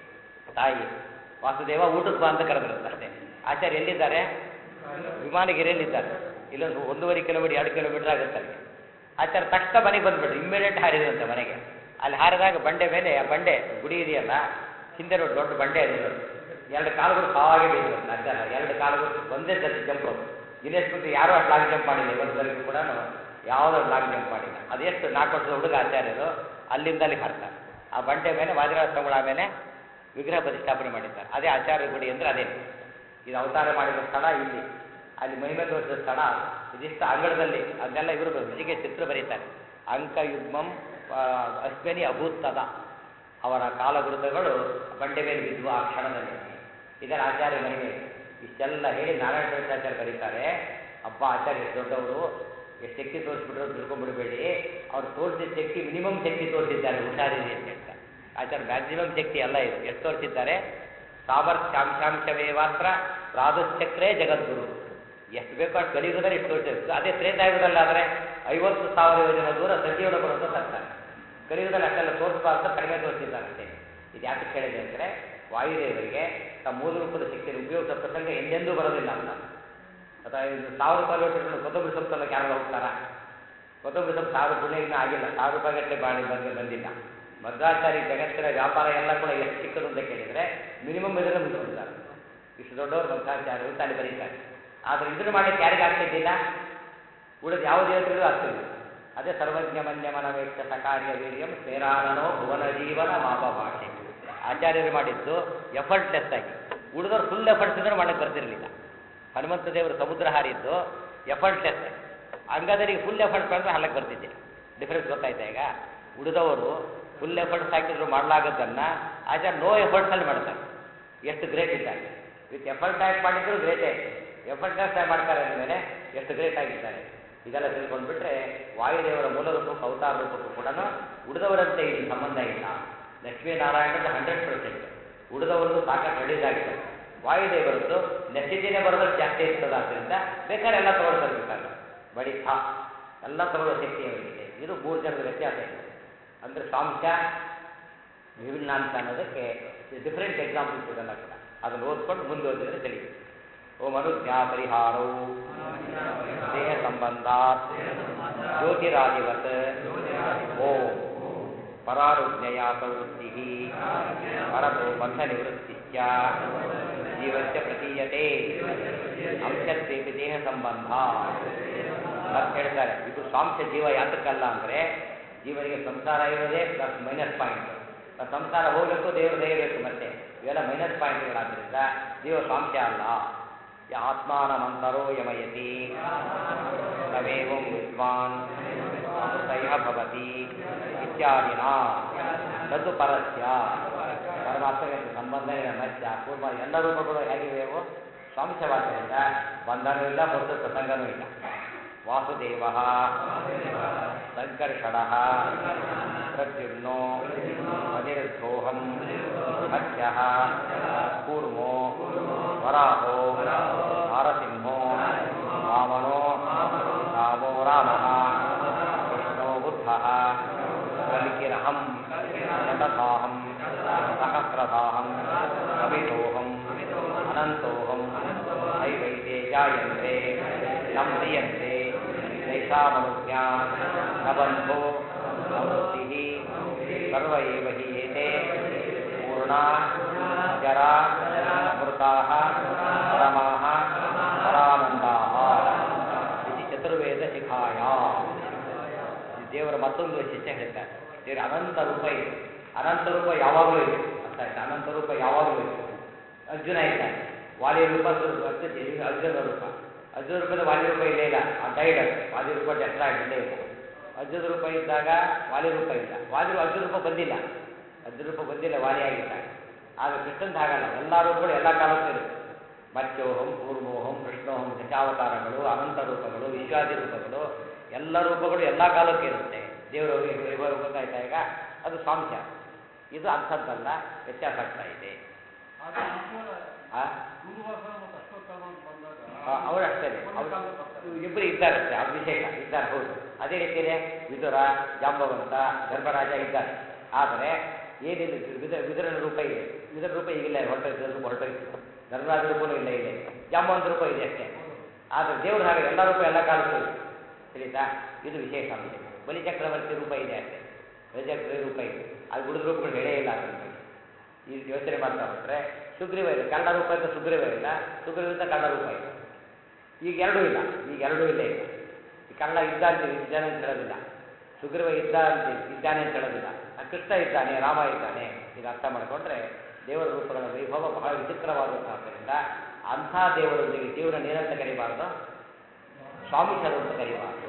ತಾಯಿ ವಾಸುದೇವ ಊಟಕ್ಕೆ ಬಾ ಅಂತ ಕರೆದಿರುತ್ತೆ ಅಷ್ಟೇ ಆಚಾರ್ಯ ಎಲ್ಲಿದ್ದಾರೆ ವಿಮಾನಗಿರಿಯಲ್ಲಿದ್ದಾರೆ ಇಲ್ಲೊಂದು ಒಂದೂವರೆ ಕಿಲೋಮೀಟರ್ ಎರಡು ಕಿಲೋಮೀಟರ್ ಆಗುತ್ತೆ ಅಲ್ಲಿ ಆಚಾರ್ಯ ತಕ್ಷಣ ಮನೆಗೆ ಬಂದ್ಬಿಟ್ರು ಇಮ್ಮಿಡಿಯೇಟ್ ಹಾರಿದಂತೆ ಮನೆಗೆ ಅಲ್ಲಿ ಹಾರಿದಾಗ ಬಂಡೆ ಮೇಲೆ ಆ ಬಂಡೆ ಗುಡಿ ಇದೆಯಲ್ಲ ಹಿಂದೆ ನೋಡಿ ದೊಡ್ಡ ಬಂಡೆ ಅದಿರೋದು ಎರಡು ಕಾಲುಗಳು ಸಾವಾಗಿ ಬೀಳಿರುತ್ತೆ ಆಚಾರ ಎರಡು ಕಾಲುಗಳು ಒಂದೇ ಸತಿ ಜಂಪ್ ಗಿನೇಶ್ ಬುಕ್ ಯಾರೂ ಅಷ್ಟು ಲಾಂಗ್ ಜಂಪ್ ಮಾಡಿಲ್ಲ ಇವತ್ತವರೆಗೂ ಕೂಡ ಯಾವುದೋ ಲಾಂಗ್ ಜಂಪ್ ಮಾಡಿಲ್ಲ ಅದೆಷ್ಟು ನಾಲ್ಕು ವರ್ಷದ ಹುಡುಗ ಆಚಾರ್ಯರು ಅಲ್ಲಿಂದ ಅಲ್ಲಿ ಹಾರ್ತಾರೆ ಆ ಬಂಡೆ ಮೇಲೆ ವಾದಿರಾಜ ತಗೊಳ ಮೇಲೆ ವಿಗ್ರಹ ಪ್ರತಿಷ್ಠಾಪನೆ ಮಾಡಿದ್ದಾರೆ ಅದೇ ಆಚಾರ್ಯ ಗುಡಿ ಅಂದರೆ ಅದೇ ಇದು ಅವತಾರ ಮಾಡಿದ ಸ್ಥಳ ಇಲ್ಲಿ ಅಲ್ಲಿ ಮಹಿಮೆ ತೋರಿಸಿದ ಸ್ಥಳ ಇದಿಷ್ಟು ಅಂಗಳದಲ್ಲಿ ಅದನ್ನೆಲ್ಲ ಇವರು ರುಚಿಗೆ ಚಿತ್ರ ಬರೀತಾರೆ ಅಂಕ ಯುಗ್ಮಂ ಆ, ಅಶ್ವಿನಿ ಅಭೂತ್ತದ ಅವರ ಕಾಲಗುರುತಗಳು ಬಂಡೆ ಮೇಲೆ ಬಿದ್ದುವ ಆ ಕ್ಷಣದಲ್ಲಿ ಇದರ ಆಚಾರ್ಯ ಮಹಿಮೆ ಇಷ್ಟೆಲ್ಲ ಹೇಳಿ ನಾರಾಯಣ ಪಂಚಾಚಾರ್ಯ ಬರೀತಾರೆ ಅಬ್ಬಾ ಆಚಾರ್ಯ ಎಷ್ಟು ದೊಡ್ಡವರು ಎಷ್ಟು ಶಕ್ತಿ ತೋರಿಸ್ಬಿಟ್ರು ಅಂತ ತಿಳ್ಕೊಂಡ್ಬಿಡಬೇಡಿ ಅವ್ರು ತೋರಿಸಿದ ಶಕ್ತಿ ಮಿನಿಮಮ್ ಶಕ್ತಿ ತೋರಿಸಿದ್ದಾರೆ ಹುಷಾರಿದೆ ಅಂತ ಹೇಳ್ತಾರೆ ಆಚಾರ್ಯ ಮ್ಯಾಕ್ಸಿಮಮ್ ಶಕ್ತಿ ಅಲ್ಲ ಇದು ಎಷ್ಟು ತೋರಿಸಿದ್ದಾರೆ ಸಾಮರ್ಥ್ಯಾಂಶಾಂಶವೇ ಮಾತ್ರ ಪ್ರಾದುಶ್ಚಕ್ರೇ ಜಗದ್ಗುರು ಎಷ್ಟು ಬೇಕೋ ಅಷ್ಟು ಕಲಿಯುಗದಲ್ಲಿ ಇಷ್ಟು ತೋರಿಸಿದ್ರು ಅದೇ ತ್ರೇತಾಯುಗದಲ್ಲಿ ಆದರೆ ಐವತ್ತು ಸಾವಿರ ಯೋಜನೆ ದೂರ ಸಂಜೀವನ ಬರೋದು ತರ್ತಾರೆ ಕಲಿಯುಗದಲ್ಲಿ ಅಷ್ಟೆಲ್ಲ ತೋರಿಸಬಾರ್ದು ಕಡಿಮೆ ತೋರಿಸಿದ್ದಾರೆ ಅಷ್ಟೇ ಇದು ಯಾಕೆ ಕೇಳಿದೆ ಅಂದರೆ ವಾಯುದೇವರಿಗೆ ತಮ್ಮ ಮೂಲ ರೂಪದ ಶಕ್ತಿಯನ್ನು ಉಪಯೋಗಿಸೋ ಪ್ರಸಂಗ ಎಂದೆಂದೂ ಬರೋದಿಲ್ಲ ಅಂತ ಅಥವಾ ಇದು ಸಾವಿರ ರೂಪಾಯಿ ಲೋಟಗಳು ಕೊತ್ತಂಬರಿ ಸೊಪ್ಪೆಲ್ಲ ಯಾರು ಹೋಗ್ತಾರ ಕೊತ್ತಂಬರಿ ಸೊಪ್ಪು ಸಾವಿರ ಪುಣ್ಯಗಿನ್ನ ಆಗಿಲ್ಲ ಸಾವಿರ ರೂಪಾಯಿ ಗಟ್ಟಲೆ ಬಾಳಿ ಬಂದು ಬಂದಿಲ್ಲ ಮಧ್ವಾಚಾರ್ಯ ಜಗತ್ತಿನ ವ್ಯಾಪಾರ ಎಲ್ಲ ಕೂಡ ಎಷ್ಟು ಚಿಕ್ಕದು ಅಂತ ಕೇಳಿದರೆ ಮಿನಿಮಮ್ ಇದನ್ನು ಮುಗಿಸ್ಬಿಡ್ತಾರೆ ಇಷ್ಟು ದೊಡ್ಡವರು ಮಧ್ವಾಚಾರ್ಯರು ಅಂತ ಅಲ್ಲಿ ಬರೀತಾರೆ ಆದರೆ ಇದನ್ನು ಮಾಡಲಿಕ್ಕೆ ಯಾರಿಗೆ ಆಗ್ತಿದ್ದಿಲ್ಲ ಉಳಿದ ಯಾವ ದೇವತೆಗಳು ಆಗ್ತಿಲ್ಲ ಅದೇ ಸರ್ವಜ್ಞ ಮನ್ಯಮನ ವೇಕ್ಷ ಸಕಾರ್ಯ ವೀರ್ಯಂ ಸೇರಾನನೋ ಭುವನ ಜೀವನ ಮಾಪ ಭಾಷೆ ಆಚಾರ್ಯರು ಮಾಡಿದ್ದು ಎಫರ್ಟ್ಲೆಸ್ ಆಗಿ ಉಳಿದವ್ರು ಫುಲ್ ಎಫರ್ಟ್ಸ್ ಇದ್ರೆ ಮಾಡಕ್ಕೆ ಬರ್ತಿರಲಿಲ್ಲ ಹನುಮಂತ ದೇವರು ಸಮುದ್ರ ಹಾರಿದ್ದು ಎಫರ್ಟ್ಲೆಸ್ ಅಂಗದರಿಗೆ ಫುಲ್ ಎಫರ್ಟ್ ಮಾಡಿದ್ರೆ ಹಲ್ಲಕ್ಕೆ ಬರ್ತಿದ್ದಿಲ್ಲ ಡಿಫ್ರೆನ್ಸ್ ಗೊತ್ತಾಯ್ತಾ ಈಗ ಉಳಿದವರು ಫುಲ್ ಎಫರ್ಟ್ಸ್ ಹಾಕಿದ್ರು ಮಾಡಲಾಗದ್ದನ್ನು ಆಚಾರ್ಯ ನೋ ಎಫರ್ಟ್ಸಲ್ಲಿ ಮಾಡ್ತಾರೆ ಎಷ್ಟು ಗ್ರೇಟ್ ಇದ್ದಾರೆ ವಿತ್ ಎಫರ್ಟ್ ಆಗಿ ಮಾಡಿದ್ರು ಗ್ರೇಟೇ ಎಫರ್ಟ್ಲೆಸ್ ಆಗಿ ಮಾಡ್ತಾರೆ ಅಂದಮೇಲೆ ಎಷ್ಟು ಗ್ರೇಟ್ ಆಗಿದ್ದಾರೆ ಇದೆಲ್ಲ ತಿಳ್ಕೊಂಡ್ಬಿಟ್ರೆ ವಾಯುದೇವರ ಮೂಲ ರೂಪಕ್ಕೂ ಅವತಾರ ರೂಪಕ್ಕೂ ಕೂಡ ಉಳಿದವರಂತೆ ಇಲ್ಲಿ ಸಂಬಂಧ ಇಲ್ಲ ಲಕ್ಷ್ಮೀನಾರಾಯಣದ ಹಂಡ್ರೆಡ್ ಪರ್ಸೆಂಟ್ ಉಳಿದವರದ್ದು ಸಾಕಷ್ಟು ಹಳ್ಳಿದಾಗಿದೆ ವಾಯುದೇವರದ್ದು ನೆಸಿಟಿನೇ ಬರೋದಕ್ಕೆ ಜಾಸ್ತಿ ಇರ್ತದೆ ಆದ್ದರಿಂದ ಬೇಕಾದ್ರೆ ಎಲ್ಲ ತಗೊಳ್ತಿರ್ಬೇಕಲ್ಲ ಬಡಿ ಥಾ ಎಲ್ಲ ತಗೊಳ್ಳೋ ಶಕ್ತಿ ಅವರಿಗಿದೆ ಇದು ಮೂರು ಜನದ ವ್ಯತ್ಯಾಸ ಇದೆ ಅಂದರೆ ಸಾಂಶ ವಿಭಿನ್ನಾಂಶ ಅನ್ನೋದಕ್ಕೆ ಡಿಫ್ರೆಂಟ್ ಎಕ್ಸಾಂಪಲ್ಸ್ ಇದೆಲ್ಲ ಕೂಡ ಅದನ್ನು ಓದ್ಕೊಂಡು ಮುಂದೆ ಓದಿದ್ರೆ ತಿಳಿಯುತ್ತೆ ಓಂ ಅನುಜ್ಞಾ ಪರಿಹಾರವು ದೇಹ ಸಂಬಂಧಾತ್ ಜ್ಯೋತಿರಾದಿವತ್ ಓಂ ಪರಾರುಜ್ಞಯ ಪ್ರವೃತ್ತಿ ಪರತೋ ಬಂಧ ನಿವೃತ್ತಿಶ್ಚ ಜೀವಸ್ಯ ಪ್ರತೀಯತೆ ಅಂಶತ್ವೇಪಿ ದೇಹ ಸಂಬಂಧ ಮತ್ತೆ ಹೇಳ್ತಾರೆ ಇದು ಸ್ವಾಂಶ ಜೀವ ಯಾತಕ್ಕಲ್ಲ ಅಂದರೆ ಜೀವನಿಗೆ ಸಂಸಾರ ಇರೋದೇ ಪ್ಲಸ್ ಮೈನಸ್ ಪಾಯಿಂಟ್ ಸಂಸಾರ ಹೋಗಬೇಕು ದೇವರು ದಯ ಬೇಕು ಮತ್ತೆ ಇವೆಲ್ಲ ಮೈನಸ್ ಪಾಯಿಂಟ್ಗಳಾದ್ದರಿಂದ ಜೀವ ಸ್ವಾಂಶ ಅಲ್ಲ ಯ ಆತ್ಮಾನಮಂತರೋ ಯಮಯತಿ ತಮೇವಂ ವಿದ್ವಾನ್ ಅಮೃತಯ ಭವತಿ ಇತ್ಯಾದಿನ ನದು ಪರಸ್ಯ ಪರಮಾತ್ಮಗೆ ಸಂಬಂಧ ಇಲ್ಲ ಮತ್ಯ ಕೂರ್ಮ ಎಲ್ಲ ರೂಪಗಳು ಹೇಗಿವೆ ಅವು ಸ್ವಾಂಶವಾದ್ದರಿಂದ ಬಂಧನೂ ಇಲ್ಲ ಮತ್ತು ಪ್ರಸಂಗನೂ ಇಲ್ಲ ವಾಸುದೇವ ಸಂಕರ್ಷಣ ಪ್ರದ್ಯುಮ್ನೋ ಅನಿರುದ್ಧೋಹಂ ಮತ್ಸ್ಯ ಕೂರ್ಮೋ ವರಾಹೋ ನಾರಸಿಂಹೋ ವಾಮನೋ ರಾಮೋ ರಾಮಃ ಕೃಷ್ಣೋ ಬುದ್ಧಃ ಕಲಿಕಿರಹಂ ಶತಸಾಹಂ ಸಹಸ್ರಸಾಹಂ ಕವಿತೋಹಂ ಅನಂತೋಹಂ ನೈವೈತೆ ಜಾಯಂತೆ ನಂ ಮ್ರಿಯಂತೆ ನೈಷಾಮನುಜ್ಞಾ ನ ಬಂಧೋ ಪ್ರವೃತ್ತಿ ಸರ್ವ ಏವ ಹಿ ಏತೆ ಪೂರ್ಣ ಜರ ಅಮೃತಾಃ ಪರಮಾಃ ಪರಾನಂದಾಃ ಇದು ಚತುರ್ವೇದ ಶಿಖಾಯ ಇದು ದೇವರ ಮತ್ತೊಂದು ವೈಶಿಷ್ಟ್ಯ ಹೇಳ್ತಾರೆ ದೇವರ ಅನಂತ ರೂಪ ಇದೆ ಅನಂತ ರೂಪ ಯಾವಾಗಲೂ ಇದೆ ಅರ್ಥ ಆಯ್ತಾ ಅನಂತ ರೂಪ ಯಾವಾಗಲೂ ಇದೆ ಅರ್ಜುನ ಇದ್ದಾನೆ ವಾಲಿ ರೂಪ ಅರ್ಜುನ ಅರ್ಜುನ ರೂಪ ಅರ್ಜುನ ರೂಪದ ವಾಲಿ ರೂಪ ಇಲ್ಲೇ ಇಲ್ಲ ಆ ಡೈಡ್ ಅದು ವಾಲಿ ರೂಪ ಡೆಸ್ಟ್ರಾಯ್ಡ್ ಇಲ್ಲೇ ಇಲ್ಲ ಅರ್ಜುನ ರೂಪ ಇದ್ದಾಗ ವಾಲಿ ರೂಪ ಇಲ್ಲ ವಾಲಿ ಅರ್ಜುನ ರೂಪ ಬಂದಿಲ್ಲ ಅರ್ಜುನ ರೂಪ ಬಂದಿಲ್ಲ ವಾಲಿಯಾಗಿದ್ದಾಗ ಆಗ ಕೃಷ್ಣಂದ ಹಾಗಲ್ಲ ಎಲ್ಲ ರೂಪಗಳು ಎಲ್ಲ ಕಾಲಕ್ಕೂ ಇರುತ್ತೆ ಮತ್ಸ್ಯೋಹಂ ಕೂರ್ಮೋಹಂ ಕೃಷ್ಣೋಹಂ ದಶಾವತಾರಗಳು ಅನಂತ ರೂಪಗಳು ವಿಶ್ವಾದಿ ರೂಪಗಳು ಎಲ್ಲ ರೂಪಗಳು ಎಲ್ಲ ಕಾಲಕ್ಕೂ ಇರುತ್ತೆ ದೇವರ ವೈಭವ ಗೊತ್ತಾಯ್ತಾ ಈಗ ಅದು ಸ್ವಾಂಶ ಇದು ಅಂಥದ್ದಲ್ಲ ವ್ಯತ್ಯಾಸ ಆಗ್ತಾ ಇದೆ ಆದ್ರೆ ಈಶ್ವರ ಆ? ದೂರ್ವಾಸ ಮತ್ತು ಅಶ್ವತ್ಥಾಮ ಅಂತ ಬಂದಾಗ ಆ, ಅವರು ಅಷ್ಟೇ ಅವರು ಇಬ್ಬರು ಇದ್ದಾರೆ ಅಷ್ಟೇ ಅದು ವಿಶೇಷ ಇದ್ದಾರೆ ಹೌದು ಅದೇ ರೀತಿಯೇ ವಿದುರ ಜಾಂಬವಂತ ಧರ್ಮರಾಜ ಇದ್ದಾರೆ ಆದರೆ ಏನಿಲ್ಲ ವಿದ ವಿದುರನ ರೂಪ ಇದೆ ವಿದುರ ರೂಪ ಈಗಿಲ್ಲ ಹೊರಟೋಯ್ತು ರೂಪ ಹೊರಟೋಯ್ತು ಧರ್ಮರಾಜ ರೂಪನೂ ಇಲ್ಲ ಇದೆ ಜಾಂಬವಂತ ರೂಪ ಇದೆ ಅಷ್ಟೇ ಆದರೆ ದೇವ್ರ ಹಾಗೆ ಎಲ್ಲ ರೂಪ ಎಲ್ಲ ಕಾಲಕ್ಕೂ ಇದೆ ತಿಳಿತಾ ಇದು ವಿಶೇಷ ಅಂಶ ಬಲಿಚಕ್ರವರ್ತಿ ರೂಪ ಇದೆ ಅಷ್ಟೇ ಬಲಿಚಕ್ರವರ್ತಿ ರೂಪ ಇದೆ ಅದು ಗುಡಿದ ರೂಪಗಳು ಹೇಳೇ ಇಲ್ಲ ಅದ್ರ ಬಗ್ಗೆ ಈ ಯೋಚನೆ ಮಾಡ್ತಾ ಹೊರಟ್ರೆ ಸುಗ್ರೀವ ಇದೆ ಕನ್ನಡ ರೂಪ ಅಂತ ಸುಗ್ರೀವ ಇಲ್ಲ ಸುಗ್ರೀವ ಅಂತ ಕನ್ನಡ ರೂಪ ಇದೆ ಈಗ ಎರಡೂ ಇಲ್ಲ ಈಗ ಎರಡೂ ಇಲ್ಲೇ ಇಲ್ಲ ಈ ಕನ್ನಡ ಇದ್ದ ಅಂತೀವಿ ಇದ್ದಾನೆ ಅಂತ ಹೇಳೋದಿಲ್ಲ ಸುಗ್ರೀವ ಇದ್ದ ಅಂತೀವಿ ಇದ್ದಾನೆ ಅಂತ ಹೇಳೋದಿಲ್ಲ ಆ ಕೃಷ್ಣ ಇದ್ದಾನೆ ರಾಮ ಇದ್ದಾನೆ ಇದು ಅರ್ಥ ಮಾಡಿಕೊಂಡ್ರೆ ದೇವರ ರೂಪಗಳ ವೈಭವ ಬಹಳ ವಿಚಿತ್ರವಾದಂಥದ್ದರಿಂದ ಅಂಥ ದೇವರೊಂದಿಗೆ ಜೀವನ ಏನಂತ ಕರಿಬಾರ್ದು ಸ್ವಾಮಿಷರು ಅಂತ ಕರಿಬಾರ್ದು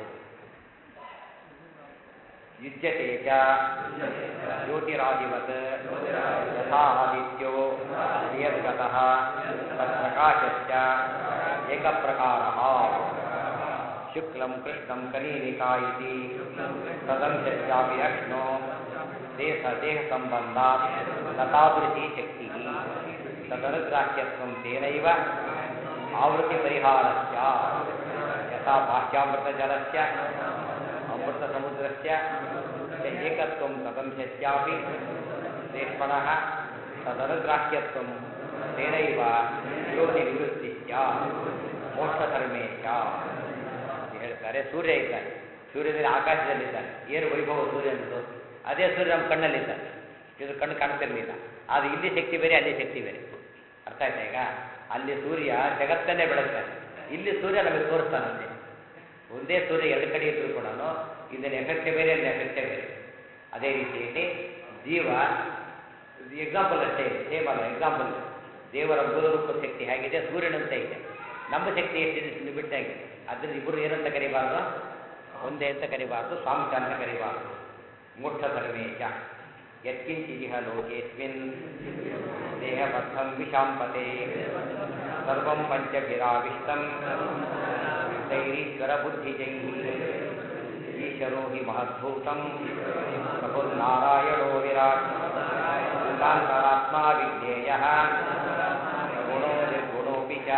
ಯುಜ್ಯತೆ ಚ ಜ್ಯೋತಿರಾದಿವತ್ ಯಥಾ ಆದಿತ್ಯೋ ಯದ್ಗತಃ ತತ್ಪ್ರಕಾಶಶ್ಚ ಏಕಪ್ರಕಾರಃ ಶುಕ್ಲಂ ಕೃಷ್ಣಂ ಕಲೀಲಿಕಾ ಇತಿ ತದಂಶಶ್ಚಾಪಿ ಅಕ್ಷ್ಣೋ ದೇಹ ದೇಹ ಸಂಬಂಧಾತ್ ತಥಾದೃಶಿ ಶಕ್ತಿ ತದನುಗ್ರಾಹ್ಯತ್ವಂ ತೇನೈವ ಆವೃತ್ತಿ ಪರಿಹಾರಸ್ಯ ಯಥಾ ಬಾಹ್ಯಾಮೃತಜಲಸ್ಯ ಅಮೃತಸಮುದ್ರಸ್ಯ ಚ ಏಕತ್ವಂ ತದಂಶಸ್ಯಾಪಿ ಶ್ರೇಷ್ಠಣಃ ತದನುಗ್ರಾಹ್ಯತ್ವಂ ತೇನೈವ ಜ್ಯೋತಿ ನಿವೃತ್ತಿಶ್ಚ ಮೋಕ್ಷಧರ್ಮೇ ಚ ಅಂತ ಹೇಳ್ತಾರೆ ಸೂರ್ಯ ಇದ್ದಾನೆ ಸೂರ್ಯದಲ್ಲಿ ಆಕಾಶದಲ್ಲಿದ್ದಾನೆ ಏನು ವೈಭವ ಸೂರ್ಯನದು ಅದೇ ಸೂರ್ಯ ನಮ್ಮ ಕಣ್ಣಲ್ಲಿದ್ದಾನೆ ಇದು ಕಣ್ಣು ಕಾಣ್ತಿರ್ಲಿಲ್ಲ ಆದರೆ ಇಲ್ಲಿ ಶಕ್ತಿ ಬೇರೆ ಅಲ್ಲಿ ಶಕ್ತಿ ಬೇರೆ ಅರ್ಥ ಆಯ್ತಾ ಈಗ ಅಲ್ಲಿ ಸೂರ್ಯ ಜಗತ್ತನ್ನೇ ಬೆಳಗ್ತಾನೆ ಇಲ್ಲಿ ಸೂರ್ಯ ನಮಗೆ ತೋರಿಸ್ತಾನಂತೆ ಒಂದೇ ಸೂರ್ಯ ಎರಡು ಕಡೆ ಇದ್ರೂ ಕೂಡ ಇದರ ಎಫೆಕ್ಟೇ ಬೇರೆ ಅಲ್ಲಿ ಎಫೆಕ್ಟೇ ಬೇರೆ ಅದೇ ರೀತಿಯಲ್ಲಿ ಜೀವ ಎಕ್ಸಾಂಪಲ್ ಅಷ್ಟೇ ಇದೆ ಸೇಮ್ ಅಲ್ಲ ಎಕ್ಸಾಂಪಲ್ ದೇವರ ಮೂಲರೂಪದ ಶಕ್ತಿ ಹೇಗಿದೆ ಸೂರ್ಯನಂತೆ ಇದೆ ನಮ್ಮ ಶಕ್ತಿ ಎಷ್ಟಿದೆ ಇನ್ನು ಬಿಟ್ಟಾಗಿದೆ ಅದರಿಂದ ಇಬ್ಬರು ಏನಂತ ಕರಿಬಾರ್ದು ಒಂದೇ ಅಂತ ಕರಿಬಾರ್ದು ಸ್ವಾಮಿಕ ಅಂತ ಕರಿಬಾರ್ದು ಮೋಕ್ಷ ಧರ್ಮೇಶ ಯತ್ಕಿಂಚಿದಿಹ ಲೋಕೇಸ್ಮಿನ್ ದೇಹಬದ್ಧಂ ವಿಷಾಂಪತೆ ಸರ್ವಂ ಪಂಚಭಿರಾವಿಷ್ಟಂ ಧೈರೀಶ್ವರ ಬುದ್ಧಿಜೈ ಈಶ್ವರೋ ಹಿ ಮಹದ್ಭೂತಂ ಪ್ರಭುರ್ನಾರಾಯಣೋ ವಿರಾಟ್ ಕಾಂತರಾತ್ಮ ವಿಜ್ಞೇಯ ಗುಣೋ ನಿರ್ಗುಣೋಪಿ ಚ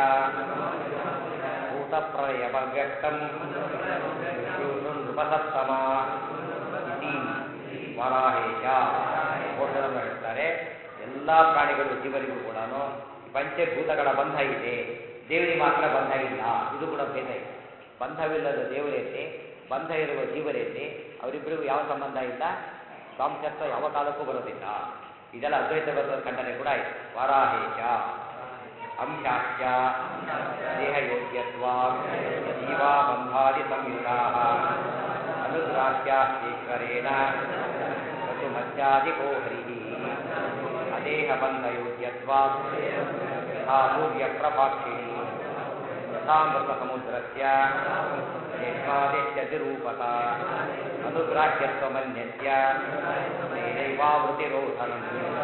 ಭೂತಪ್ರಯವ್ಯಕ್ತಂ ನೃಪಸತ್ತಮ ಇತಿ ವರಾಹೇಶ ಮೋಕ್ಷವನ್ನು ಹೇಳ್ತಾರೆ ಎಲ್ಲ ಪ್ರಾಣಿಗಳು ಜೀವನಿಗೂ ಕೂಡ ಪಂಚಭೂತಗಳ ಬಂಧ ಇದೆ ದೇವರಿಗೆ ಮಾತ್ರ ಬಂಧ ಇಲ್ಲ ಇದು ಕೂಡ ಭೇದ ಇದೆ ಬಂಧವಿಲ್ಲದ ದೇವರೇತಿ ಬಂಧ ಇರುವ ಜೀವರೇತಿ ಅವರಿಬ್ಬರಿಗೂ ಯಾವ ಸಂಬಂಧ ಇಲ್ಲ ಸ್ವಾಂಶತ್ವ ಯಾವ ಕಾಲಕ್ಕೂ ಬರೋದಿಲ್ಲ ಇದೆಲ್ಲ ಅದ್ವೈತ ಬರದ ಖಂಡನೆ ಕೂಡ ಆಯ್ತು ವಾರಾಹೇಶ ಅಂಶಾಶ್ಚ ದೇಹಯೋಗ್ಯತ್ವ ಜೀವಾಬಂಧಾದಿ ಸಂಯುತಾ ಅನುಗ್ರಾಹ್ಯಾಶ್ಚೇಶ್ವರೇಣ ಮತ್ತು ಮಧ್ಯಾದಿಕೋ ಹರಿ ಅದೇಹಬಂಧಯೋಗ್ಯತ್ವ ಯಥಾ ಸೂರ್ಯಪ್ರಭಾಕ್ಷಿಣಿ ಯಥಾಮೃತ ಸಮುದ್ರಸ್ಯ ಯಜ್ಞಾದಿತ್ಯತಿರೂಪತ ಅನುಗ್ರಾಹ್ಯತ್ವಮನ್ಯಸ್ಯ ನೈವಾವೃತಿರೋಧನಂ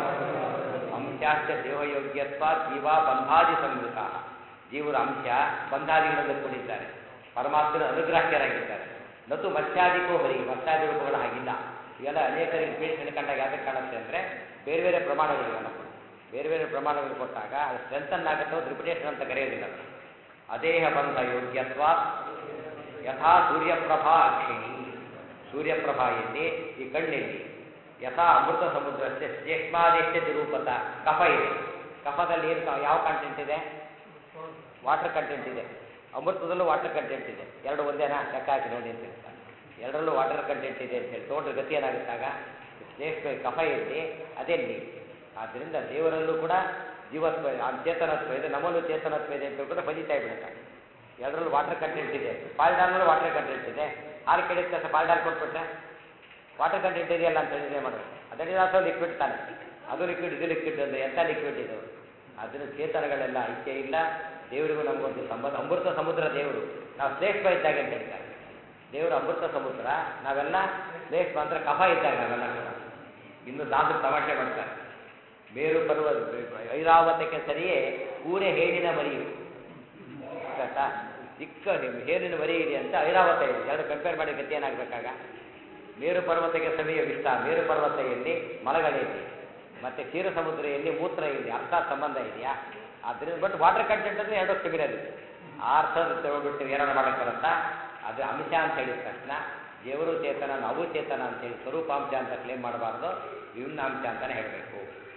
ಅಂಶಾಶ್ಚ ದೇಹಯೋಗ್ಯತ್ವ ಜೀವ ಬಂಧಾದಿ ಸಂಯುತ ಜೀವರ ಅಂಶ ಬಂಧಾದಿಗಳಿಂದ ಕೂಡಿದ್ದಾರೆ ಪರಮಾತ್ಮನ ಅನುಗ್ರಾಹ್ಯರಾಗಿದ್ದಾರೆ ನತು ಮತ್ಸ್ಯಾದಿಕೋ ಹರಿ ಮತ್ಸ್ಯಾದಿ ರೂಪಗಳು ಹಾಗಿಲ್ಲ ಇವೆಲ್ಲ ಅನೇಕರಿಗೆ ಪೀಠಣೆ ಕಂಡಾಗ ಯಾವ್ದಕ್ಕೆ ಕಾಣುತ್ತೆ ಅಂದರೆ ಬೇರೆ ಬೇರೆ ಪ್ರಮಾಣಗಳಿವೆಲ್ಲ ಬೇರೆ ಬೇರೆ ಪ್ರಮಾಣಗಳು ಕೊಟ್ಟಾಗ ಅದು ಸ್ಟ್ರೆಂಥನ್ ಆಗುತ್ತೋ ರಿಪಿಟೇಷನ್ ಅಂತ ಕರೆಯೋದಿಲ್ಲ ಅದನ್ನು. ಅದೇಹ ಬಂಧ ಯೋಗ್ಯತ್ವ ಯಥಾ ಸೂರ್ಯಪ್ರಭಾ ಅಕ್ಷಿಣಿ ಸೂರ್ಯಪ್ರಭಾ ಎಲ್ಲಿ ಈ ಕಣ್ಣೆಲ್ಲಿ ಯಥಾ ಅಮೃತ ಸಮುದ್ರಕ್ಕೆ ಜ್ಯೇಷ್ಮಾದೇಶ್ಯ ತಿರೂಪತ ಕಫ ಇದೆ ಕಫದಲ್ಲಿ ಏನು ಕ- ಯಾವ ಕಂಟೆಂಟ್ ಇದೆ ವಾಟರ್ ಕಂಟೆಂಟ್ ಇದೆ ಅಮೃತದಲ್ಲೂ ವಾಟರ್ ಕಂಟೆಂಟ್ ಇದೆ ಎರಡು ಒಂದೇನಾ ಲೆಕ್ಕ ಹಾಕಿ ನೋಡಿ ಅಂತ ಹೇಳ್ತಾರೆ ಎರಡರಲ್ಲೂ ವಾಟರ್ ಕಂಟೆಂಟ್ ಇದೆ ಅಂತ ಹೇಳಿ ತೊಗೊಂಡ್ರೆ ಗತಿ ಏನಾಗುತ್ತಾಗ ಶ್ರೇಷ್ಠ ಕಫ ಎಲ್ಲಿ ಅದೇ ನೀರು ಆದ್ದರಿಂದ ದೇವರಲ್ಲೂ ಕೂಡ ಜೀವತ್ವ ಆ ಚೇತನತ್ವ ಇದೆ ನಮ್ಮಲ್ಲೂ ಚೇತನತ್ವ ಇದೆ ಅಂತ ಹೇಳ್ಕೊಂಡು ಫಲಿತಾ ಬಿಡುತ್ತೆ ಎರಡರಲ್ಲೂ ವಾಟರ್ ಕಂಟೆಂಟ್ ಇದೆ ಪಾಲ್ಡಾಲ್ನಲ್ಲೂ ವಾಟರ್ ಕಂಟೆಂಟ್ ಇದೆ ಹಾಲು ಕೆಡಿದ ತಕ್ಷಣ ಪಾಲ್ಡಾಲ್ ಕೊಟ್ಬಿಟ್ರೆ ವಾಟರ್ ಕಂಟೆಂಟ್ ಇದೆಯಲ್ಲ ಅಂತ ಹೇಳಿದ್ರೆ ಏನು ಮಾಡಬೇಕು ಅದರಲ್ಲಿ ಅದು ಲಿಕ್ವಿಡ್ ತಾನೆ ಅದು ಲಿಕ್ವಿಡ್ ಇದು ಲಿಕ್ವಿಡ್ ಅಂದರೆ ಎಂಥ ಲಿಕ್ವಿಡ್ ಇದು ಅದನ್ನು ಚೇತನಗಳೆಲ್ಲ ಐಕ್ಯ ಇಲ್ಲ ದೇವರಿಗೂ ನಮಗೊಂದು ಸಂಬಂಧ ಅಮೃತ ಸಮುದ್ರ ದೇವರು ನಾವು ಶ್ರೇಷ್ಠ ಇದ್ದಾಗ ಅಂತ ಹೇಳ್ತಾರೆ ದೇವರು ಅಮೃತ ಸಮುದ್ರ ನಾವೆಲ್ಲ ಶ್ರೇಷ್ಠ ಅಂದ್ರೆ ಕಫ ಇದ್ದಾಗ ನಾವೆಲ್ಲ ಕೂಡ ಇನ್ನು ದಾಸರು ತಮಾಷೆ ಮಾಡ್ತಾರೆ ಮೇರು ಪರ್ವತ ಐರಾವತಕ್ಕೆ ಸರಿಯೇ ಕೂರೆ ಹೇಡಿನ ಮರಿಯು ಗೊತ್ತಾ ಚಿಕ್ಕ ಹೇ- ಹೇರಿನ ಮರಿ ಇದೆ ಅಂತ ಐರಾವತ ಇದೆ ಎರಡು ಕಂಪೇರ್ ಮಾಡಿ ಗತಿ ಏನಾಗಬೇಕಾಗ ಮೇರು ಪರ್ವತಕ್ಕೆ ಸವಿಯ ವಿಷ್ಟ ಮೇರು ಪರ್ವತ ಎಲ್ಲಿ ಮಲಗಳೆಯಲ್ಲಿ ಮತ್ತೆ ಕ್ಷೀರ ಸಮುದ್ರ ಎಲ್ಲಿ ಮೂತ್ರ ಎಲ್ಲಿ ಅರ್ಥ ಸಂಬಂಧ ಇದೆಯಾ ಆದ್ದರಿಂದ ಬಟ್ ವಾಟರ್ ಕಂಟೆಂಟ್ ಅಂದ್ರೆ ಎರಡು ಸಿಮಿಲರ್ ಇದೆ ಆ ಅರ್ಥ ತಗೊಂಡ್ಬಿಟ್ಟು ಏನಾರು ಮಾಡಕ್ಕೆ ಬರುತ್ತಾ ಅದು ಅಂಶ ಅಂತ ಹೇಳಿದ ತಕ್ಷಣ ದೇವರು ಚೇತನ ನಾವು ಚೇತನ ಅಂತೇಳಿ ಸ್ವರೂಪಾಂಶ ಅಂತ ಕ್ಲೇಮ್ ಮಾಡಬಾರ್ದು ವಿಭಿನ್ನ ಅಂಶ ಅಂತಾನೆ ಹೇಳಬೇಕು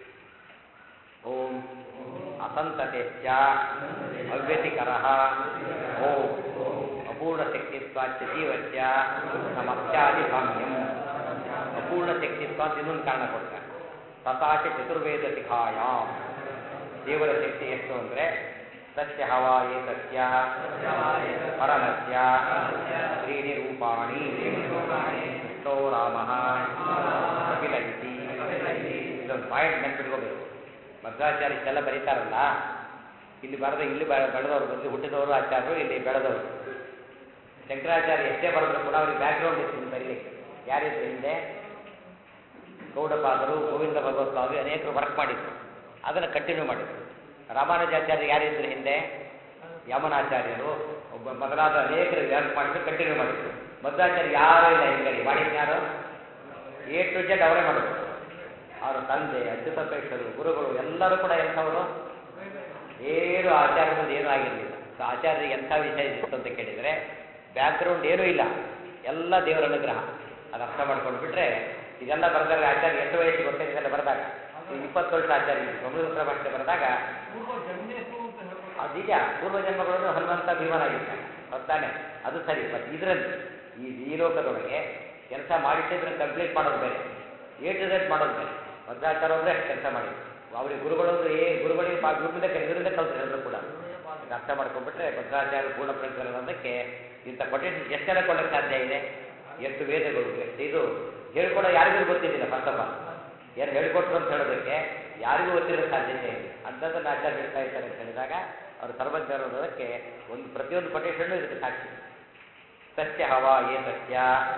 ಓಂ ಅಸಂತತೆಶ್ಚ ಅವ್ಯತಿಕರ ಓಂ ಅಪೂರ್ಣಶಕ್ತಿತ್ವಾಚ ಜೀವಸ್ಯ ನಮಸ್ಯಾದಿ ಸಾಮ್ಯಂ ಅಪೂರ್ಣಶಕ್ತಿತ್ವ ಅಂತ ಇನ್ನೊಂದು ಕಾರಣ ಕೊಡ್ತಾರೆ ತಥಾಚ ಚತುರ್ವೇದ ಶಿಖಾಯಾಮ್ ದೇವರ ಶಕ್ತಿ ಎಷ್ಟು ಅಂದರೆ ಸತ್ಯ ಹವಾ ಏತಸ್ಯ ಪರಮಸ್ಯ ತ್ರೀಣಿ ರೂಪಾಣಿ ಕೃಷ್ಣೋ ರಾಮ ಕಪಿಲ ಇತಿ ಇದೊಂದು ಪಾಯಿಂಟ್ ನೆನ್ಪಿಟ್ಕೋಬೇಕು ಮಧ್ವಾಚಾರ್ಯ ಇಷ್ಟೆಲ್ಲ ಬರೀತಾರಲ್ಲ ಇಲ್ಲಿ ಬರೆದ ಇಲ್ಲಿ ಬೆ- ಬೆಳೆದವರು ಬಂದು ಹುಟ್ಟಿದವರು ಆಚಾರ್ಯರು ಇಲ್ಲಿ ಬೆಳೆದವರು ಶಂಕರಾಚಾರ್ಯ ಎಷ್ಟೇ ಬರೆದ್ರು ಕೂಡ ಅವ್ರಿಗೆ ಬ್ಯಾಕ್ಗ್ರೌಂಡ್ ಇತ್ತು ಇಲ್ಲಿ ಬರೀಲಿಕ್ಕೆ ಯಾರಿದ್ರು ಹಿಂದೆ ಗೌಡಪಾದರು ಗೋವಿಂದ ಭಗವತ್ಪಾದರು ಅನೇಕರು ವರ್ಕ್ ಮಾಡಿದ್ರು ಅದನ್ನು ಕಂಟಿನ್ಯೂ ಮಾಡಿದ್ರು ರಾಮಾನುಜಾಚಾರ್ಯ ಯಾರಿದ್ರು ಹಿಂದೆ ಯಮನಾಚಾರ್ಯರು ಒಬ್ಬ ಮೊದಲಾದ ಅನೇಕರು ವರ್ಕ್ ಮಾಡಿದ್ರು ಕಂಟಿನ್ಯೂ ಮಾಡಿದ್ರು ಮಧ್ವಾಚಾರ್ಯ ಯಾರೂ ಇಲ್ಲ ಹಿಂಗಡಿ ಮಾಡಿದ್ದು ಯಾರು ಎ ಟು ಜೆಡ್ ಅವರೇ ಮಾಡಿದ್ರು ಅವರ ತಂದೆ ಅಚ್ಯುತಪೇಕ್ಷರು ಗುರುಗಳು ಎಲ್ಲರೂ ಕೂಡ ಎಂಥವರು ಏನು ಆಚಾರ್ಯ ಮುಂದೆ ಏನೂ ಆಗಿರಲಿಲ್ಲ ಸೊ ಆಚಾರ್ಯರಿಗೆ ಎಂಥ ವಿಷಯ ಇತ್ತು ಅಂತ ಕೇಳಿದರೆ ಬ್ಯಾಕ್ಗ್ರೌಂಡ್ ಏನೂ ಇಲ್ಲ ಎಲ್ಲ ದೇವರ ಅನುಗ್ರಹ ಅದು ಅರ್ಥ ಮಾಡ್ಕೊಂಡು ಬಿಟ್ರೆ ಇದೆಲ್ಲ ಬರೆದಾಗ ಆಚಾರ್ಯ ಎಷ್ಟು ವಯಸ್ಸಿಗೆ ಗೊತ್ತೇ ಇದೆಲ್ಲ ಬರೆದಾಗ ಈಗ ಇಪ್ಪತ್ತು ವರ್ಷ ಆಚಾರ್ಯ ಬ್ರಹ್ಮಸೂತ್ರ ಭಾಷೆ ಬರೆದಾಗ ಪೂರ್ವ ಜನ್ಮೇಶು ಅಂತ ಹೇಳ್ಬೋದು ಅದು ನಿಜ ಪೂರ್ವ ಜನ್ಮಗಳನ್ನು ಹನುಮಂತ ಭೀಮನಾಗಿರ್ತಾನೆ ಹೊತ್ತಾನೆ ಅದು ಸರಿ ಬಟ್ ಇದರಲ್ಲಿ ಈ ಈ ಲೋಕದೊಳಗೆ ಕೆಲಸ ಮಾಡಿಟ್ಟಿದ್ರೆ ಕಂಪ್ಲೀಟ್ ಮಾಡೋದು ಬೇರೆ ಎ ಟು ಝೆಡ್ ಮಾಡೋದು ಬೇರೆ ಮಧ್ವಾಚಾರ ಅಂದ್ರೆ ಅಷ್ಟು ಕೆಲಸ ಮಾಡಿದ್ರು ಅವ್ರಿಗೆ ಗುರುಗಳು ಅಂದ್ರೆ ಏ ಗುರುಗಳಿಗೆ ಪಾ ಗುರುವಿಂದ ಇದರಿಂದ ಕಲ್ತು ಎಲ್ಲರೂ ಕೂಡ ಇದನ್ನ ಅರ್ಥ ಮಾಡ್ಕೊಂಡ್ಬಿಟ್ರೆ ಭದ್ರಾಚಾರ್ಯ ಪೂರ್ಣ ಪ್ರಜ್ಞಾನಂದಕ್ಕೆ ಇಂಥ ಕೊಟೇಶನ್ ಎಷ್ಟೆಲ್ಲ ಕೊಡಕ್ಕೆ ಸಾಧ್ಯ ಇದೆ ಎಷ್ಟು ವೇದಗಳು ಎಷ್ಟು ಇದು ಹೇಳ್ಕೊಡೋ ಯಾರಿಗೂ ಗೊತ್ತಿದ್ದಿಲ್ಲ ಫಸ್ಟ್ ಆಫ್ ಆಲ್ ಏನು ಹೇಳ್ಕೊಟ್ರು ಅಂತ ಹೇಳೋದಕ್ಕೆ ಯಾರಿಗೂ ಗೊತ್ತಿರೋ ಸಾಧ್ಯತೆ ಇದೆ ಅಂಥದ್ದನ್ನು ಆಚಾರ್ಯ ಹೇಳ್ತಾ ಇರ್ತಾರೆ ಅಂತ ಹೇಳಿದಾಗ ಅವರು ಸರ್ವಜ್ಞರು ಅನ್ನೋದಕ್ಕೆ ಒಂದು ಪ್ರತಿಯೊಂದು ಕೊಟೇಶನ್ನು ಇದಕ್ಕೆ ಸಾಕ್ಷಿ ಸತ್ಯ ಹವಾ ಏ ಸತ್ಯ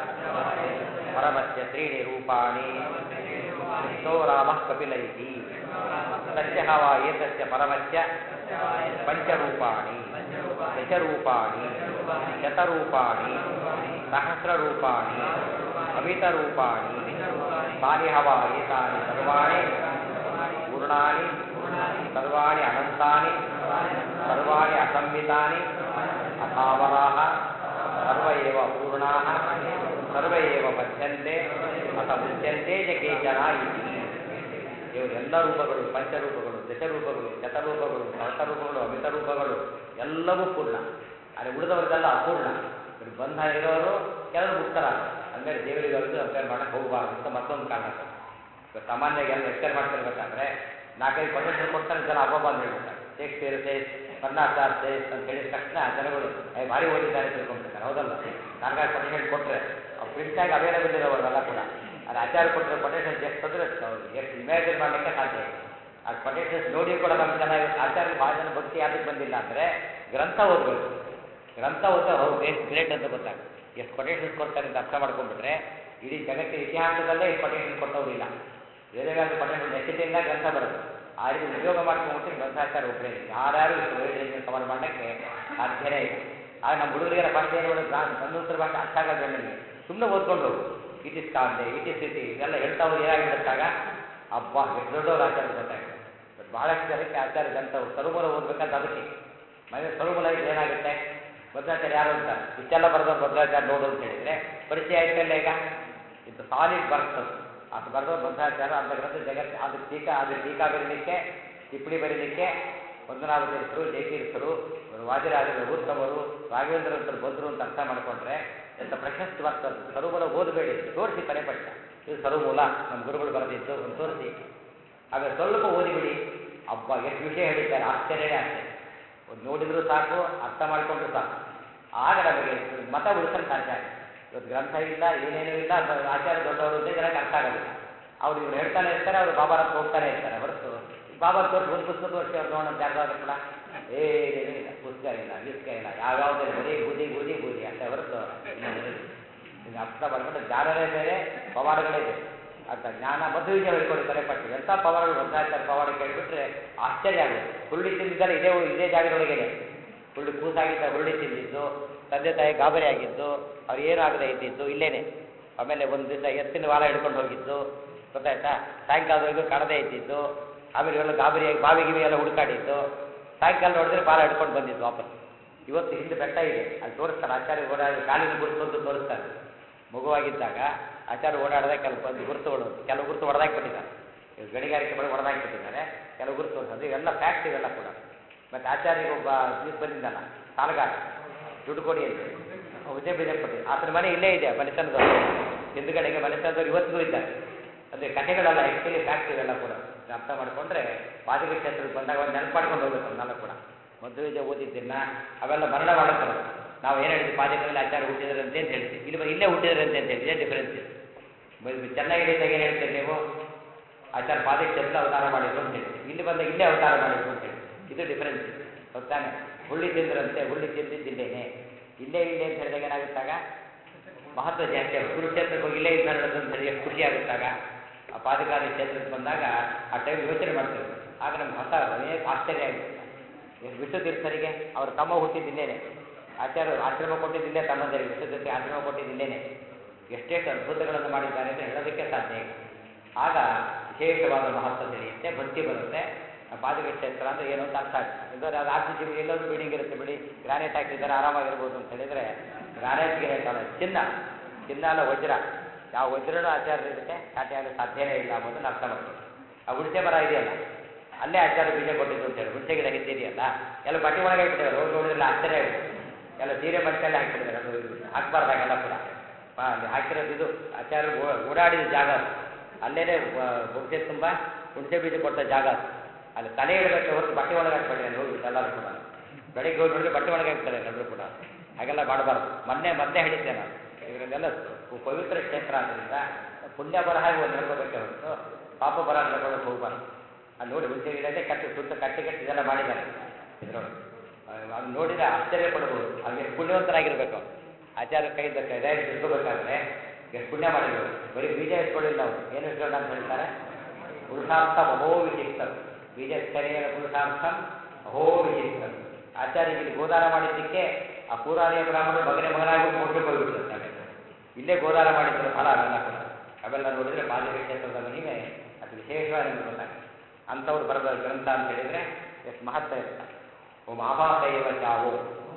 ಪರಮಸ್ಯ ತ್ರೀಣಿ ರೂಪಾಣಿ ಕೃಷ್ಣೋ ರಾಮ ಕಪಿಲ ಇತಿ ಸತ್ಯ ಹವಾ ಏತಸ್ಯ ಪರಮಸ್ಯ ಪಂಚರೂಪಾಣಿ ದಶರೂಪಾಣಿ ಶತರೂಪಾಣಿ ಸಹಸ್ರರೂಪಾಣಿ ಅಮಿತರೂಪಾಣಿ ತಾನಿ ಹವಾ ಏತಾನಿ ಸರ್ವಾಣಿ ಪೂರ್ಣಾನಿ ಸರ್ವಾಣಿ ಅನಂತಾನಿ ಸರ್ವಾಣಿ ಅಸಂಹಿತಾನಿ ಅಸಾವರಾಹ ಸರ್ವ ಏವ ಪೂರ್ಣಾಃ ಸರ್ವ ಏವ ಪದ್ಯಂತೆ ಅಥ ಮುಚ್ಯಂತೆ ಚ ಕೇಚನ ಇತಿ ಇವರು ಎಲ್ಲ ರೂಪಗಳು ಪಂಚರೂಪಗಳು ದಶರೂಪಗಳು ಶತರೂಪಗಳು ಸಹಸ್ರರೂಪಗಳು ಅಮಿತ ರೂಪಗಳು ಎಲ್ಲವೂ ಪೂರ್ಣ ಆದರೆ ಉಳಿದವರಿಗೆಲ್ಲ ಅಪೂರ್ಣ ಇವ್ರು ಬಂಧ ಇರೋರು ಕೆಲವರು ಮುಕ್ತರಾಗ್ತಾರೆ ಅಂದಮೇಲೆ ದೇವರಿಗೆ ಅವ್ರಿಗೆ ಕಂಪೇರ್ ಮಾಡಕ್ಕೆ ಹೋಗಬಾರ್ದು ಅಂತ ಮತ್ತೊಂದು ಕಾರಣ ಇವಾಗ ಸಾಮಾನ್ಯವಾಗಿ ಎಲ್ಲ ಲೆಕ್ಚರ್ ಮಾಡ್ತಿರ್ಬೇಕಾದ್ರೆ ನಾಲ್ಕೈದು ಕೊಟೇಶನ್ ಕೊಡ್ತಾರೆ ಜನ ಅಬ್ಬಬ್ಬ ಅಂತ ಹೇಳ್ಬಿಡ್ತಾರೆ ಶೇಕ್ಸ್ಪಿಯರ್ ಸೇಸ್ ಕರ್ನಾಟಕ ಸೇಸ್ ಅಂತ ಹೇಳಿದ ತಕ್ಷಣ ಜನಗಳು ಏ ಭಾರಿ ಓದಿದ್ದಾರೆ ತಿಳ್ಕೊಂಡ್ಬಿಡ್ತಾರೆ ಹೌದಲ್ಲ ನಾಲ್ಕೈದು ಕೊಟೇಶನ್ ಕೊಟ್ಟರೆ ಆ ಪ್ರಿಂಟಾಗಿ ಅವೈಲೇಬಲ್ ಇರೋವಲ್ಲ ಕೂಡ ಅದು ಆಚಾರ ಕೊಟ್ಟರೆ ಕೊಟೇಶನ್ ಎಷ್ಟು ಅಂದ್ರೆ ಎಷ್ಟು ಇಮ್ಯಾಜಿನ್ ಮಾಡಲಿಕ್ಕೆ ಸಾಧ್ಯ ಇದೆ ಆ ಕೊಟೇಶನ್ಸ್ ನೋಡಿ ಕೂಡ ನಮ್ಮ ಜನ ಇವತ್ತು ಆಚಾರ್ಯ ಭಾಳ ಜನ ಭಕ್ತಿ ಯಾತಕ್ಕೆ ಬಂದಿಲ್ಲ ಅಂದರೆ ಗ್ರಂಥ ಓದಬೇಕು ಗ್ರಂಥ ಓದಿದ್ರೆ ಹೌದು ಎಷ್ಟು ಗ್ರೇಟ್ ಅಂತ ಗೊತ್ತಾಗುತ್ತೆ ಎಷ್ಟು ಕೊಟೇಶನ್ಸ್ ಕೊಡ್ತಾರೆ ಅಂತ ಅರ್ಥ ಮಾಡ್ಕೊಂಡ್ಬಿಟ್ರೆ ಇಡೀ ಜಗತ್ತಿನ ಇತಿಹಾಸದಲ್ಲೇ ಎಷ್ಟು ಕೊಟೇಶನ್ ಕೊಟ್ಟವರಿಲ್ಲ ವೇದವ್ಯಾಸ ಕೊಟೇಶನ್ ನೆಚ್ಚಿಟಿಂದ ಗ್ರಂಥ ಬರೋದು ಆ ರೀತಿ ಉಪಯೋಗ ಮಾಡ್ಕೊಂಡ್ಬಿಟ್ಟು ಗ್ರಂಥಾಚಾರ ಒಬ್ಬರೇ ಯಾರ್ಯಾರು ಇಷ್ಟು ವೈದ್ಯ ಕವರ್ ಮಾಡೋಕ್ಕೆ ಸಾಧ್ಯನೇ ಇಲ್ಲ ಆಗ ನಮ್ಮ ಹುಡುಗರಿಗೆಲ್ಲ ಭಾಷೆ ಏನು ಮಾಡೋದು ಸಣ್ಣುತ್ತರ ಭಾಷೆ ಅರ್ಥ ಆಗೋದು ನನಗೆ ಸುಮ್ಮನೆ ಓದ್ಕೊಂಡು ಹೋಗು ಇಟ್ ಇಸ್ ಕಾಂದೆ ಇಟ್ ಇಸ್ ಸ್ಥಿತಿ ಇದೆಲ್ಲ ಹೇಳ್ತಾ ಹೋಗಿ ಏನಾಗಿಬಿಡುತ್ತಾಗ ಅಬ್ಬಾ ಎಷ್ಟು ದೊಡ್ಡವ್ರು ಆಚಾರ ಗೊತ್ತಾಗುತ್ತೆ ಬಟ್ ಭಾಳಷ್ಟು ಜನಕ್ಕೆ ಆಚಾರ ಗ್ರಂಥ ಸರುಮೂಲ ಓದ್ಬೇಕಂತ ಅದಕ್ಕೆ ಮನೆ ಸರುಮೂಲ ಇದ್ರೆ ಏನಾಗುತ್ತೆ ಭದ್ರಾಚಾರ್ಯ ಯಾರು ಅಂತ ಇಷ್ಟೆಲ್ಲ ಬರೆದವ್ರು ಭದ್ರಾಚಾರ್ಯ ನೋಡು ಅಂತ ಹೇಳಿದ್ರೆ ಪರಿಚಯ ಆಯ್ತಲ್ಲ ಈಗ ಇದು ಸಾಲಿಡ್ ಬರ್ತ್ ಅದು ಬರೆದವ್ರು ಭದ್ರಾಚಾರ ಅಂತ ಗ್ರಂಥ ಜಗತ್ತು ಅದು ಟೀಕಾ ಅದು ಟೀಕಾ ಬರೀಲಿಕ್ಕೆ ಟಿಪ್ಪಣಿ ಬರೀಲಿಕ್ಕೆ ವಂದನಾಭ ತೀರ್ಥರು ಜಯತೀರ್ಥರು ವಾದಿರಾಜರು ರಘುತ್ತಮರು ರಾಘವೇಂದ್ರಂತರು ಬಂದರು ಅಂತ ಅರ್ಥ ಮಾಡಿಕೊಂಡ್ರೆ ಎಂಥ ಪ್ರಶಸ್ತಿ ಬರ್ತದೆ ಸರುಮೂಲ ಓದಬೇಡಿ ತೋರಿಸಿ ಪರಿಪಟ್ಟ ಇದು ಸರುಮೂಲ ನಮ್ಮ ಗುರುಗಳು ಬರೆದಿದ್ದು ಒಂದು ತೋರಿಸಿ ಆಮೇಲೆ ಸ್ವಲ್ಪ ಓದಿಬಿಡಿ ಅಬ್ಬ ಎಷ್ಟು ವಿಷಯ ಹೇಳಿದ್ದಾರೆ ಆಶ್ಚರ್ಯನೇ ಆಶ್ಚರ್ಯ ಒಂದು ನೋಡಿದ್ರು ಸಾಕು ಅರ್ಥ ಮಾಡಿಕೊಂಡ್ರು ಸಾಕು ಆಗ ನಮಗೆ ಮತ ಉಳಿಸಲು ಸಾಧ್ಯ ಆಗುತ್ತೆ ಇವತ್ತು ಗ್ರಂಥ ಇಲ್ಲ ಏನೇನೂ ಇಲ್ಲ ಬ- ಆಚಾರ್ಯ ದೊಡ್ಡವರು ಅಂತ ಜನಕ್ಕೆ ಅರ್ಥ ಆಗೋದಿಲ್ಲ ಅವ್ರು ಇವ್ರು ಹೇಳ್ತಾನೆ ಇರ್ತಾರೆ ಅವ್ರು ಬಾಬಾರ ಹೋಗ್ತಾನೆ ಇರ್ತಾರೆ ಹೊರತು ಬಾಬಾ ತೋರಿಸಿ ಒಂದು ಪುಸ್ತಕ ತೋರಿಸಿ ಅವ್ರು ನೋಡೋಣ ಯಾರ್ದಾದ್ರು ಕೂಡ ಏನೇನೂ ಇಲ್ಲ ಪುಸ್ತಕ ಇಲ್ಲ ಗಿಸ್ಕ ಇಲ್ಲ ಯಾವ್ಯಾವುದೇ ಬರೀ ಬೂದಿ ಬೂದಿ ಬೂದಿ ಅಷ್ಟೇ ಹೊರತು ಇನ್ನೊಂದು ಇಲ್ಲ. ಇದು ಅರ್ಥ ಮಾಡ್ಕೊಂಡು ಜ್ಞಾನವೇ ಬೇರೆ ಪವಾಡಗಳೇ ಬೇರೆ ಅಂತ ಜ್ಞಾನ ಮಧುವಿಗೆ ಹೇಳ್ಕೊಂಡು ಕರೆಪಟ್ಟು ಎಂಥ ಪವಾಡಗಳು ಭದ್ರಾಚಾರ ಪವಾಡ ಕೇಳಿಬಿಟ್ರೆ ಆಶ್ಚರ್ಯ ಆಗುತ್ತೆ ಹುರುಳಿ ತಿಂದಿದ್ದಾರೆ ಇದೇ ಊ- ಇದೇ ಜಾಗದೊಳಗೇನೆ ಹುರುಳಿ ಕೂಸಾಗಿದ್ದ ಹುರುಳಿ ತಿಂದಿದ್ದು ತಂದೆ ತಾಯಿ ಗಾಬರಿ ಆಗಿದ್ದು ಅವ್ರು ಏನೂ ಆಗದೆ ಇದ್ದಿದ್ದು ಇಲ್ಲೇನೆ ಆಮೇಲೆ ಒಂದು ದಿವಸ ಎತ್ತಿನ ವಾಲ ಹಿಡ್ಕೊಂಡು ಹೋಗಿದ್ದು ಗೊತ್ತಾಯ್ತಾ ಸಾಯಂಕಾಲದವರೆಗೂ ಕಾಣದೇ ಇದ್ದಿದ್ದು ಆಮೇಲೆ ಇವೆಲ್ಲ ಗಾಬರಿಯಾಗಿ ಬಾವಿ ಗಿವಿ ಎಲ್ಲ ಹುಡುಕಾಡಿದ್ದು ಸಾಯಂಕಾಲ ನೋಡಿದ್ರೆ ಬಾಲ ಹಿಡ್ಕೊಂಡು ಬಂದಿದ್ದು ವಾಪಸ್ ಇವತ್ತು ಹಿಂದೆ ಬೆಟ್ಟ ಇದೆ ಅಲ್ಲಿ ತೋರಿಸ್ತಾರೆ ಆಚಾರ್ಯ ಓಡಾಡಿ ಕಾಲಿನ ಗುರುತು ತೋರಿಸ್ತಾರೆ ಮಗುವಾಗಿದ್ದಾಗ ಆಚಾರ್ಯ ಓಡಾಡದೆ ಕೆಲವು ಬಂದು ಗುರುತುಗಳು ಕೆಲವು ಗುರುತು ಹೊಡೆದಾಕ್ಬಿಟ್ಟಿದ್ದಾರೆ ಇವಾಗ ಗಣಿಗಾರಿಕೆ ಬಳಿ ಹೊಡೆದಾಕ್ಬಿಟ್ಟಿದ್ದಾರೆ ಕೆಲವು ಗುರುತು ತೋರಿಸೋದು ಇವೆಲ್ಲ ಫ್ಯಾಕ್ಟ್ ಇವೆಲ್ಲ ಕೂಡ ಮತ್ತು ಆಚಾರ್ಯಗೆ ಒಬ್ಬ ಇದು ಬಂದಿದ್ದಲ್ಲ ಸಾಲಗಾರ ದುಡ್ಡು ಕೊಡಿ ಅಂತ ಉದಯ ಬೀಜಪಟ್ಟಿ ಆತನ ಮನೆ ಇಲ್ಲೇ ಇದೆ ಮನೆತನದವರು ಹಿಂದುಗಡೆಗೆ ಮನೆತನದವರು ಇವತ್ತಿಗೂ ಇದ್ದಾರೆ ಅಂದರೆ ಕಥೆಗಳೆಲ್ಲ ಆ್ಯಕ್ಚುಲಿ ಫ್ಯಾಕ್ಟ್ ಇವೆಲ್ಲ ಕೂಡ ಇದು ಅರ್ಥ ಮಾಡಿಕೊಂಡ್ರೆ ಪಾದಕ ಕ್ಷೇತ್ರಕ್ಕೆ ಬಂದಾಗ ಒಂದು ನೆನಪು ಮಾಡ್ಕೊಂಡು ಹೋಗ್ಬೇಕು ಅವನ್ನೆಲ್ಲ ಕೂಡ ಮದುವೆ ಓದಿದ್ದನ್ನ ಅವೆಲ್ಲ ಮರಣ ಮಾಡುತ್ತಲ್ಲ ನಾವು ಏನು ಹೇಳಿದ್ವಿ ಪಾದಕದಲ್ಲಿ ಆಚಾರ ಹುಟ್ಟಿದ್ರೆ ಅಂತ ಅಂತ ಹೇಳ್ತೀವಿ ಇಲ್ಲಿ ಬ- ಇಲ್ಲೇ ಹುಟ್ಟಿದ್ರೆ ಅಂತ ಅಂತ ಹೇಳಿ ಇದೇ ಡಿಫರೆನ್ಸ್ ಇದೆ ಚೆನ್ನಾಗಿದ್ದಾಗ ಏನು ಹೇಳ್ತೀರಿ ನೀವು ಆಚಾರ ಪಾದಕ್ಷೇತ್ರ ಅವತಾರ ಮಾಡಿದ್ರು ಅಂತ ಹೇಳಿ ಇಲ್ಲಿ ಬಂದಾಗ ಇಲ್ಲೇ ಅವತಾರ ಮಾಡಿದ್ರು ಅಂತ ಹೇಳಿ ಇದು ಡಿಫರೆನ್ಸ್ ಗೊತ್ತಾನೆ ಹುಳ್ಳಿ ತಿಂದ್ರಂತೆ ಹುಳ್ಳಿ ತಿಂದಿದ್ದೇನೆ ಇಲ್ಲೇ ಇಲ್ಲೇ ಅಂತ ಹೇಳಿದಾಗ ಏನಾಗುತ್ತಾಗ ಮಹತ್ವ ಜಾಸ್ತಿ ಆಗುತ್ತೆ ಕುರುಕ್ಷೇತ್ರಕ್ಕೆ ಹೋಗಿ ಇಲ್ಲೇ ಇದ್ದು ನಡೆದು ಅಂತ ಹೇಳಿ ಎಷ್ಟು ಖುಷಿ ಆಗುತ್ತಾಗ ಆ ಪಾದಕಾರಿ ಕ್ಷೇತ್ರಕ್ಕೆ ಬಂದಾಗ ಆ ಟೈಮ್ ಯೋಚನೆ ಮಾಡ್ತಾರೆ ಆಗ ನಮ್ಗೆ ಹೊಸ ಅನೇಕ ಆಶ್ಚರ್ಯ ಆಗುತ್ತೆ ಎಷ್ಟು ವಿಶ್ವತೀರ್ಥರಿಗೆ ಅವ್ರ ತಮ್ಮ ಹುಟ್ಟಿದ್ದಿಲ್ಲೇನೆ ಆಚಾರ್ಯ ಆಶ್ರಮ ಕೊಟ್ಟಿದ್ದಿಲ್ಲೇ ತಮ್ಮಂದರಿಗೆ ವಿಶ್ವತೀರ್ಥ ಆಶ್ರಮ ಕೊಟ್ಟಿದ್ದಿಲ್ಲೇನೆ ಎಷ್ಟೆಷ್ಟು ಅದ್ಭುತಗಳನ್ನು ಮಾಡಿದ್ದಾರೆ ಅಂತ ಹೇಳೋದಕ್ಕೆ ಸಾಧ್ಯ ಇಲ್ಲ ಆಗ ವಿಶೇಷವಾದ ಮಹತ್ವ ತಿಳಿಯುತ್ತೆ ಭಕ್ತಿ ಬರುತ್ತೆ ಆ ಪಾದಕ ಕ್ಷೇತ್ರ ಅಂದರೆ ಏನು ಅಂತ ಅರ್ಥ ಆಗುತ್ತೆ ಇಲ್ಲದ್ರೆ ಅದು ಆರ್ ಸಿ ಸಿ ಎಲ್ಲೊಂದು ಬಿಲ್ಡಿಂಗ್ ಇರುತ್ತೆ ಬಿಡಿ ಗ್ರಾನೈಟ್ ಹಾಕಿದ್ದಾರೆ ಆರಾಮಾಗಿರ್ಬೋದು ಅಂತ ಹೇಳಿದರೆ ಗ್ರಾನೈಟ್ ಗಿನೈಟ್ ಅಲ್ಲ ಚಿನ್ನ ಚಿನ್ನ ಅಲ್ಲ ವಜ್ರ ಯಾವ ವಜ್ರನೂ ಆಚಾರ್ಯ ಇರುತ್ತೆ ಕಾಟೆ ಆಗಲು ಸಾಧ್ಯನೇ ಇಲ್ಲ ಅನ್ನೋದನ್ನ ಅರ್ಥ ಮಾಡ್ತೀವಿ ಆ ಹುಣಸೆ ಮರ ಇದೆಯಲ್ಲ ಅಲ್ಲೇ ಆಚಾರ್ಯ ಬೀಜ ಕೊಟ್ಟಿದ್ದು ಅಂತ ಹೇಳಿ ಹುಣಸೆ ಗಿಡ ಹಿಂದಿದೆಯಲ್ಲ ಎಲ್ಲ ಬಟ್ಟೆ ಒಳಗೆ ಹಾಕ್ಬಿಟ್ಟಿದ್ದಾರೆ ಹೋಗಿ ನೋಡಿದ್ರೆ ಆಶ್ಚರ್ಯ ಆಗುತ್ತೆ ಎಲ್ಲ ಸೀರೆ ಬಟ್ಟೆಲ್ಲ ಹಾಕ್ಬಿಟ್ಟಿದ್ದಾರೆ ಅದು ಇದು ಹಾಕ್ಬಾರ್ದಾಗೆಲ್ಲ ಕೂಡ ಆ, ಅಲ್ಲಿ ಹಾಕಿರೋದು ಇದು ಆಚಾರ್ಯ ಓ- ಓಡಾಡಿದ ಜಾಗ ಅದು ಅಲ್ಲೇನೆ ಬೊಗ್ಗೆ ತುಂಬ ಹುಣಸೆ ಬೀಜ ಕೊಟ್ಟ ಜಾಗ ಅದು ಅಲ್ಲಿ ತಲೆ ಇಡಬೇಕು ಹೊರತು ಬಟ್ಟೆ ಒಳಗೆ ಹಾಕ್ಬೇಡಿ ಅಲ್ಲಿ ಹೋಗ್ಬಿಟ್ಟು ಎಲ್ಲರೂ ಕೂಡ ಬೆಳಿಗ್ಗೆ ಹೋಗಿ ನೋಡಿದ್ರೆ ಬಟ್ಟೆ ಒಳಗೆ ಹಾಕ್ತಾರೆ ಎಲ್ಲರೂ ಕೂಡ ಹಾಗೆಲ್ಲ ಮಾಡಬಾರ್ದು ಮೊನ್ನೆ ಮತ್ತೆ ಹೇಳಿದ್ದೆ ನಾನು ಇದರಲ್ಲೆಲ್ಲ ಪು- ಪವಿತ್ರ ಕ್ಷೇತ್ರ ಆದ್ದರಿಂದ ಪುಣ್ಯ ಬರಹ ಒಂದು ಹೇಳ್ಕೋಬೇಕೆ ಹೊರತು ಪಾಪ ಬರಹ ಹೇಳ್ಕೊಳ್ಳೋಕೆ ಹೋಗ್ಬಾರ್ದು ಅಲ್ಲಿ ನೋಡಿ ಹುಣಸೆ ಗಿಡಕ್ಕೆ ಕಟ್ಟಿ ಸುತ್ತ ಕಟ್ಟಿ ಕಟ್ಟಿ ಇದೆಲ್ಲ ಮಾಡಿದ್ದಾರೆ ಇದ್ರೊಳಗೆ ಅದು ನೋಡಿದ್ರೆ ಆಶ್ಚರ್ಯ ಪಡ್ಬೋದು ಅವ್ನು ಎಷ್ಟು ಪುಣ್ಯವಂತರಾಗಿರ್ಬೇಕು ಅವ್ನು ಆಚಾರ್ಯ ಕೈಯಿಂದ ಕೈದಾಗಿ ತಿಳ್ಕೋಬೇಕಾದ್ರೆ ಎಷ್ಟು ಪುಣ್ಯ ಮಾಡಿದ್ರು ಬರೀ ಬೀಜ ಇಟ್ಕೊಳ್ಳಿಲ್ಲ ಅವರು ಏನು ಇಟ್ಕೊಂಡ ಅಂತ ಹೇಳ್ತಾರೆ ಪುರುಷಾರ್ಥ ಮಹೋ ವಿಶಿಷ್ಟಂ ಬೀಜಸ್ಥಳೀಯ ಪುರುಷಾರ್ಥಂ ಮಹೋ ವಿಶಿಷ್ಟಂ ಆಚಾರ್ಯ ಇಲ್ಲಿ ಗೋದಾನ ಮಾಡಿದ್ದಕ್ಕೆ ಆ ಪೂರಾರಿಯ ಬ್ರಾಹ್ಮಣರು ಮಗನೇ ಮಗನಾಗಿ ಮೋಕ್ಷಕ್ಕೆ ಹೋಗ್ಬಿಟ್ಟಿರ್ತಾರೆ ಇಲ್ಲೇ ಗೋದಾನ ಮಾಡಿದ್ರು ಫಲ ಅವೆಲ್ಲ ಕೂಡ ಅವೆಲ್ಲ ನೋಡಿದ್ರೆ ಪಾದಕ ಕ್ಷೇತ್ರದ ಮಹಿಮೆ ಅದು ವಿಶೇಷವಾಗಿ ನಮ್ಗೆ ಗೊತ್ತಾಗುತ್ತೆ ಅಂಥವ್ರು ಬರೆದ ಗ್ರಂಥ ಅಂತ ಹೇಳಿದ್ರೆ ಎಷ್ಟು ಮಹತ್ವ ಇರುತ್ತೆ ಓಂ ಆಭಾಸೈವ ಚಾವೋ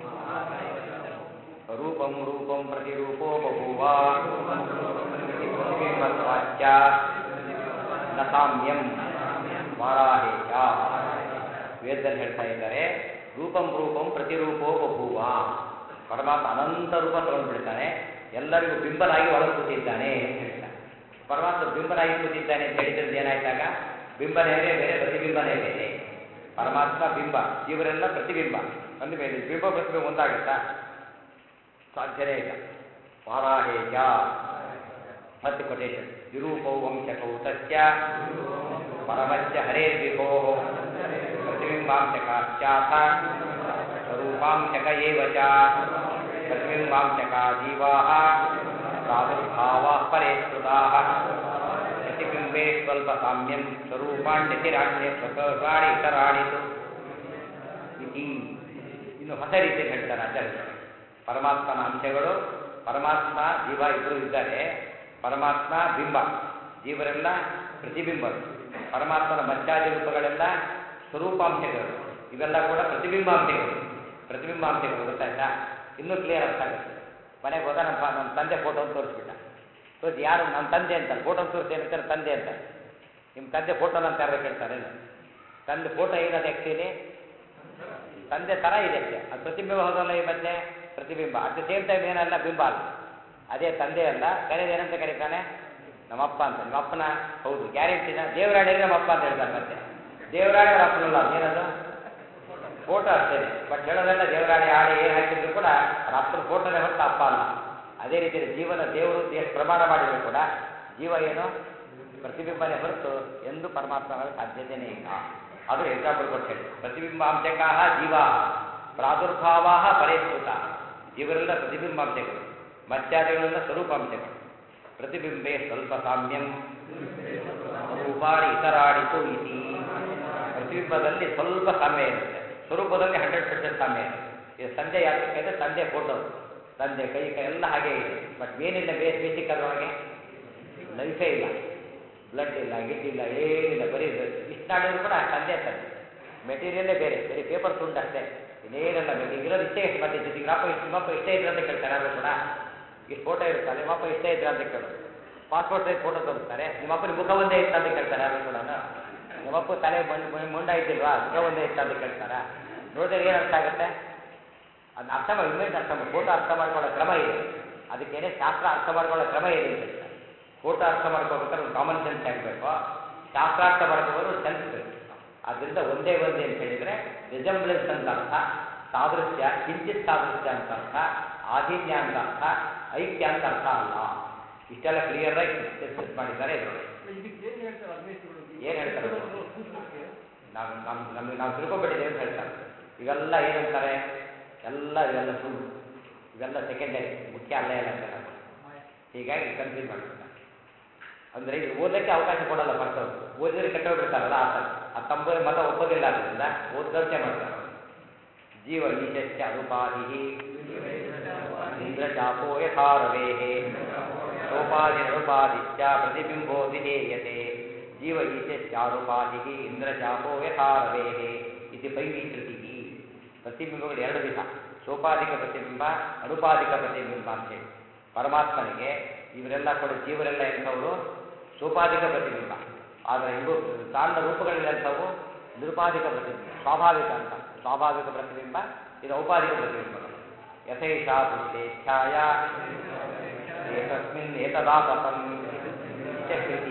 ರೂಪಂ ರೂಪಂ ಪ್ರತಿರೂಪೋ ಬಭೂವ ವಾಚ್ಯ ನ ಸಾಮ್ಯಂ ವಾರಾಹೇ ಚ ವೇದದಲ್ಲಿ ಹೇಳ್ತಾ ಇದ್ದಾರೆ ರೂಪಂ ರೂಪಂ ಪ್ರತಿರೂಪೋ ಬಭೂವ ಪರಮಾತ್ಮ ಅನಂತ ರೂಪ ತಗೊಂಡ್ಬಿಡ್ತಾನೆ ಎಲ್ಲರಿಗೂ ಬಿಂಬನಾಗಿ ಒಳಗೆ ಕೂತಿದ್ದಾನೆ ಅಂತ ಹೇಳ್ತಾನೆ ಪರಮಾತ್ಮ ಬಿಂಬನಾಗಿ ಕೂತಿದ್ದಾನೆ ಅಂತ ಹೇಳಿದ್ರಿಂದ ಏನಾಯ್ತಾಗ ಬಿಂಬನೇ ಬೇರೆ ಬೇರೆ ಪ್ರತಿಬಿಂಬನೇ ಬೇರೆ ಪರಮಾತ್ಮ ಬಿಂಬ ಇವರೆಲ್ಲ ಪ್ರತಿಬಿಂಬ ಅಂದ ಮೇಲೆ ಬಿಂಬ ಪ್ರತಿಬಿಂಬ ಒಂದಾಗುತ್ತಾ ಸಾಧ್ಯನೇ ಇಲ್ಲ ವಾರಾಹೇಜ ಮತ್ತೆ ಕೊಟೇಶನ್ ವಿರೂಪೌ ವಂಶಕೌ ತಸ್ಯ ಪರಮಸ್ಯ ಹರೇರ್ವಿಭೋ ಪ್ರತಿಬಿಂಬಾಂಶಕಾಶ್ಚಾಥ ಸ್ವರೂಪಾಂಶಕ ಏವ ಚ ಪ್ರತಿಬಿಂಬಾಂಶಕ ಜೀವಾಃ ಪ್ರಾದುರ್ಭಾವಾಃ ಪರೇ ಸ್ಮೃತಾಃ ಪ್ರತಿಬಿಂಬೆ ಸ್ವಲ್ಪ ಸಾಮ್ಯಂ ಸ್ವರೂಪಾಣ್ಯತಿರಾಣ್ಯ ಸ್ವಕೃತಾಣಿ ಇತರಾಣಿತು ಇತಿ ಇನ್ನು ಹೊಸ ರೀತಿಯಲ್ಲಿ ಹೇಳ್ತಾರೆ ಆಚಾರ್ಯರು ಪರಮಾತ್ಮನ ಅಂಶಗಳು ಪರಮಾತ್ಮ ಜೀವ ಇಬ್ಬರು ಇದ್ದಾರೆ ಪರಮಾತ್ಮ ಬಿಂಬ ಜೀವರೆಲ್ಲ ಪ್ರತಿಬಿಂಬರು ಪರಮಾತ್ಮನ ಮಚ್ಚಾದಿ ರೂಪಗಳೆಲ್ಲ ಸ್ವರೂಪಾಂಶಗಳು ಇವೆಲ್ಲ ಕೂಡ ಪ್ರತಿಬಿಂಬಾಂಶಗಳು ಪ್ರತಿಬಿಂಬಾಂಶಗಳು ಗೊತ್ತಾಯ್ತಾ ಇನ್ನೂ ಕ್ಲಿಯರ್ ಅರ್ಥ ಆಗುತ್ತೆ ಮನೆಗೆ ಹೋದ ನಮ್ಮ ನಮ್ಮ ತಂದೆ ಫೋಟೋ ಅಂತ ತೋರಿಸ್ಬಿಟ್ಟ ತೋರಿಸಿ ಯಾರು ನಮ್ಮ ತಂದೆ ಅಂತಾರೆ ಫೋಟೋ ತೋರಿಸಿ ಏನಂತಾರೆ ತಂದೆ ಅಂತ ನಿಮ್ಮ ತಂದೆ ಫೋಟೋನ ಅಂತ ಯಾರು ಕೇಳ್ತಾರೆ ತಂದೆ ಫೋಟೋ ಏನದು ಆ್ಯಕ್ಚುಲಿ ತಂದೆ ಥರ ಇದೆ ಅಷ್ಟೇ ಅದು ಪ್ರತಿಬಿಂಬ ಹೋದಲ್ಲ ಈ ಮಧ್ಯೆ ಪ್ರತಿಬಿಂಬ ಅಟ್ ದ ಸೇಮ್ ಟೈಮ್ ಏನಲ್ಲ ಬಿಂಬ ಅಲ್ಲ ಅದೇ ತಂದೆ ಅಲ್ಲ ಕರೆಯೋದು ಏನಂತ ಕರೀತಾನೆ ನಮ್ಮಪ್ಪ ಅಂತ ನಿಮ್ಮ ಅಪ್ಪನ ಹೌದು ಗ್ಯಾರಂಟಿನ ದೇವರಾಡಿ ನಮ್ಮಪ್ಪ ಅಂತ ಹೇಳ್ತಾರೆ ಮತ್ತೆ ದೇವರಾಡಿ ಅವ್ರ ಅಪ್ಪನಲ್ಲ ಅದು ಏನದು ಫೋಟೋ ಅಷ್ಟೇ ಬಟ್ ಹೇಳೋದೆಲ್ಲ ದೇವರಾಡಿ ಆಡಿ ಏನು ಹಾಕಿದ್ರು ಕೂಡ ಅವ್ರ ಅಪ್ಪನ ಫೋಟೋನೇ ಹೊರತು ಅಪ್ಪ ಅಲ್ಲ ಅದೇ ರೀತಿ ಜೀವನ ದೇವರು ಎಷ್ಟು ಪ್ರಮಾಣ ಮಾಡಿದ್ರು ಕೂಡ ಜೀವ ಏನು ಪ್ರತಿಬಿಂಬನೇ ಹೊರತು ಎಂದು ಪರಮಾತ್ಮ ಆಗಲು ಸಾಧ್ಯತೆಯೇ ಇಲ್ಲ ಅದು ಎಕ್ಸಾಂಪಲ್ ಕೊಟ್ಟು ಹೇಳಿ ಪ್ರತಿಬಿಂಬಾಂಶಕಾ ಜೀವಾ ಪ್ರಾದುರ್ಭಾವಾ ಪರೇಸ್ಕೃತ ಜೀವರೆಲ್ಲ ಪ್ರತಿಬಿಂಬಾಂಶಗಳು ಮತ್ಸ್ಯಾದಿಗಳೆಲ್ಲ ಸ್ವರೂಪಾಂಶಗಳು ಪ್ರತಿಬಿಂಬೆ ಸ್ವಲ್ಪ ಸಾಮ್ಯಂ ರೂಪಾಣಿ ಇತರಾಡಿತು ಇತಿ ಪ್ರತಿಬಿಂಬದಲ್ಲಿ ಸ್ವಲ್ಪ ಸಾಮ್ಯ ಇರುತ್ತೆ ಸ್ವರೂಪದಲ್ಲಿ ಹಂಡ್ರೆಡ್ ಪರ್ಸೆಂಟ್ ಸಾಮ್ಯ ಇರುತ್ತೆ ಇದು ಸಂಜೆ ಯಾತಕ್ಕೆ ಅಂದರೆ ತಂದೆ ಫೋಟೋ ತಂದೆ ಕೈ ಕೈ ಎಲ್ಲ ಹಾಗೆ ಇದೆ ಬಟ್ ಏನಿಲ್ಲ ಬೇಸ್ ಬೇಸಿಕ್ ಅದರೊಳಗೆ ಲೈಫೇ ಇಲ್ಲ ಬ್ಲಡ್ ಇಲ್ಲ ಗಿಡ್ ಇಲ್ಲ ಏನಿಲ್ಲ ಬರೀ ಇಷ್ಟು ನಾಡಿದ್ರು ಕೂಡ ತಂದೆ ತಂದೆ ಮೆಟೀರಿಯಲ್ಲೇ ಬೇರೆ ಬರೀ ಪೇಪರ್ ತುಂಡು ಅಷ್ಟೇ ಇನ್ನೇನೆಲ್ಲ ಬೇಕು ಇರೋದು ಇಷ್ಟೇ ಎಷ್ಟು ಮತ್ತೆ ಜೊತೆಗೆ ನಿಮ್ಮಪ್ಪ ಇಷ್ಟು ನಿಮ್ಮಪ್ಪ ಇಷ್ಟೇ ಇದ್ರೆ ಅಂತ ಕೇಳ್ತಾರೆ ಯಾರು ಕೂಡ ಇಷ್ಟು ಫೋಟೋ ಇರುತ್ತಲ್ಲ ನಿಮ್ಮಪ್ಪ ಇಷ್ಟೇ ಇದ್ರೆ ಅಂತ ಕೇಳೋದು ಪಾಸ್ಪೋರ್ಟ್ ಸೈಜ್ ಫೋಟೋ ತೋರಿಸ್ತಾರೆ ನಿಮ್ಮಪ್ಪನ ಮುಖ ಒಂದೇ ಇತ್ತು ಅಂತ ಕೇಳ್ತಾರೆ ಯಾರು ಕೂಡ ನಿಮ್ಮಪ್ಪ ತಲೆ ಮಣ್ಣು ಮುಂಡ ಇದ್ದಿಲ್ವಾ ಮುಖ ಒಂದೇ ಇತ್ತು ಅಂತ ಕೇಳ್ತಾರಾ ನೋಡಿದ್ರೆ ಏನು ಅರ್ಥ ಆಗುತ್ತೆ ಅದನ್ನ ಅರ್ಥ ಮಾಡಿ ಇಮೇಜ್ ಅರ್ಥ ಮಾಡಿ ಫೋಟೋ ಅರ್ಥ ಮಾಡ್ಕೊಳ್ಳೋ ಕ್ರಮ ಇದೆ ಅದಕ್ಕೇನೆ ಶಾಸ್ತ್ರ ಅರ್ಥ ಮಾಡ್ಕೊಳ್ಳೋ ಕ್ರಮ ಇದೆ ಅಂತ ಹೇಳ್ತಾರೆ ಫೋಟೋ ಅರ್ಥ ಮಾಡ್ಕೋಬೇಕಾದ್ರೆ ಒಂದು ಕಾಮನ್ ಸೆನ್ಸ್ ಆಗಬೇಕು ಶಾಸ್ತ್ರಾರ್ಥ ಮಾಡ್ಕೋಬೋದು ಸೆನ್ಸ್ ಬೇಕು ಆದ್ದರಿಂದ ಒಂದೇ ಒಂದೇ ಅಂತ ಹೇಳಿದರೆ ರಿಸಂಬ್ಲೆನ್ಸ್ ಅಂತ ಅರ್ಥ ಸಾದೃಶ್ಯ ಕಿಂಚಿತ್ ಸಾದೃಶ್ಯ ಅಂತ ಅರ್ಥ ಆಧೀನ್ಯ ಅಂತ ಅರ್ಥ ಐಕ್ಯ ಅಂತ ಅರ್ಥ ಅಲ್ಲ ಇಷ್ಟೆಲ್ಲ ಕ್ಲಿಯರ್ ಆಗಿ ಡಿಸ್ಕಸ್ ಮಾಡಿದ್ದಾರೆ ಇದರೊಳಗೆ ಇದಕ್ಕೆ ಏನು ಹೇಳ್ತಾರೆ ಅದ್ವೈತಿಗಳು ಏನ್ ಹೇಳ್ತಾರೆ? ಪುಸ್ತಕಕ್ಕೆ ನಾವು ನಮ್ಮ ನಮಗೆ ನಾವು ತಿಳ್ಕೊಬಿಟ್ಟಿದ್ದೇವೆ ಅಂತ ಹೇಳ್ತಾರೆ ಇವೆಲ್ಲ ಏನಂತಾರೆ ಎಲ್ಲ ಇವೆಲ್ಲ ಸುಳ್ಳು ಇವೆಲ್ಲ ಸೆಕೆಂಡರಿ ಮುಖ್ಯ ಅಲ್ಲ ಇಲ್ಲ ಅಂತ ಹೇಳ್ತಾರೆ. ಹೀಗಾಗಿ ಕನ್ಫ್ಯೂಸ್ ಮಾಡ್ತಾರೆ ಅಂದರೆ ಇದು ಓದಕ್ಕೆ ಅವಕಾಶ ಕೊಡಲ್ಲ ಫಸ್ಟ್ ಅವರು ಓದಿದ್ರೆ ಕೆಟ್ಟೋಗ್ಬಿಡ್ತಾರಲ್ಲ ಆ ಥರ ಆ ತಮ್ಮ ಮತ ಒಪ್ಪೋದಿಲ್ಲ ಅದರಿಂದ ಓದ್ದಂತೆ ಮಾಡ್ತಾರೆ ಅವ್ರು. ಜೀವ ಈಶಸ್ಯ ಅನುಪಾಧಿ ಇಂದ್ರಚಾಪೋ ಯಥಾರವೇ ಸೋಪಾಧಿರನುಪಾದಿಶ್ಚ ಪ್ರತಿಬಿಂಬೋ ವಿಧೇಯತೆ ಜೀವ ಈಶಸ್ಯಾನುಪಾಧಿ ಇಂದ್ರಚಾಪೋ ಯಥಾರವೇ ಇದು ಪೈವಿಶ್ರುತಿ ಪ್ರತಿಬಿಂಬಗಳು ಎರಡು ವಿಧ ಸೋಪಾಧಿಕ ಪ್ರತಿಬಿಂಬ ಅನುಪಾದಿಕ ಪ್ರತಿಬಿಂಬ ಅಂತ ಹೇಳಿ ಪರಮಾತ್ಮನಿಗೆ ಇವರೆಲ್ಲ ಕೂಡ ಜೀವರೆಲ್ಲ ಎಂಥವರು ಸೋಪಾಧಿಕ ಪ್ರತಿಬಿಂಬ ಆದರೆ ಇವು ಕಾರಣ ರೂಪಗಳಲ್ಲಿ ಎಂಥವು ನಿರುಪಾಧಿಕ ಪ್ರತಿಬಿಂಬ ಸ್ವಾಭಾವಿಕ ಅಂತ ಸ್ವಾಭಾವಿಕ ಪ್ರತಿಬಿಂಬ ಇದು ಔಪಾಧಿಕ ಪ್ರತಿಬಿಂಬಗಳು ಯಥೈಷಾ ಪುರುಷೇಚ್ಛಾಯ ಏತಸ್ಮಿನ್ ಏತದಾತಪಂ ಕೃತಿ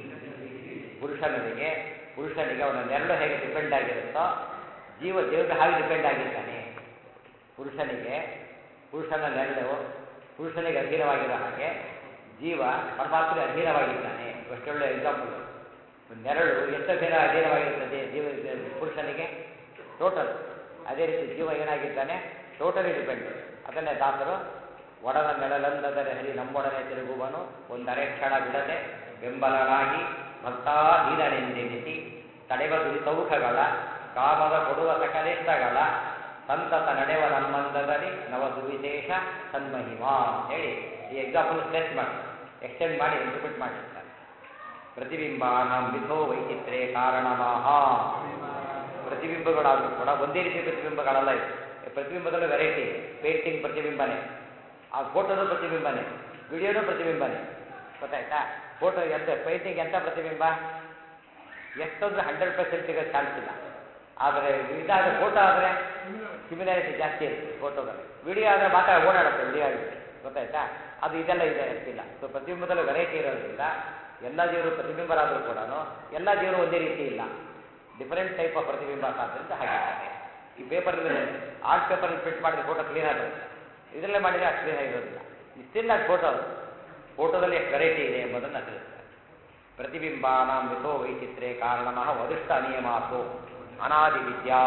ಪುರುಷನಿಗೆ ಪುರುಷನಿಗೆ ಅವನ ನೆರಳು ಹೇಗೆ ಡಿಪೆಂಡ್ ಆಗಿರುತ್ತೋ ಜೀವ ದೇವರಿಗೆ ಹಾಗೆ ಡಿಪೆಂಡ್ ಆಗಿರ್ತಾನೆ ಪುರುಷನಿಗೆ ಪುರುಷನ ನೆರಳು ಪುರುಷನಿಗೆ ಅಧೀನವಾಗಿರೋ ಹಾಗೆ ಜೀವ ಪರಮಾತ್ಮನಿಗೆ ಅಧೀನವಾಗಿರ್ತಾನೆ ಅಷ್ಟೊಳ್ಳೆ ಎಕ್ಸಾಂಪಲ್ ನೆರಳು ಎಷ್ಟು ಅಧೀನ ಅಧೀನವಾಗಿರ್ತದೆ ಜೀವ ಪುರುಷನಿಗೆ ಟೋಟಲ್ ಅದೇ ರೀತಿ ಜೀವ ಏನಾಗಿದ್ದಾನೆ ಟೋಟಲಿ ಡಿಪೆಂಡ್ ಅದನ್ನೇ ದಾಸರು ಒಡನ ನೆರಳಲ್ಲದರೆ ಹರಿ ನಮ್ಮೊಡನೆ ತಿರುಗುವನು ಒಂದರೆ ಕ್ಷಣ ಬಿಡದೆ ಬೆಂಬಲನಾಗಿ ಭಕ್ತಾಧೀನನೆಂದೆನಿಸಿ ತಡೆವ ದುರಿತೌಖಗಳ ಕಾಮದ ಕೊಡುವ ಸಕಲಿಷ್ಟಗಳ ಸಂತತ ನಡೆವ ನಮ್ಮಂದದಲ್ಲಿ ನವ ಸುವಿಶೇಷ ಸನ್ಮಹಿಮಾ ಹೇಳಿ ಈ ಎಕ್ಸಾಂಪಲ್ ಸ್ಟ್ರೆಚ್ ಮಾಡಿ ಎಕ್ಸ್ಟೆಂಡ್ ಮಾಡಿ ಇಂಟರ್ಪ್ರಿಟ್ ಮಾಡಿರ್ತಾರೆ ಪ್ರತಿಬಿಂಬಾನಾಂ ವಿಧೋ ವೈಚಿತ್ರ್ಯ ಕಾರಣಮಾಹ ಪ್ರತಿಬಿಂಬಗಳಾದರೂ ಕೂಡ ಒಂದೇ ರೀತಿ ಪ್ರತಿಬಿಂಬಗಳಲ್ಲ ಇದು ಈ ಪ್ರತಿಬಿಂಬದಲ್ಲೂ ವೆರೈಟಿ ಪೇಂಟಿಂಗ್ ಪ್ರತಿಬಿಂಬನೇ ಆ ಫೋಟೋದು ಪ್ರತಿಬಿಂಬನೇ ವಿಡಿಯೋನು ಪ್ರತಿಬಿಂಬನೇ ಗೊತ್ತಾಯ್ತಾ ಫೋಟೋ ಎಂತ ಪೇಂಟಿಂಗ್ ಎಂಥ ಪ್ರತಿಬಿಂಬ ಎಷ್ಟೊಂದ್ರೆ ಹಂಡ್ರೆಡ್ ಪರ್ಸೆಂಟ್ ಸಿಗೋ ಚಾನ್ಸ್ ಇಲ್ಲ ಆದರೆ ಇದಾದರೆ ಫೋಟೋ ಆದರೆ ಸಿಮಿಲಾರಿಟಿ ಜಾಸ್ತಿ ಇರುತ್ತೆ ಫೋಟೋದಲ್ಲಿ ವಿಡಿಯೋ ಆದರೆ ಮಾತ್ರ ಓಡಾಡುತ್ತೆ ವಿಡಿಯೋ ಆಗಿರುತ್ತೆ ಗೊತ್ತಾಯ್ತಾ ಅದು ಇದೆಲ್ಲ ಇದೆ ಅಷ್ಟಿಲ್ಲ ಸೊ ಪ್ರತಿಬಿಂಬದಲ್ಲಿ ವೆರೈಟಿ ಇರೋದ್ರಿಂದ ಎಲ್ಲ ಜೀವರು ಪ್ರತಿಬಿಂಬರಾದರೂ ಕೂಡ ಎಲ್ಲ ಜೀವರು ಒಂದೇ ರೀತಿ ಇಲ್ಲ ಡಿಫರೆಂಟ್ ಟೈಪ್ ಆಫ್ ಪ್ರತಿಬಿಂಬ ಆದ್ದರಿಂದ ಹಾಗಿದ್ದಾರೆ ಈ ಪೇಪರಲ್ಲಿ ಆರ್ಟ್ ಪೇಪರಲ್ಲಿ ಪ್ರಿಂಟ್ ಮಾಡಿದ್ರೆ ಫೋಟೋ ಕ್ಲೀನ್ ಆಗಿರುತ್ತೆ ಇದರಲ್ಲೇ ಮಾಡಿದರೆ ಅಷ್ಟು ಕ್ಲೀನ್ ಆಗಿರೋದಿಲ್ಲ ಸ್ಟಿಲ್ ಅದು ಫೋಟೋ ಅದು ಫೋಟೋದಲ್ಲಿ ಎಷ್ಟು ವೆರೈಟಿ ಇದೆ ಎಂಬುದನ್ನು ತಿಳಿಸ್ತಾರೆ ಪ್ರತಿಬಿಂಬಾನಾಂ ಮಿಥೋ ವೈಚಿತ್ರ್ಯ ಕಾರಣನಃ ವದಿಷ್ಠ ಅನಿಯಮಾಸು ಅನಾದಿ ವಿದ್ಯಾ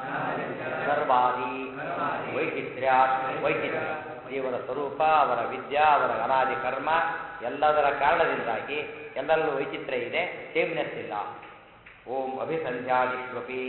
ಸರ್ವಾದಿ ವೈಚಿತ್ರ್ಯ ವೈಚಿತ್ರ್ಯ ದೇವರ ಸ್ವರೂಪ ಅವರ ವಿದ್ಯಾ ಅವರ ಅನಾದಿ ಕರ್ಮ ಎಲ್ಲದರ ಕಾರಣದಿಂದಾಗಿ ಎಲ್ಲರಲ್ಲೂ ವೈಚಿತ್ರ್ಯ ಇದೆ ಸೇಮ್ನೆಸ್ ಇಲ್ಲ ಓಂ ಅಭಿಸಂಧ್ಯಾದಿಷ್ವಪಿ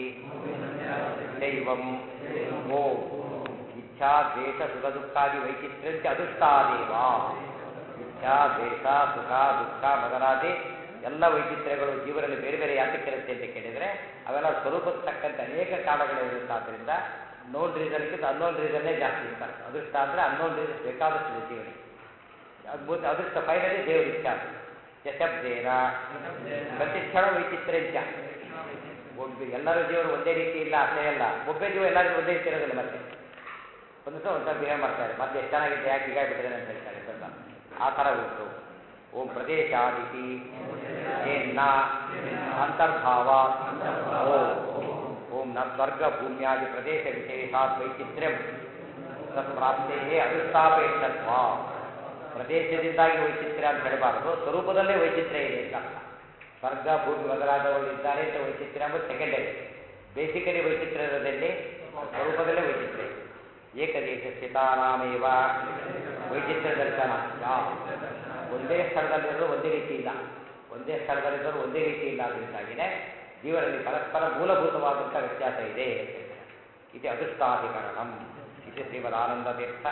ದೈವಂ ಓಂ ಇಚ್ಛಾ ದ್ವೇಷ ಸುಖ ದುಃಖಾದಿ ವೈಚಿತ್ರ್ಯಂಚ ಅದೃಷ್ಟಾದೇವ ಇಚ್ಛಾ ದ್ವೇಷ ಸುಖ ದುಃಖ ಮೊದಲಾದಿ ಎಲ್ಲ ವೈಚಿತ್ರ್ಯಗಳು ಜೀವನದಲ್ಲಿ ಬೇರೆ ಬೇರೆ ಯಾತಕ್ಕಿರುತ್ತೆ ಅಂತ ಕೇಳಿದರೆ ಅವೆಲ್ಲ ಸ್ವರೂಪಕ್ಕೆ ತಕ್ಕಂತೆ ಅನೇಕ ಕಾರಣಗಳು ಇರುತ್ತೆ ಆದ್ದರಿಂದ ನೋನ್ ರೀಸನ್ಗಿಂತ ಅನ್ನೋನ್ ರೀಸನ್ನೇ ಜಾಸ್ತಿ ಇರ್ತಾರೆ ಅದೃಷ್ಟ ಅಂದರೆ ಅನ್ನೋನ್ ರೀಸನ್ ಬೇಕಾದಷ್ಟಿದೆ ಜೀವನಿಗೆ ಅದು ಮುಂದೆ ಅದೃಷ್ಟ ಫೈನಲಿ ದೇವರ ಇಚ್ಛಾ ಶಬ್ದೇನ ಪ್ರತಿ ಕ್ಷಣ ವೈಚಿತ್ರ್ಯಂಚ ಒಬ್ಬ ಎಲ್ಲರ ಜೀವರು ಒಂದೇ ರೀತಿ ಇಲ್ಲ ಅಷ್ಟೇ ಅಲ್ಲ ಒಬ್ಬೇ ಜೀವ ಎಲ್ಲರಿಗೂ ಒಂದೇ ರೀತಿ ಇರೋದಿಲ್ಲ ಮತ್ತೆ ಒಂದು ಸಲ ಒಂದ್ಸಲ ಬಿಹೇವ್ ಮಾಡ್ತಾರೆ ಮತ್ತೆ ಎಷ್ಟು ಚೆನ್ನಾಗಿದೆ ಯಾಕೆ ಹೀಗಾಗ್ಬಿಟ್ಟಿದೆ ಅಂತ ಹೇಳ್ತಾರೆ ಸ್ವಲ್ಪ ಆ ಥರ ಉಂಟು ಓಂ ಪ್ರದೇಶಾದಿತಿ ಏನ್ನ ಅಂತರ್ಭಾವ ಓಂ ಓಂ ನ ಸ್ವರ್ಗ ಭೂಮ್ಯಾದಿ ಪ್ರದೇಶ ವಿಶೇಷಾತ್ ವೈಚಿತ್ರ್ಯಂ ತತ್ಪ್ರಾಪ್ತೇ ಅದೃಷ್ಟಾಪೇಕ್ಷತ್ವ ಪ್ರದೇಶದಿಂದಾಗಿ ವೈಚಿತ್ರ್ಯ ಅಂತ ಹೇಳಬಾರದು ಸ್ವರೂಪದಲ್ಲೇ ವೈಚಿತ್ರ್ಯ ಇದೆ ಅಂತ ಅರ್ಥ ಸ್ವರ್ಗ ಭೂಮಿ ಮೊದಲಾದವರು ಇದ್ದಾರೆ ಅಂತ ವೈಚಿತ್ರ್ಯ ಎಂಬುದು ಸೆಕೆಂಡರಿ ಬೇಸಿಕಲಿ ವೈಚಿತ್ರ್ಯ ಇರೋದಲ್ಲಿ ಸ್ವರೂಪದಲ್ಲೇ ವೈಚಿತ್ರ್ಯ ಇದೆ ಏಕದೇಶ ಸ್ಥಿತಾನಾಮೇವ ವೈಚಿತ್ರ್ಯ ದರ್ಶನ ಒಂದೇ ಸ್ಥಳದಲ್ಲಿರೋದು ಒಂದೇ ರೀತಿ ಇಲ್ಲ ಒಂದೇ ಸ್ಥಳದಲ್ಲಿರೋದು ಒಂದೇ ರೀತಿ ಇಲ್ಲ ಅದರಿಂದಾಗಿನೇ ಜೀವನದಲ್ಲಿ ಪರಸ್ಪರ ಮೂಲಭೂತವಾದಂಥ ವ್ಯತ್ಯಾಸ ಇದೆ ಅಂತ ಹೇಳ್ತಾರೆ. ಇದು ಅದೃಷ್ಟಾಧಿಕರಣಂ ಇದು ಶ್ರೀಮದಾನಂದತೀರ್ಥ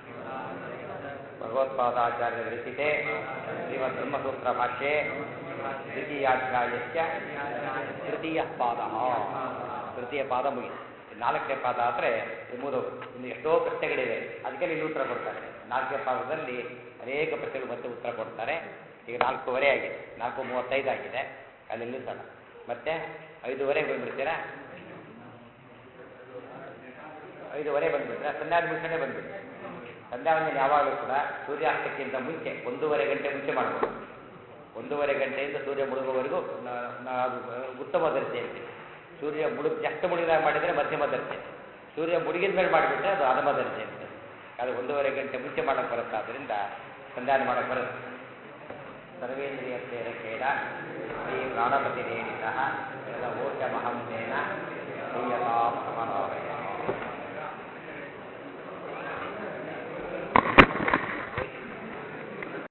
ಭಗವತ್ಪಾದಾಚಾರ್ಯ ವಿರಚಿತೆ ಶ್ರೀಮದ್ ಬ್ರಹ್ಮಸೂತ್ರ ಭಾಷ್ಯೆ ದ್ವಿತೀಯಾಧ್ಯಾಯಸ್ಯ ತೃತೀಯ ಪಾದ ತೃತೀಯ ಪಾದ ಮುಗಿತು ನಾಲ್ಕನೇ ಪಾದ ಆದರೆ ಮುಗಿದು ಇನ್ನು ಎಷ್ಟೋ ಪ್ರಶ್ನೆಗಳಿವೆ ಅದಕ್ಕೆ ನೀವು ಉತ್ತರ ಕೊಡ್ತಾರೆ ನಾಲ್ಕನೇ ಪಾದದಲ್ಲಿ ಅನೇಕ ಪ್ರಶ್ನೆಗಳು ಮತ್ತೆ ಉತ್ತರ ಕೊಡ್ತಾರೆ ಈಗ ನಾಲ್ಕೂವರೆ ಆಗಿದೆ ನಾಲ್ಕು ಮೂವತ್ತೈದು ಆಗಿದೆ ಅಲ್ಲಿ ನಿಲ್ಲಿಸೋಣ ಮತ್ತೆ ಐದೂವರೆಗೆ ಬಂದ್ಬಿಡ್ತೀರಾ ಐದೂವರೆ ಬಂದ್ಬಿಟ್ರೆ ಸಂಧ್ಯಾ ಮುಗಿಸೋಣ ಬಂದ್ಬಿಡಿ ಸಂಧ್ಯಾ ವಂದನೆ ಯಾವಾಗಲೂ ಕೂಡ ಸೂರ್ಯಾಸ್ತಕ್ಕಿಂತ ಮುಂಚೆ ಒಂದೂವರೆ ಗಂಟೆ ಮುಂಚೆ ಮಾಡ್ಬೋದು ಒಂದೂವರೆ ಗಂಟೆಯಿಂದ ಸೂರ್ಯ ಮುಳುಗುವವರೆಗೂ ನ- ನ- ಅದು ಉತ್ತಮ ದರ್ಜೆ ಇರ್ತದೆ ಸೂರ್ಯ ಮುಳುಗ್ ಜಸ್ಟ್ ಮುಳುಗಿದಾಗ ಮಾಡಿದರೆ ಮಧ್ಯಮ ದರ್ಜೆ ಸೂರ್ಯ ಮುಳುಗಿದ ಮೇಲೆ ಮಾಡಿಬಿಟ್ರೆ ಅದು ಅಧಮ ದರ್ಜೆ ಇರ್ತದೆ ಅದು ಒಂದೂವರೆ ಗಂಟೆ ಮುಂಚೆ ಮಾಡಕ್ಕೆ ಬರುತ್ತೆ ಆದ್ದರಿಂದ ಸಂಧಾನ ಮಾಡಕ್ಕೆ ಬರುತ್ತೆ ಸರ್ವೇಂದ್ರಿಯ ಪ್ರೇರಕೇಣ ಶ್ರೀ ಪ್ರಾಣಪತಿ ನೇಮಿತಃ ಓಷಮಹಂಸೇನ ಶ್ರೀಯತಾಂ ಸಮನಾಮಯ